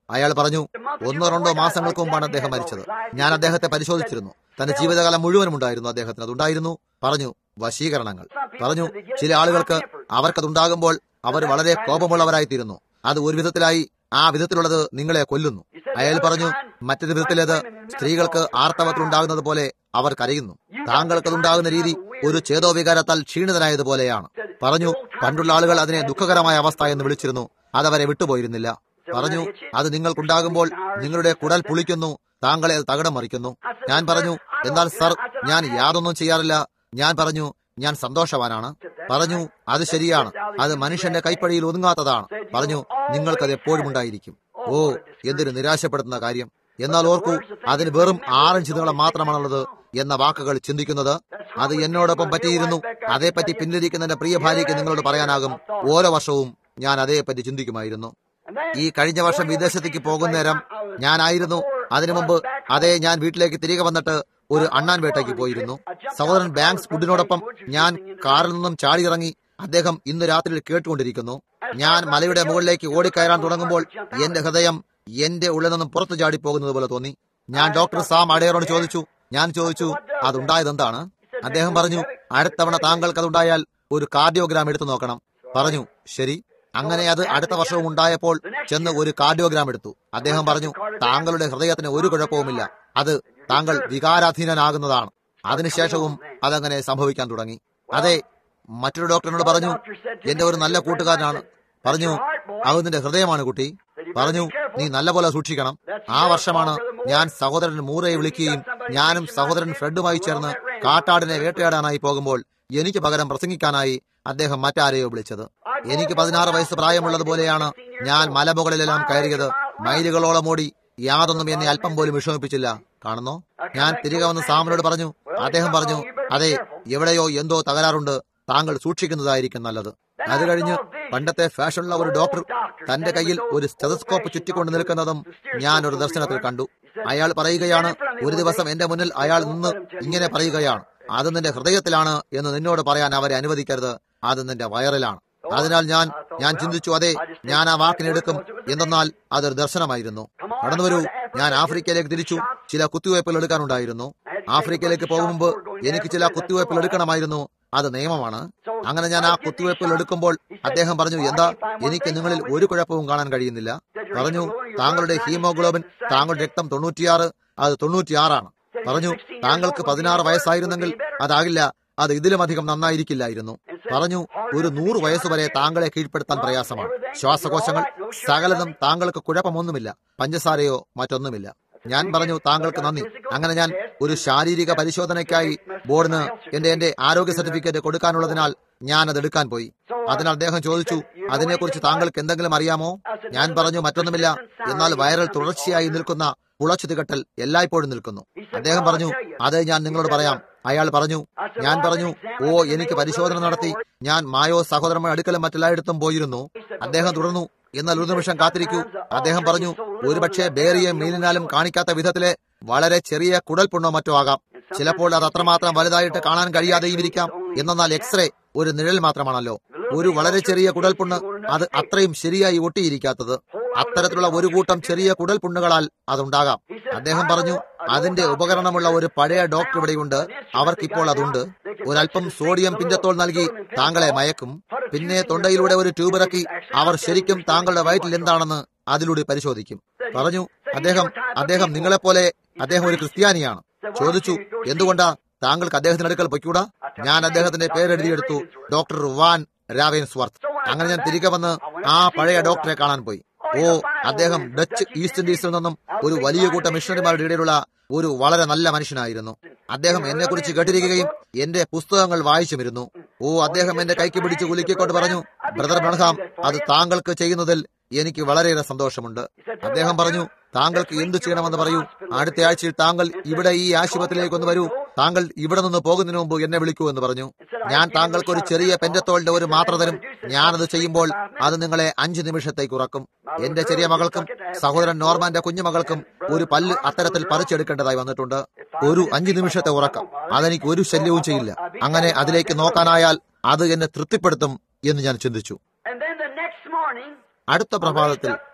അയാൾ പറഞ്ഞു ഒന്നോ രണ്ടോ മാസങ്ങൾക്ക് മുമ്പാണ് അദ്ദേഹം മരിച്ചത് ഞാൻ അദ്ദേഹത്തെ പരിശോധിച്ചിരുന്നു തന്റെ ജീവിതകാലം മുഴുവനും ഉണ്ടായിരുന്നു അദ്ദേഹത്തിന് അതുണ്ടായിരുന്നു പറഞ്ഞു വശീകരണങ്ങൾ പറഞ്ഞു ചില ആളുകൾക്ക് അവർക്കതുണ്ടാകുമ്പോൾ അവർ വളരെ കോപമുള്ളവരായിത്തീരുന്നു അത് ഒരു വിധത്തിലായി ആ വിധത്തിലുള്ളത് നിങ്ങളെ കൊല്ലുന്നു അയാൾ പറഞ്ഞു മറ്റൊരു വിധത്തിലേത് സ്ത്രീകൾക്ക് ആർത്തവത്തിലുണ്ടാകുന്നത് പോലെ അവർ കരയുന്നു താങ്കൾക്കതുണ്ടാകുന്ന രീതി ഒരു ചേതോവികാരത്താൽ ക്ഷീണിതനായതുപോലെയാണ് പറഞ്ഞു പണ്ടുള്ള ആളുകൾ അതിനെ ദുഃഖകരമായ അവസ്ഥ എന്ന് വിളിച്ചിരുന്നു അതവരെ വിട്ടുപോയിരുന്നില്ല പറഞ്ഞു അത് നിങ്ങൾക്കുണ്ടാകുമ്പോൾ നിങ്ങളുടെ കുടൽ പുളിക്കുന്നു താങ്കളെ അത് തകിടം മറിക്കുന്നു ഞാൻ പറഞ്ഞു എന്നാൽ സർ ഞാൻ യാതൊന്നും ചെയ്യാറില്ല ഞാൻ പറഞ്ഞു ഞാൻ സന്തോഷവാനാണ് പറഞ്ഞു അത് ശരിയാണ് അത് മനുഷ്യന്റെ കൈപ്പടിയിൽ ഒതുങ്ങാത്തതാണ് പറഞ്ഞു നിങ്ങൾക്കത് എപ്പോഴും ഉണ്ടായിരിക്കും ഓ എന്തൊരു നിരാശപ്പെടുത്തുന്ന കാര്യം എന്നാൽ ഓർക്കൂ അതിന് വെറും ആറഞ്ച് നീളം മാത്രമാണുള്ളത് എന്ന വാക്കുകൾ ചിന്തിക്കുന്നത് അത് എന്നോടൊപ്പം പറ്റിയിരുന്നു അതേപ്പറ്റി പിന്നിരിക്കുന്ന എന്റെ പ്രിയ ഭാര്യയ്ക്ക് നിങ്ങളോട് പറയാനാകും ഓരോ വർഷവും ഞാൻ അതേപ്പറ്റി ചിന്തിക്കുമായിരുന്നു ഈ കഴിഞ്ഞ വർഷം വിദേശത്തേക്ക് പോകുന്ന നേരം ഞാനായിരുന്നു അതിനു മുമ്പ് അതേ ഞാൻ വീട്ടിലേക്ക് തിരികെ വന്നിട്ട് ഒരു അണ്ണാൻ വേട്ടയ്ക്ക് പോയിരുന്നു സഹോദരൻ ബാങ്ക്സ് ഫുഡിനോടൊപ്പം ഞാൻ കാറിൽ നിന്നും ചാടിയിറങ്ങി അദ്ദേഹം ഇന്ന് രാത്രി കേട്ടുകൊണ്ടിരിക്കുന്നു ഞാൻ മലയുടെ മുകളിലേക്ക് ഓടിക്കയറാൻ തുടങ്ങുമ്പോൾ എന്റെ ഹൃദയം എന്റെ ഉള്ളിൽ നിന്നും പുറത്തു ചാടി പോകുന്നത് പോലെ തോന്നി ഞാൻ ഡോക്ടർ സാം അടയറോട് ചോദിച്ചു ഞാൻ ചോദിച്ചു അതുണ്ടായത് എന്താണ് അദ്ദേഹം പറഞ്ഞു അടുത്തവണ താങ്കൾക്ക് അതുണ്ടായാൽ ഒരു കാർഡിയോഗ്രാം എടുത്തു നോക്കണം പറഞ്ഞു ശരി അങ്ങനെ അത് അടുത്ത വർഷവും ഉണ്ടായപ്പോൾ ചെന്ന് ഒരു കാർഡിയോഗ്രാം എടുത്തു അദ്ദേഹം പറഞ്ഞു താങ്കളുടെ ഹൃദയത്തിന് ഒരു കുഴപ്പവുമില്ല അത് താങ്കൾ വികാരാധീനനാകുന്നതാണ് അതിനുശേഷവും അതങ്ങനെ സംഭവിക്കാൻ തുടങ്ങി അതെ മറ്റൊരു ഡോക്ടറിനോട് പറഞ്ഞു എന്റെ ഒരു നല്ല കൂട്ടുകാരനാണ് പറഞ്ഞു അത് നിന്റെ ഹൃദയമാണ് കുട്ടി പറഞ്ഞു നീ നല്ലപോലെ സൂക്ഷിക്കണം ആ വർഷമാണ് ഞാൻ സഹോദരൻ മൂറയെ വിളിക്കുകയും ഞാനും സഹോദരൻ ഫ്രെഡുമായി ചേർന്ന് കാട്ടാടിനെ വേട്ടയാടാനായി പോകുമ്പോൾ എനിക്ക് പകരം പ്രസംഗിക്കാനായി അദ്ദേഹം മറ്റാരെയോ വിളിച്ചത് എനിക്ക് പതിനാറ് വയസ്സ് പ്രായമുള്ളതുപോലെയാണ് ഞാൻ മലമുകളിലെല്ലാം കയറിയത് മൈലുകളോളം ഓടി യാതൊന്നും എന്നെ അല്പം പോലും വിഷമിപ്പിച്ചില്ല കാണുന്നോ ഞാൻ തിരികെ വന്ന് സാമനോട് പറഞ്ഞു അദ്ദേഹം പറഞ്ഞു അതെ എവിടെയോ എന്തോ തകരാറുണ്ട് താങ്കൾ സൂക്ഷിക്കുന്നതായിരിക്കും നല്ലത് അത് കഴിഞ്ഞ് പണ്ടത്തെ ഫാഷനുള്ള ഒരു ഡോക്ടർ തന്റെ കയ്യിൽ ഒരു സ്റ്റെതസ്കോപ്പ് ചുറ്റിക്കൊണ്ട് നിൽക്കുന്നതും ഞാൻ ഒരു ദർശനത്തിൽ കണ്ടു അയാൾ പറയുകയാണ് ഒരു ദിവസം എന്റെ മുന്നിൽ അയാൾ നിന്ന് ഇങ്ങനെ പറയുകയാണ് അത് നിന്റെ ഹൃദയത്തിലാണ് എന്ന് നിന്നോട് പറയാൻ അവരെ അനുവദിക്കരുത് അത് നിന്റെ വയറിലാണ് അതിനാൽ ഞാൻ ഞാൻ ചിന്തിച്ചു അതെ ഞാൻ ആ വാക്കിനെടുക്കും എന്തെന്നാൽ അതൊരു ദർശനമായിരുന്നു കടന്നു വരൂ ഞാൻ ആഫ്രിക്കയിലേക്ക് തിരിച്ചു ചില കുത്തിവയ്പ്പുകൾ എടുക്കാനുണ്ടായിരുന്നു ആഫ്രിക്കയിലേക്ക് പോകും മുമ്പ് എനിക്ക് ചില കുത്തിവയ്പ്പുകൾ എടുക്കണമായിരുന്നു അത് നിയമമാണ് അങ്ങനെ ഞാൻ ആ കുത്തിവയ്പ്പുകൾ എടുക്കുമ്പോൾ അദ്ദേഹം പറഞ്ഞു എന്താ എനിക്ക് നിങ്ങളിൽ ഒരു കുഴപ്പവും കാണാൻ കഴിയുന്നില്ല പറഞ്ഞു താങ്കളുടെ ഹീമോഗ്ലോബിൻ താങ്കളുടെ രക്തം തൊണ്ണൂറ്റിയാറ് അത് തൊണ്ണൂറ്റിയാറാണ് പറഞ്ഞു താങ്കൾക്ക് പതിനാറ് വയസ്സായിരുന്നെങ്കിൽ അതാകില്ല അത് ഇതിലും അധികം നന്നായിരിക്കില്ലായിരുന്നു പറഞ്ഞു ഒരു നൂറ് വയസ്സുവരെ താങ്കളെ കീഴ്പ്പെടുത്താൻ പ്രയാസമാണ് ശ്വാസകോശങ്ങൾ സകലതും താങ്കൾക്ക് കുഴപ്പമൊന്നുമില്ല പഞ്ചസാരയോ മറ്റൊന്നുമില്ല ഞാൻ പറഞ്ഞു താങ്കൾക്ക് നന്ദി അങ്ങനെ ഞാൻ ഒരു ശാരീരിക പരിശോധനയ്ക്കായി ബോർഡിന് എന്റെ എന്റെ ആരോഗ്യ സർട്ടിഫിക്കറ്റ് കൊടുക്കാനുള്ളതിനാൽ ഞാൻ അത് എടുക്കാൻ പോയി അതിനാൽ അദ്ദേഹം ചോദിച്ചു അതിനെക്കുറിച്ച് താങ്കൾക്ക് എന്തെങ്കിലും അറിയാമോ ഞാൻ പറഞ്ഞു മറ്റൊന്നുമില്ല എന്നാൽ വയറിൽ തുടർച്ചയായി നിൽക്കുന്ന കുളച്ചു തികട്ടൽ എല്ലായ്പ്പോഴും നിൽക്കുന്നു അദ്ദേഹം പറഞ്ഞു അത് ഞാൻ നിങ്ങളോട് പറയാം അയാൾ പറഞ്ഞു ഞാൻ പറഞ്ഞു ഓ എനിക്ക് പരിശോധന നടത്തി ഞാൻ മായോ സഹോദരന്മാർ അടുക്കലും മറ്റെല്ലായിടത്തും പോയിരുന്നു അദ്ദേഹം തുടർന്നു എന്നാൽ ഒരു നിമിഷം കാത്തിരിക്കൂ അദ്ദേഹം പറഞ്ഞു ഒരുപക്ഷെ ബേറിയും മീനിനാലും കാണിക്കാത്ത വിധത്തിലെ വളരെ ചെറിയ കുടൽ പുണ്ണോ മറ്റോ ആകാം ചിലപ്പോൾ അത് അത്രമാത്രം വലുതായിട്ട് കാണാൻ കഴിയാതെയും ഇരിക്കാം എന്നാൽ എക്സ്റേ ഒരു നിഴൽ മാത്രമാണല്ലോ ഒരു വളരെ ചെറിയ കുടൽപുണ്ണ് അത് അത്രയും ശരിയായി ഒട്ടിയിരിക്കാത്തത് അത്തരത്തിലുള്ള ഒരു കൂട്ടം ചെറിയ കുടൽപുണ്ണുകളാൽ അതുണ്ടാകാം അദ്ദേഹം പറഞ്ഞു അതിന്റെ ഉപകരണമുള്ള ഒരു പഴയ ഡോക്ടർ ഇവിടെയുണ്ട് അവർക്കിപ്പോൾ അതുണ്ട് ഒരല്പം സോഡിയം പിഞ്ചത്തോൾ നൽകി താങ്കളെ മയക്കും പിന്നെ തൊണ്ടയിലൂടെ ഒരു ട്യൂബ് ഇറക്കി അവർ ശരിക്കും താങ്കളുടെ വയറ്റിൽ എന്താണെന്ന് അതിലൂടെ പരിശോധിക്കും പറഞ്ഞു അദ്ദേഹം അദ്ദേഹം നിങ്ങളെപ്പോലെ അദ്ദേഹം ഒരു ക്രിസ്ത്യാനിയാണ് ചോദിച്ചു എന്തുകൊണ്ടാ താങ്കൾക്ക് അദ്ദേഹത്തിന്റെ അടുക്കൽ പൊയ്ക്കൂടാ ഞാൻ അദ്ദേഹത്തിന്റെ പേരെഴുതിയെടുത്തു ഡോക്ടർ വാൻ രാവേൻസ്വർത്ത് അങ്ങനെ ഞാൻ തിരികെ വന്ന് ആ പഴയ ഡോക്ടറെ കാണാൻ പോയി ഓ അദ്ദേഹം ഡച്ച് ഈസ്റ്റ് ഇൻഡീസിൽ നിന്നും ഒരു വലിയ കൂട്ടം മിഷണറിമാരുടെ ഇടയിലുള്ള ഒരു വളരെ നല്ല മനുഷ്യനായിരുന്നു അദ്ദേഹം എന്നെ കുറിച്ച് കേട്ടിരിക്കുകയും എന്റെ പുസ്തകങ്ങൾ വായിച്ചുമിരുന്നു ഓ അദ്ദേഹം എന്റെ കൈക്ക് പിടിച്ച് കുലുക്കിക്കൊണ്ട് പറഞ്ഞു ബ്രദർ ബ്രണഹാം അത് താങ്കൾക്ക് ചെയ്യുന്നതിൽ എനിക്ക് വളരെയേറെ സന്തോഷമുണ്ട് അദ്ദേഹം പറഞ്ഞു താങ്കൾക്ക് എന്തു ചെയ്യണമെന്ന് പറയൂ അടുത്ത ആഴ്ചയിൽ താങ്കൾ ഇവിടെ ഈ ആശുപത്രിയിലേക്ക് ഒന്ന് വരൂ താങ്കൾ ഇവിടെ നിന്ന് പോകുന്നതിന് മുമ്പ് എന്നെ വിളിക്കൂ എന്ന് പറഞ്ഞു ഞാൻ താങ്കൾക്ക് ഒരു ചെറിയ പെൻറ്റത്തോളിന്റെ ഒരു മാത്ര തരും ഞാനത് ചെയ്യുമ്പോൾ അത് നിങ്ങളെ അഞ്ചു നിമിഷത്തേക്ക് ഉറക്കും എന്റെ ചെറിയ മകൾക്കും സഹോദരൻ നോർമാന്റെ കുഞ്ഞുമകൾക്കും ഒരു പല്ല് അത്തരത്തിൽ പറിച്ചെടുക്കേണ്ടതായി വന്നിട്ടുണ്ട് ഒരു അഞ്ചു നിമിഷത്തെ ഉറക്കം അതെനിക്ക് ഒരു ശല്യവും ചെയ്യില്ല അങ്ങനെ അതിലേക്ക് നോക്കാനായാൽ അത് എന്നെ തൃപ്തിപ്പെടുത്തും എന്ന് ഞാൻ ചിന്തിച്ചു And then the next morning, അടുത്ത പ്രഭാതത്തിൽ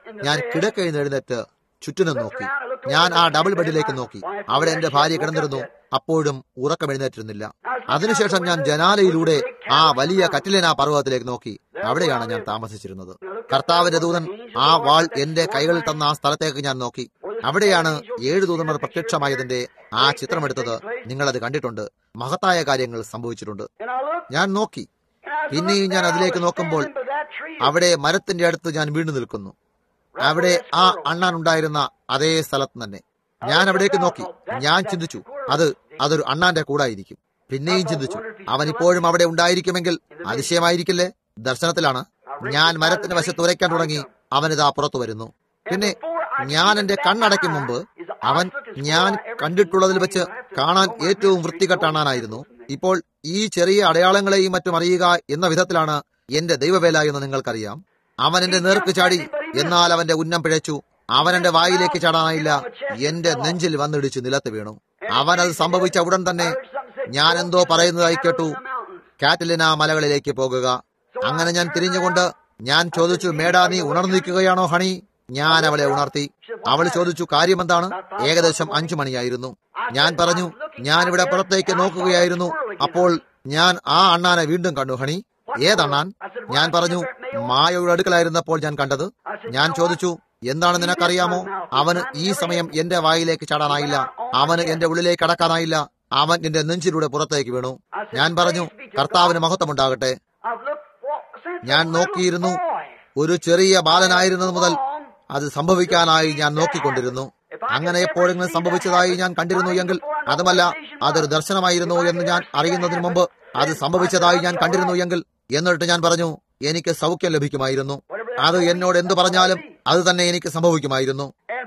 ഞാൻ കിടക്കയിൽ എഴുന്നേറ്റ് ചുറ്റിനും നോക്കി ഞാൻ ആ ഡബിൾ ബെഡിലേക്ക് നോക്കി അവിടെ എന്റെ ഭാര്യ കിടന്നിരുന്നു അപ്പോഴും ഉറക്കം എഴുന്നേറ്റിരുന്നില്ല അതിനുശേഷം ഞാൻ ജനാലയിലൂടെ ആ വലിയ കറ്റിലിന പർവ്വതത്തിലേക്ക് നോക്കി അവിടെയാണ് ഞാൻ താമസിച്ചിരുന്നത് കർത്താവിന്റെ ദൂതൻ ആ വാൾ എന്റെ കൈകളിൽ തന്ന ആ സ്ഥലത്തേക്ക് ഞാൻ നോക്കി അവിടെയാണ് ഏഴ് ദൂതന്മാർ പ്രത്യക്ഷമായതിന്റെ ആ ചിത്രമെടുത്തത് നിങ്ങളത് കണ്ടിട്ടുണ്ട് മഹത്തായ കാര്യങ്ങൾ സംഭവിച്ചിട്ടുണ്ട് ഞാൻ നോക്കി പിന്നെയും ഞാൻ അതിലേക്ക് നോക്കുമ്പോൾ അവിടെ മരത്തിന്റെ അടുത്ത് ഞാൻ വീണ്ടും നിൽക്കുന്നു അവിടെ ആ അണ്ണാൻ ഉണ്ടായിരുന്ന അതേ സ്ഥലത്ത് തന്നെ ഞാൻ അവിടേക്ക് നോക്കി ഞാൻ ചിന്തിച്ചു അത് അതൊരു അണ്ണാന്റെ കൂടായിരിക്കും പിന്നെയും ചിന്തിച്ചു അവൻ ഇപ്പോഴും അവിടെ ഉണ്ടായിരിക്കുമെങ്കിൽ അതിശയമായിരിക്കില്ലേ ദർശനത്തിലാണ് ഞാൻ മരത്തിന്റെ വശത്ത് ഉരയ്ക്കാൻ തുടങ്ങി അവനിതാ പുറത്തു വരുന്നു പിന്നെ ഞാൻ എന്റെ കണ്ണടയ്ക്കും മുമ്പ് അവൻ ഞാൻ കണ്ടിട്ടുള്ളതിൽ വെച്ച് കാണാൻ ഏറ്റവും വൃത്തികെട്ട അണ്ണാനായിരുന്നു ഇപ്പോൾ ഈ ചെറിയ അടയാളങ്ങളെയും മറ്റും അറിയുക എന്ന വിധത്തിലാണ് എന്റെ ദൈവവേല എന്ന് നിങ്ങൾക്കറിയാം അവൻ എന്റെ നേർക്ക് ചാടി എന്നാൽ അവന്റെ ഉന്നം പിഴച്ചു അവൻ എന്റെ വായിലേക്ക് ചാടാനായില്ല എന്റെ നെഞ്ചിൽ വന്നിടിച്ച് നിലത്ത് വീണു അവൻ അത് സംഭവിച്ച ഉടൻ തന്നെ ഞാൻ എന്തോ പറയുന്നതായി കേട്ടു കാറ്റലിന മലകളിലേക്ക് പോകുക അങ്ങനെ ഞാൻ തിരിഞ്ഞുകൊണ്ട് ഞാൻ ചോദിച്ചു മേഡാ നീ ഉണർന്നിരിക്കുകയാണോ ഹണി ഞാൻ അവളെ ഉണർത്തി അവൾ ചോദിച്ചു കാര്യമെന്താണ് ഏകദേശം അഞ്ചു മണിയായിരുന്നു ഞാൻ പറഞ്ഞു ഞാൻ ഇവിടെ പുറത്തേക്ക് നോക്കുകയായിരുന്നു അപ്പോൾ ഞാൻ ആ അണ്ണാനെ വീണ്ടും കണ്ടു ഹണി ഏതണ്ണാൻ ഞാൻ പറഞ്ഞു മായയുടെ അടുക്കലായിരുന്നപ്പോൾ ഞാൻ കണ്ടത് ഞാൻ ചോദിച്ചു എന്താണ് നിനക്കറിയാമോ അവന് ഈ സമയം എന്റെ വായിലേക്ക് ചാടാനായില്ല അവന് എന്റെ ഉള്ളിലേക്ക് കടക്കാനായില്ല അവൻ എന്റെ നെഞ്ചിലൂടെ പുറത്തേക്ക് വീണു ഞാൻ പറഞ്ഞു കർത്താവിന് മഹത്വമുണ്ടാകട്ടെ ഞാൻ നോക്കിയിരുന്നു ഒരു ചെറിയ ബാലനായിരുന്നത് മുതൽ അത് സംഭവിക്കാനായി ഞാൻ നോക്കിക്കൊണ്ടിരുന്നു അങ്ങനെ എപ്പോഴെങ്കിലും സംഭവിച്ചതായി ഞാൻ കണ്ടിരുന്നു എങ്കിൽ അതുമല്ല അതൊരു ദർശനമായിരുന്നു എന്ന് ഞാൻ അറിയുന്നതിന് മുമ്പ് അത് സംഭവിച്ചതായി ഞാൻ കണ്ടിരുന്നു എങ്കിൽ എന്നിട്ട് ഞാൻ പറഞ്ഞു എനിക്ക് സൗഖ്യം ലഭിക്കുമായിരുന്നു അത് എന്നോട് എന്തു പറഞ്ഞാലും അത് തന്നെ എനിക്ക് സംഭവിക്കുമായിരുന്നു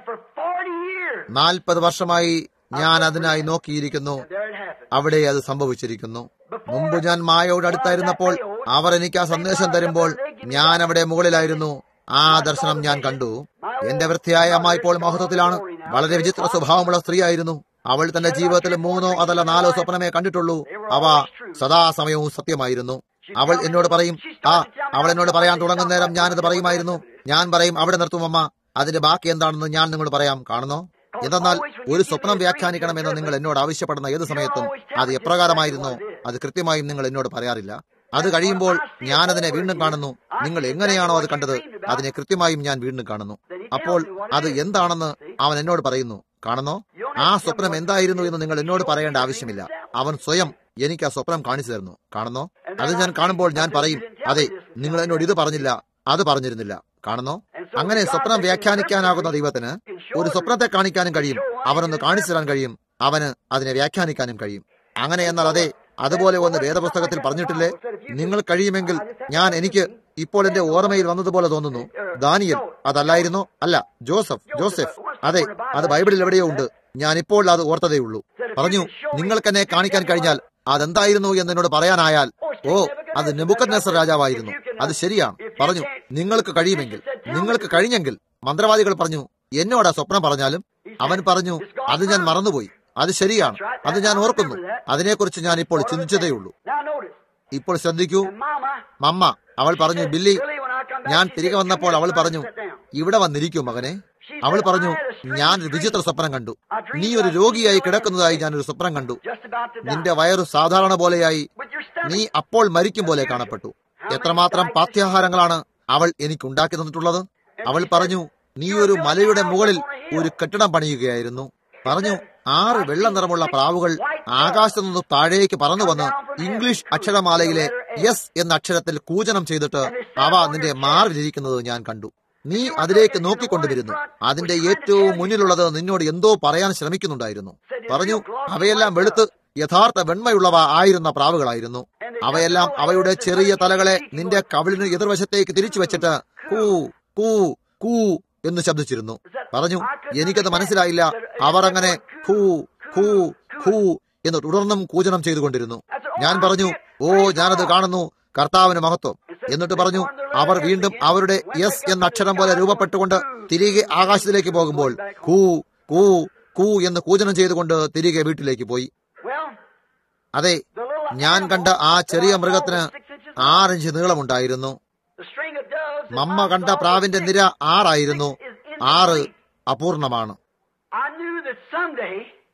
നാൽപ്പത് വർഷമായി ഞാൻ അതിനായി നോക്കിയിരിക്കുന്നു അവിടെ അത് സംഭവിച്ചിരിക്കുന്നു മുമ്പ് ഞാൻ മായയോട് അടുത്തായിരുന്നപ്പോൾ അവർ എനിക്ക് ആ സന്ദേശം തരുമ്പോൾ ഞാൻ അവിടെ മുകളിലായിരുന്നു ആ ദർശനം ഞാൻ കണ്ടു എന്റെ വൃത്തിയായ അമ്മ ഇപ്പോൾ മഹത്വത്തിലാണ് വളരെ വിചിത്ര സ്വഭാവമുള്ള സ്ത്രീയായിരുന്നു അവൾ തന്റെ ജീവിതത്തിൽ മൂന്നോ അതല്ല നാലോ സ്വപ്നമേ കണ്ടിട്ടുള്ളൂ അവ സദാസമയവും സത്യമായിരുന്നു അവൾ എന്നോട് പറയും ആ അവൾ എന്നോട് പറയാൻ തുടങ്ങുന്ന നേരം ഞാനിത് പറയുമായിരുന്നു ഞാൻ പറയും അവിടെ നിർത്തുമമ്മ അതിന്റെ ബാക്കി എന്താണെന്ന് ഞാൻ നിങ്ങളോട് പറയാം കാണുന്നോ എന്തെന്നാൽ ഒരു സ്വപ്നം വ്യാഖ്യാനിക്കണമെന്ന് നിങ്ങൾ എന്നോട് ആവശ്യപ്പെടുന്ന ഏത് സമയത്തും അത് എപ്രകാരമായിരുന്നോ അത് കൃത്യമായും നിങ്ങൾ എന്നോട് പറയാറില്ല അത് കഴിയുമ്പോൾ ഞാൻ അതിനെ വീണ്ടും കാണുന്നു നിങ്ങൾ എങ്ങനെയാണോ അത് കണ്ടത് അതിനെ കൃത്യമായും ഞാൻ വീണ്ടും കാണുന്നു അപ്പോൾ അത് എന്താണെന്ന് അവൻ എന്നോട് പറയുന്നു കാണുന്നോ ആ സ്വപ്നം എന്തായിരുന്നു എന്ന് നിങ്ങൾ എന്നോട് പറയേണ്ട ആവശ്യമില്ല അവൻ സ്വയം എനിക്ക് ആ സ്വപ്നം കാണിച്ചു തരുന്നു കാണുന്നോ അത് ഞാൻ കാണുമ്പോൾ ഞാൻ പറയും അതെ നിങ്ങൾ എന്നോട് ഇത് പറഞ്ഞില്ല അത് പറഞ്ഞിരുന്നില്ല കാണുന്നോ അങ്ങനെ സ്വപ്നം വ്യാഖ്യാനിക്കാനാകുന്ന ദൈവത്തിന് ഒരു സ്വപ്നത്തെ കാണിക്കാനും കഴിയും അവനൊന്ന് കാണിച്ചു തരാൻ കഴിയും അവന് അതിനെ വ്യാഖ്യാനിക്കാനും കഴിയും അങ്ങനെ എന്നാൽ അതെ അതുപോലെ ഒന്ന് വേദപുസ്തകത്തിൽ പറഞ്ഞിട്ടില്ലേ നിങ്ങൾ കഴിയുമെങ്കിൽ ഞാൻ എനിക്ക് ഇപ്പോൾ എന്റെ ഓർമ്മയിൽ വന്നതുപോലെ തോന്നുന്നു ദാനിയൽ അതല്ലായിരുന്നോ അല്ല ജോസഫ് ജോസഫ് അതെ അത് ബൈബിളിൽ എവിടെയോ ഉണ്ട് ഞാൻ ഇപ്പോൾ അത് ഓർത്തതേ ഉള്ളൂ പറഞ്ഞു നിങ്ങൾക്ക് എന്നെ കാണിക്കാൻ കഴിഞ്ഞാൽ അതെന്തായിരുന്നു എന്ന് എന്നോട് പറയാനായാൽ ഓ അത് നെബുക്കദ്നസർ രാജാവായിരുന്നു അത് ശരിയാണ് പറഞ്ഞു നിങ്ങൾക്ക് കഴിയുമെങ്കിൽ നിങ്ങൾക്ക് കഴിഞ്ഞെങ്കിൽ മന്ത്രവാദികൾ പറഞ്ഞു എന്നോട് ആ സ്വപ്നം പറഞ്ഞാലും അവൻ പറഞ്ഞു അത് ഞാൻ മറന്നുപോയി അത് ശരിയാണ് അത് ഞാൻ ഓർക്കുന്നു അതിനെക്കുറിച്ച് ഞാൻ ഇപ്പോൾ ചിന്തിച്ചതേ ഉള്ളൂ ഇപ്പോൾ ശ്രദ്ധിക്കൂ മമ്മ അവൾ പറഞ്ഞു ബില്ലി ഞാൻ തിരികെ വന്നപ്പോൾ അവൾ പറഞ്ഞു ഇവിടെ വന്നിരിക്കൂ മകനെ അവൾ പറഞ്ഞു ഞാൻ ഒരു വിചിത്ര സ്വപ്നം കണ്ടു നീ ഒരു രോഗിയായി കിടക്കുന്നതായി ഞാൻ ഒരു സ്വപ്നം കണ്ടു നിന്റെ വയറു സാധാരണ പോലെയായി നീ അപ്പോൾ മരിക്കും പോലെ കാണപ്പെട്ടു എത്രമാത്രം പാത്യാഹാരങ്ങളാണ് അവൾ എനിക്ക് ഉണ്ടാക്കി തന്നിട്ടുള്ളത് അവൾ പറഞ്ഞു നീ ഒരു മലയുടെ മുകളിൽ ഒരു കെട്ടിടം പണിയുകയായിരുന്നു പറഞ്ഞു ആറ് വെള്ള നിറമുള്ള പ്രാവുകൾ ആകാശത്തു നിന്ന് താഴേക്ക് പറന്നു വന്ന് ഇംഗ്ലീഷ് അക്ഷരമാലയിലെ എസ് എന്ന അക്ഷരത്തിൽ കൂജനം ചെയ്തിട്ട് അവ നിന്റെ മാറിലിരിക്കുന്നത് ഞാൻ കണ്ടു നീ അതിലേക്ക് നോക്കിക്കൊണ്ടുവരുന്നു അതിന്റെ ഏറ്റവും മുന്നിലുള്ളത് നിന്നോട് എന്തോ പറയാൻ ശ്രമിക്കുന്നുണ്ടായിരുന്നു പറഞ്ഞു അവയെല്ലാം വെളുത്ത് യഥാർത്ഥ വെണ്മയുള്ളവ ആയിരുന്ന പ്രാവുകളായിരുന്നു അവയെല്ലാം അവയുടെ ചെറിയ തലകളെ നിന്റെ കവിളിന് എതിർവശത്തേക്ക് തിരിച്ചു വെച്ചിട്ട് കൂ കൂ കൂ എന്ന് ശബ്ദിച്ചിരുന്നു പറഞ്ഞു എനിക്കത് മനസ്സിലായില്ല അവർ അങ്ങനെ ഖൂ ഖൂ ഖൂ എന്ന് തുടർന്നും കൂജനം ചെയ്തുകൊണ്ടിരുന്നു ഞാൻ പറഞ്ഞു ഓ ഞാനത് കാണുന്നു കർത്താവിന് മഹത്വം എന്നിട്ട് പറഞ്ഞു അവർ വീണ്ടും അവരുടെ എസ് എന്ന അക്ഷരം പോലെ രൂപപ്പെട്ടുകൊണ്ട് തിരികെ ആകാശത്തിലേക്ക് പോകുമ്പോൾ കൂ കൂ കൂ എന്ന് കൂജനം ചെയ്തുകൊണ്ട് തിരികെ വീട്ടിലേക്ക് പോയി അതെ ഞാൻ കണ്ട ആ ചെറിയ മൃഗത്തിന് ആറിഞ്ച് നീളമുണ്ടായിരുന്നു മമ്മ കണ്ട പ്രാവിന്റെ നിര ആറായിരുന്നു ആറ് അപൂർണമാണ് I knew that someday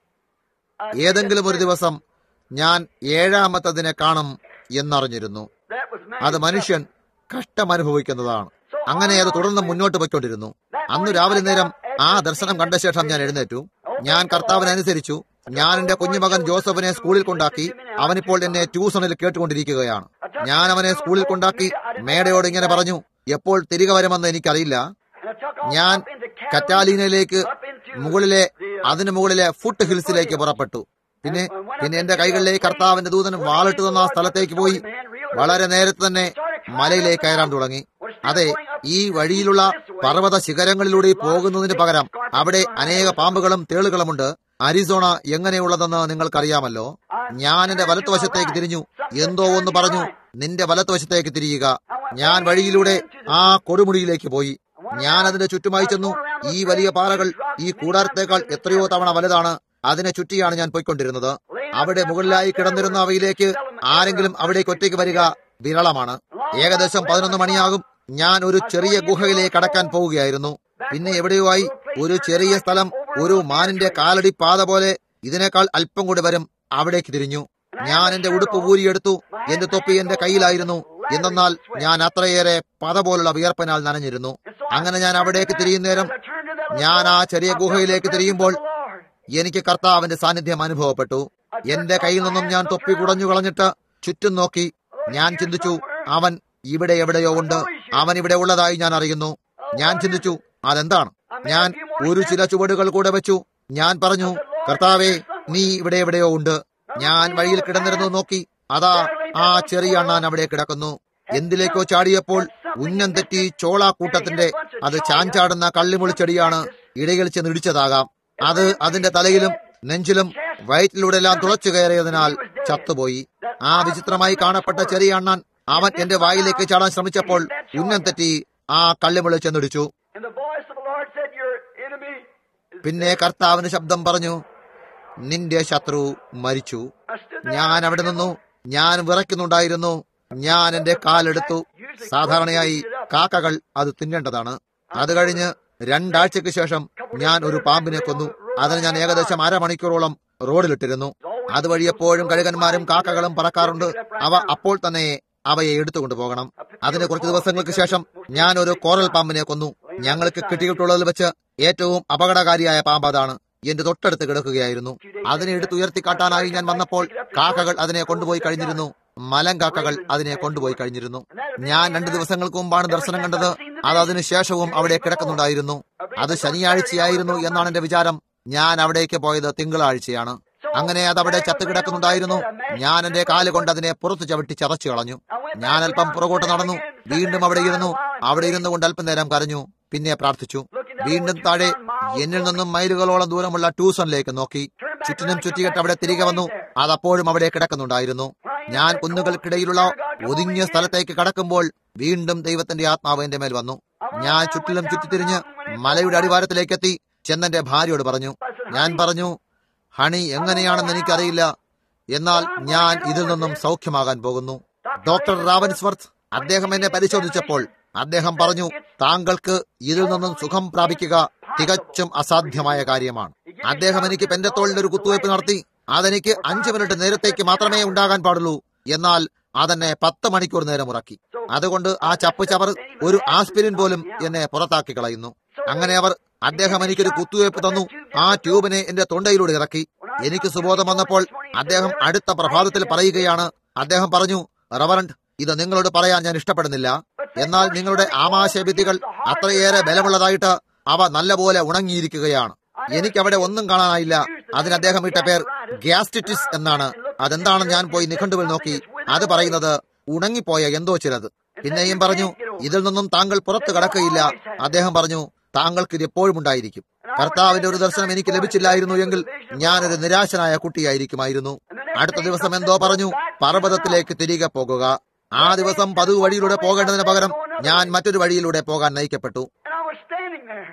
uh, ഏതെങ്കിലും ഒരു ദിവസം ഞാൻ ഏഴാമത്തതിനെ കാണും എന്നറിഞ്ഞിരുന്നു that was അത് മനുഷ്യൻ കഷ്ടമനുഭവിക്കുന്നതാണ് അങ്ങനെ അത് തുടർന്ന് മുന്നോട്ട് പോയിക്കൊണ്ടിരുന്നു അന്ന് രാവിലെ നേരം ആ ദർശനം കണ്ട ശേഷം ഞാൻ എഴുന്നേറ്റു ഞാൻ കർത്താവിനനുസരിച്ചു ഞാൻ എന്റെ കുഞ്ഞുമകൻ ജോസഫിനെ സ്കൂളിൽ കൊണ്ടാക്കി അവനിപ്പോൾ എന്നെ ട്യൂഷനിൽ കേട്ടുകൊണ്ടിരിക്കുകയാണ് ഞാൻ അവനെ സ്കൂളിൽ കൊണ്ടാക്കി മേടയോട് ഇങ്ങനെ പറഞ്ഞു എപ്പോൾ തിരികെ വരുമെന്ന് എനിക്കറിയില്ല And I took off ഞാൻ up into Catalina, കറ്റാലീനയിലേക്ക് up into മുകളിലെ the, uh, അതിന് മുകളിലെ ഫുട്ട് ഹിൽസിലേക്ക് പുറപ്പെട്ടു പിന്നെ പിന്നെ എന്റെ കൈകളിലേക്ക് കർത്താവിന്റെ ദൂതൻ വാളിട്ട് തന്ന ആ സ്ഥലത്തേക്ക് പോയി വളരെ നേരത്തെ തന്നെ മലയിലേക്ക് കയറാൻ തുടങ്ങി അതെ ഈ വഴിയിലുള്ള പർവ്വത ശിഖരങ്ങളിലൂടെ പോകുന്നതിന് പകരം അവിടെ അനേക പാമ്പുകളും തേളുകളുമുണ്ട് അരിസോണ എങ്ങനെയുള്ളതെന്ന് നിങ്ങൾക്കറിയാമല്ലോ ഞാൻ എന്റെ വലത്തുവശത്തേക്ക് തിരിഞ്ഞു എന്തോ ഒന്ന് പറഞ്ഞു നിന്റെ വലത്തുവശത്തേക്ക് തിരിയുക ഞാൻ വഴിയിലൂടെ ആ കൊടുമുടിയിലേക്ക് പോയി ഞാൻ അതിന്റെ ചുറ്റുമായി ചെന്നു ഈ വലിയ പാറകൾ ഈ കൂടാരത്തേക്കാൾ എത്രയോ തവണ വലുതാണ് അതിനെ ചുറ്റിയാണ് ഞാൻ പോയിക്കൊണ്ടിരുന്നത് അവിടെ മുകളിലായി കിടന്നിരുന്ന അവയിലേക്ക് ആരെങ്കിലും അവിടേക്ക് ഒറ്റയ്ക്ക് വരിക വിരളമാണ് ഏകദേശം പതിനൊന്ന് മണിയാകും ഞാൻ ഒരു ചെറിയ ഗുഹയിലേക്ക് കടക്കാൻ പോവുകയായിരുന്നു പിന്നെ എവിടെയോ ആയി ഒരു ചെറിയ സ്ഥലം ഒരു മാനിന്റെ കാലടി പാത പോലെ ഇതിനേക്കാൾ അല്പം കൂടി വരും അവിടേക്ക് തിരിഞ്ഞു ഞാൻ എന്റെ ഉടുപ്പ് ഊരിയെടുത്തു എന്റെ തൊപ്പി എന്റെ കയ്യിലായിരുന്നു എന്നാൽ ഞാൻ അത്രയേറെ പത പോലുള്ള വിയർപ്പനാൽ നനഞ്ഞിരുന്നു അങ്ങനെ ഞാൻ അവിടേക്ക് തിരിയുന്നേരം ഞാൻ ആ ചെറിയ ഗുഹയിലേക്ക് തിരിയുമ്പോൾ എനിക്ക് കർത്താവിന്റെ സാന്നിധ്യം അനുഭവപ്പെട്ടു എന്റെ കയ്യിൽ നിന്നും ഞാൻ തൊപ്പി കുടഞ്ഞു കളഞ്ഞിട്ട് ചുറ്റും നോക്കി ഞാൻ ചിന്തിച്ചു അവൻ ഇവിടെ എവിടെയോ ഉണ്ട് അവൻ ഇവിടെ ഉള്ളതായി ഞാൻ അറിയുന്നു ഞാൻ ചിന്തിച്ചു അതെന്താണ് ഞാൻ ഒരു ചില ചുവടുകൾ കൂടെ വെച്ചു ഞാൻ പറഞ്ഞു കർത്താവേ നീ ഇവിടെ എവിടെയോ ഉണ്ട് ഞാൻ വഴിയിൽ കിടന്നിരുന്നു നോക്കി അതാ ആ ചെറിയ അണ്ണാൻ അവിടെ കിടക്കുന്നു എന്തിലേക്കോ ചാടിയപ്പോൾ ഉന്നം തെറ്റി ചോളാക്കൂട്ടത്തിന്റെ അത് ചാഞ്ചാടുന്ന കള്ളിമുളിച്ചെടിയാണ് ഇടയിൽ ചെന്ന് ഇടിച്ചതാകാം അത് അതിന്റെ തലയിലും നെഞ്ചിലും വയറ്റിലൂടെ എല്ലാം തുളച്ചു കയറിയതിനാൽ ചത്തുപോയി ആ വിചിത്രമായി കാണപ്പെട്ട ചെറിയ അണ്ണാൻ അവൻ എന്റെ വായിലേക്ക് ചാടാൻ ശ്രമിച്ചപ്പോൾ ഉന്നം തെറ്റി ആ കള്ളിമുളി ചെന്നിടിച്ചു And the voice of the Lord said, Your enemy is പിന്നെ കർത്താവിന് ശബ്ദം പറഞ്ഞു നിന്റെ ശത്രു മരിച്ചു I stood there. ഞാൻ അവിടെ നിന്നു ഞാൻ വിറയ്ക്കുന്നുണ്ടായിരുന്നു ഞാൻ എന്റെ കാലെടുത്തു സാധാരണയായി കാക്കകൾ അത് തിന്നേണ്ടതാണ് അത് കഴിഞ്ഞ് രണ്ടാഴ്ചയ്ക്ക് ശേഷം ഞാൻ ഒരു പാമ്പിനെ കൊന്നു അതിന് ഞാൻ ഏകദേശം അരമണിക്കൂറോളം റോഡിലിട്ടിരുന്നു അതുവഴി എപ്പോഴും കഴുകന്മാരും കാക്കകളും പറക്കാറുണ്ട് അവ അപ്പോൾ തന്നെ അവയെ എടുത്തുകൊണ്ടു പോകണം അതിന് കുറച്ച് ദിവസങ്ങൾക്ക് ശേഷം ഞാൻ ഒരു കോറൽ പാമ്പിനെ കൊന്നു ഞങ്ങൾക്ക് കിട്ടിയിട്ടുള്ളതിൽ വെച്ച് ഏറ്റവും അപകടകാരിയായ പാമ്പ് അതാണ് എന്റെ തൊട്ടടുത്ത് കിടക്കുകയായിരുന്നു അതിനെ എടുത്തുയർത്തി കാട്ടാനായി ഞാൻ വന്നപ്പോൾ കാക്കകൾ അതിനെ കൊണ്ടുപോയി കഴിഞ്ഞിരുന്നു മലം കാക്കകൾ അതിനെ കൊണ്ടുപോയി കഴിഞ്ഞിരുന്നു ഞാൻ രണ്ടു ദിവസങ്ങൾക്ക് മുമ്പാണ് ദർശനം കണ്ടത് അത് അതിനു ശേഷവും അവിടെ കിടക്കുന്നുണ്ടായിരുന്നു അത് ശനിയാഴ്ചയായിരുന്നു എന്നാണ് എന്റെ വിചാരം ഞാൻ അവിടേക്ക് പോയത് തിങ്കളാഴ്ചയാണ് അങ്ങനെ അത് അവിടെ ചത്തു കിടക്കുന്നുണ്ടായിരുന്നു ഞാൻ എന്റെ കാല് കൊണ്ട് അതിനെ പുറത്തു ചവിട്ടി ചതച്ചു കളഞ്ഞു ഞാൻ അല്പം പുറകോട്ട് നടന്നു വീണ്ടും അവിടെ ഇരുന്നു അവിടെ ഇരുന്നു കൊണ്ട് അല്പം നേരം കരഞ്ഞു പിന്നെ പ്രാർത്ഥിച്ചു വീണ്ടും താഴെ എന്നിൽ നിന്നും മൈലുകളോളം ദൂരമുള്ള ട്യൂഷനിലേക്ക് നോക്കി ചുറ്റിനും ചുറ്റിയിട്ട് അവിടെ തിരികെ വന്നു അതപ്പോഴും അവിടെ കിടക്കുന്നുണ്ടായിരുന്നു ഞാൻ കുന്നുകൾക്കിടയിലുള്ള ഒതുങ്ങിയ സ്ഥലത്തേക്ക് കടക്കുമ്പോൾ വീണ്ടും ദൈവത്തിന്റെ ആത്മാവ് എന്റെ മേൽ വന്നു ഞാൻ ചുറ്റിലും ചുറ്റിത്തിരിഞ്ഞ് മലയുടെ അടിവാരത്തിലേക്ക് എത്തി ചെന്നന്റെ ഭാര്യയോട് പറഞ്ഞു ഞാൻ പറഞ്ഞു ഹണി എങ്ങനെയാണെന്ന് എനിക്കറിയില്ല എന്നാൽ ഞാൻ ഇതിൽ നിന്നും സൗഖ്യമാകാൻ പോകുന്നു ഡോക്ടർ റാവൻസ്വർത്ത് അദ്ദേഹം എന്നെ പരിശോധിച്ചപ്പോൾ അദ്ദേഹം പറഞ്ഞു താങ്കൾക്ക് ഇതിൽ നിന്നും സുഖം പ്രാപിക്കുക തികച്ചും അസാധ്യമായ കാര്യമാണ് അദ്ദേഹം എനിക്ക് പെന്റെ ഒരു കുത്തുവയ്പ് നടത്തി അതെനിക്ക് അഞ്ചു മിനിറ്റ് നേരത്തേക്ക് മാത്രമേ ഉണ്ടാകാൻ പാടുള്ളൂ എന്നാൽ അതെന്നെ പത്ത് മണിക്കൂർ നേരം ഉറക്കി അതുകൊണ്ട് ആ ചപ്പ് ചവർ ഒരു ആസ്പിരിൻ പോലും എന്നെ പുറത്താക്കി കളയുന്നു അങ്ങനെ അവർ അദ്ദേഹം എനിക്കൊരു കുത്തുവയ്പ് തന്നു ആ ട്യൂബിനെ എന്റെ തൊണ്ടയിലൂടെ ഇറക്കി എനിക്ക് സുബോധം വന്നപ്പോൾ അദ്ദേഹം അടുത്ത പ്രഭാതത്തിൽ പറയുകയാണ് അദ്ദേഹം പറഞ്ഞു റവറന്റ് ഇത് നിങ്ങളോട് പറയാൻ ഞാൻ ഇഷ്ടപ്പെടുന്നില്ല എന്നാൽ നിങ്ങളുടെ ആമാശയഭിത്തികൾ അത്രയേറെ ബലമുള്ളതായിട്ട് അവ നല്ലപോലെ ഉണങ്ങിയിരിക്കുകയാണ് എനിക്ക് അവിടെ ഒന്നും കാണാനായില്ല അതിന് അദ്ദേഹം ഇട്ട പേർ ഗ്യാസ്റ്റിറ്റിസ് എന്നാണ് അതെന്താണെന്ന് ഞാൻ പോയി നിഘണ്ടുവിൽ നോക്കി അത് പറയുന്നത് ഉണങ്ങിപ്പോയ എന്തോ ചിലത് പിന്നെയും പറഞ്ഞു ഇതിൽ നിന്നും താങ്കൾ പുറത്തു കടക്കയില്ല അദ്ദേഹം പറഞ്ഞു താങ്കൾക്ക് ഇത് എപ്പോഴും ഉണ്ടായിരിക്കും കർത്താവിന്റെ ഒരു ദർശനം എനിക്ക് ലഭിച്ചില്ലായിരുന്നു എങ്കിൽ ഞാനൊരു നിരാശനായ കുട്ടിയായിരിക്കുമായിരുന്നു അടുത്ത ദിവസം എന്തോ പറഞ്ഞു പർവ്വതത്തിലേക്ക് തിരികെ പോകുക ആ ദിവസം പതിവ് വഴിയിലൂടെ പോകേണ്ടതിന് പകരം ഞാൻ മറ്റൊരു വഴിയിലൂടെ പോകാൻ നയിക്കപ്പെട്ടു And I was standing there.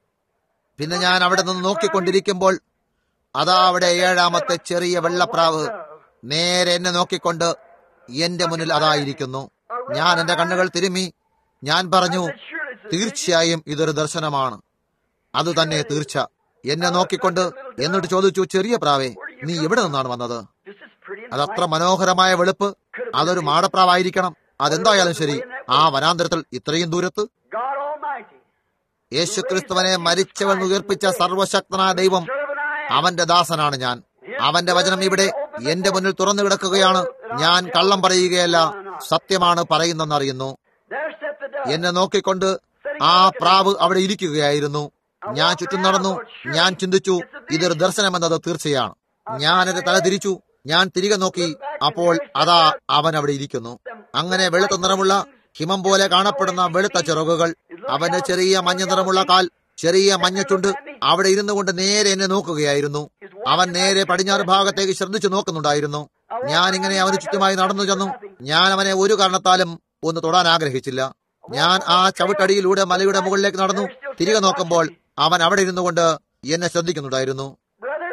പിന്നെ ഞാൻ അവിടെ നിന്ന് നോക്കിക്കൊണ്ടിരിക്കുമ്പോൾ അതാ അവിടെ ഏഴാമത്തെ ചെറിയ വെള്ളപ്രാവ് നേരെ എന്നെ നോക്കിക്കൊണ്ട് എന്റെ മുന്നിൽ അതായിരിക്കുന്നു ഞാൻ എന്റെ കണ്ണുകൾ തിരുമ്മി ഞാൻ പറഞ്ഞു തീർച്ചയായും ഇതൊരു ദർശനമാണ് അത് തന്നെ തീർച്ച എന്നെ നോക്കിക്കൊണ്ട് എന്നിട്ട് ചോദിച്ചു ചെറിയ പ്രാവേ നീ എവിടെ നിന്നാണ് വന്നത് അതത്ര മനോഹരമായ വെളുപ്പ് അതൊരു മാടപ്രാവായിരിക്കണം അതെന്തായാലും ശരി ആ വനാന്തരത്തിൽ ഇത്രയും ദൂരത്ത് യേശുക്രിസ്തുവനെ മരിച്ചവൻ ഉയർപ്പിച്ച സർവശക്തനായ ദൈവം അവന്റെ ദാസനാണ് ഞാൻ അവന്റെ വചനം ഇവിടെ എന്റെ മുന്നിൽ തുറന്നു കിടക്കുകയാണ് ഞാൻ കള്ളം പറയുകയല്ല സത്യമാണ് പറയുന്നെന്നറിയുന്നു എന്നെ നോക്കിക്കൊണ്ട് ആ പ്രാവ് അവിടെ ഇരിക്കുകയായിരുന്നു ഞാൻ ചുറ്റും നടന്നു ഞാൻ ചിന്തിച്ചു ഇതൊരു ദർശനമെന്നത് തീർച്ചയാണ് ഞാൻ എന്റെ തല തിരിച്ചു ഞാൻ തിരികെ നോക്കി അപ്പോൾ അതാ അവൻ അവിടെ ഇരിക്കുന്നു അങ്ങനെ വെളുത്ത നിറമുള്ള ഹിമം പോലെ കാണപ്പെടുന്ന വെളുത്ത ചിറകുകൾ അവന്റെ ചെറിയ മഞ്ഞ നിറമുള്ള കാൽ ചെറിയ മഞ്ഞ ചുണ്ട് അവിടെ ഇരുന്നു കൊണ്ട് നേരെ എന്നെ നോക്കുകയായിരുന്നു അവൻ നേരെ പടിഞ്ഞാറ് ഭാഗത്തേക്ക് ശ്രദ്ധിച്ചു നോക്കുന്നുണ്ടായിരുന്നു ഞാൻ ഇങ്ങനെ അവന് ചുറ്റുമായി നടന്നു ചെന്നു ഞാൻ അവനെ ഒരു കാരണത്താലും ഒന്ന് തൊടാൻ ആഗ്രഹിച്ചില്ല ഞാൻ ആ ചവിട്ടടിയിലൂടെ മലയുടെ മുകളിലേക്ക് നടന്നു തിരികെ നോക്കുമ്പോൾ അവൻ അവിടെ ഇരുന്നു കൊണ്ട് എന്നെ ശ്രദ്ധിക്കുന്നുണ്ടായിരുന്നു Brother,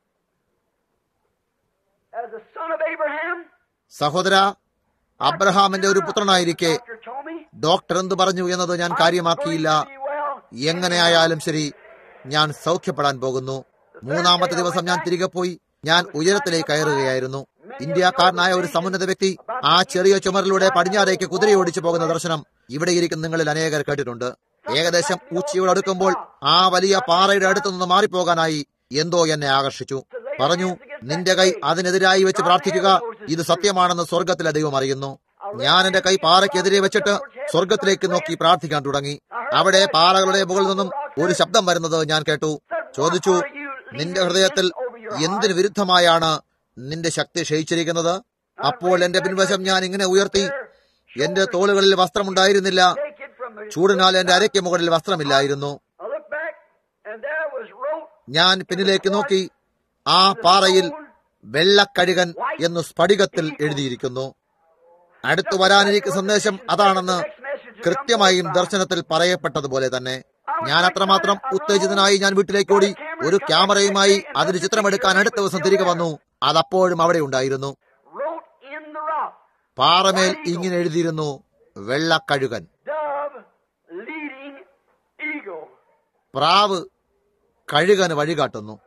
as a son of Abraham, സഹോദര അബ്രഹാമിന്റെ ഒരു പുത്രനായിരിക്കെ doctor told me, ഡോക്ടർ എന്ത് പറഞ്ഞു എന്നത് ഞാൻ കാര്യമാക്കിയില്ല "Be well." എങ്ങനെയായാലും ശരി ഞാൻ സൗഖ്യപ്പെടാൻ പോകുന്നു മൂന്നാമത്തെ ദിവസം ഞാൻ തിരികെ പോയി ഞാൻ ഉയരത്തിലേക്ക് കയറുകയായിരുന്നു ഇന്ത്യക്കാരനായ ഒരു സമുന്നത വ്യക്തി ആ ചെറിയ ചുമരിലൂടെ പടിഞ്ഞാറേക്ക് കുതിരയോടിച്ചു പോകുന്ന ദർശനം ഇവിടെ ഇരിക്കുന്ന നിങ്ങളിൽ അനേകർ കേട്ടിട്ടുണ്ട് ഏകദേശം ഉച്ചയോട് അടുക്കുമ്പോൾ ആ വലിയ പാറയുടെ അടുത്തു നിന്ന് മാറിപ്പോകാനായി എന്തോ എന്നെ ആകർഷിച്ചു പറഞ്ഞു നിന്റെ കൈ അതിനെതിരായി വെച്ച് പ്രാർത്ഥിക്കുക ഇത് സത്യമാണെന്ന് സ്വർഗത്തിലെ ദൈവം അറിയുന്നു ഞാൻ എന്റെ കൈ പാറയ്ക്കെതിരെ വെച്ചിട്ട് സ്വർഗത്തിലേക്ക് നോക്കി പ്രാർത്ഥിക്കാൻ തുടങ്ങി അവിടെ പാറകളുടെ മുകളിൽ നിന്നും ഒരു ശബ്ദം വരുന്നത് ഞാൻ കേട്ടു ചോദിച്ചു നിന്റെ ഹൃദയത്തിൽ എന്തിനു വിരുദ്ധമായാണ് നിന്റെ ശക്തി ക്ഷയിച്ചിരിക്കുന്നത് അപ്പോൾ എന്റെ പിൻവശം ഞാൻ ഇങ്ങനെ ഉയർത്തി എന്റെ തോളുകളിൽ വസ്ത്രമുണ്ടായിരുന്നില്ല Naked from the ചൂടിനാൽ എന്റെ അരയ്ക്ക് മുകളിൽ വസ്ത്രമില്ലായിരുന്നു I looked back, and there was wrote ഞാൻ പിന്നിലേക്ക് നോക്കി ആ പാറയിൽ വെള്ളക്കഴുകൻ എന്ന് സ്ഫടികത്തിൽ എഴുതിയിരിക്കുന്നു അടുത്തു വരാനിരിക്കുന്ന സന്ദേശം അതാണെന്ന് കൃത്യമായും ദർശനത്തിൽ പറയപ്പെട്ടതുപോലെ തന്നെ ഞാൻ അത്രമാത്രം ഉത്തേജിതനായി ഞാൻ വീട്ടിലേക്ക് ഓടി ഒരു ക്യാമറയുമായി അതിന് ചിത്രമെടുക്കാൻ അടുത്ത ദിവസം തിരികെ വന്നു അതപ്പോഴും അവിടെ ഉണ്ടായിരുന്നു wrote in the rock, പാറമേൽ ഇങ്ങനെ എഴുതിയിരുന്നു വെള്ളക്കഴുകൻ dove leading eagle. പ്രാവ് കഴുകന് വഴികാട്ടുന്നു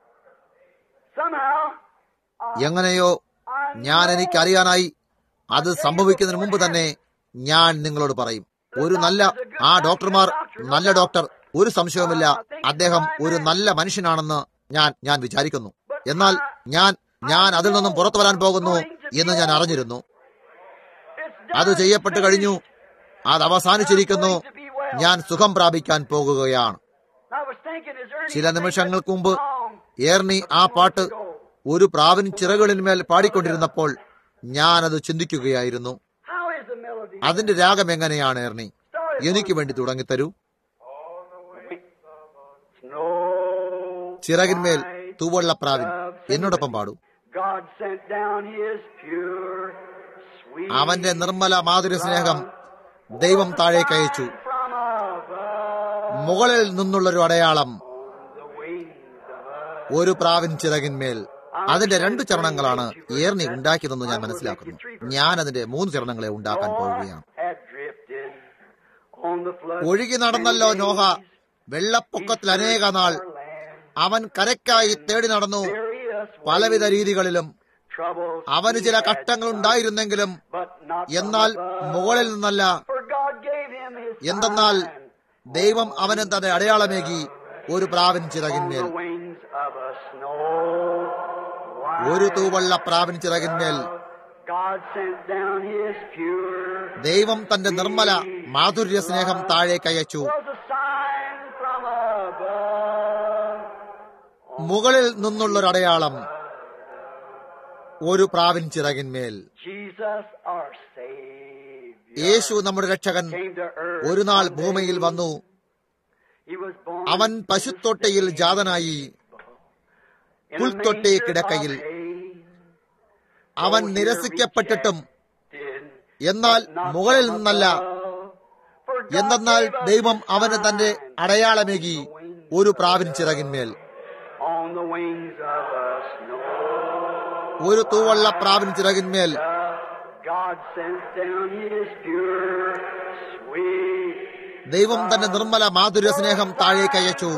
Somehow, എങ്ങനെയോ ഞാൻ എനിക്കറിയാനായി അത് സംഭവിക്കുന്നതിന് മുമ്പ് തന്നെ ഞാൻ നിങ്ങളോട് പറയും ഒരു നല്ല ആ ഡോക്ടർമാർ നല്ല ഡോക്ടർ ഒരു സംശയവുമില്ല അദ്ദേഹം ഒരു നല്ല മനുഷ്യനാണെന്ന് ഞാൻ ഞാൻ വിചാരിക്കുന്നു എന്നാൽ ഞാൻ ഞാൻ അതിൽ നിന്നും പുറത്തു വരാൻ പോകുന്നു എന്ന് ഞാൻ അറിഞ്ഞിരുന്നു it's അത് ചെയ്യപ്പെട്ടു കഴിഞ്ഞു അത് അവസാനിച്ചിരിക്കുന്നു ഞാൻ സുഖം പ്രാപിക്കാൻ പോകുകയാണ് I was thinking, is there any ചില നിമിഷങ്ങൾക്ക് മുമ്പ് ഏർണി ആ പാട്ട് ഒരു പ്രാവിൻ ചിറകളിന്മേൽ പാടിക്കൊണ്ടിരുന്നപ്പോൾ ഞാനത് ചിന്തിക്കുകയായിരുന്നു How is the melody? അതിന്റെ രാഗം എങ്ങനെയാണ് ഏർണി എനിക്ക് വേണ്ടി തുടങ്ങിത്തരൂ Snow ചിറകിന്മേൽ white തൂവള്ള പ്രാവിൻ doves എന്നോടൊപ്പം പാടൂ God sent down his pure, sweet അവന്റെ നിർമ്മല മാധുര്യ സ്നേഹം ദൈവം താഴേക്ക് അയച്ചു from above മുകളിൽ നിന്നുള്ളൊരു അടയാളം the wings of ഒരു പ്രാവിൻ ചിറകിന്മേൽ അതിന്റെ രണ്ട് ചരണങ്ങളാണ് ഏർണി ഉണ്ടാക്കിയതെന്ന് ഞാൻ മനസ്സിലാക്കുന്നു ഞാൻ അതിന്റെ മൂന്ന് ചരണങ്ങളെ ഉണ്ടാക്കാൻ പോവുകയാണ് had drifted on the flood. ഒഴുകി നടന്നല്ലോ നോഹ വെള്ളപ്പൊക്കത്തിൽ അനേക നാൾ അവൻ കരയ്ക്കായി തേടി നടന്നു Various പലവിധ രീതികളിലും troubles അവന് ചില കഷ്ടങ്ങൾ ഉണ്ടായിരുന്നെങ്കിലും but not എന്നാൽ മുകളിൽ നിന്നല്ല for God gave him his എന്തെന്നാൽ ദൈവം അവന് തന്റെ അടയാളമേകി ഒരു പ്രാവിൻ on ചിറകിന്മേൽ the wings of a snow ഒരു white തൂവള്ള പ്രാവിൻ ചിറകിന്മേൽ God sent down his pure ദൈവം തന്റെ നിർമ്മല മാധുര്യ സ്നേഹം താഴേക്ക് അയച്ചു was a sign from above. മുകളിൽ നിന്നുള്ളൊരു അടയാളം ഒരു പ്രാവിൻ ചിറകിന്മേൽ Jesus our Savior യേശു നമ്മുടെ രക്ഷകൻ came to earth. ഒരു നാൾ one day. ഭൂമിയിൽ വന്നു He was born അവൻ പശുത്തൊട്ടിയിൽ ജാതനായി in a പുൽത്തൊട്ടി manger കിടക്കയിൽ of hay. അവൻ Oh, here നിരസിക്കപ്പെട്ടിട്ടും rejected, എന്നാൽ but not മുകളിൽ from നിന്നല്ല above. For God എന്തെന്നാൽ gave us ദൈവം his അവന് തന്റെ sign അടയാളമേകി ഒരു പ്രാവിൻ ചിറകിന്മേൽ on the wings of a snow. ഒരു തൂവള്ള പ്രാവിൻ ചിറകിന്മേൽ God sends down His pure, sweet ദൈവം തന്റെ നിർമ്മല മാധുര്യ സ്നേഹം താഴേക്ക് അയച്ചു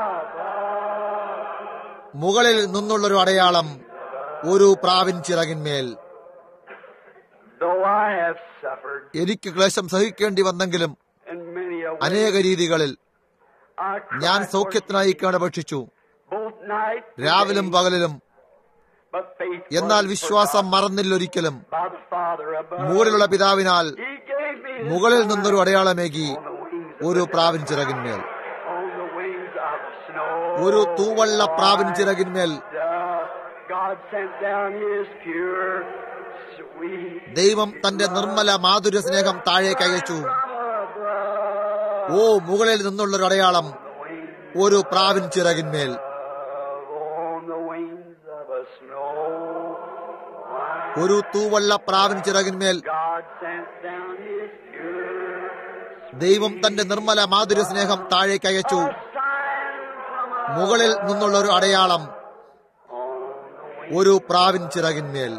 മുകളിൽ നിന്നുള്ളൊരു അടയാളം ഒരു പ്രാവിൻ ചിറകിന്മേൽ Though I have suffered എനിക്ക് ക്ലേശം സഹിക്കേണ്ടി വന്നെങ്കിലും in many a way, അനേക രീതികളിൽ I ഞാൻ cried for സൗഖ്യത്തിനായി കേണപേക്ഷിച്ചു both night and രാവിലും day, പകലിലും but faith എന്നാൽ wasn't വിശ്വാസം forgotten മറന്നില്ലൊരിക്കലും by the Father above. മുകളിലുള്ള പിതാവിനാൽ He gave me His മുകളിൽ Son നിന്നൊരു അടയാളമേകി on the wings of ഒരു the പ്രാവിൻ ചിറകിന്മേൽ on the wings of snow. ഒരു തൂവള്ള പ്രാവിൻ ചിറകിന്മേൽ God sent down His pure, sweet ദൈവം തന്റെ നിർമ്മല മാധുര്യ സ്നേഹം താഴേക്ക് അയച്ചു above ഓ മുകളിൽ നിന്നുള്ളൊരു അടയാളം ഒരു പ്രാവിൻ ചിറകിന്മേൽ on the wings of a snow. ഒരു തൂവള്ള പ്രാവിൻ ചിറകിന്മേൽ God sent down His pure ദൈവം തന്റെ നിർമ്മല മാധുര്യ സ്നേഹം താഴേക്ക് അയച്ചു sign from above മുകളിൽ നിന്നുള്ളൊരു അടയാളം on the wings. ഒരു പ്രാവിൻ ചിറകിന്മേൽ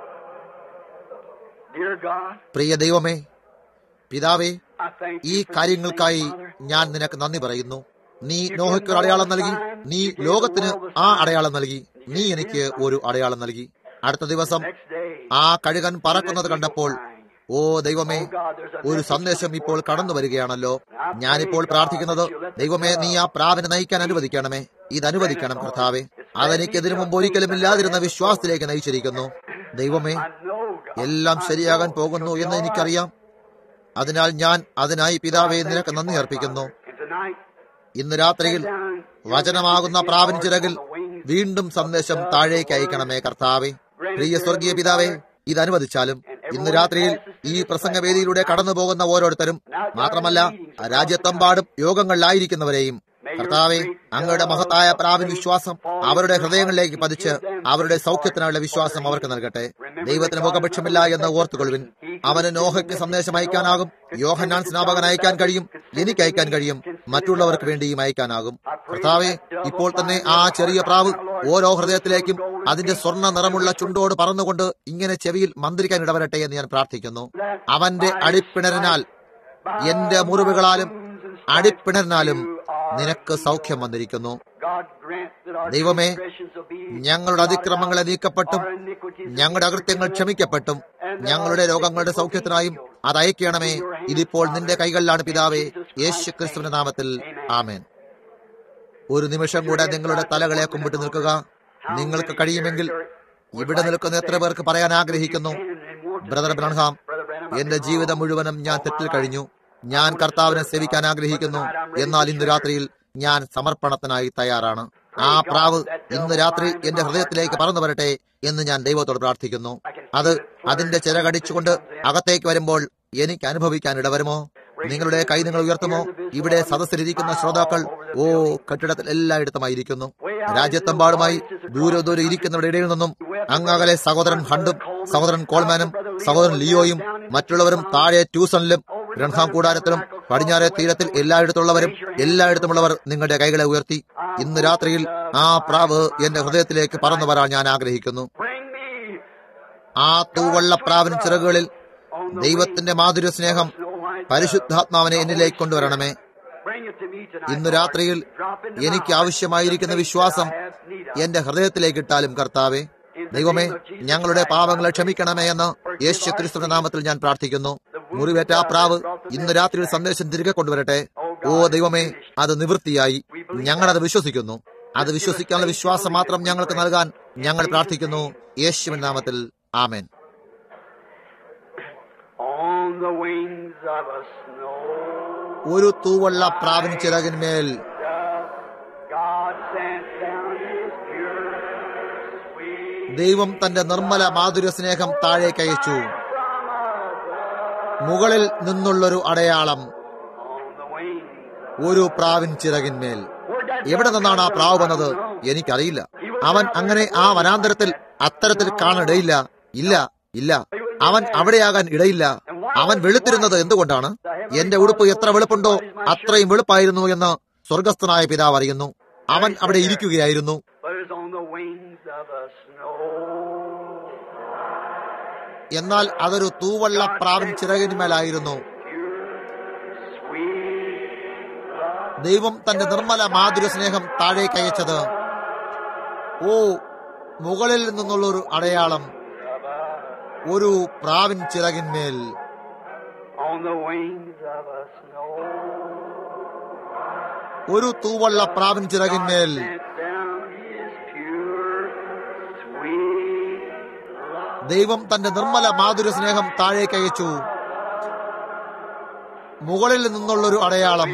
Dear God, പ്രിയ ദൈവമേ പിതാവേ I thank ഈ you for കാര്യങ്ങൾക്കായി this thing, Father. ഞാൻ നിനക്ക് നന്ദി പറയുന്നു നീ നോഹയ്ക്ക് ഒരു അടയാളം നൽകി നീ ലോകത്തിന് ആ അടയാളം നൽകി നീ എനിക്ക് ഒരു അടയാളം നൽകി അടുത്ത ദിവസം Next day, ആ കഴുകൻ പറക്കുന്നത് കണ്ടപ്പോൾ ഓ ദൈവമേ ഒരു സന്ദേശം ഇപ്പോൾ കടന്നു വരികയാണല്ലോ ഞാനിപ്പോൾ പ്രാർത്ഥിക്കുന്നത് ദൈവമേ നീ ആ പ്രാവിനെ നയിക്കാൻ അനുവദിക്കണമേ ഇത് അനുവദിക്കണം കർത്താവെ അതെനിക്ക് ഇതിനു മുമ്പ് ഒരിക്കലും ഇല്ലാതിരുന്ന വിശ്വാസത്തിലേക്ക് നയിച്ചിരിക്കുന്നു ദൈവമേ I know, God. എല്ലാം ശരിയാകാൻ പോകുന്നു എന്ന് എനിക്കറിയാം അതിനാൽ ഞാൻ അതിനായി പിതാവെ നിനക്ക് നന്ദി അർപ്പിക്കുന്നു And tonight, ഇന്ന് രാത്രിയിൽ വചനമാകുന്ന പ്രാവിൻ ചിറകിൽ വീണ്ടും സന്ദേശം താഴേക്ക് അയക്കണമേ കർത്താവെ പ്രിയ സ്വർഗീയ പിതാവേ ഇത് അനുവദിച്ചാലും ഇന്ന് രാത്രിയിൽ ഈ പ്രസംഗവേദിയിലൂടെ കടന്നു പോകുന്ന ഓരോരുത്തരും മാത്രമല്ല രാജ്യത്തെമ്പാടും യോഗങ്ങളിലായിരിക്കുന്നവരെയും കർത്താവെ അങ്ങയുടെ മഹത്തായ പ്രാവിൻ വിശ്വാസം അവരുടെ ഹൃദയങ്ങളിലേക്ക് പതിച്ച് അവരുടെ സൗഖ്യത്തിനുള്ള വിശ്വാസം അവർക്ക് നൽകട്ടെ ദൈവത്തിന് മുഖപക്ഷമില്ല എന്ന് ഓർത്തുകൊള്ളുവിൻ അവന് നോഹയ്ക്ക് സന്ദേശം അയക്കാനാകും യോഹന്നാൻ സ്നാപകൻ അയക്കാൻ കഴിയും എനിക്ക് അയക്കാൻ കഴിയും മറ്റുള്ളവർക്ക് വേണ്ടിയും അയക്കാനാകും കർത്താവെ ഇപ്പോൾ തന്നെ ആ ചെറിയ പ്രാവ് ഓരോ ഹൃദയത്തിലേക്കും അതിന്റെ സ്വർണ്ണ നിറമുള്ള ചുണ്ടോട് പറന്നുകൊണ്ട് ഇങ്ങനെ ചെവിയിൽ മന്ത്രിക്കാൻ ഇടവരട്ടെ എന്ന് ഞാൻ പ്രാർത്ഥിക്കുന്നു അവന്റെ അടിപ്പിണരിനാൽ എന്റെ മുറിവുകളാലും അടിപ്പിണരിനാലും നിനക്ക് സൗഖ്യം വന്നിരിക്കുന്നു God grant that our ദൈവമേ, transgressions will be ഞങ്ങളുടെ അതിക്രമങ്ങളെ നീക്കപ്പെട്ടും our iniquities ഞങ്ങളുടെ അകൃത്യങ്ങൾ ക്ഷമിക്കപ്പെട്ടും ഞങ്ങളുടെ രോഗങ്ങളുടെ സൗഖ്യത്തിനായും അത് അയക്കണമേ ഇതിപ്പോൾ നിന്റെ കൈകളിലാണ് പിതാവേ യേശു ക്രിസ്തുവിന്റെ നാമത്തിൽ ആമേൻ ഒരു നിമിഷം കൂടെ നിങ്ങളുടെ തലകളെ കുമ്പിട്ട് നിൽക്കുക നിങ്ങൾക്ക് കഴിയുമെങ്കിൽ ഇവിടെ നിൽക്കുന്ന എത്ര പേർക്ക് പറയാൻ ആഗ്രഹിക്കുന്നു ബ്രദർ ബ്രൺഹാം എന്റെ ജീവിതം മുഴുവനും ഞാൻ തെറ്റിൽ കഴിഞ്ഞു ഞാൻ കർത്താവിനെ സേവിക്കാൻ ആഗ്രഹിക്കുന്നു എന്നാൽ ഇന്ന് രാത്രിയിൽ ഞാൻ സമർപ്പണത്തിനായി തയ്യാറാണ് ആ പ്രാവ് ഇന്ന് രാത്രി എന്റെ ഹൃദയത്തിലേക്ക് പറന്നു വരട്ടെ എന്ന് ഞാൻ ദൈവത്തോട് പ്രാർത്ഥിക്കുന്നു അത് അതിന്റെ ചിറകടിച്ചുകൊണ്ട് അകത്തേക്ക് വരുമ്പോൾ എനിക്ക് അനുഭവിക്കാൻ ഇടവരുമോ നിങ്ങളുടെ കൈ നിങ്ങൾ ഉയർത്തുമോ ഇവിടെ സദസ്സിലിരിക്കുന്ന ശ്രോതാക്കൾ ഓ കെട്ടിടത്തിൽ എല്ലായിടത്തുമായിരിക്കുന്നു രാജ്യത്തെമ്പാടുമായി ദൂരെ ദൂരെ ഇരിക്കുന്നവരുടെ ഇടയിൽ നിന്നും അങ്ങകലെ സഹോദരൻ ഹണ്ടും സഹോദരൻ കോൾമാനും സഹോദരൻ ലിയോയും മറ്റുള്ളവരും താഴെ ട്യൂസണിലും ബ്രഹ്മാം കൂടാരത്തിലും പടിഞ്ഞാറെ തീരത്തിൽ എല്ലായിടത്തുള്ളവരും എല്ലായിടത്തുമുള്ളവർ നിങ്ങളുടെ കൈകളെ ഉയർത്തി ഇന്ന് രാത്രിയിൽ ആ പ്രാവ് എന്റെ ഹൃദയത്തിലേക്ക് പറന്നു വരാൻ ഞാൻ ആഗ്രഹിക്കുന്നു Bring me ആ തൂവള്ള പ്രാവിൻ ചിറകുകളിൽ ദൈവത്തിന്റെ മാധുര്യ സ്നേഹം snow white. പരിശുദ്ധാത്മാവിനെ എന്നിലേക്ക് കൊണ്ടുവരണമേ Bring it to me tonight. ഇന്ന് രാത്രിയിൽ Drop into my എനിക്ക് heart ആവശ്യമായിരിക്കുന്ന the faith വിശ്വാസം that I have need of. എന്റെ ഹൃദയത്തിലേക്ക് ഇട്ടാലും കർത്താവെ ദൈവമേ ഞങ്ങളുടെ പാപങ്ങളെ ക്ഷമിക്കണമേ എന്ന് യേശു ക്രിസ്തുവിന്റെ നാമത്തിൽ ഞാൻ പ്രാർത്ഥിക്കുന്നു മുറിവേറ്റ ആ പ്രാവ് ഇന്ന് രാത്രിയിൽ സന്ദേശം തിരികെ കൊണ്ടുവരട്ടെ ഓ ദൈവമേ അത് നിവൃത്തിയായി ഞങ്ങളത് വിശ്വസിക്കുന്നു അത് വിശ്വസിക്കാനുള്ള വിശ്വാസം മാത്രം ഞങ്ങൾക്ക് നൽകാൻ ഞങ്ങൾ പ്രാർത്ഥിക്കുന്നു യേശുവിൻ നാമത്തിൽ ആമേൻ On the wings of a snow. ഒരു തൂവള്ള പ്രാവിൻ ചിറകിന്മേൽ God sent down His pure, sweet ദൈവം തന്റെ നിർമ്മല മാധുര്യ സ്നേഹം താഴേക്ക് അയച്ചു from above. മുകളിൽ നിന്നുള്ളൊരു അടയാളം On the wings. ഒരു പ്രാവിൻ ചിറകിന്മേൽ എവിടെ നിന്നാണ് ആ പ്രാവ് വന്നത് എനിക്കറിയില്ല അവൻ അങ്ങനെ ആ വനാന്തരത്തിൽ അത്തരത്തിൽ കാണാനിടയില്ല ഇല്ല ഇല്ല അവൻ അവിടെയാകാൻ ഇടയില്ല അവൻ വെളുത്തിരുന്നത് എന്തുകൊണ്ടാണ് എന്റെ ഉടുപ്പ് എത്ര വെളുപ്പുണ്ടോ അത്രയും വെളുപ്പായിരുന്നു എന്ന് സ്വർഗസ്ഥനായ പിതാവ് അറിയുന്നു അവൻ അവിടെ ഇരിക്കുകയായിരുന്നു But it's on the wings of a snow. എന്നാൽ അതൊരു തൂവള്ള പ്രാവിൻ ചിറകിന്മേലായിരുന്നു sweet love. ദൈവം തന്റെ നിർമ്മല മാധുര സ്നേഹം താഴേക്ക് അയച്ചത് ഓ മുകളിൽ നിന്നുള്ളൊരു അടയാളം ഒരു പ്രാവിൻ ചിറകിന്മേൽ On the wings of a snow. ഒരു തൂവള്ള പ്രാവിൻ ചിറകിന്മേൽ Sent down his pure, sweet love. ദൈവം തന്റെ നിർമ്മല മാധുര സ്നേഹം താഴേക്ക് അയച്ചു മുകളിൽ നിന്നുള്ളൊരു അടയാളം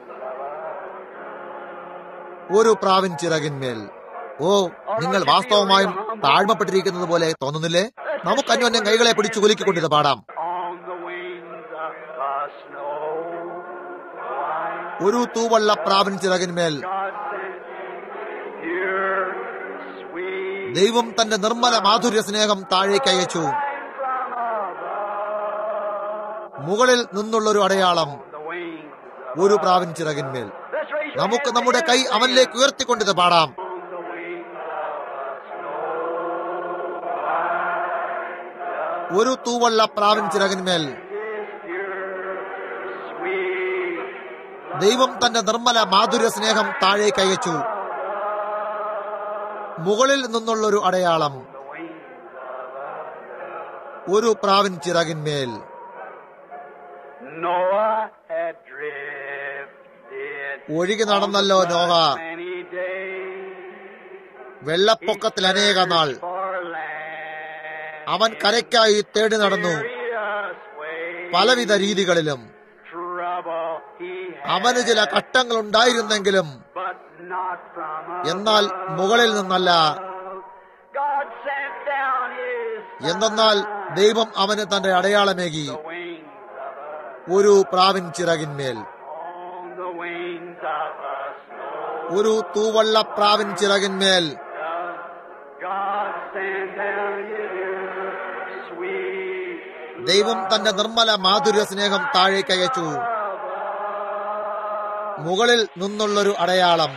ഒരു പ്രാവിൻ ചിറകിന്മേൽ ഓ നിങ്ങൾ വാസ്തവമായും താഴ്മപ്പെട്ടിരിക്കുന്നത് പോലെ തോന്നുന്നില്ലേ നമുക്ക് അന്യോന്യം കൈകളെ പിടിച്ചു കുലുക്കിക്കൊണ്ടിത് പാടാം On the wings of a snow. white. ഒരു തൂവള്ള പ്രാവിൻ ചിറകിന്മേൽ God sent pure, sweet ദൈവം തന്റെ നിർമ്മല മാധുര്യ സ്നേഹം താഴേക്ക് അയച്ചു from above. മുകളിൽ നിന്നുള്ളൊരു അടയാളം The wings. ഒരു പ്രാവിൻ ചിറകിന്മേൽ Let's raise your നമുക്ക് hands നമ്മുടെ together കൈ and അവനിലേക്ക് ഉയർത്തിക്കൊണ്ടിത് പാടാം On the wings of a snow. ഒരു തൂവള്ള പ്രാവിൻ ചിറകിന്മേൽ His pure, sweet ദൈവം തന്റെ നിർമ്മല മാധുര്യ സ്നേഹം താഴേക്ക് അയച്ചു മുകളിൽ നിന്നുള്ളൊരു അടയാളം the wings. ഒരു പ്രാവിൻ ചിറകിന്മേൽ Noah had drifted ഒഴുകി നടന്നല്ലോ നോഹ many days വെള്ളപ്പൊക്കത്തിൽ അനേക നാൾ for land. അവൻ കരയ്ക്കായി തേടി നടന്നു Various ways, പലവിധ രീതികളിലും trouble he had, അവന് ചില ഘട്ടങ്ങൾ ഉണ്ടായിരുന്നെങ്കിലും but not from എന്നാൽ above. മുകളിൽ നിന്നല്ല God sent down his എന്തെന്നാൽ ദൈവം അവന് തന്റെ അടയാളമേകി the wings of a, ഒരു പ്രാവിൻ ചിറകിന്മേൽ on the wings of a snow. ഒരു തൂവള്ള പ്രാവിൻ ചിറകിന്മേൽ God sent down his sweet ദൈവം തന്റെ നിർമ്മല മാധുര്യ സ്നേഹം താഴേക്ക് അയച്ചു മുകളിൽ നിന്നുള്ളൊരു അടയാളം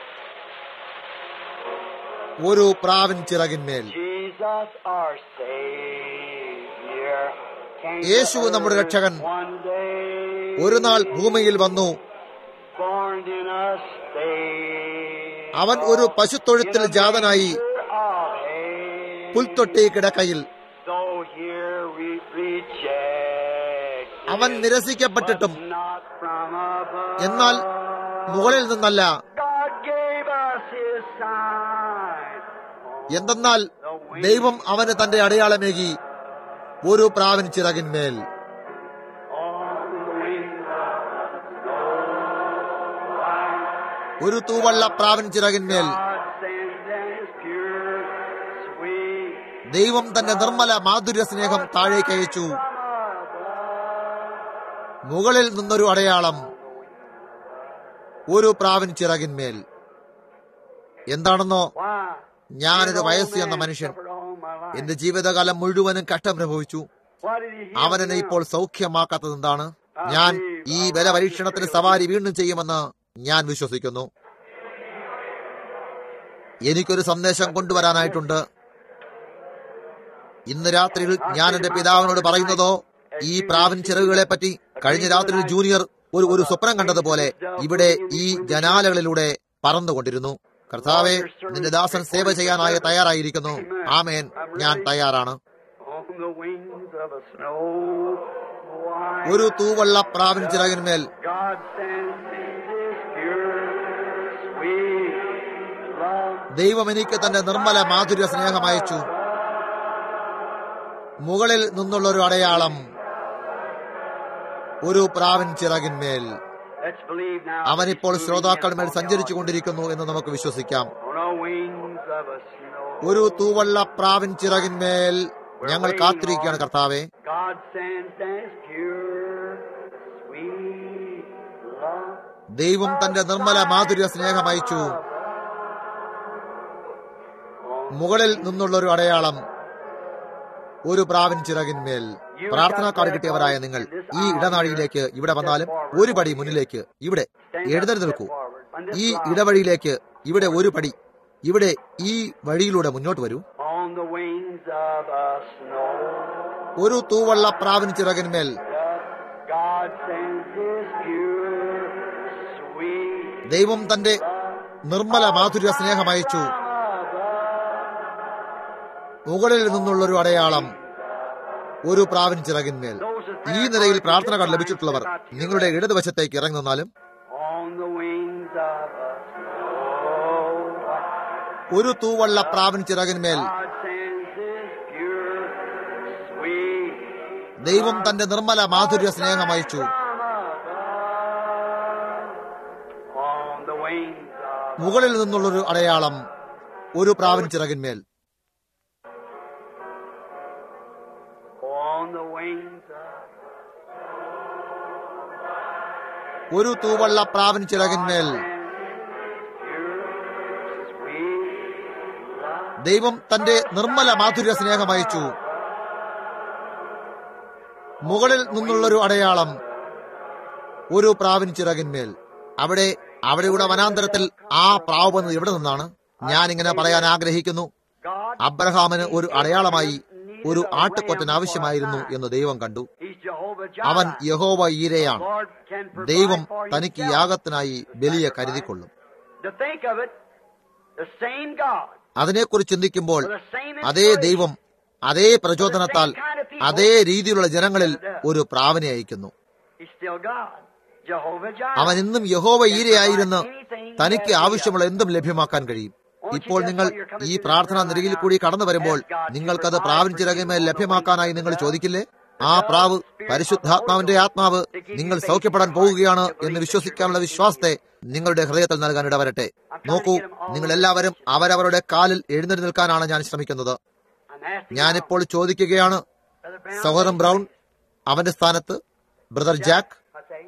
ഒരു പ്രാവിൻ ചിറകിന്മേൽ Jesus our Savior came Yeshu to നമ്മുടെ earth രക്ഷകൻ one day, ഒരു നാൾ ഭൂമിയിൽ വന്നു born in a stable, അവൻ ഒരു പശുത്തൊഴുത്തിൽ in a ജാതനായി manger of hay. പുൽത്തൊട്ടി കിടക്കയിൽ Though here we reject അവൻ it, നിരസിക്കപ്പെട്ടിട്ടും but not from above. എന്നാൽ മുകളിൽ നിന്നല്ല God gave us his sign. എന്തെന്നാൽ ദൈവം അവന് തന്റെ അടയാളമേകി ഒരു പ്രാവിൻ ചിറകിന്മേൽ On the wings ഒരു തൂവള്ള പ്രാവിൻ ചിറകിന്മേൽ God sends down his pure, sweet ദൈവം തന്റെ നിർമ്മല മാധുര്യ സ്നേഹം താഴേക്ക് അയച്ചു മുകളിൽ നിന്നൊരു അടയാളം ഒരു പ്രാവിൻ ചിറകിന്മേൽ എന്താണെന്നോ Why? ഞാനൊരു An old വയസ്സ് എന്ന man മനുഷ്യൻ suffered all my life. എന്റെ ജീവിതകാലം മുഴുവനും കഷ്ടമനുഭവിച്ചു Why did he heal അവൻ me എന്നെ now? ഇപ്പോൾ സൗഖ്യമാക്കാത്തത് എന്താണ് ഞാൻ ഈ ബലപരീക്ഷണത്തിന് സവാരി വീണ്ടും ചെയ്യുമെന്ന് ഞാൻ വിശ്വസിക്കുന്നു എനിക്കൊരു സന്ദേശം കൊണ്ടുവരാനായിട്ടുണ്ട് ഇന്ന് രാത്രിയിൽ ഞാൻ എന്റെ പിതാവിനോട് പറയുന്നതോ ഈ പ്രാവിൻ ചിറകുകളെ പറ്റി കഴിഞ്ഞ രാത്രിയിൽ ജൂനിയർ ഒരു ഒരു സ്വപ്നം കണ്ടതുപോലെ ഇവിടെ ഈ ജനാലകളിലൂടെ പറന്നുകൊണ്ടിരുന്നു കർത്താവെ നിന്റെ ദാസൻ സേവ ചെയ്യാനായി തയ്യാറായിരിക്കുന്നു ആമേൻ ഞാൻ തയ്യാറാണ് On the wings of a snow white. ഒരു തൂവള്ള പ്രാവിൻ ചിറകിന്മേൽ God sends his pure, sweet love. ദൈവം എനിക്ക് തന്റെ നിർമ്മല മാധുര്യ സ്നേഹം അയച്ചു മുകളിൽ നിന്നുള്ളൊരു അടയാളം ഒരു പ്രാവിൻ ചിറകിന്മേൽ Let's believe now. അവനിപ്പോൾ ശ്രോതാക്കളുമേൽ സഞ്ചരിച്ചു കൊണ്ടിരിക്കുന്നു എന്ന് നമുക്ക് വിശ്വസിക്കാം On the wings of a snow. ഒരു തൂവള്ള പ്രാവിൻ ചിറകിന്മേൽ ഞങ്ങൾ കാത്തിരിക്കുകയാണ് കർത്താവെ God sends down his pure, sweet love. ദൈവം തന്റെ നിർമ്മല മാധുര്യ സ്നേഹം അയച്ചു മുകളിൽ നിന്നുള്ളൊരു അടയാളം ഒരു പ്രാവിൻ ചിറകിന്മേൽ പ്രാർത്ഥനാ കാർഡ് കിട്ടിയവരായ നിങ്ങൾ ഈ ഇടനാഴിയിലേക്ക് ഇവിടെ വന്നാലും ഒരു പടി മുന്നിലേക്ക് ഇവിടെ എഴുന്നേറ്റ് നിൽക്കൂ ഈ ഇടവഴിയിലേക്ക് ഇവിടെ ഒരു പടി ഇവിടെ ഈ വഴിയിലൂടെ മുന്നോട്ട് വരൂ On the wings of a snow. ഒരു തൂവള്ള പ്രാവിന് ചിറകിന്മേൽ God sends His pure, sweet ദൈവം തന്റെ നിർമ്മല മാധുര്യ സ്നേഹമയച്ചു മുകളിൽ നിന്നുള്ളൊരു അടയാളം ഒരു പ്രാവിൻ ചിറകിന്മേൽ ഈ നിലയിൽ പ്രാർത്ഥനകൾ ലഭിച്ചിട്ടുള്ളവർ നിങ്ങളുടെ ഇടതുവശത്തേക്ക് ഇറങ്ങി നിന്നാലും on the wings of a snow white. ഒരു തൂവള്ള പ്രാവിൻ ചിറകിന്മേൽ God sends His pure, sweet ദൈവം തന്റെ Nirmala മാധുര്യ സ്നേഹമയച്ചു from above. On the wings of മുകളിൽ നിന്നുള്ളൊരു അടയാളം ഒരു പ്രാവിൻ ചിറകിന്മേൽ on the wings of ഒരു തൂവള്ള പ്രാവിൻ ചിറകിന്മേൽ ദൈവം തന്റെ നിർമ്മല മാധുര്യ സ്നേഹമയച്ചു മുകളിൽ നിന്നുള്ളൊരു അടയാളം ഒരു പ്രാവിൻ ചിറകിന്മേൽ അവിടെ അവിടെയുടെ വനാന്തരത്തിൽ ആ പ്രാവ് വന്നത് എവിടെ നിന്നാണ് ഞാൻ ഇങ്ങനെ പറയാൻ ആഗ്രഹിക്കുന്നു God. അബ്രഹാമിന് ഒരു അടയാളമായി ഒരു ആട്ടുകൊറ്റൻ ആവശ്യമായിരുന്നു എന്ന് ദൈവം കണ്ടു He's Jehovah അവൻ Jireh. യഹോവ ഈരയാണ് Lord can provide ദൈവം for തനിക്ക് himself. യാഗത്തിനായി ബലിയെ കരുതിക്കൊള്ളും To think of it, the same God, അതിനെക്കുറിച്ച് ചിന്തിക്കുമ്പോൾ with the same അതേ inspiration, ദൈവം അതേ പ്രചോദനത്താൽ അതേ രീതിയിലുള്ള ജനങ്ങളിൽ ഒരു പ്രാവിനെ അയക്കുന്നു He's still God. Jehovah Jireh. അവൻ ഇന്നും യഹോവ ഈരയായിരുന്ന് തനിക്ക് ആവശ്യമുള്ള എന്തും ലഭ്യമാക്കാൻ കഴിയും ഇപ്പോൾ നിങ്ങൾ ഈ പ്രാർത്ഥനാ നിരയിൽ കൂടി കടന്നു വരുമ്പോൾ നിങ്ങൾക്കത് പ്രാവിൻ ചിറകിന്മേൽ ലഭ്യമാക്കാനായി നിങ്ങൾ ചോദിക്കില്ലേ ആ പ്രാവ് പരിശുദ്ധാത്മാവിന്റെ ആത്മാവ് നിങ്ങൾ സൗഖ്യപ്പെടാൻ പോവുകയാണ് എന്ന് വിശ്വസിക്കാനുള്ള വിശ്വാസത്തെ നിങ്ങളുടെ ഹൃദയത്തിൽ നൽകാൻ ഇടവരട്ടെ നോക്കൂ നിങ്ങൾ എല്ലാവരും അവരവരുടെ കാലിൽ എഴുന്നേറ്റ് നിൽക്കാനാണ് ഞാൻ ശ്രമിക്കുന്നത് I'm asking ഞാനിപ്പോൾ ചോദിക്കുകയാണ് Brother Brown. സഹോദരൻ ബ്രൗൺ അവന്റെ സ്ഥാനത്ത് ബ്രദർ ജാക്ക് I say,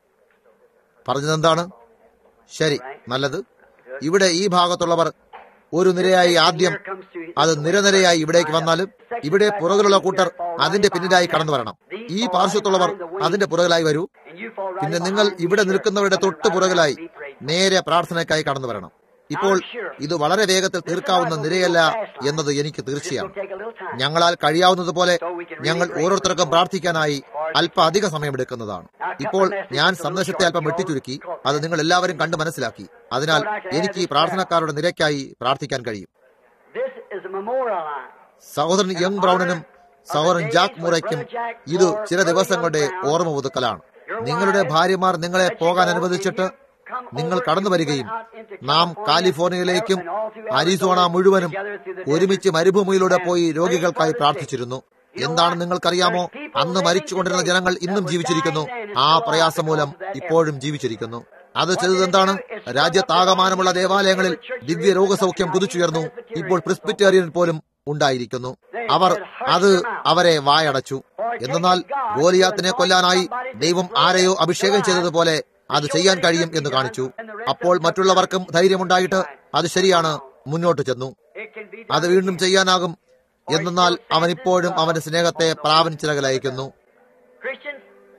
പറഞ്ഞതെന്താണ് ശരി നല്ലത് ഇവിടെ ഈ ഭാഗത്തുള്ളവർ ഒരു നിരയായി ആദ്യം here comes to അത് നിരനിരയായി ഇവിടേക്ക് വന്നാലും ഇവിടെ പുറകിലുള്ള കൂട്ടർ അതിന്റെ പിന്നിലായി കടന്നു വരണം ഈ പാർശ്വത്തുള്ളവർ അതിന്റെ പുറകിലായി വരൂ and you fall right പിന്നെ നിങ്ങൾ behind ഇവിടെ me, നിൽക്കുന്നവരുടെ coming തൊട്ട് right പുറകിലായി around me, praise God. നേരെ പ്രാർത്ഥനയ്ക്കായി കടന്നു വരണം ഇപ്പോൾ ഇത് വളരെ വേഗത്തിൽ തീർക്കാവുന്ന നിരയല്ല എന്നത് എനിക്ക് തീർച്ചയാണ് It'll take a little time. ഞങ്ങളാൽ കഴിയാവുന്നതുപോലെ ഞങ്ങൾ ഓരോരുത്തർക്കും പ്രാർത്ഥിക്കാനായി അല്പം അധിക സമയമെടുക്കുന്നതാണ് ഇപ്പോൾ ഞാൻ സന്ദേശത്തെ അല്പം വെട്ടിച്ചുരുക്കി അത് നിങ്ങൾ എല്ലാവരും കണ്ട് മനസ്സിലാക്കി അതിനാൽ എനിക്ക് ഈ പ്രാർത്ഥനക്കാരുടെ നിരക്കായി പ്രാർത്ഥിക്കാൻ കഴിയും This is a memorial line. സഹോദരൻ യങ് ബ്രൗണിനും സഹോദരൻ ജാക്ക് മുറയ്ക്കും ഇത് ചില ദിവസങ്ങളുടെ ഓർമ്മ പുതുക്കലാണ് നിങ്ങളുടെ ഭാര്യമാർ നിങ്ങളെ പോകാൻ അനുവദിച്ചിട്ട് നിങ്ങൾ കടന്നു വരികയും നാം കാലിഫോർണിയയിലേക്കും അരിസോണ മുഴുവനും ഒരുമിച്ച് മരുഭൂമിയിലൂടെ പോയി രോഗികൾക്കായി പ്രാർത്ഥിച്ചിരുന്നു എന്താണ് നിങ്ങൾക്കറിയാമോ അന്ന് മരിച്ചുകൊണ്ടിരുന്ന ജനങ്ങൾ ഇന്നും ജീവിച്ചിരിക്കുന്നു ആ പ്രയാസം മൂലം ഇപ്പോഴും ജീവിച്ചിരിക്കുന്നു അത് ചെയ്തതെന്താണ് രാജ്യത്താകമാനമുള്ള ദേവാലയങ്ങളിൽ ദിവ്യ രോഗസൗഖ്യം കുതിച്ചുയർന്നു ഇപ്പോൾ പ്രിസ്പിറ്റേറിയൻ പോലും ഉണ്ടായിരിക്കുന്നു അവർ അത് അവരെ വായടച്ചു എന്നാൽ ഗോലിയാത്തിനെ കൊല്ലാനായി ദൈവം ആരെയോ അഭിഷേകം ചെയ്തതുപോലെ അത് ചെയ്യാൻ കഴിയും എന്ന് കാണിച്ചു അപ്പോൾ മറ്റുള്ളവർക്കും ധൈര്യമുണ്ടായിട്ട് അത് ശരിയാണ് മുന്നോട്ട് ചെന്നു It can be അത് വീണ്ടും ചെയ്യാനാകും എന്നാൽ അവൻ ഇപ്പോഴും അവന്റെ സ്നേഹത്തെ പ്രാവൻ ചിറകലയക്കുന്നു Christians.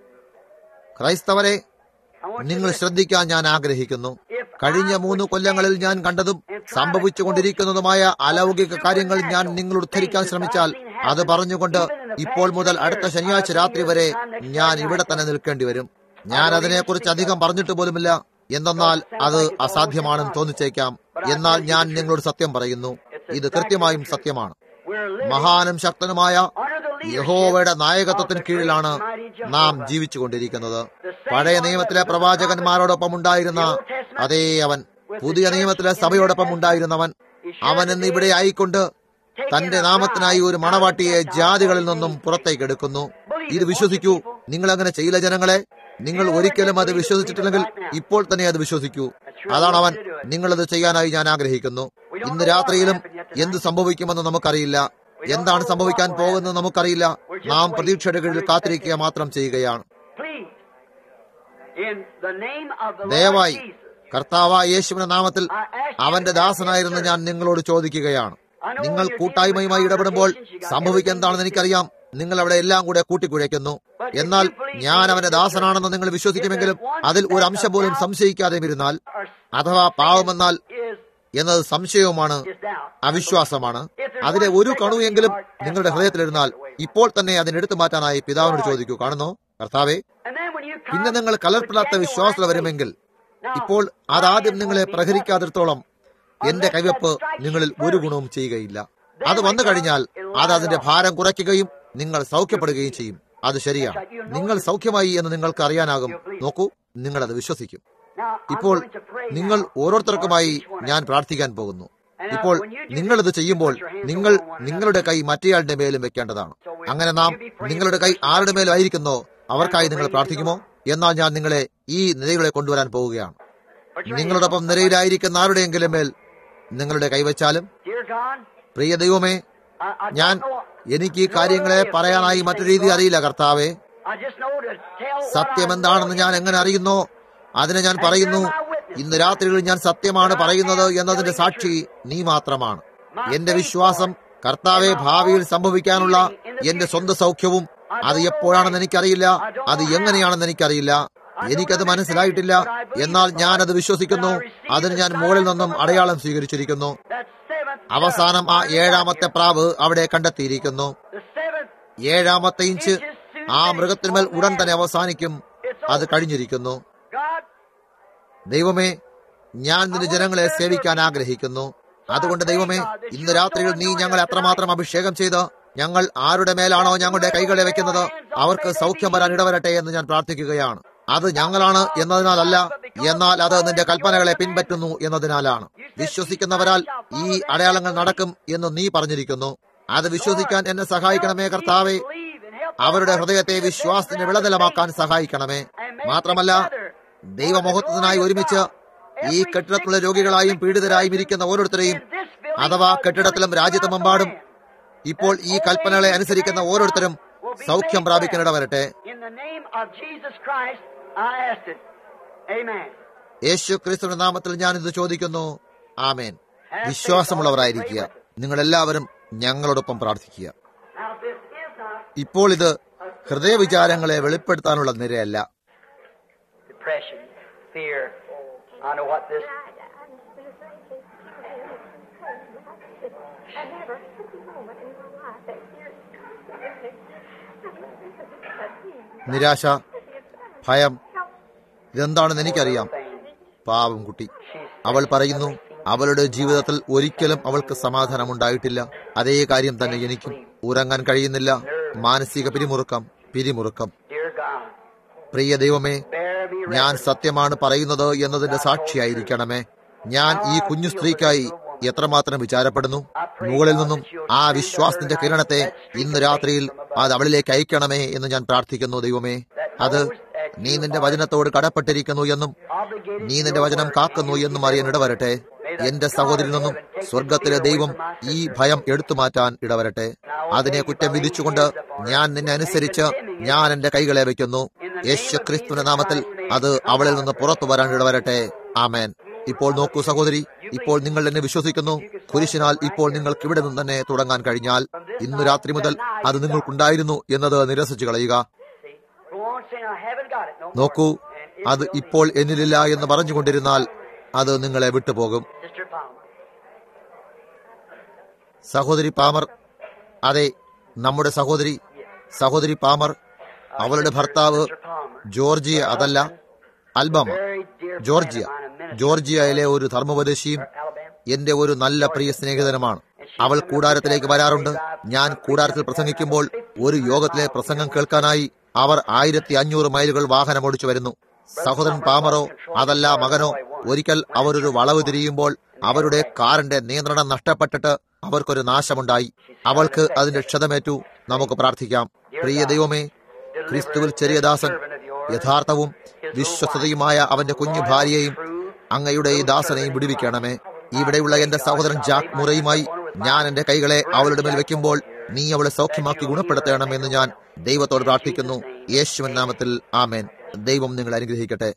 ക്രൈസ്തവരെ I want you നിങ്ങൾ to listen. ശ്രദ്ധിക്കാൻ ഞാൻ ആഗ്രഹിക്കുന്നു കഴിഞ്ഞ മൂന്ന് കൊല്ലങ്ങളിൽ ഞാൻ കണ്ടതും സംഭവിച്ചുകൊണ്ടിരിക്കുന്നതുമായ അലൗകിക കാര്യങ്ങൾ ഞാൻ നിങ്ങൾ ഉദ്ധരിക്കാൻ ശ്രമിച്ചാൽ അത് പറഞ്ഞുകൊണ്ട് ഇപ്പോൾ മുതൽ അടുത്ത ശനിയാഴ്ച രാത്രി വരെ ഞാൻ ഇവിടെ തന്നെ നിൽക്കേണ്ടി വരും ഞാൻ അതിനെക്കുറിച്ച് അധികം പറഞ്ഞിട്ട് പോലുമില്ല എന്തെന്നാൽ അത് അസാധ്യമാണെന്ന് തോന്നിച്ചേക്കാം എന്നാൽ ഞാൻ നിങ്ങളോട് സത്യം പറയുന്നു ഇത് കൃത്യമായും സത്യമാണ് We're living മഹാനും ശക്തനുമായ under the leadership യഹോവയുടെ നായകത്വത്തിന് of the കീഴിലാണ് great mighty Jehovah. നാം ജീവിച്ചുകൊണ്ടിരിക്കുന്നത് പഴയ നിയമത്തിലെ പ്രവാചകന്മാരോടൊപ്പം ഉണ്ടായിരുന്ന അതേ അവൻ പുതിയ നിയമത്തിലെ സഭയോടൊപ്പം ഉണ്ടായിരുന്നവൻ അവൻ ഇന്ന് ഇവിടെ ആയിക്കൊണ്ട് തന്റെ നാമത്തിനായി ഒരു മണവാട്ടിയെ ജാതികളിൽ നിന്നും പുറത്തേക്ക് എടുക്കുന്നു ഇത് വിശ്വസിക്കൂ നിങ്ങൾ അങ്ങനെ ചെയ്യില്ല ജനങ്ങളെ നിങ്ങൾ ഒരിക്കലും അത് വിശ്വസിച്ചിട്ടില്ലെങ്കിൽ ഇപ്പോൾ തന്നെ അത് വിശ്വസിക്കൂ അതാണ് അവൻ നിങ്ങളത് ചെയ്യാനായി ഞാൻ ആഗ്രഹിക്കുന്നു ഇന്ന് രാത്രിയിലും എന്ത് സംഭവിക്കുമെന്ന് നമുക്കറിയില്ല എന്താണ് സംഭവിക്കാൻ പോകുന്നത് നമുക്കറിയില്ല നാം പ്രതീക്ഷയുടെ കീഴിൽ കാത്തിരിക്കുക മാത്രം ചെയ്യുകയാണ് Please, in the name of the Lord ദയവായി Jesus, കർത്താവായ യേശുവിന്റെ നാമത്തിൽ അവന്റെ ദാസനായിരുന്ന ഞാൻ നിങ്ങളോട് ചോദിക്കുകയാണ് നിങ്ങൾ കൂട്ടായ്മയുമായി ഇടപെടുമ്പോൾ സംഭവിക്കുക എന്താണെന്ന് എനിക്കറിയാം നിങ്ങൾ അവിടെ എല്ലാം കൂടെ കൂട്ടിക്കുഴയ്ക്കുന്നു എന്നാൽ ഞാൻ അവന്റെ ദാസനാണെന്ന് നിങ്ങൾ വിശ്വസിക്കുമെങ്കിലും അതിൽ ഒരു അംശം പോലും സംശയിക്കാതെ ഇരുന്നാൽ or അഥവാ പാവമെന്നാൽ is എന്നത് സംശയവുമാണ് is doubt. അവിശ്വാസമാണ് അതിലെ ഒരു കണുവെങ്കിലും നിങ്ങളുടെ ഹൃദയത്തിലിരുന്നാൽ ഇപ്പോൾ തന്നെ അതിനെടുത്തു മാറ്റാനായി പിതാവിനോട് ചോദിക്കൂ കാണുന്നോ കർത്താവേ And then when you come, പിന്നെ നിങ്ങൾ കലർപ്പില്ലാത്ത വിശ്വാസത്തിൽ വരുമെങ്കിൽ ഇപ്പോൾ അതാദ്യം നിങ്ങളെ പ്രഹരിക്കാതിടത്തോളം എന്റെ കൈവെപ്പ് നിങ്ങളിൽ ഒരു ഗുണവും ചെയ്യുകയില്ല അത് വന്നു കഴിഞ്ഞാൽ അത് അതിന്റെ ഭാരം കുറയ്ക്കുകയും നിങ്ങൾ സൗഖ്യപ്പെടുകയും ചെയ്യും അത് ശരിയാണ് നിങ്ങൾ സൗഖ്യമായി എന്ന് നിങ്ങൾക്ക് അറിയാനാകും നോക്കൂ നിങ്ങൾ അത് വിശ്വസിക്കും now I'm ഇപ്പോൾ going to pray നിങ്ങൾ now. ഓരോരുത്തർക്കുമായി ഞാൻ പ്രാർത്ഥിക്കാൻ പോകുന്നു ഇപ്പോൾ നിങ്ങൾ ഇത് ചെയ്യുമ്പോൾ നിങ്ങൾ നിങ്ങളുടെ കൈ മറ്റേയാളുടെ മേലും വെക്കേണ്ടതാണ് അങ്ങനെ നാം നിങ്ങളുടെ കൈ ആരുടെ മേലായിരിക്കുന്നോ അവർക്കായി നിങ്ങൾ പ്രാർത്ഥിക്കുമോ എന്നാൽ ഞാൻ നിങ്ങളെ ഈ നിരകളെ കൊണ്ടുവരാൻ പോവുകയാണ് Put your നിങ്ങളോടൊപ്പം നിരയിലായിരിക്കുന്ന ആരുടെയെങ്കിലും മേൽ നിങ്ങളുടെ കൈവച്ചാലും Dear God, പ്രിയ ദൈവമേ I, I ഞാൻ don't know. എനിക്ക് ഈ കാര്യങ്ങളെ പറയാനായി മറ്റു രീതി അറിയില്ല കർത്താവേ I just know to tell what സത്യം I എന്താണെന്ന് ഞാൻ എങ്ങനെ അറിയുന്നോ അതിനെ ഞാൻ പറയുന്നു ഇന്ന് രാത്രിയിൽ ഞാൻ സത്യമാണ് പറയുന്നത് എന്നതിന്റെ സാക്ഷി നീ മാത്രമാണ് എന്റെ വിശ്വാസം കർത്താവെ ഭാവിയിൽ സംഭവിക്കാനുള്ള എന്റെ സ്വന്തം സൗഖ്യവും അത് എപ്പോഴാണെന്ന് എനിക്കറിയില്ല അത് എങ്ങനെയാണെന്ന് എനിക്കറിയില്ല എനിക്കത് മനസ്സിലായിട്ടില്ല എന്നാൽ ഞാൻ അത് വിശ്വസിക്കുന്നു അതിന് ഞാൻ മുകളിൽ നിന്നും അടയാളം സ്വീകരിച്ചിരിക്കുന്നു That seventh അവസാനം ആ ഏഴാമത്തെ പ്രാവ് അവിടെ കണ്ടെത്തിയിരിക്കുന്നു the seventh ഏഴാമത്തെ ഇഞ്ച് ആ മൃഗത്തിന്മേൽ ഉടൻ തന്നെ അവസാനിക്കും അത് കഴിഞ്ഞിരിക്കുന്നു God, ദൈവമേ ഞാൻ നിന്റെ ജനങ്ങളെ സേവിക്കാൻ ആഗ്രഹിക്കുന്നു അതുകൊണ്ട് ദൈവമേ ഇന്ന് രാത്രിയിൽ നീ ഞങ്ങളെ അത്രമാത്രം അഭിഷേകം ചെയ്ത് ഞങ്ങൾ ആരുടെ മേലാണോ ഞങ്ങളുടെ കൈകളെ വെക്കുന്നത് അവർക്ക് സൗഖ്യം വരാൻ ഇടവരട്ടെ എന്ന് ഞാൻ പ്രാർത്ഥിക്കുകയാണ് അത് ഞങ്ങളാണ് എന്നതിനാലല്ല എന്നാൽ അത് നിന്റെ കൽപ്പനകളെ പിൻപറ്റുന്നു എന്നതിനാലാണ് വിശ്വസിക്കുന്നവരാൽ ഈ അടയാളങ്ങൾ നടക്കും എന്ന് നീ പറഞ്ഞിരിക്കുന്നു അത് വിശ്വസിക്കാൻ എന്നെ സഹായിക്കണമേ കർത്താവേ believe and help അവരുടെ ഹൃദയത്തെ വിശ്വാസത്തിന്റെ വിളനിലമാക്കാൻ സഹായിക്കണമേ മാത്രമല്ല ദൈവമഹത്വത്തിനായി ഒരുമിച്ച് ഈ കെട്ടിടത്തിലുള്ള രോഗികളായും പീഡിതരായും ഇരിക്കുന്ന ഓരോരുത്തരെയും അഥവാ കെട്ടിടത്തിലും രാജ്യത്തുമെമ്പാടും ഇപ്പോൾ ഈ കൽപ്പനകളെ അനുസരിക്കുന്ന ഓരോരുത്തരും സൗഖ്യം പ്രാപിക്കാനിട വരട്ടെ in the name of Jesus Christ, I asked it. Amen. യേശു ക്രിസ്തുവിന്റെ നാമത്തിൽ ഞാൻ ഇത് ചോദിക്കുന്നു ആമേൻ വിശ്വാസമുള്ളവരായിരിക്കുക നിങ്ങൾ എല്ലാവരും ഞങ്ങളോടൊപ്പം പ്രാർത്ഥിക്കുക Now, this is not ഇപ്പോൾ ഇത് ഹൃദയവിചാരങ്ങളെ വെളിപ്പെടുത്താനുള്ള നിരയല്ല depression, fear. I know what this. I never had a moment in my life that fear നിരാശ ഭയം ഇതെന്താണെന്ന് എനിക്കറിയാം പാവം കുട്ടി അവൾ പറയുന്നു അവളുടെ ജീവിതത്തിൽ ഒരിക്കലും അവൾക്ക് സമാധാനമുണ്ടായിട്ടില്ല അതേ കാര്യം തന്നെ എനിക്കും ഉറങ്ങാൻ കഴിയുന്നില്ല മാനസിക പിരിമുറുക്കം പിരിമുറുക്കം Dear God, പ്രിയ ദൈവമേ bear me ഞാൻ record. സത്യമാണ് പറയുന്നത് എന്നതിന്റെ സാക്ഷിയായിരിക്കണമേ ഞാൻ ഈ കുഞ്ഞു സ്ത്രീക്കായി എത്രമാത്രം വിചാരപ്പെടുന്നു മുകളിൽ നിന്നും ആ വിശ്വാസത്തിന്റെ കിരണത്തെ ഇന്ന് രാത്രിയിൽ അത് അവളിലേക്ക് അയക്കണമേ എന്ന് ഞാൻ പ്രാർത്ഥിക്കുന്നു ദൈവമേ അത് നീ നിന്റെ വചനത്തോട് കടപ്പെട്ടിരിക്കുന്നു എന്നും Obligated നീ നിന്റെ വചനം കാക്കുന്നു എന്നും അറിയാൻ ഇടവരട്ടെ എന്റെ സഹോദരിൽ നിന്നും സ്വർഗത്തിലെ ദൈവം ഈ ഭയം എടുത്തു മാറ്റാൻ ഇടവരട്ടെ അതിനെ കുറ്റം വിധിച്ചുകൊണ്ട് ഞാൻ നിന്നെ അനുസരിച്ച് ഞാൻ എന്റെ കൈകളെ വയ്ക്കുന്നു യേശു ക്രിസ്തുവിന്റെ നാമത്തിൽ അത് അവളിൽ നിന്ന് പുറത്തു വരാൻ ഇടവരട്ടെ ആമേൻ ഇപ്പോൾ നോക്കൂ സഹോദരി ഇപ്പോൾ നിങ്ങൾ എന്നെ വിശ്വസിക്കുന്നു കുരിശിനാൽ ഇപ്പോൾ നിങ്ങൾക്ക് ഇവിടെ നിന്ന് തന്നെ തുടങ്ങാൻ കഴിഞ്ഞാൽ ഇന്ന് രാത്രി മുതൽ അത് നിങ്ങൾക്കുണ്ടായിരുന്നു എന്നത് നിരസിച്ചു കളയുക See, go on saying, I haven't got it. No more. നോക്കൂ And it അത് will be. ഇപ്പോൾ എന്നിലില്ല എന്ന് പറഞ്ഞുകൊണ്ടിരുന്നാൽ അത് നിങ്ങളെ വിട്ടുപോകും Sister Palmer. സഹോദരി പാമർ അതെ നമ്മുടെ സഹോദരി സഹോദരി പാമർ അവളുടെ ഭർത്താവ് Sister Palmer. ജോർജിയ അതല്ല Alabama Very dear Georgia friend of mine, a minister ജോർജിയയിലെ ഒരു ധർമ്മോപദേശിയും from Alabama. എന്റെ ഒരു നല്ല പ്രിയ സ്നേഹിതനുമാണ് അവൾ കൂടാരത്തിലേക്ക് വരാറുണ്ട് ഞാൻ കൂടാരത്തിൽ പ്രസംഗിക്കുമ്പോൾ ഒരു യോഗത്തിലെ പ്രസംഗം കേൾക്കാനായി അവർ ആയിരത്തി അഞ്ഞൂറ് മൈലുകൾ വാഹനം ഓടിച്ചു വരുന്നു സഹോദരൻ പാമറോ അതല്ല മകനോ ഒരിക്കൽ അവരൊരു വളവ് തിരിയുമ്പോൾ അവരുടെ കാറിന്റെ നിയന്ത്രണം നഷ്ടപ്പെട്ടിട്ട് അവർക്കൊരു നാശമുണ്ടായി അവൾക്ക് അതിന്റെ ക്ഷതമേറ്റു നമുക്ക് പ്രാർത്ഥിക്കാം പ്രിയ ദൈവമേ ക്രിസ്തുവിൽ ചെറിയ ദാസൻ യഥാർത്ഥവും വിശ്വസതയുമായ അവന്റെ കുഞ്ഞു ഭാര്യയെയും അങ്ങയുടെ ഈ ദാസനെയും വിടുവിക്കണമേ ഇവിടെയുള്ള എന്റെ സഹോദരൻ ജാക്ക് മുറയുമായി ഞാൻ എന്റെ കൈകളെ അവളുടെ മേൽ വെക്കുമ്പോൾ നീ അവളെ സൗഖ്യമാക്കി ഗുണപ്പെടുത്തണമെന്ന് ഞാൻ ദൈവത്തോട് പ്രാർത്ഥിക്കുന്നു യേശുവൻ നാമത്തിൽ ആമേൻ ദൈവം നിങ്ങളെ അനുഗ്രഹിക്കട്ടെ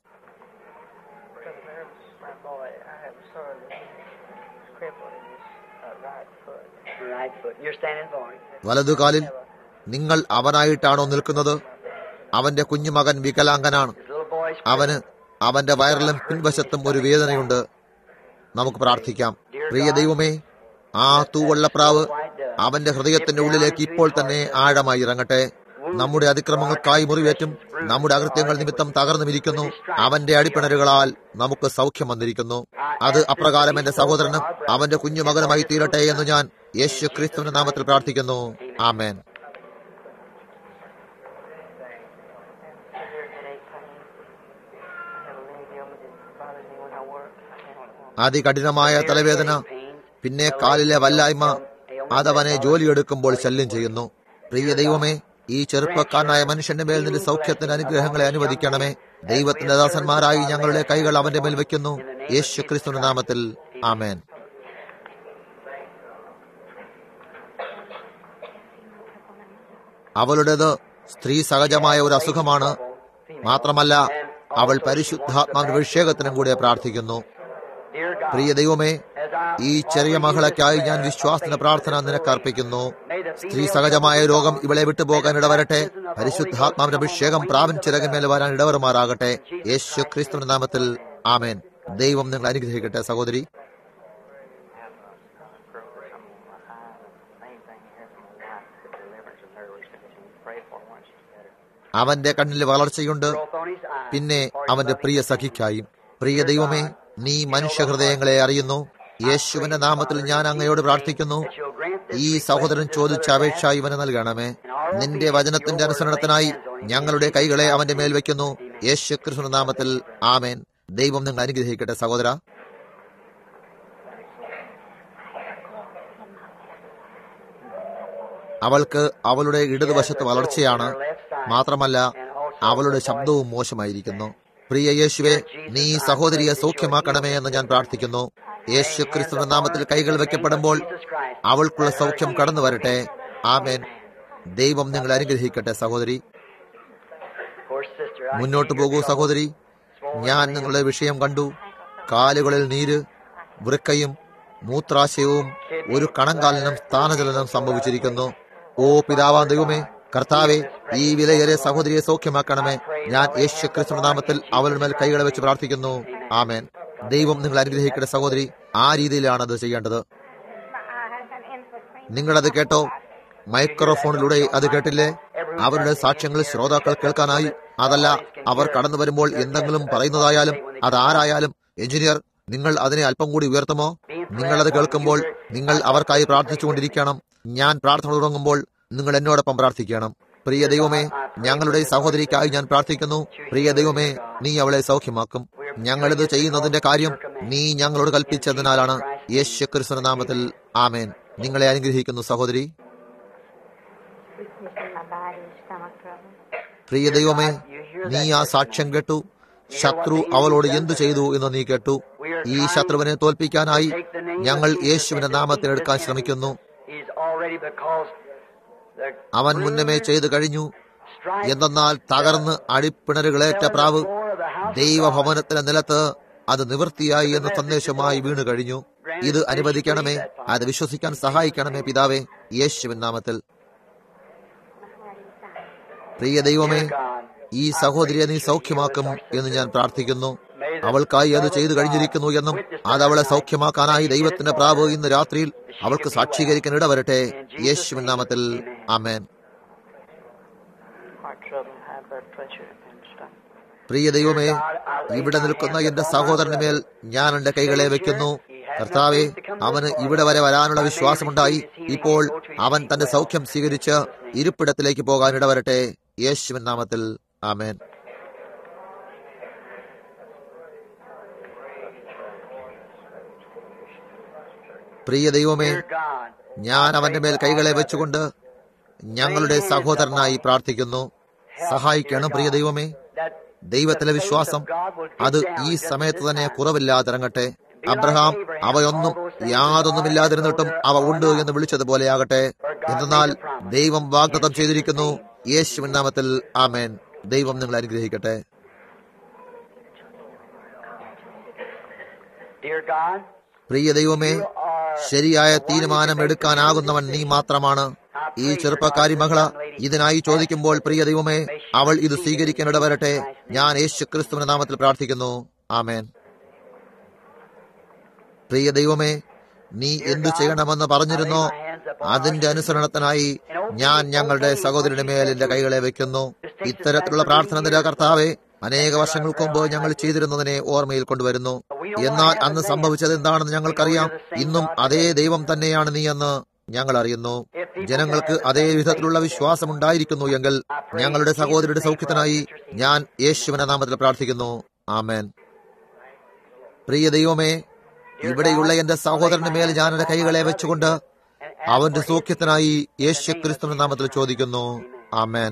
My boy, I have a son that's crippled in his uh, right foot. Right foot. You're standing for him. വലതുകാലിൽ നിങ്ങൾ അവനായിട്ടാണോ നിൽക്കുന്നത് അവന്റെ കുഞ്ഞുമകൻ വികലാംഗനാണ് His little boy's അവന് അവന്റെ വയറിലും പിൻവശത്തും ഒരു വേദനയുണ്ട് നമുക്ക് പ്രാർത്ഥിക്കാം പ്രിയ ദൈവമേ ആ തൂവള്ളപ്രാവ് white dove. അവന്റെ ഹൃദയത്തിന്റെ ഉള്ളിലേക്ക് ഇപ്പോൾ തന്നെ ആഴമായി ഇറങ്ങട്ടെ നമ്മുടെ അതിക്രമങ്ങൾക്കായി മുറിവേറ്റും നമ്മുടെ അകൃത്യങ്ങൾ നിമിത്തം തകർന്നുമിരിക്കുന്നു അവന്റെ അടിപ്പിണരുകളാൽ നമുക്ക് സൗഖ്യം വന്നിരിക്കുന്നു അത് അപ്രകാരം എന്റെ സഹോദരനും അവന്റെ കുഞ്ഞുമകനുമായി തീരട്ടെ എന്ന് ഞാൻ യേശു ക്രിസ്തുവിന്റെ നാമത്തിൽ പ്രാർത്ഥിക്കുന്നു ആമേൻ അതികഠിനമായ തലവേദന പിന്നെ കാലിലെ വല്ലായ്മ അതവനെ ജോലിയെടുക്കുമ്പോൾ ശല്യം ചെയ്യുന്നു പ്രിയ ദൈവമേ ഈ ചെറുപ്പക്കാരനായ മനുഷ്യന്റെ മേൽ നിന്റെ സൗഖ്യത്തിന്റെ അനുഗ്രഹങ്ങളെ അനുവദിക്കണമേ ദൈവത്തിന്റെ ദാസന്മാരായി ഞങ്ങളുടെ കൈകൾ അവന്റെ മേൽ വെക്കുന്നു യേശു ക്രിസ്തുവിന്റെ നാമത്തിൽ ആമേൻ അവളുടേത് സ്ത്രീ സഹജമായ ഒരു അസുഖമാണ് മാത്രമല്ല അവൾ പരിശുദ്ധാത്മാവിന്റെ അഭിഷേകത്തിനും കൂടെ പ്രാർത്ഥിക്കുന്നു Dear God, പ്രിയ ദൈവമേ as I ഈ ചെറിയ മകളയ്ക്കായി ഞാൻ വിശ്വാസത്തിന്റെ പ്രാർത്ഥന നിനക്ക് അർപ്പിക്കുന്നു സ്ത്രീ സഹജമായ രോഗം ഇവളെ വിട്ടുപോകാൻ ഇടവരട്ടെ പരിശുദ്ധാത്മാവിന്റെ അഭിഷേകം പ്രാവിൻ ചിറകിന്മേൽ വരാൻ ഇടവരുമാറാകട്ടെ യേശു ക്രിസ്തുവിന്റെ നാമത്തിൽ ആമേൻ ദൈവം നിങ്ങൾ അനുഗ്രഹിക്കട്ടെ സഹോദരി അവന്റെ കണ്ണിൽ വളർച്ചയുണ്ട് growth on his eyes. പിന്നെ അവന്റെ പ്രിയ സഖിക്കായും പ്രിയ ദൈവമേ നീ മനുഷ്യഹൃദയങ്ങളെ അറിയുന്നു യേശുവിന്റെ നാമത്തിൽ ഞാൻ അങ്ങയോട് പ്രാർത്ഥിക്കുന്നു That you'll grant this ഈ സഹോദരൻ ചോദിച്ച അപേക്ഷ ഇവന് നൽകണമേ നിന്റെ വചനത്തിന്റെ അനുസരണത്തിനായി ഞങ്ങളുടെ കൈകളെ അവന്റെ മേൽ വെക്കുന്നു യേശു കൃഷ്ണ നാമത്തിൽ ആമേൻ ദൈവം നിങ്ങൾ അനുഗ്രഹിക്കട്ടെ സഹോദര അവൾക്ക് അവളുടെ ഇടതുവശത്ത് വളർച്ചയാണ് മാത്രമല്ല അവളുടെ ശബ്ദവും മോശമായിരിക്കുന്നു പ്രിയ യേശുവെ നീ ഈ സഹോദരിയെ സൗഖ്യമാക്കണമേ എന്ന് ഞാൻ പ്രാർത്ഥിക്കുന്നു യേശു ക്രിസ്തുവിന്റെ നാമത്തിൽ കൈകൾ വെക്കപ്പെടുമ്പോൾ അവൾക്കുള്ള സൗഖ്യം കടന്നു വരട്ടെ ആമേൻ ദൈവം നിങ്ങളെ അനുഗ്രഹിക്കട്ടെ സഹോദരി Poor sister, I മുന്നോട്ട് പോകൂ സഹോദരി ഞാൻ നിങ്ങളുടെ വിഷയം കണ്ടു കാലുകളിൽ നീര് വൃക്കയും മൂത്രാശയവും ഒരു കണങ്കാലിനും സ്ഥാനചലനം സംഭവിച്ചിരിക്കുന്നു ഓ പിതാവാം ദൈവമേ കർത്താവെ ഈ വിലയേറെ സഹോദരിയെ സൗഖ്യമാക്കണമേ ഞാൻ യേശു ക്രിസ്തു നാമത്തിൽ അവരുടെ മേൽ കൈകളെ വെച്ച് പ്രാർത്ഥിക്കുന്നു ആമേൻ ദൈവം നിങ്ങൾ അനുഗ്രഹിക്കട്ടെ സഹോദരി ആ രീതിയിലാണ് അത് ചെയ്യേണ്ടത് നിങ്ങളത് കേട്ടോ മൈക്രോഫോണിലൂടെ അത് കേട്ടില്ലേ അവരുടെ സാക്ഷ്യങ്ങൾ ശ്രോതാക്കൾ കേൾക്കാനായി അതല്ല അവർ കടന്നു വരുമ്പോൾ എന്തെങ്കിലും പറയുന്നതായാലും അത് ആരായാലും എഞ്ചിനീയർ നിങ്ങൾ അതിനെ അല്പം കൂടി ഉയർത്തുമോ നിങ്ങൾ അത് കേൾക്കുമ്പോൾ നിങ്ങൾ അവർക്കായി പ്രാർത്ഥിച്ചുകൊണ്ടിരിക്കണം ഞാൻ പ്രാർത്ഥന തുടങ്ങുമ്പോൾ നിങ്ങൾ എന്നോടൊപ്പം പ്രാർത്ഥിക്കണം പ്രിയ ദൈവമേ ഞങ്ങളുടെ ഈ സഹോദരിക്കായി ഞാൻ പ്രാർത്ഥിക്കുന്നു പ്രിയ ദൈവമേ നീ അവളെ സൗഖ്യമാക്കും ഞങ്ങളിത് ചെയ്യുന്നതിന്റെ കാര്യം നീ ഞങ്ങളോട് കൽപ്പിച്ചതിനാലാണ് യേശു ക്രിസ്തുവിന്റെ നാമത്തിൽ ആമേൻ നിങ്ങളെ അനുഗ്രഹിക്കുന്നു സഹോദരി Weakness in my body and stomach trouble. പ്രിയ ദൈവമേ നീ ആ സാക്ഷ്യം കേട്ടു ശത്രു അവളോട് എന്തു ചെയ്തു എന്ന് നീ കേട്ടു ഈ ശത്രുവിനെ തോൽപ്പിക്കാനായി ഞങ്ങൾ യേശുവിന്റെ നാമത്തിൽ എടുക്കാൻ ശ്രമിക്കുന്നു He's already because the അവൻ മുന്നമേ ചെയ്തു കഴിഞ്ഞു strike എന്തെന്നാൽ തകർന്ന് അടിപ്പിണരുകളേറ്റ പ്രാവ് ദൈവഭവനത്തിലെ നിലത്ത് അത് നിവൃത്തിയായി എന്ന സന്ദേശമായി വീണു കഴിഞ്ഞു ഇത് അനുവദിക്കണമേ അത് വിശ്വസിക്കാൻ സഹായിക്കണമേ പിതാവേ യേശുവിൻ നാമത്തിൽ പ്രിയ ദൈവമേ God. ഈ സഹോദരിയെ നീ സൗഖ്യമാക്കും എന്ന് ഞാൻ പ്രാർത്ഥിക്കുന്നു അവൾക്കായി അത് ചെയ്തു കഴിഞ്ഞിരിക്കുന്നു എന്നും അത് അവളെ സൗഖ്യമാക്കാനായി ദൈവത്തിന്റെ പ്രാവ് ഇന്ന് രാത്രിയിൽ അവൾക്ക് സാക്ഷീകരിക്കാൻ ഇടവരട്ടെ യേശുവിൻ നാമത്തിൽ ആമേൻ Heart trouble, high blood pressure, and stuff. പ്രിയ ദൈവമേ ഇവിടെ നിൽക്കുന്ന എന്റെ സഹോദരന് മേൽ ഞാൻ എന്റെ കൈകളെ വെക്കുന്നു കർത്താവെ അവന് ഇവിടെ വരെ വരാനുള്ള വിശ്വാസമുണ്ടായി ഇപ്പോൾ അവൻ തന്റെ സൗഖ്യം സ്വീകരിച്ച് ഇരിപ്പിടത്തിലേക്ക് പോകാൻ ഇടവരട്ടെ യേശുവിൻ നാമത്തിൽ ആമേൻ പ്രിയ ദൈവമേ Dear God, ഞാൻ അവന്റെ മേൽ കൈകളെ വെച്ചുകൊണ്ട് ഞങ്ങളുടെ സഹോദരനായി പ്രാർത്ഥിക്കുന്നു സഹായിക്കണം പ്രിയ ദൈവമേ that ദൈവത്തിലെ വിശ്വാസം അത് ഈ സമയത്ത് തന്നെ കുറവില്ലാതിറങ്ങട്ടെ അബ്രഹാം അവയൊന്നും യാതൊന്നുമില്ലാതിരുന്നിട്ടും അവ ഉണ്ട് എന്ന് വിളിച്ചതുപോലെയാകട്ടെ എന്തെന്നാൽ ദൈവം വാഗ്ദത്തം ചെയ്തിരിക്കുന്നു യേശുവിൻ നാമത്തിൽ ആമേൻ ദൈവം നിങ്ങൾ അനുഗ്രഹിക്കട്ടെ dear God, പ്രിയ ദൈവമേ ശരിയായ തീരുമാനം എടുക്കാനാകുന്നവൻ നീ മാത്രമാണ് ഈ ചെറുപ്പക്കാരി മകള ഇതിനായി ചോദിക്കുമ്പോൾ പ്രിയ ദൈവമേ അവൾ ഇത് സ്വീകരിക്കാനിട വരട്ടെ ഞാൻ യേശു ക്രിസ്തുവിന്റെ നാമത്തിൽ പ്രാർത്ഥിക്കുന്നു ആമേൻ പ്രിയ ദൈവമേ നീ എന്തു ചെയ്യണമെന്ന് പറഞ്ഞിരുന്നോ അതിന്റെ അനുസരണത്തിനായി ഞാൻ ഞങ്ങളുടെ സഹോദരിയുടെ മേൽ എന്റെ കൈകളെ വെക്കുന്നു ഇത്തരത്തിലുള്ള പ്രാർത്ഥന നില കർത്താവെ അനേക വർഷങ്ങൾക്ക് മുമ്പ് ഞങ്ങൾ ചെയ്തിരുന്നതിനെ ഓർമ്മയിൽ കൊണ്ടുവരുന്നു എന്നാൽ അന്ന് സംഭവിച്ചത് എന്താണെന്ന് ഞങ്ങൾക്കറിയാം ഇന്നും അതേ ദൈവം തന്നെയാണ് നീ എന്ന് ഞങ്ങൾ അറിയുന്നു ജനങ്ങൾക്ക് അതേ വിധത്തിലുള്ള വിശ്വാസം ഉണ്ടായിരിക്കുന്നു എങ്കിൽ ഞങ്ങളുടെ സഹോദരിയുടെ സൗഖ്യത്തിനായി ഞാൻ യേശുവിന്റെ നാമത്തിൽ പ്രാർത്ഥിക്കുന്നു ആമേൻ പ്രിയ ദൈവമേ ഇവിടെയുള്ള എന്റെ സഹോദരന്റെ മേൽ ഞാൻ എന്റെ കൈകളെ വെച്ചുകൊണ്ട് അവന്റെ സൗഖ്യത്തിനായി യേശു ക്രിസ്തുവിന്റെ നാമത്തിൽ ചോദിക്കുന്നു ആമേൻ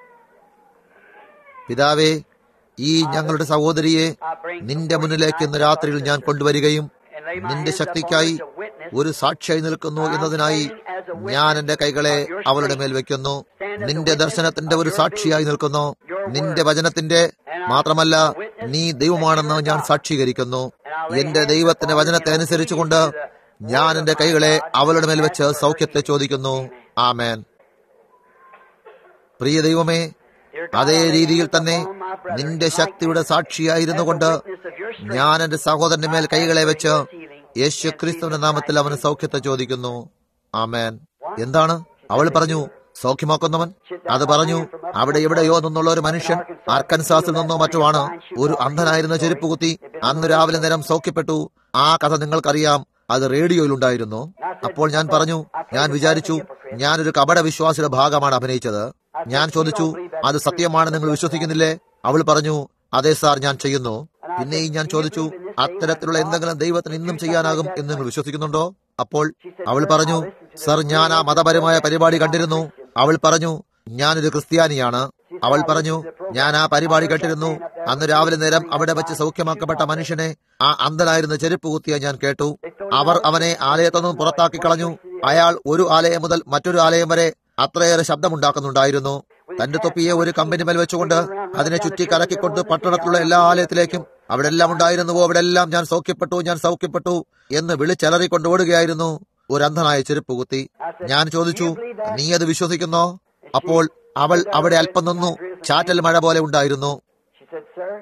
പിതാവേ ഈ ഞങ്ങളുടെ സഹോദരിയെ നിന്റെ മുന്നിലേക്ക് ഇന്ന് രാത്രിയിൽ ഞാൻ കൊണ്ടുവരികയും നിന്റെ ശക്തിക്കായി ഒരു സാക്ഷിയായി നിൽക്കുന്നു എന്നതിനായി ഞാൻ എന്റെ കൈകളെ അവളുടെ മേൽ വെക്കുന്നു നിന്റെ ദർശനത്തിന്റെ ഒരു സാക്ഷിയായി നിൽക്കുന്നു നിന്റെ വചനത്തിന്റെ മാത്രമല്ല നീ ദൈവമാണെന്ന് ഞാൻ സാക്ഷീകരിക്കുന്നു എന്റെ ദൈവത്തിന്റെ വചനത്തെ അനുസരിച്ചുകൊണ്ട് ഞാൻ എന്റെ കൈകളെ അവളുടെ മേൽ വെച്ച് സൗഖ്യത്തെ ചോദിക്കുന്നു ആമേൻ പ്രിയ ദൈവമേ അതേ രീതിയിൽ തന്നെ നിന്റെ ശക്തിയുടെ സാക്ഷിയായിരുന്നു കൊണ്ട് ഞാൻ എന്റെ സഹോദരന്റെ മേൽ കൈകളെ വെച്ച് യേശു ക്രിസ്തുവിന്റെ നാമത്തിൽ അവന് സൗഖ്യത്തെ ചോദിക്കുന്നു ആമേൻ എന്താണ് അവൾ പറഞ്ഞു സൗഖ്യമാക്കുന്നവൻ അത് പറഞ്ഞു അവിടെ എവിടെയോ നിന്നുള്ള ഒരു മനുഷ്യൻ ആർക്കൻസാസിൽ നിന്നോ മറ്റോ ആണ് ഒരു അന്ധനായിരുന്ന ചെരുപ്പ് കുത്തി അന്ന് രാവിലെ നേരം സൗഖ്യപ്പെട്ടു ആ കഥ നിങ്ങൾക്കറിയാം അത് റേഡിയോയിൽ ഉണ്ടായിരുന്നു അപ്പോൾ ഞാൻ പറഞ്ഞു ഞാൻ വിചാരിച്ചു ഞാനൊരു കപട വിശ്വാസിയുടെ ഭാഗമാണ് അഭിനയിച്ചത് ഞാൻ ചോദിച്ചു അത് സത്യമാണ് നിങ്ങൾ വിശ്വസിക്കുന്നില്ലേ അവൾ പറഞ്ഞു അതെ സാർ ഞാൻ ചെയ്യുന്നു പിന്നെയും ഞാൻ ചോദിച്ചു അത്തരത്തിലുള്ള എന്തെങ്കിലും ദൈവത്തിന് ഇന്നും ചെയ്യാനാകും എന്ന് നിങ്ങൾ വിശ്വസിക്കുന്നുണ്ടോ അപ്പോൾ അവൾ പറഞ്ഞു സർ ഞാൻ ആ മതപരമായ പരിപാടി കണ്ടിരുന്നു അവൾ പറഞ്ഞു ഞാനൊരു ക്രിസ്ത്യാനിയാണ് അവൾ പറഞ്ഞു ഞാൻ ആ പരിപാടി കേട്ടിരുന്നു അന്ന് രാവിലെ നേരം അവിടെ വെച്ച് സൗഖ്യമാക്കപ്പെട്ട മനുഷ്യനെ ആ അന്ധനായിരുന്ന ചെരുപ്പ് കുത്തിയ ഞാൻ കേട്ടു അവർ അവനെ ആലയത്തൊന്നും പുറത്താക്കി കളഞ്ഞു അയാൾ ഒരു ആലയം മുതൽ മറ്റൊരു ആലയം വരെ അത്രയേറെ ശബ്ദമുണ്ടാക്കുന്നുണ്ടായിരുന്നു തന്റെ തൊപ്പിയെ ഒരു കമ്പനി മേൽ വെച്ചുകൊണ്ട് അതിനെ ചുറ്റി കറക്കിക്കൊണ്ട് പട്ടണത്തിലുള്ള എല്ലാ ആലയത്തിലേക്കും അവിടെ എല്ലാം ഉണ്ടായിരുന്നുവോ അവിടെ എല്ലാം ഞാൻ സൗഖ്യപ്പെട്ടു ഞാൻ സൗഖ്യപ്പെട്ടു എന്ന് വിളിച്ചലറിക്കൊണ്ട് ഓടുകയായിരുന്നു ഒരു അന്ധനായ ചെരുപ്പ് കുത്തി ഞാൻ ചോദിച്ചു നീ അത് വിശ്വസിക്കുന്നോ അപ്പോൾ അവൾ അവിടെ അല്പം നിന്നു ചാറ്റൽ മഴ പോലെ ഉണ്ടായിരുന്നു She said, Sir,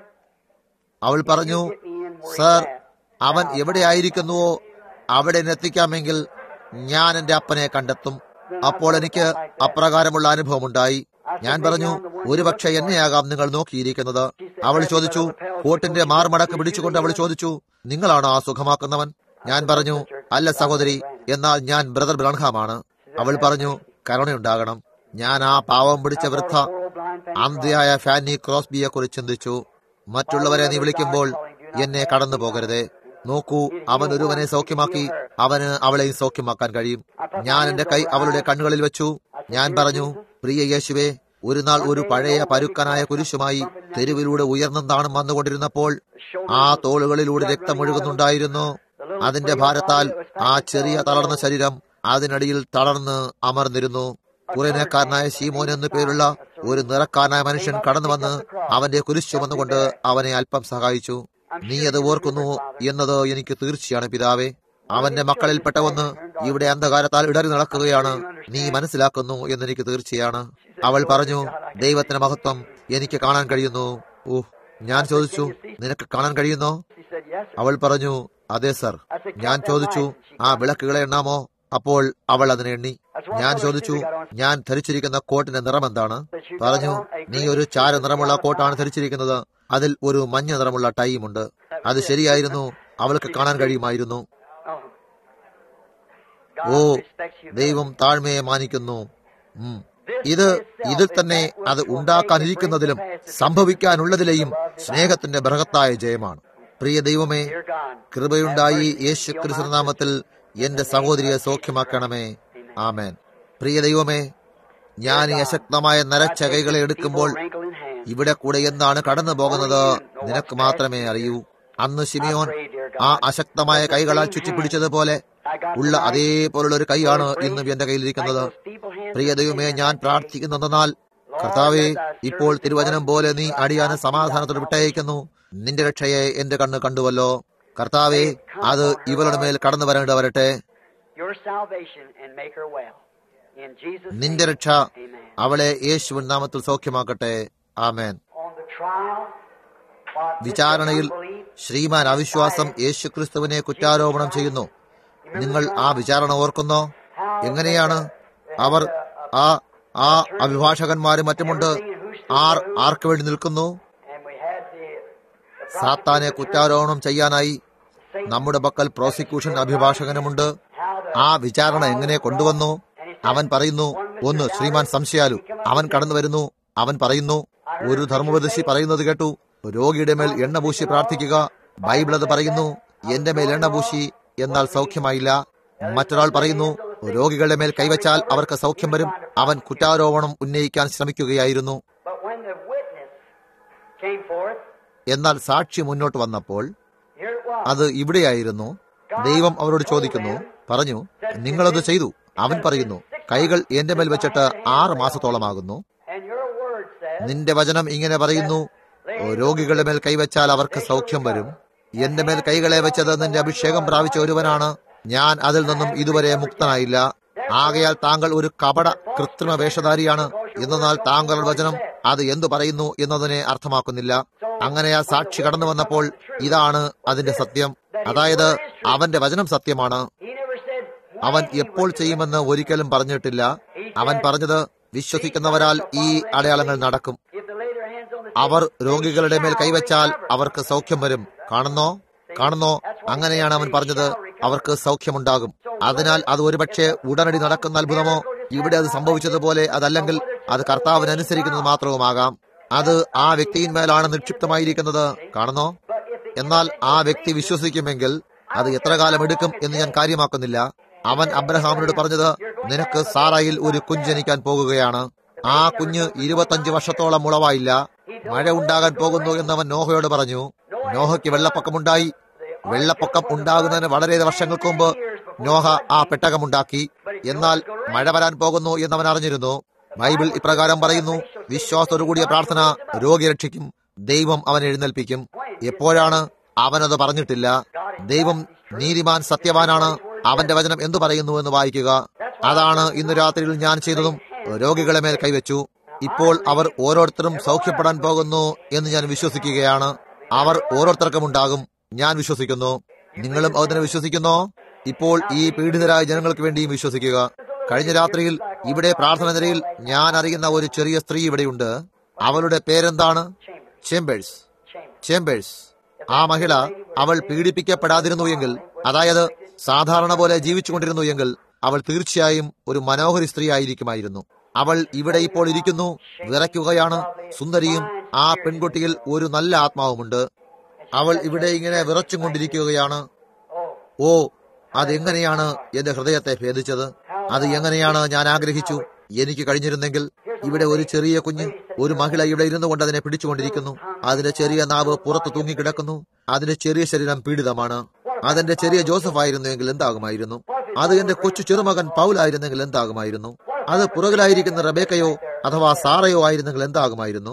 അവൾ പറഞ്ഞു സർ അവൻ എവിടെയായിരിക്കുന്നുവോ അവിടെ എന്നെ എത്തിക്കാമെങ്കിൽ ഞാൻ എന്റെ അപ്പനെ കണ്ടെത്തും അപ്പോൾ എനിക്ക് അപ്രകാരമുള്ള അനുഭവമുണ്ടായി ഞാൻ പറഞ്ഞു ഒരുപക്ഷെ എന്നെയാകാം നിങ്ങൾ നോക്കിയിരിക്കുന്നത് അവൾ ചോദിച്ചു കോട്ടിന്റെ മാർമടക്ക് പിടിച്ചുകൊണ്ട് അവൾ ചോദിച്ചു നിങ്ങളാണോ ആ സുഖമാക്കുന്നവൻ ഞാൻ പറഞ്ഞു അല്ല സഹോദരി എന്നാൽ ഞാൻ ബ്രദർ ബ്രൺഹാമാണ് അവൾ പറഞ്ഞു കരുണയുണ്ടാകണം ഞാൻ ആ പാവം പിടിച്ച വൃദ്ധ അന്ത്യയായ ഫാനി ക്രോസ്ബിയെ കുറിച്ച് ചിന്തിച്ചു മറ്റുള്ളവരെ നീ വിളിക്കുമ്പോൾ എന്നെ കടന്നു പോകരുതേ നോക്കൂ അവൻ ഒരുവനെ സൗഖ്യമാക്കി അവന് അവളെയും സൗഖ്യമാക്കാൻ കഴിയും ഞാൻ എന്റെ കൈ അവളുടെ കണ്ണുകളിൽ വെച്ചു ഞാൻ പറഞ്ഞു പ്രിയ യേശുവേ ഒരു നാൾ ഒരു പഴയ പരുക്കനായ കുരിശുമായി തെരുവിലൂടെ ഉയർന്നും താണും വന്നുകൊണ്ടിരുന്നപ്പോൾ ആ തോളുകളിലൂടെ രക്തമൊഴുകുന്നുണ്ടായിരുന്നു അതിന്റെ ഭാരത്താൽ ആ ചെറിയ തളർന്ന ശരീരം അതിനടിയിൽ തളർന്ന് അമർന്നിരുന്നു കുറേനക്കാരനായ ശീമോൻ എന്നു പേരുള്ള ഒരു നിറക്കാരനായ മനുഷ്യൻ കടന്നു വന്ന് അവന്റെ കുരിശു വന്നുകൊണ്ട് അവനെ അല്പം സഹായിച്ചു നീ അത് ഓർക്കുന്നു എന്നത് എനിക്ക് തീർച്ചയാണ് പിതാവേ അവന്റെ മക്കളിൽപ്പെട്ട ഒന്ന് ഇവിടെ അന്ധകാരത്താൽ ഇടറി നടക്കുകയാണ് നീ മനസ്സിലാക്കുന്നു എന്നെനിക്ക് തീർച്ചയാണ് അവൾ പറഞ്ഞു ദൈവത്തിന്റെ മഹത്വം എനിക്ക് കാണാൻ കഴിയുന്നു ഊഹ് ഞാൻ ചോദിച്ചു നിനക്ക് കാണാൻ കഴിയുന്നോ she said, Yes, sir. അവൾ പറഞ്ഞു അതെ സർ ഞാൻ ചോദിച്ചു ആ വിളക്കുകളെ എണ്ണാമോ അപ്പോൾ അവൾ അതിനെ എണ്ണി ഞാൻ ചോദിച്ചു ഞാൻ ധരിച്ചിരിക്കുന്ന കോട്ടിന്റെ നിറം എന്താണ് പറഞ്ഞു നീ ഒരു ചാര നിറമുള്ള കോട്ടാണ് ധരിച്ചിരിക്കുന്നത് അതിൽ ഒരു മഞ്ഞ നിറമുള്ള ടൈമുണ്ട് അത് ശരിയായിരുന്നു അവൾക്ക് കാണാൻ കഴിയുമായിരുന്നു Oh. Oh God respects you. ദൈവം താഴ്മയെ മാനിക്കുന്നു ഉം. ഇത് ഇതിൽ തന്നെ അത് ഉണ്ടാക്കാനിരിക്കുന്നതിലും സംഭവിക്കാനുള്ളതിലെയും സ്നേഹത്തിന്റെ ബൃഹത്തായ ജയമാണ് പ്രിയ ദൈവമേ Dear God, കൃപയുണ്ടായി യേശു ക്രിസ്തുനാമത്തിൽ എന്റെ സഹോദരിയെ സൗഖ്യമാക്കണമേ ആമേൻ പ്രിയ ദൈവമേ ഞാൻ ഈ അശക്തമായ നരച്ച കൈകളെ എടുക്കുമ്പോൾ wrinkle in hand. ഇവിടെ കൂടെ എന്താണ് കടന്നു പോകുന്നത് നിനക്ക് മാത്രമേ അറിയൂ അന്ന് ശിമിയോൻ ആ അശക്തമായ കൈകളാൽ ചുറ്റിപ്പിടിച്ചതുപോലെ ഉള്ള അതേപോലുള്ള ഒരു കൈയാണ് ഇന്നും എന്റെ കയ്യിലിരിക്കുന്നത് പ്രിയ ദൈവമേ ഞാൻ പ്രാർത്ഥിക്കുന്നെന്നാൽ കർത്താവെ ഇപ്പോൾ തിരുവചനം പോലെ നീ അടിയാന് സമാധാനത്തോട് വിട്ടയക്കുന്നു നിന്റെ രക്ഷയെ എന്റെ കണ്ണ് കണ്ടുവല്ലോ കർത്താവെ അത് ഇവളുടെ മേൽ കടന്നു വരേണ്ട വരട്ടെ Your salvation and make her well. In Jesus' നിന്റെ name. രക്ഷ Amen. അവളെ യേശുവിൻ നാമത്തിൽ സൗഖ്യമാക്കട്ടെ ആമേൻ On the trial, what this വിചാരണയിൽ unbelief, ശ്രീമാൻ അവിശ്വാസം യേശുക്രിസ്തുവിനെ കുറ്റാരോപണം ചെയ്യുന്നു നിങ്ങൾ ആ വിചാരണ ഓർക്കുന്നോ how എങ്ങനെയാണ് അവർ ആ ആ അഭിഭാഷകന്മാരും മറ്റുമുണ്ട് ആർ ആർക്ക് വേണ്ടി നിൽക്കുന്നു And we had the, the സാത്താനെ കുറ്റാരോപണം ചെയ്യാനായി നമ്മുടെ പക്കൽ പ്രോസിക്യൂഷൻ അഭിഭാഷകനുമുണ്ട് ആ വിചാരണ എങ്ങനെ കൊണ്ടുവന്നു അവൻ പറയുന്നു ഒന്ന് ശ്രീമാൻ സംശയാലു അവൻ കടന്നു വരുന്നു അവൻ പറയുന്നു ഒരു ധർമ്മോപദേശി പറയുന്നത് കേട്ടു രോഗിയുടെ മേൽ എണ്ണ പൂശി പ്രാർത്ഥിക്കുക ബൈബിൾ അത് പറയുന്നു എന്റെ മേൽ എണ്ണ പൂശി എന്നാൽ സൗഖ്യമായില്ല മറ്റൊരാൾ പറയുന്നു രോഗികളുടെ മേൽ കൈവച്ചാൽ അവർക്ക് സൗഖ്യം വരും അവൻ കുറ്റാരോപണം ഉന്നയിക്കാൻ ശ്രമിക്കുകയായിരുന്നു But when the witness came forth, എന്നാൽ സാക്ഷി മുന്നോട്ട് വന്നപ്പോൾ here it was. അത് ഇവിടെയായിരുന്നു ദൈവം അവരോട് ചോദിക്കുന്നു പറഞ്ഞു നിങ്ങളത് ചെയ്തു അവൻ പറയുന്നു കൈകൾ എന്റെ മേൽ വെച്ചിട്ട് ആറ് മാസത്തോളമാകുന്നു And your word says, നിന്റെ വചനം ഇങ്ങനെ പറയുന്നു രോഗികളുടെ മേൽ കൈവച്ചാൽ അവർക്ക് സൗഖ്യം വരും എന്റെ മേൽ കൈകളെ വെച്ചത് നിന്റെ അഭിഷേകം പ്രാപിച്ച ഒരുവനാണ് ഞാൻ അതിൽ നിന്നും ഇതുവരെ മുക്തനായില്ല ആകയാൽ താങ്കൾ ഒരു കപട കൃത്രിമ വേഷധാരിയാണ് എന്നാൽ താങ്കളുടെ വചനം അത് എന്തു പറയുന്നു എന്നതിനെ അർത്ഥമാക്കുന്നില്ല അങ്ങനെ ആ സാക്ഷി കടന്നു വന്നപ്പോൾ ഇതാണ് അതിന്റെ സത്യം അതായത് അവന്റെ വചനം സത്യമാണ് he never said, അവൻ എപ്പോൾ ചെയ്യുമെന്ന് ഒരിക്കലും പറഞ്ഞിട്ടില്ല അവൻ പറഞ്ഞത് വിശ്വസിക്കുന്നവരാൽ ഈ അടയാളങ്ങൾ നടക്കും if they lay their hands on the അവർ രോഗികളുടെ മേൽ കൈവച്ചാൽ അവർക്ക് സൗഖ്യം വരും കാണുന്നോ കാണുന്നോ അങ്ങനെയാണ് അവൻ പറഞ്ഞത് അവർക്ക് സൗഖ്യമുണ്ടാകും അതിനാൽ അത് ഒരുപക്ഷെ ഉടനടി നടക്കുന്ന അത്ഭുതമോ ഇവിടെ അത് സംഭവിച്ചതുപോലെ അതല്ലെങ്കിൽ അത് കർത്താവിന് അനുസരിക്കുന്നത് മാത്രവുമാകാം അത് ആ വ്യക്തിയിന്മേലാണ് നിക്ഷിപ്തമായിരിക്കുന്നത് കാണുന്നോ എന്നാൽ ആ വ്യക്തി വിശ്വസിക്കുമെങ്കിൽ അത് എത്ര കാലം എടുക്കും എന്ന് ഞാൻ കാര്യമാക്കുന്നില്ല അവൻ അബ്രഹാമിനോട് പറഞ്ഞത് നിനക്ക് സാറായിൽ ഒരു കുഞ്ഞ് ജനിക്കാൻ പോകുകയാണ് ആ കുഞ്ഞ് ഇരുപത്തഞ്ച് വർഷത്തോളം ഉളവായില്ല മഴ ഉണ്ടാകാൻ പോകുന്നു എന്നവൻ നോഹയോട് പറഞ്ഞു നോഹയ്ക്ക് വെള്ളപ്പൊക്കമുണ്ടായി വെള്ളപ്പൊക്കം ഉണ്ടാകുന്നതിന് വളരെ വർഷങ്ങൾക്ക് മുമ്പ് നോഹ ആ പെട്ടകമുണ്ടാക്കി എന്നാൽ മഴ വരാൻ പോകുന്നു എന്നവൻ അറിഞ്ഞിരുന്നു ബൈബിൾ ഇപ്രകാരം പറയുന്നു വിശ്വാസത്തോടുകൂടിയ പ്രാർത്ഥന രോഗി രക്ഷിക്കും ദൈവം അവൻ എഴുന്നേൽപ്പിക്കും എപ്പോഴാണ് അവനത് പറഞ്ഞിട്ടില്ല ദൈവം നീതിമാൻ സത്യവാനാണ് അവന്റെ വചനം എന്തു പറയുന്നു എന്ന് വായിക്കുക അതാണ് ഇന്ന് രാത്രിയിൽ ഞാൻ ചെയ്തതും രോഗികളെ മേൽ കൈവച്ചു ഇപ്പോൾ അവർ ഓരോരുത്തരും സൗഖ്യപ്പെടാൻ പോകുന്നു എന്ന് ഞാൻ വിശ്വസിക്കുകയാണ് അവർ ഓരോരുത്തർക്കും ഉണ്ടാകും ഞാൻ വിശ്വസിക്കുന്നു നിങ്ങളും അതിനെ വിശ്വസിക്കുന്നോ ഇപ്പോൾ ഈ പീഡിതരായ ജനങ്ങൾക്ക് വേണ്ടിയും വിശ്വസിക്കുക കഴിഞ്ഞ രാത്രിയിൽ ഇവിടെ പ്രാർത്ഥന നിരയിൽ ഞാൻ അറിയുന്ന ഒരു ചെറിയ സ്ത്രീ ഇവിടെയുണ്ട് അവളുടെ പേരെന്താണ് ചേംബേഴ്സ് ചേംബേഴ്സ് ആ മഹിള അവൾ പീഡിപ്പിക്കപ്പെടാതിരുന്നു എങ്കിൽ അതായത് സാധാരണ പോലെ ജീവിച്ചുകൊണ്ടിരുന്നു എങ്കിൽ അവൾ തീർച്ചയായും ഒരു മനോഹരി സ്ത്രീ ആയിരിക്കുമായിരുന്നു അവൾ ഇവിടെ ഇപ്പോൾ ഇരിക്കുന്നു വിറയ്ക്കുകയാണ് സുന്ദരിയും ആ പെൺകുട്ടിയിൽ ഒരു നല്ല ആത്മാവുമുണ്ട് അവൾ ഇവിടെ ഇങ്ങനെ വിറച്ചും കൊണ്ടിരിക്കുകയാണ് ഓ അതെങ്ങനെയാണ് എന്റെ ഹൃദയത്തെ ഭേദിച്ചത് അത് എങ്ങനെയാണ് ഞാൻ ആഗ്രഹിച്ചു എനിക്ക് കഴിഞ്ഞിരുന്നെങ്കിൽ ഇവിടെ ഒരു ചെറിയ കുഞ്ഞ് ഒരു മഹിള ഇവിടെ ഇരുന്നു കൊണ്ട് അതിനെ പിടിച്ചുകൊണ്ടിരിക്കുന്നു അതിന്റെ ചെറിയ നാവ് പുറത്ത് തൂങ്ങിക്കിടക്കുന്നു അതിന്റെ ചെറിയ ശരീരം പീഡിതമാണ് അതെന്റെ ചെറിയ ജോസഫ് ആയിരുന്നുവെങ്കിൽ എന്താകുമായിരുന്നു അത് എന്റെ കൊച്ചു ചെറുമകൻ പൗലായിരുന്നെങ്കിൽ എന്താകുമായിരുന്നു അത് പുറകിലായിരിക്കുന്ന റബേക്കയോ അഥവാ സാറയോ ആയിരുന്നെങ്കിൽ എന്താകുമായിരുന്നു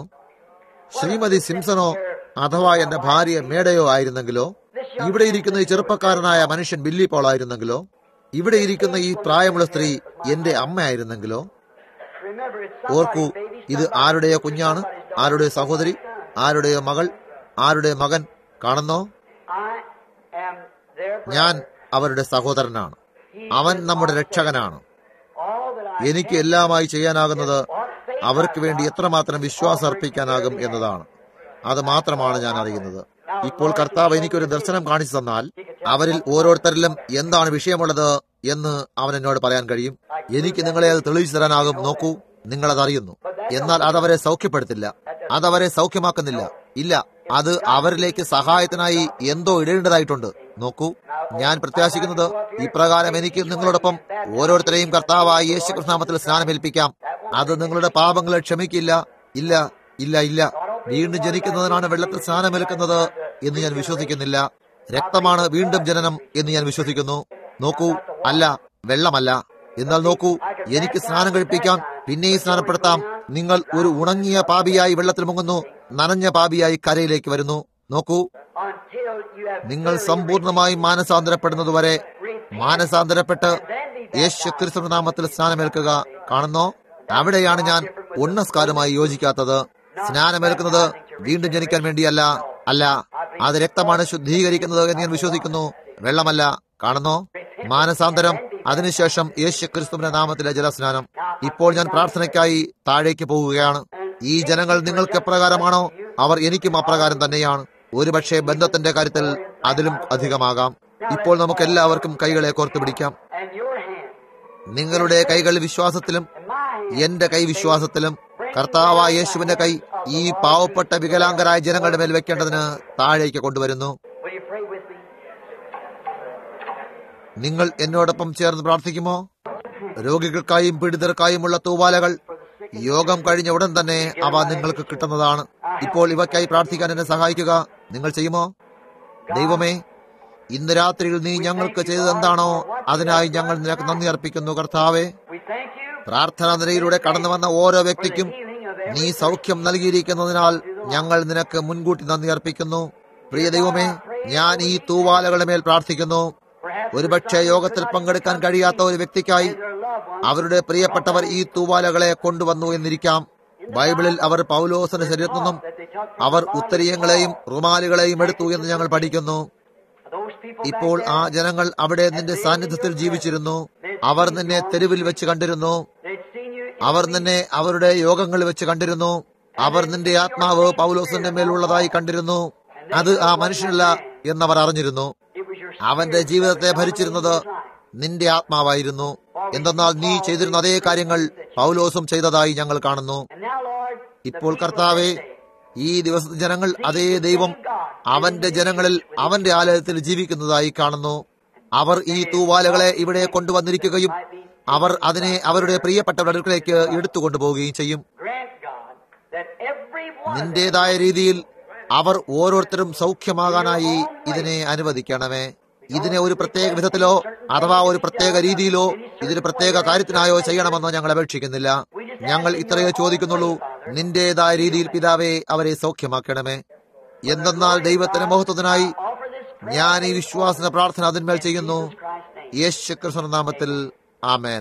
ശ്രീമതി സിംസണോ അഥവാ എന്റെ ഭാര്യ മേടയോ ആയിരുന്നെങ്കിലോ ഇവിടെ ഇരിക്കുന്ന ഈ ചെറുപ്പക്കാരനായ മനുഷ്യൻ ബില്ലി പോൾ ആയിരുന്നെങ്കിലോ ഇവിടെ ഇരിക്കുന്ന ഈ പ്രായമുള്ള സ്ത്രീ എന്റെ അമ്മയായിരുന്നെങ്കിലോ remember it's ഓർക്കൂ somebody's baby, ഇത് ആരുടെയോ കുഞ്ഞാണ് ആരുടെ സഹോദരി ആരുടെയോ മകൾ ആരുടെ മകൻ കാണുന്നോ I am their brother. ഞാൻ അവരുടെ സഹോദരനാണ് അവൻ നമ്മുടെ രക്ഷകനാണ് All that I എനിക്ക് എല്ലാമായി ചെയ്യാനാകുന്നത് അവർക്ക് വേണ്ടി എത്രമാത്രം വിശ്വാസം അർപ്പിക്കാനാകും എന്നതാണ് അത് മാത്രമാണ് ഞാൻ അറിയുന്നത് ഇപ്പോൾ കർത്താവ് എനിക്കൊരു ദർശനം കാണിച്ചു തന്നാൽ അവരിൽ ഓരോരുത്തരിലും എന്താണ് വിഷയമുള്ളത് എന്ന് അവൻ എന്നോട് പറയാൻ കഴിയും എനിക്ക് നിങ്ങളെ അത് തെളിയിച്ചു തരാനാകും നോക്കൂ നിങ്ങളത് അറിയുന്നു എന്നാൽ അതവരെ സൗഖ്യപ്പെടുത്തില്ല അതവരെ സൗഖ്യമാക്കുന്നില്ല ഇല്ല അത് അവരിലേക്ക് സഹായത്തിനായി എന്തോ ഇടേണ്ടതായിട്ടുണ്ട് നോക്കൂ ഞാൻ പ്രത്യാശിക്കുന്നത് ഇപ്രകാരം എനിക്ക് നിങ്ങളോടൊപ്പം ഓരോരുത്തരെയും കർത്താവായ യേശു കൃഷ്ണാമത്തിൽ സ്നാനമേൽപ്പിക്കാം അത് നിങ്ങളുടെ പാപങ്ങളെ ക്ഷമിക്കില്ല ഇല്ല ഇല്ല ഇല്ല വീണ്ടും ജനിക്കുന്നതിനാണ് വെള്ളത്തിൽ സ്നാനമേൽക്കുന്നത് എന്ന് ഞാൻ വിശ്വസിക്കുന്നില്ല രക്തമാണ് വീണ്ടും ജനനം എന്ന് ഞാൻ വിശ്വസിക്കുന്നു നോക്കൂ അല്ല വെള്ളമല്ല എന്നാൽ നോക്കൂ എനിക്ക് സ്നാനം കഴിപ്പിക്കാം പിന്നെയും സ്നാനപ്പെടുത്താം നിങ്ങൾ ഒരു ഉണങ്ങിയ പാപിയായി വെള്ളത്തിൽ മുങ്ങുന്നു നനഞ്ഞ പാപിയായി കരയിലേക്ക് വരുന്നു നോക്കൂ until you have നിങ്ങൾ സമ്പൂർണമായി മാനസാന്തരപ്പെടുന്നതുവരെ മാനസാന്തരപ്പെട്ട് യേശു ക്രിസ്തു നാമത്തിൽ സ്നാനമേൽക്കുക കാണുന്നോ അവിടെയാണ് ഞാൻ ഉണ്ണസ്കാരമായി യോജിക്കാത്തത് സ്നാനമേൽക്കുന്നത് വീണ്ടും ജനിക്കാൻ വേണ്ടിയല്ല അല്ല അത് രക്തമാണ് ശുദ്ധീകരിക്കുന്നത് എന്ന് ഞാൻ വിശ്വസിക്കുന്നു വെള്ളമല്ല കാണുന്നോ മാനസാന്തരം അതിനുശേഷം യേശു ക്രിസ്തുവിന്റെ നാമത്തിലെ ജലസ്നാനം ഇപ്പോൾ ഞാൻ പ്രാർത്ഥനയ്ക്കായി താഴേക്ക് പോവുകയാണ് ഈ ജനങ്ങൾ നിങ്ങൾക്ക് എപ്രകാരമാണോ അവർ എനിക്കും അപ്രകാരം തന്നെയാണ് ഒരുപക്ഷെ ബന്ധത്തിന്റെ കാര്യത്തിൽ അതിലും അധികമാകാം ഇപ്പോൾ നമുക്ക് എല്ലാവർക്കും കൈകളെ കോർത്തു പിടിക്കാം And your hand നിങ്ങളുടെ കൈകൾ വിശ്വാസത്തിലും and my hand. എന്റെ കൈ വിശ്വാസത്തിലും കർത്താവായ യേശുവിന്റെ കൈ ഈ പാവപ്പെട്ട വികലാംഗരായ ജനങ്ങളുടെ മേൽ വെക്കേണ്ടതിന് താഴേക്ക് കൊണ്ടുവരുന്നു Will you pray with me? നിങ്ങൾ എന്നോടൊപ്പം ചേർന്ന് പ്രാർത്ഥിക്കുമോ രോഗികൾക്കായും പീഡിതർക്കായുമുള്ള തൂവാലകൾ യോഗം കഴിഞ്ഞ ഉടൻ തന്നെ അവ നിങ്ങൾക്ക് കിട്ടുന്നതാണ് ഇപ്പോൾ ഇവയ്ക്കായി പ്രാർത്ഥിക്കാൻ എന്നെ സഹായിക്കുക നിങ്ങൾ ചെയ്യുമോ ദൈവമേ ഇന്ന് രാത്രിയിൽ നീ ഞങ്ങൾക്ക് ചെയ്തതെന്താണോ അതിനായി ഞങ്ങൾ നിനക്ക് നന്ദി അർപ്പിക്കുന്നു കർത്താവേ We thank you പ്രാർത്ഥനാ നിരയിലൂടെ കടന്നു വന്ന ഓരോ വ്യക്തിക്കും healing of നീ സൗഖ്യം നൽകിയിരിക്കുന്നതിനാൽ ഞങ്ങൾ നിനക്ക് മുൻകൂട്ടി നന്ദി അർപ്പിക്കുന്നു പ്രിയ ദൈവമേ ഞാൻ ഈ തൂവാലകളുടെ മേൽ പ്രാർത്ഥിക്കുന്നു perhaps ഒരുപക്ഷെ യോഗത്തിൽ പങ്കെടുക്കാൻ കഴിയാത്ത ഒരു വ്യക്തിക്കായി their loved ones. അവരുടെ പ്രിയപ്പെട്ടവർ ഈ തൂവാലകളെ കൊണ്ടുവന്നു എന്നിരിക്കാം ബൈബിളിൽ അവർ പൗലോസിന്റെ ശരീരത്തിൽ നിന്നും that they took അവർ ഉത്തരീയങ്ങളെയും റുമാലുകളെയും എടുത്തു എന്ന് ഞങ്ങൾ പഠിക്കുന്നു those people ഇപ്പോൾ ആ ജനങ്ങൾ അവിടെ നിന്റെ സാന്നിധ്യത്തിൽ ജീവിച്ചിരുന്നു അവർ നിന്നെ തെരുവിൽ വെച്ച് കണ്ടിരുന്നു they'd seen you അവർ നിന്നെ അവരുടെ യോഗങ്ങളിൽ വെച്ച് കണ്ടിരുന്നു അവർ നിന്റെ ആത്മാവ് പൗലോസിന്റെ മേലുള്ളതായി കണ്ടിരുന്നു അത് ആ മനുഷ്യനല്ല എന്നവർ അറിഞ്ഞിരുന്നു it was your അവന്റെ ജീവിതത്തെ ഭരിച്ചിരുന്നത് നിന്റെ ആത്മാവായിരുന്നു എന്തെന്നാൽ നീ ചെയ്തിരുന്ന അതേ കാര്യങ്ങൾ പൗലോസും ചെയ്തതായി ഞങ്ങൾ കാണുന്നു and now Lord ഇപ്പോൾ കർത്താവെ ഈ ദിവസത്തെ ജനങ്ങൾ അതേ ദൈവം അവന്റെ ജനങ്ങളിൽ അവന്റെ ആലയത്തിൽ ജീവിക്കുന്നതായി കാണുന്നു അവർ ഈ തൂവാലകളെ ഇവിടെ കൊണ്ടുവന്നിരിക്കുകയും അവർ അതിനെ അവരുടെ പ്രിയപ്പെട്ടവരുടെ അടുക്കലേക്ക് എടുത്തു കൊണ്ടുപോവുകയും ചെയ്യും grant God that every one of them നിന്റേതായ രീതിയിൽ അവർ ഓരോരുത്തരും സൗഖ്യമാകാനായി ഇതിനെ അനുവദിക്കണമേ ഇതിനെ ഒരു പ്രത്യേക വിധത്തിലോ അഥവാ ഒരു പ്രത്യേക രീതിയിലോ ഇതിന് പ്രത്യേക കാര്യത്തിനായോ ചെയ്യണമെന്നോ ഞങ്ങൾ അപേക്ഷിക്കുന്നില്ല ഞങ്ങൾ ഇത്രയോ ചോദിക്കുന്നുള്ളൂ നിന്റേതായ രീതിയിൽ പിതാവെ അവരെ സൗഖ്യമാക്കണമേ എന്തെന്നാൽ ദൈവത്തിന്റെ മഹത്വത്തിനായി offer this ഞാൻ ഈ വിശ്വാസന പ്രാർത്ഥന അതിന്മേൽ ചെയ്യുന്നു Christ's name. യേശു ക്രിസ്തു നാമത്തിൽ ആമേൻ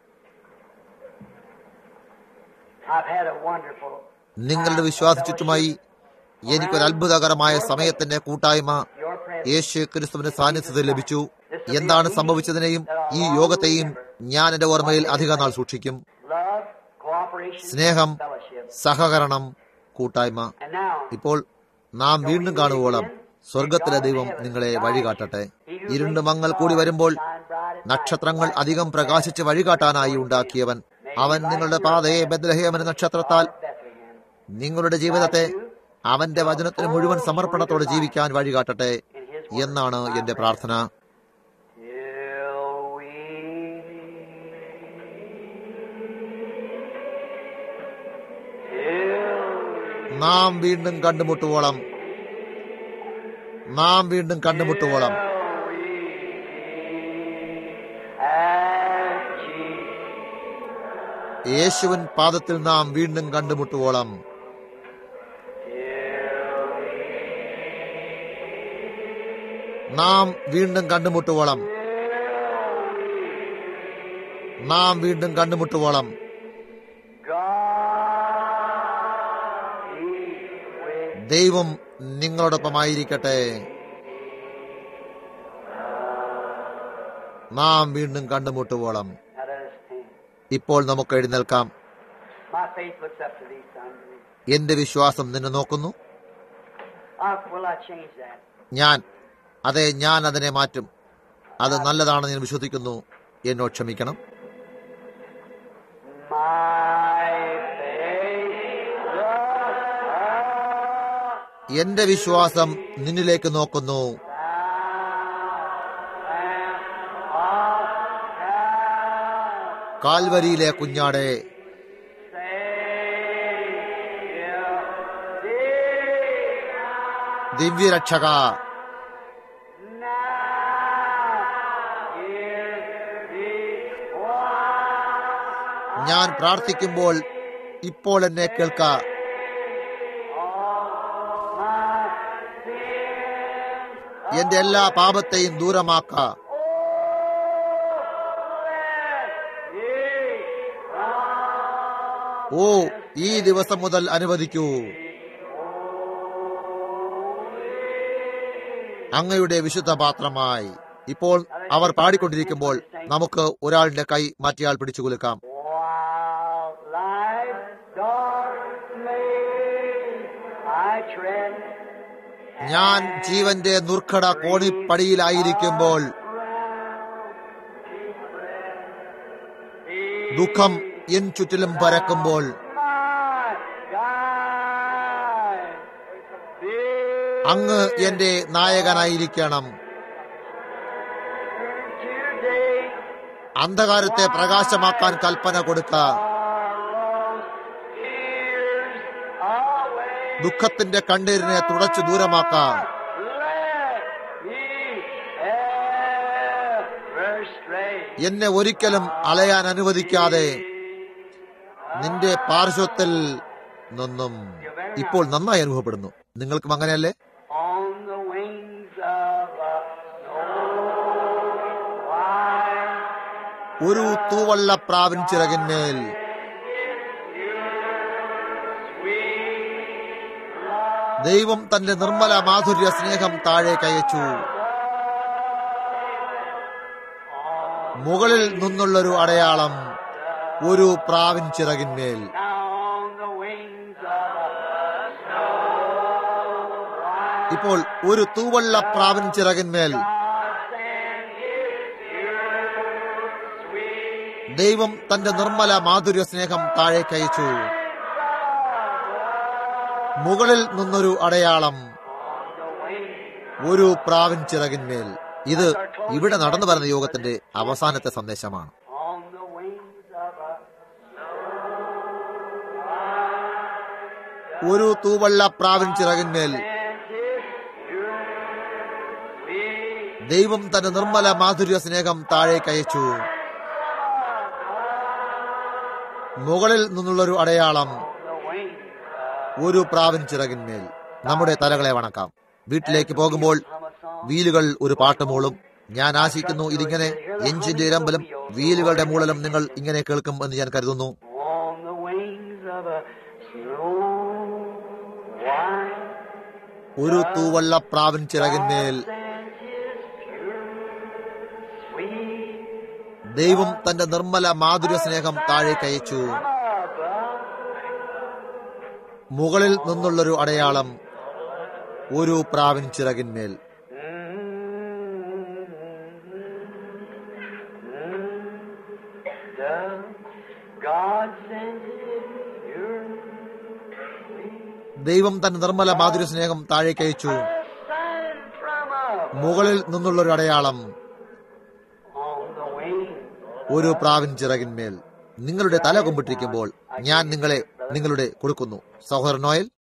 I've had a wonderful നിങ്ങളുടെ വിശ്വാസചുറ്റുമായി എനിക്കൊരു അത്ഭുതകരമായ സമയത്തിന്റെ കൂട്ടായ്മ your presence. യേശു ക്രിസ്തുവിന്റെ സാന്നിധ്യത്തിൽ ലഭിച്ചു എന്താണ് സംഭവിച്ചതിനെയും ഈ യോഗത്തെയും ഞാൻ എന്റെ ഓർമ്മയിൽ അധിക നാൾ സൂക്ഷിക്കും Love, cooperation, സ്നേഹം fellowship. സഹകരണം കൂട്ടായ്മ And now ഇപ്പോൾ നാം വീണ്ടും കാണുവോളം സ്വർഗത്തിലെ ദൈവം നിങ്ങളെ വഴികാട്ടട്ടെ ഇരുണ്ട് മങ്ങൾ കൂടി വരുമ്പോൾ shine bright at നക്ഷത്രങ്ങൾ അധികം പ്രകാശിച്ച് വഴികാട്ടാനായി ഉണ്ടാക്കിയവൻ അവൻ നിങ്ങളുടെ പാതയെ ബദ്ലഹേമന നക്ഷത്രത്താൽ Bethlehem. നിങ്ങളുടെ ജീവിതത്തെ അവന്റെ വചനത്തിന് മുഴുവൻ സമർപ്പണത്തോടെ ജീവിക്കാൻ വഴികാട്ടട്ടെ എന്നാണ് എന്റെ പ്രാർത്ഥന Till we till നാം വീണ്ടും കണ്ടുമുട്ടുവോളം നാം വീണ്ടും കണ്ടുമുട്ടുവോളം at Jesus. യേശുവിൻ പാദത്തിൽ നാം വീണ്ടും കണ്ടുമുട്ടുവോളം നാം വീണ്ടും കണ്ടുമുട്ടുവോളം നാം വീണ്ടും കണ്ടുമുട്ടുവോളം God be with ദൈവം നിങ്ങളോടൊപ്പമായിരിക്കട്ടെ നാം വീണ്ടും കണ്ടുമുട്ടുവോളം Now let us stand. ഇപ്പോൾ നമുക്ക് എഴുന്നേൽക്കാം My faith looks up to these sons. എന്റെ വിശ്വാസം നിന്നെ നോക്കുന്നു Uh, will I change that? ഞാൻ അതെ ഞാൻ അതിനെ മാറ്റും അത് നല്ലതാണെന്ന് ഞാൻ വിശ്വസിക്കുന്നു എന്നോട് ക്ഷമിക്കണം My faith looks up എന്റെ വിശ്വാസം നിന്നിലേക്ക് നോക്കുന്നു കാൽവരിയിലെ കുഞ്ഞാടെ ദിവ്യരക്ഷക ഞാൻ പ്രാർത്ഥിക്കുമ്പോൾ ഇപ്പോൾ എന്നെ കേൾക്ക എന്റെ എല്ലാ പാപത്തെയും ദൂരമാക്ക ഓ ഈ ദിവസം മുതൽ അനുവദിക്കൂ അങ്ങയുടെ വിശുദ്ധ പാത്രമായി ഇപ്പോൾ അവർ പാടിക്കൊണ്ടിരിക്കുമ്പോൾ നമുക്ക് ഒരാളുടെ കൈ മറ്റേയാൾ പിടിച്ചു കുലുക്കാം While life's dark maze I tread ഞാൻ ജീവന്റെ ദുർഘട കോണിപ്പടിയിലായിരിക്കുമ്പോൾ ദുഃഖം എൻ ചുറ്റിലും പരക്കുമ്പോൾ my guide. അങ്ങ് എന്റെ നായകനായിരിക്കണം Today അന്ധകാരത്തെ പ്രകാശമാക്കാൻ കൽപ്പന കൊടുക്ക tears away. ദുഃഖത്തിന്റെ കണ്ണീരിനെ തുടച്ചു ദൂരമാക്ക Let me ever stray. എന്നെ ഒരിക്കലും അലയാൻ അനുവദിക്കാതെ നിന്റെ പാർശ്വത്തിൽ നിന്നും ഇപ്പോൾ നന്നായി അനുഭവപ്പെടുന്നു നിങ്ങൾക്കും അങ്ങനെയല്ലേ On the wings of a snow white ഒരു തൂവള്ള പ്രാവിൻ ചിറകിന്മേൽ ദൈവം തന്റെ നിർമ്മല മാധുര്യ സ്നേഹം താഴെ കയച്ചു മുകളിൽ നിന്നുള്ളൊരു അടയാളം ഒരു പ്രാവിൻ ചിറകിന്മേൽ on the wings of a snow ഇപ്പോൾ ഒരു തൂവള്ള പ്രാവിൻ ചിറകിന്മേൽ ദൈവം തന്റെ നിർമ്മല മാധുര്യ സ്നേഹം താഴെ കയച്ചു മുകളിൽ നിന്നൊരു അടയാളം ഒരു പ്രാവിൻ ചിറകിന്മേൽ ഇത് ഇവിടെ നടന്നു വരുന്ന യോഗത്തിന്റെ അവസാനത്തെ സന്ദേശമാണ് on the wings of a ഒരു തൂവള്ള പ്രാവിൻ ചിറകിന്മേൽ ദൈവം തന്റെ നിർമ്മല മാധുര്യ സ്നേഹം താഴെ കയച്ചു മുകളിൽ നിന്നുള്ളൊരു അടയാളം ഒരു പ്രാവിൻ ചിറകിന്മേൽ നമ്മുടെ തലകളെ വണക്കാം വീട്ടിലേക്ക് പോകുമ്പോൾ വീലുകൾ ഒരു പാട്ട് മൂളും ഞാൻ ആശിക്കുന്നു ഇതിങ്ങനെ എഞ്ചിന്റെ ഇരമ്പലും വീലുകളുടെ മൂളലും നിങ്ങൾ ഇങ്ങനെ കേൾക്കും എന്ന് ഞാൻ കരുതുന്നു on the wings of a snow white ഒരു തൂവള്ള പ്രാവിൻ ചിറകിന്മേൽ and his pure sweet ദൈവം തന്റെ നിർമ്മല മാധുര്യ സ്നേഹം താഴെ കയച്ചു മുകളിൽ നിന്നുള്ളൊരു അടയാളം ഒരു പ്രാവിൻ ചിറകിന്മേൽ God sent his pure ദൈവം തന്റെ നിർമ്മല മാധുര്യ സ്നേഹം താഴെ കയച്ചു son from above മുകളിൽ നിന്നുള്ളൊരു അടയാളം on the wings ഒരു പ്രാവിൻ ചിറകിന്മേൽ നിങ്ങളുടെ തല കുമ്പിട്ടിരിക്കുമ്പോൾ ഞാൻ നിങ്ങളെ നിങ്ങളുടെ കൊടുക്കുന്നു സഹോദരൻ നോയൽ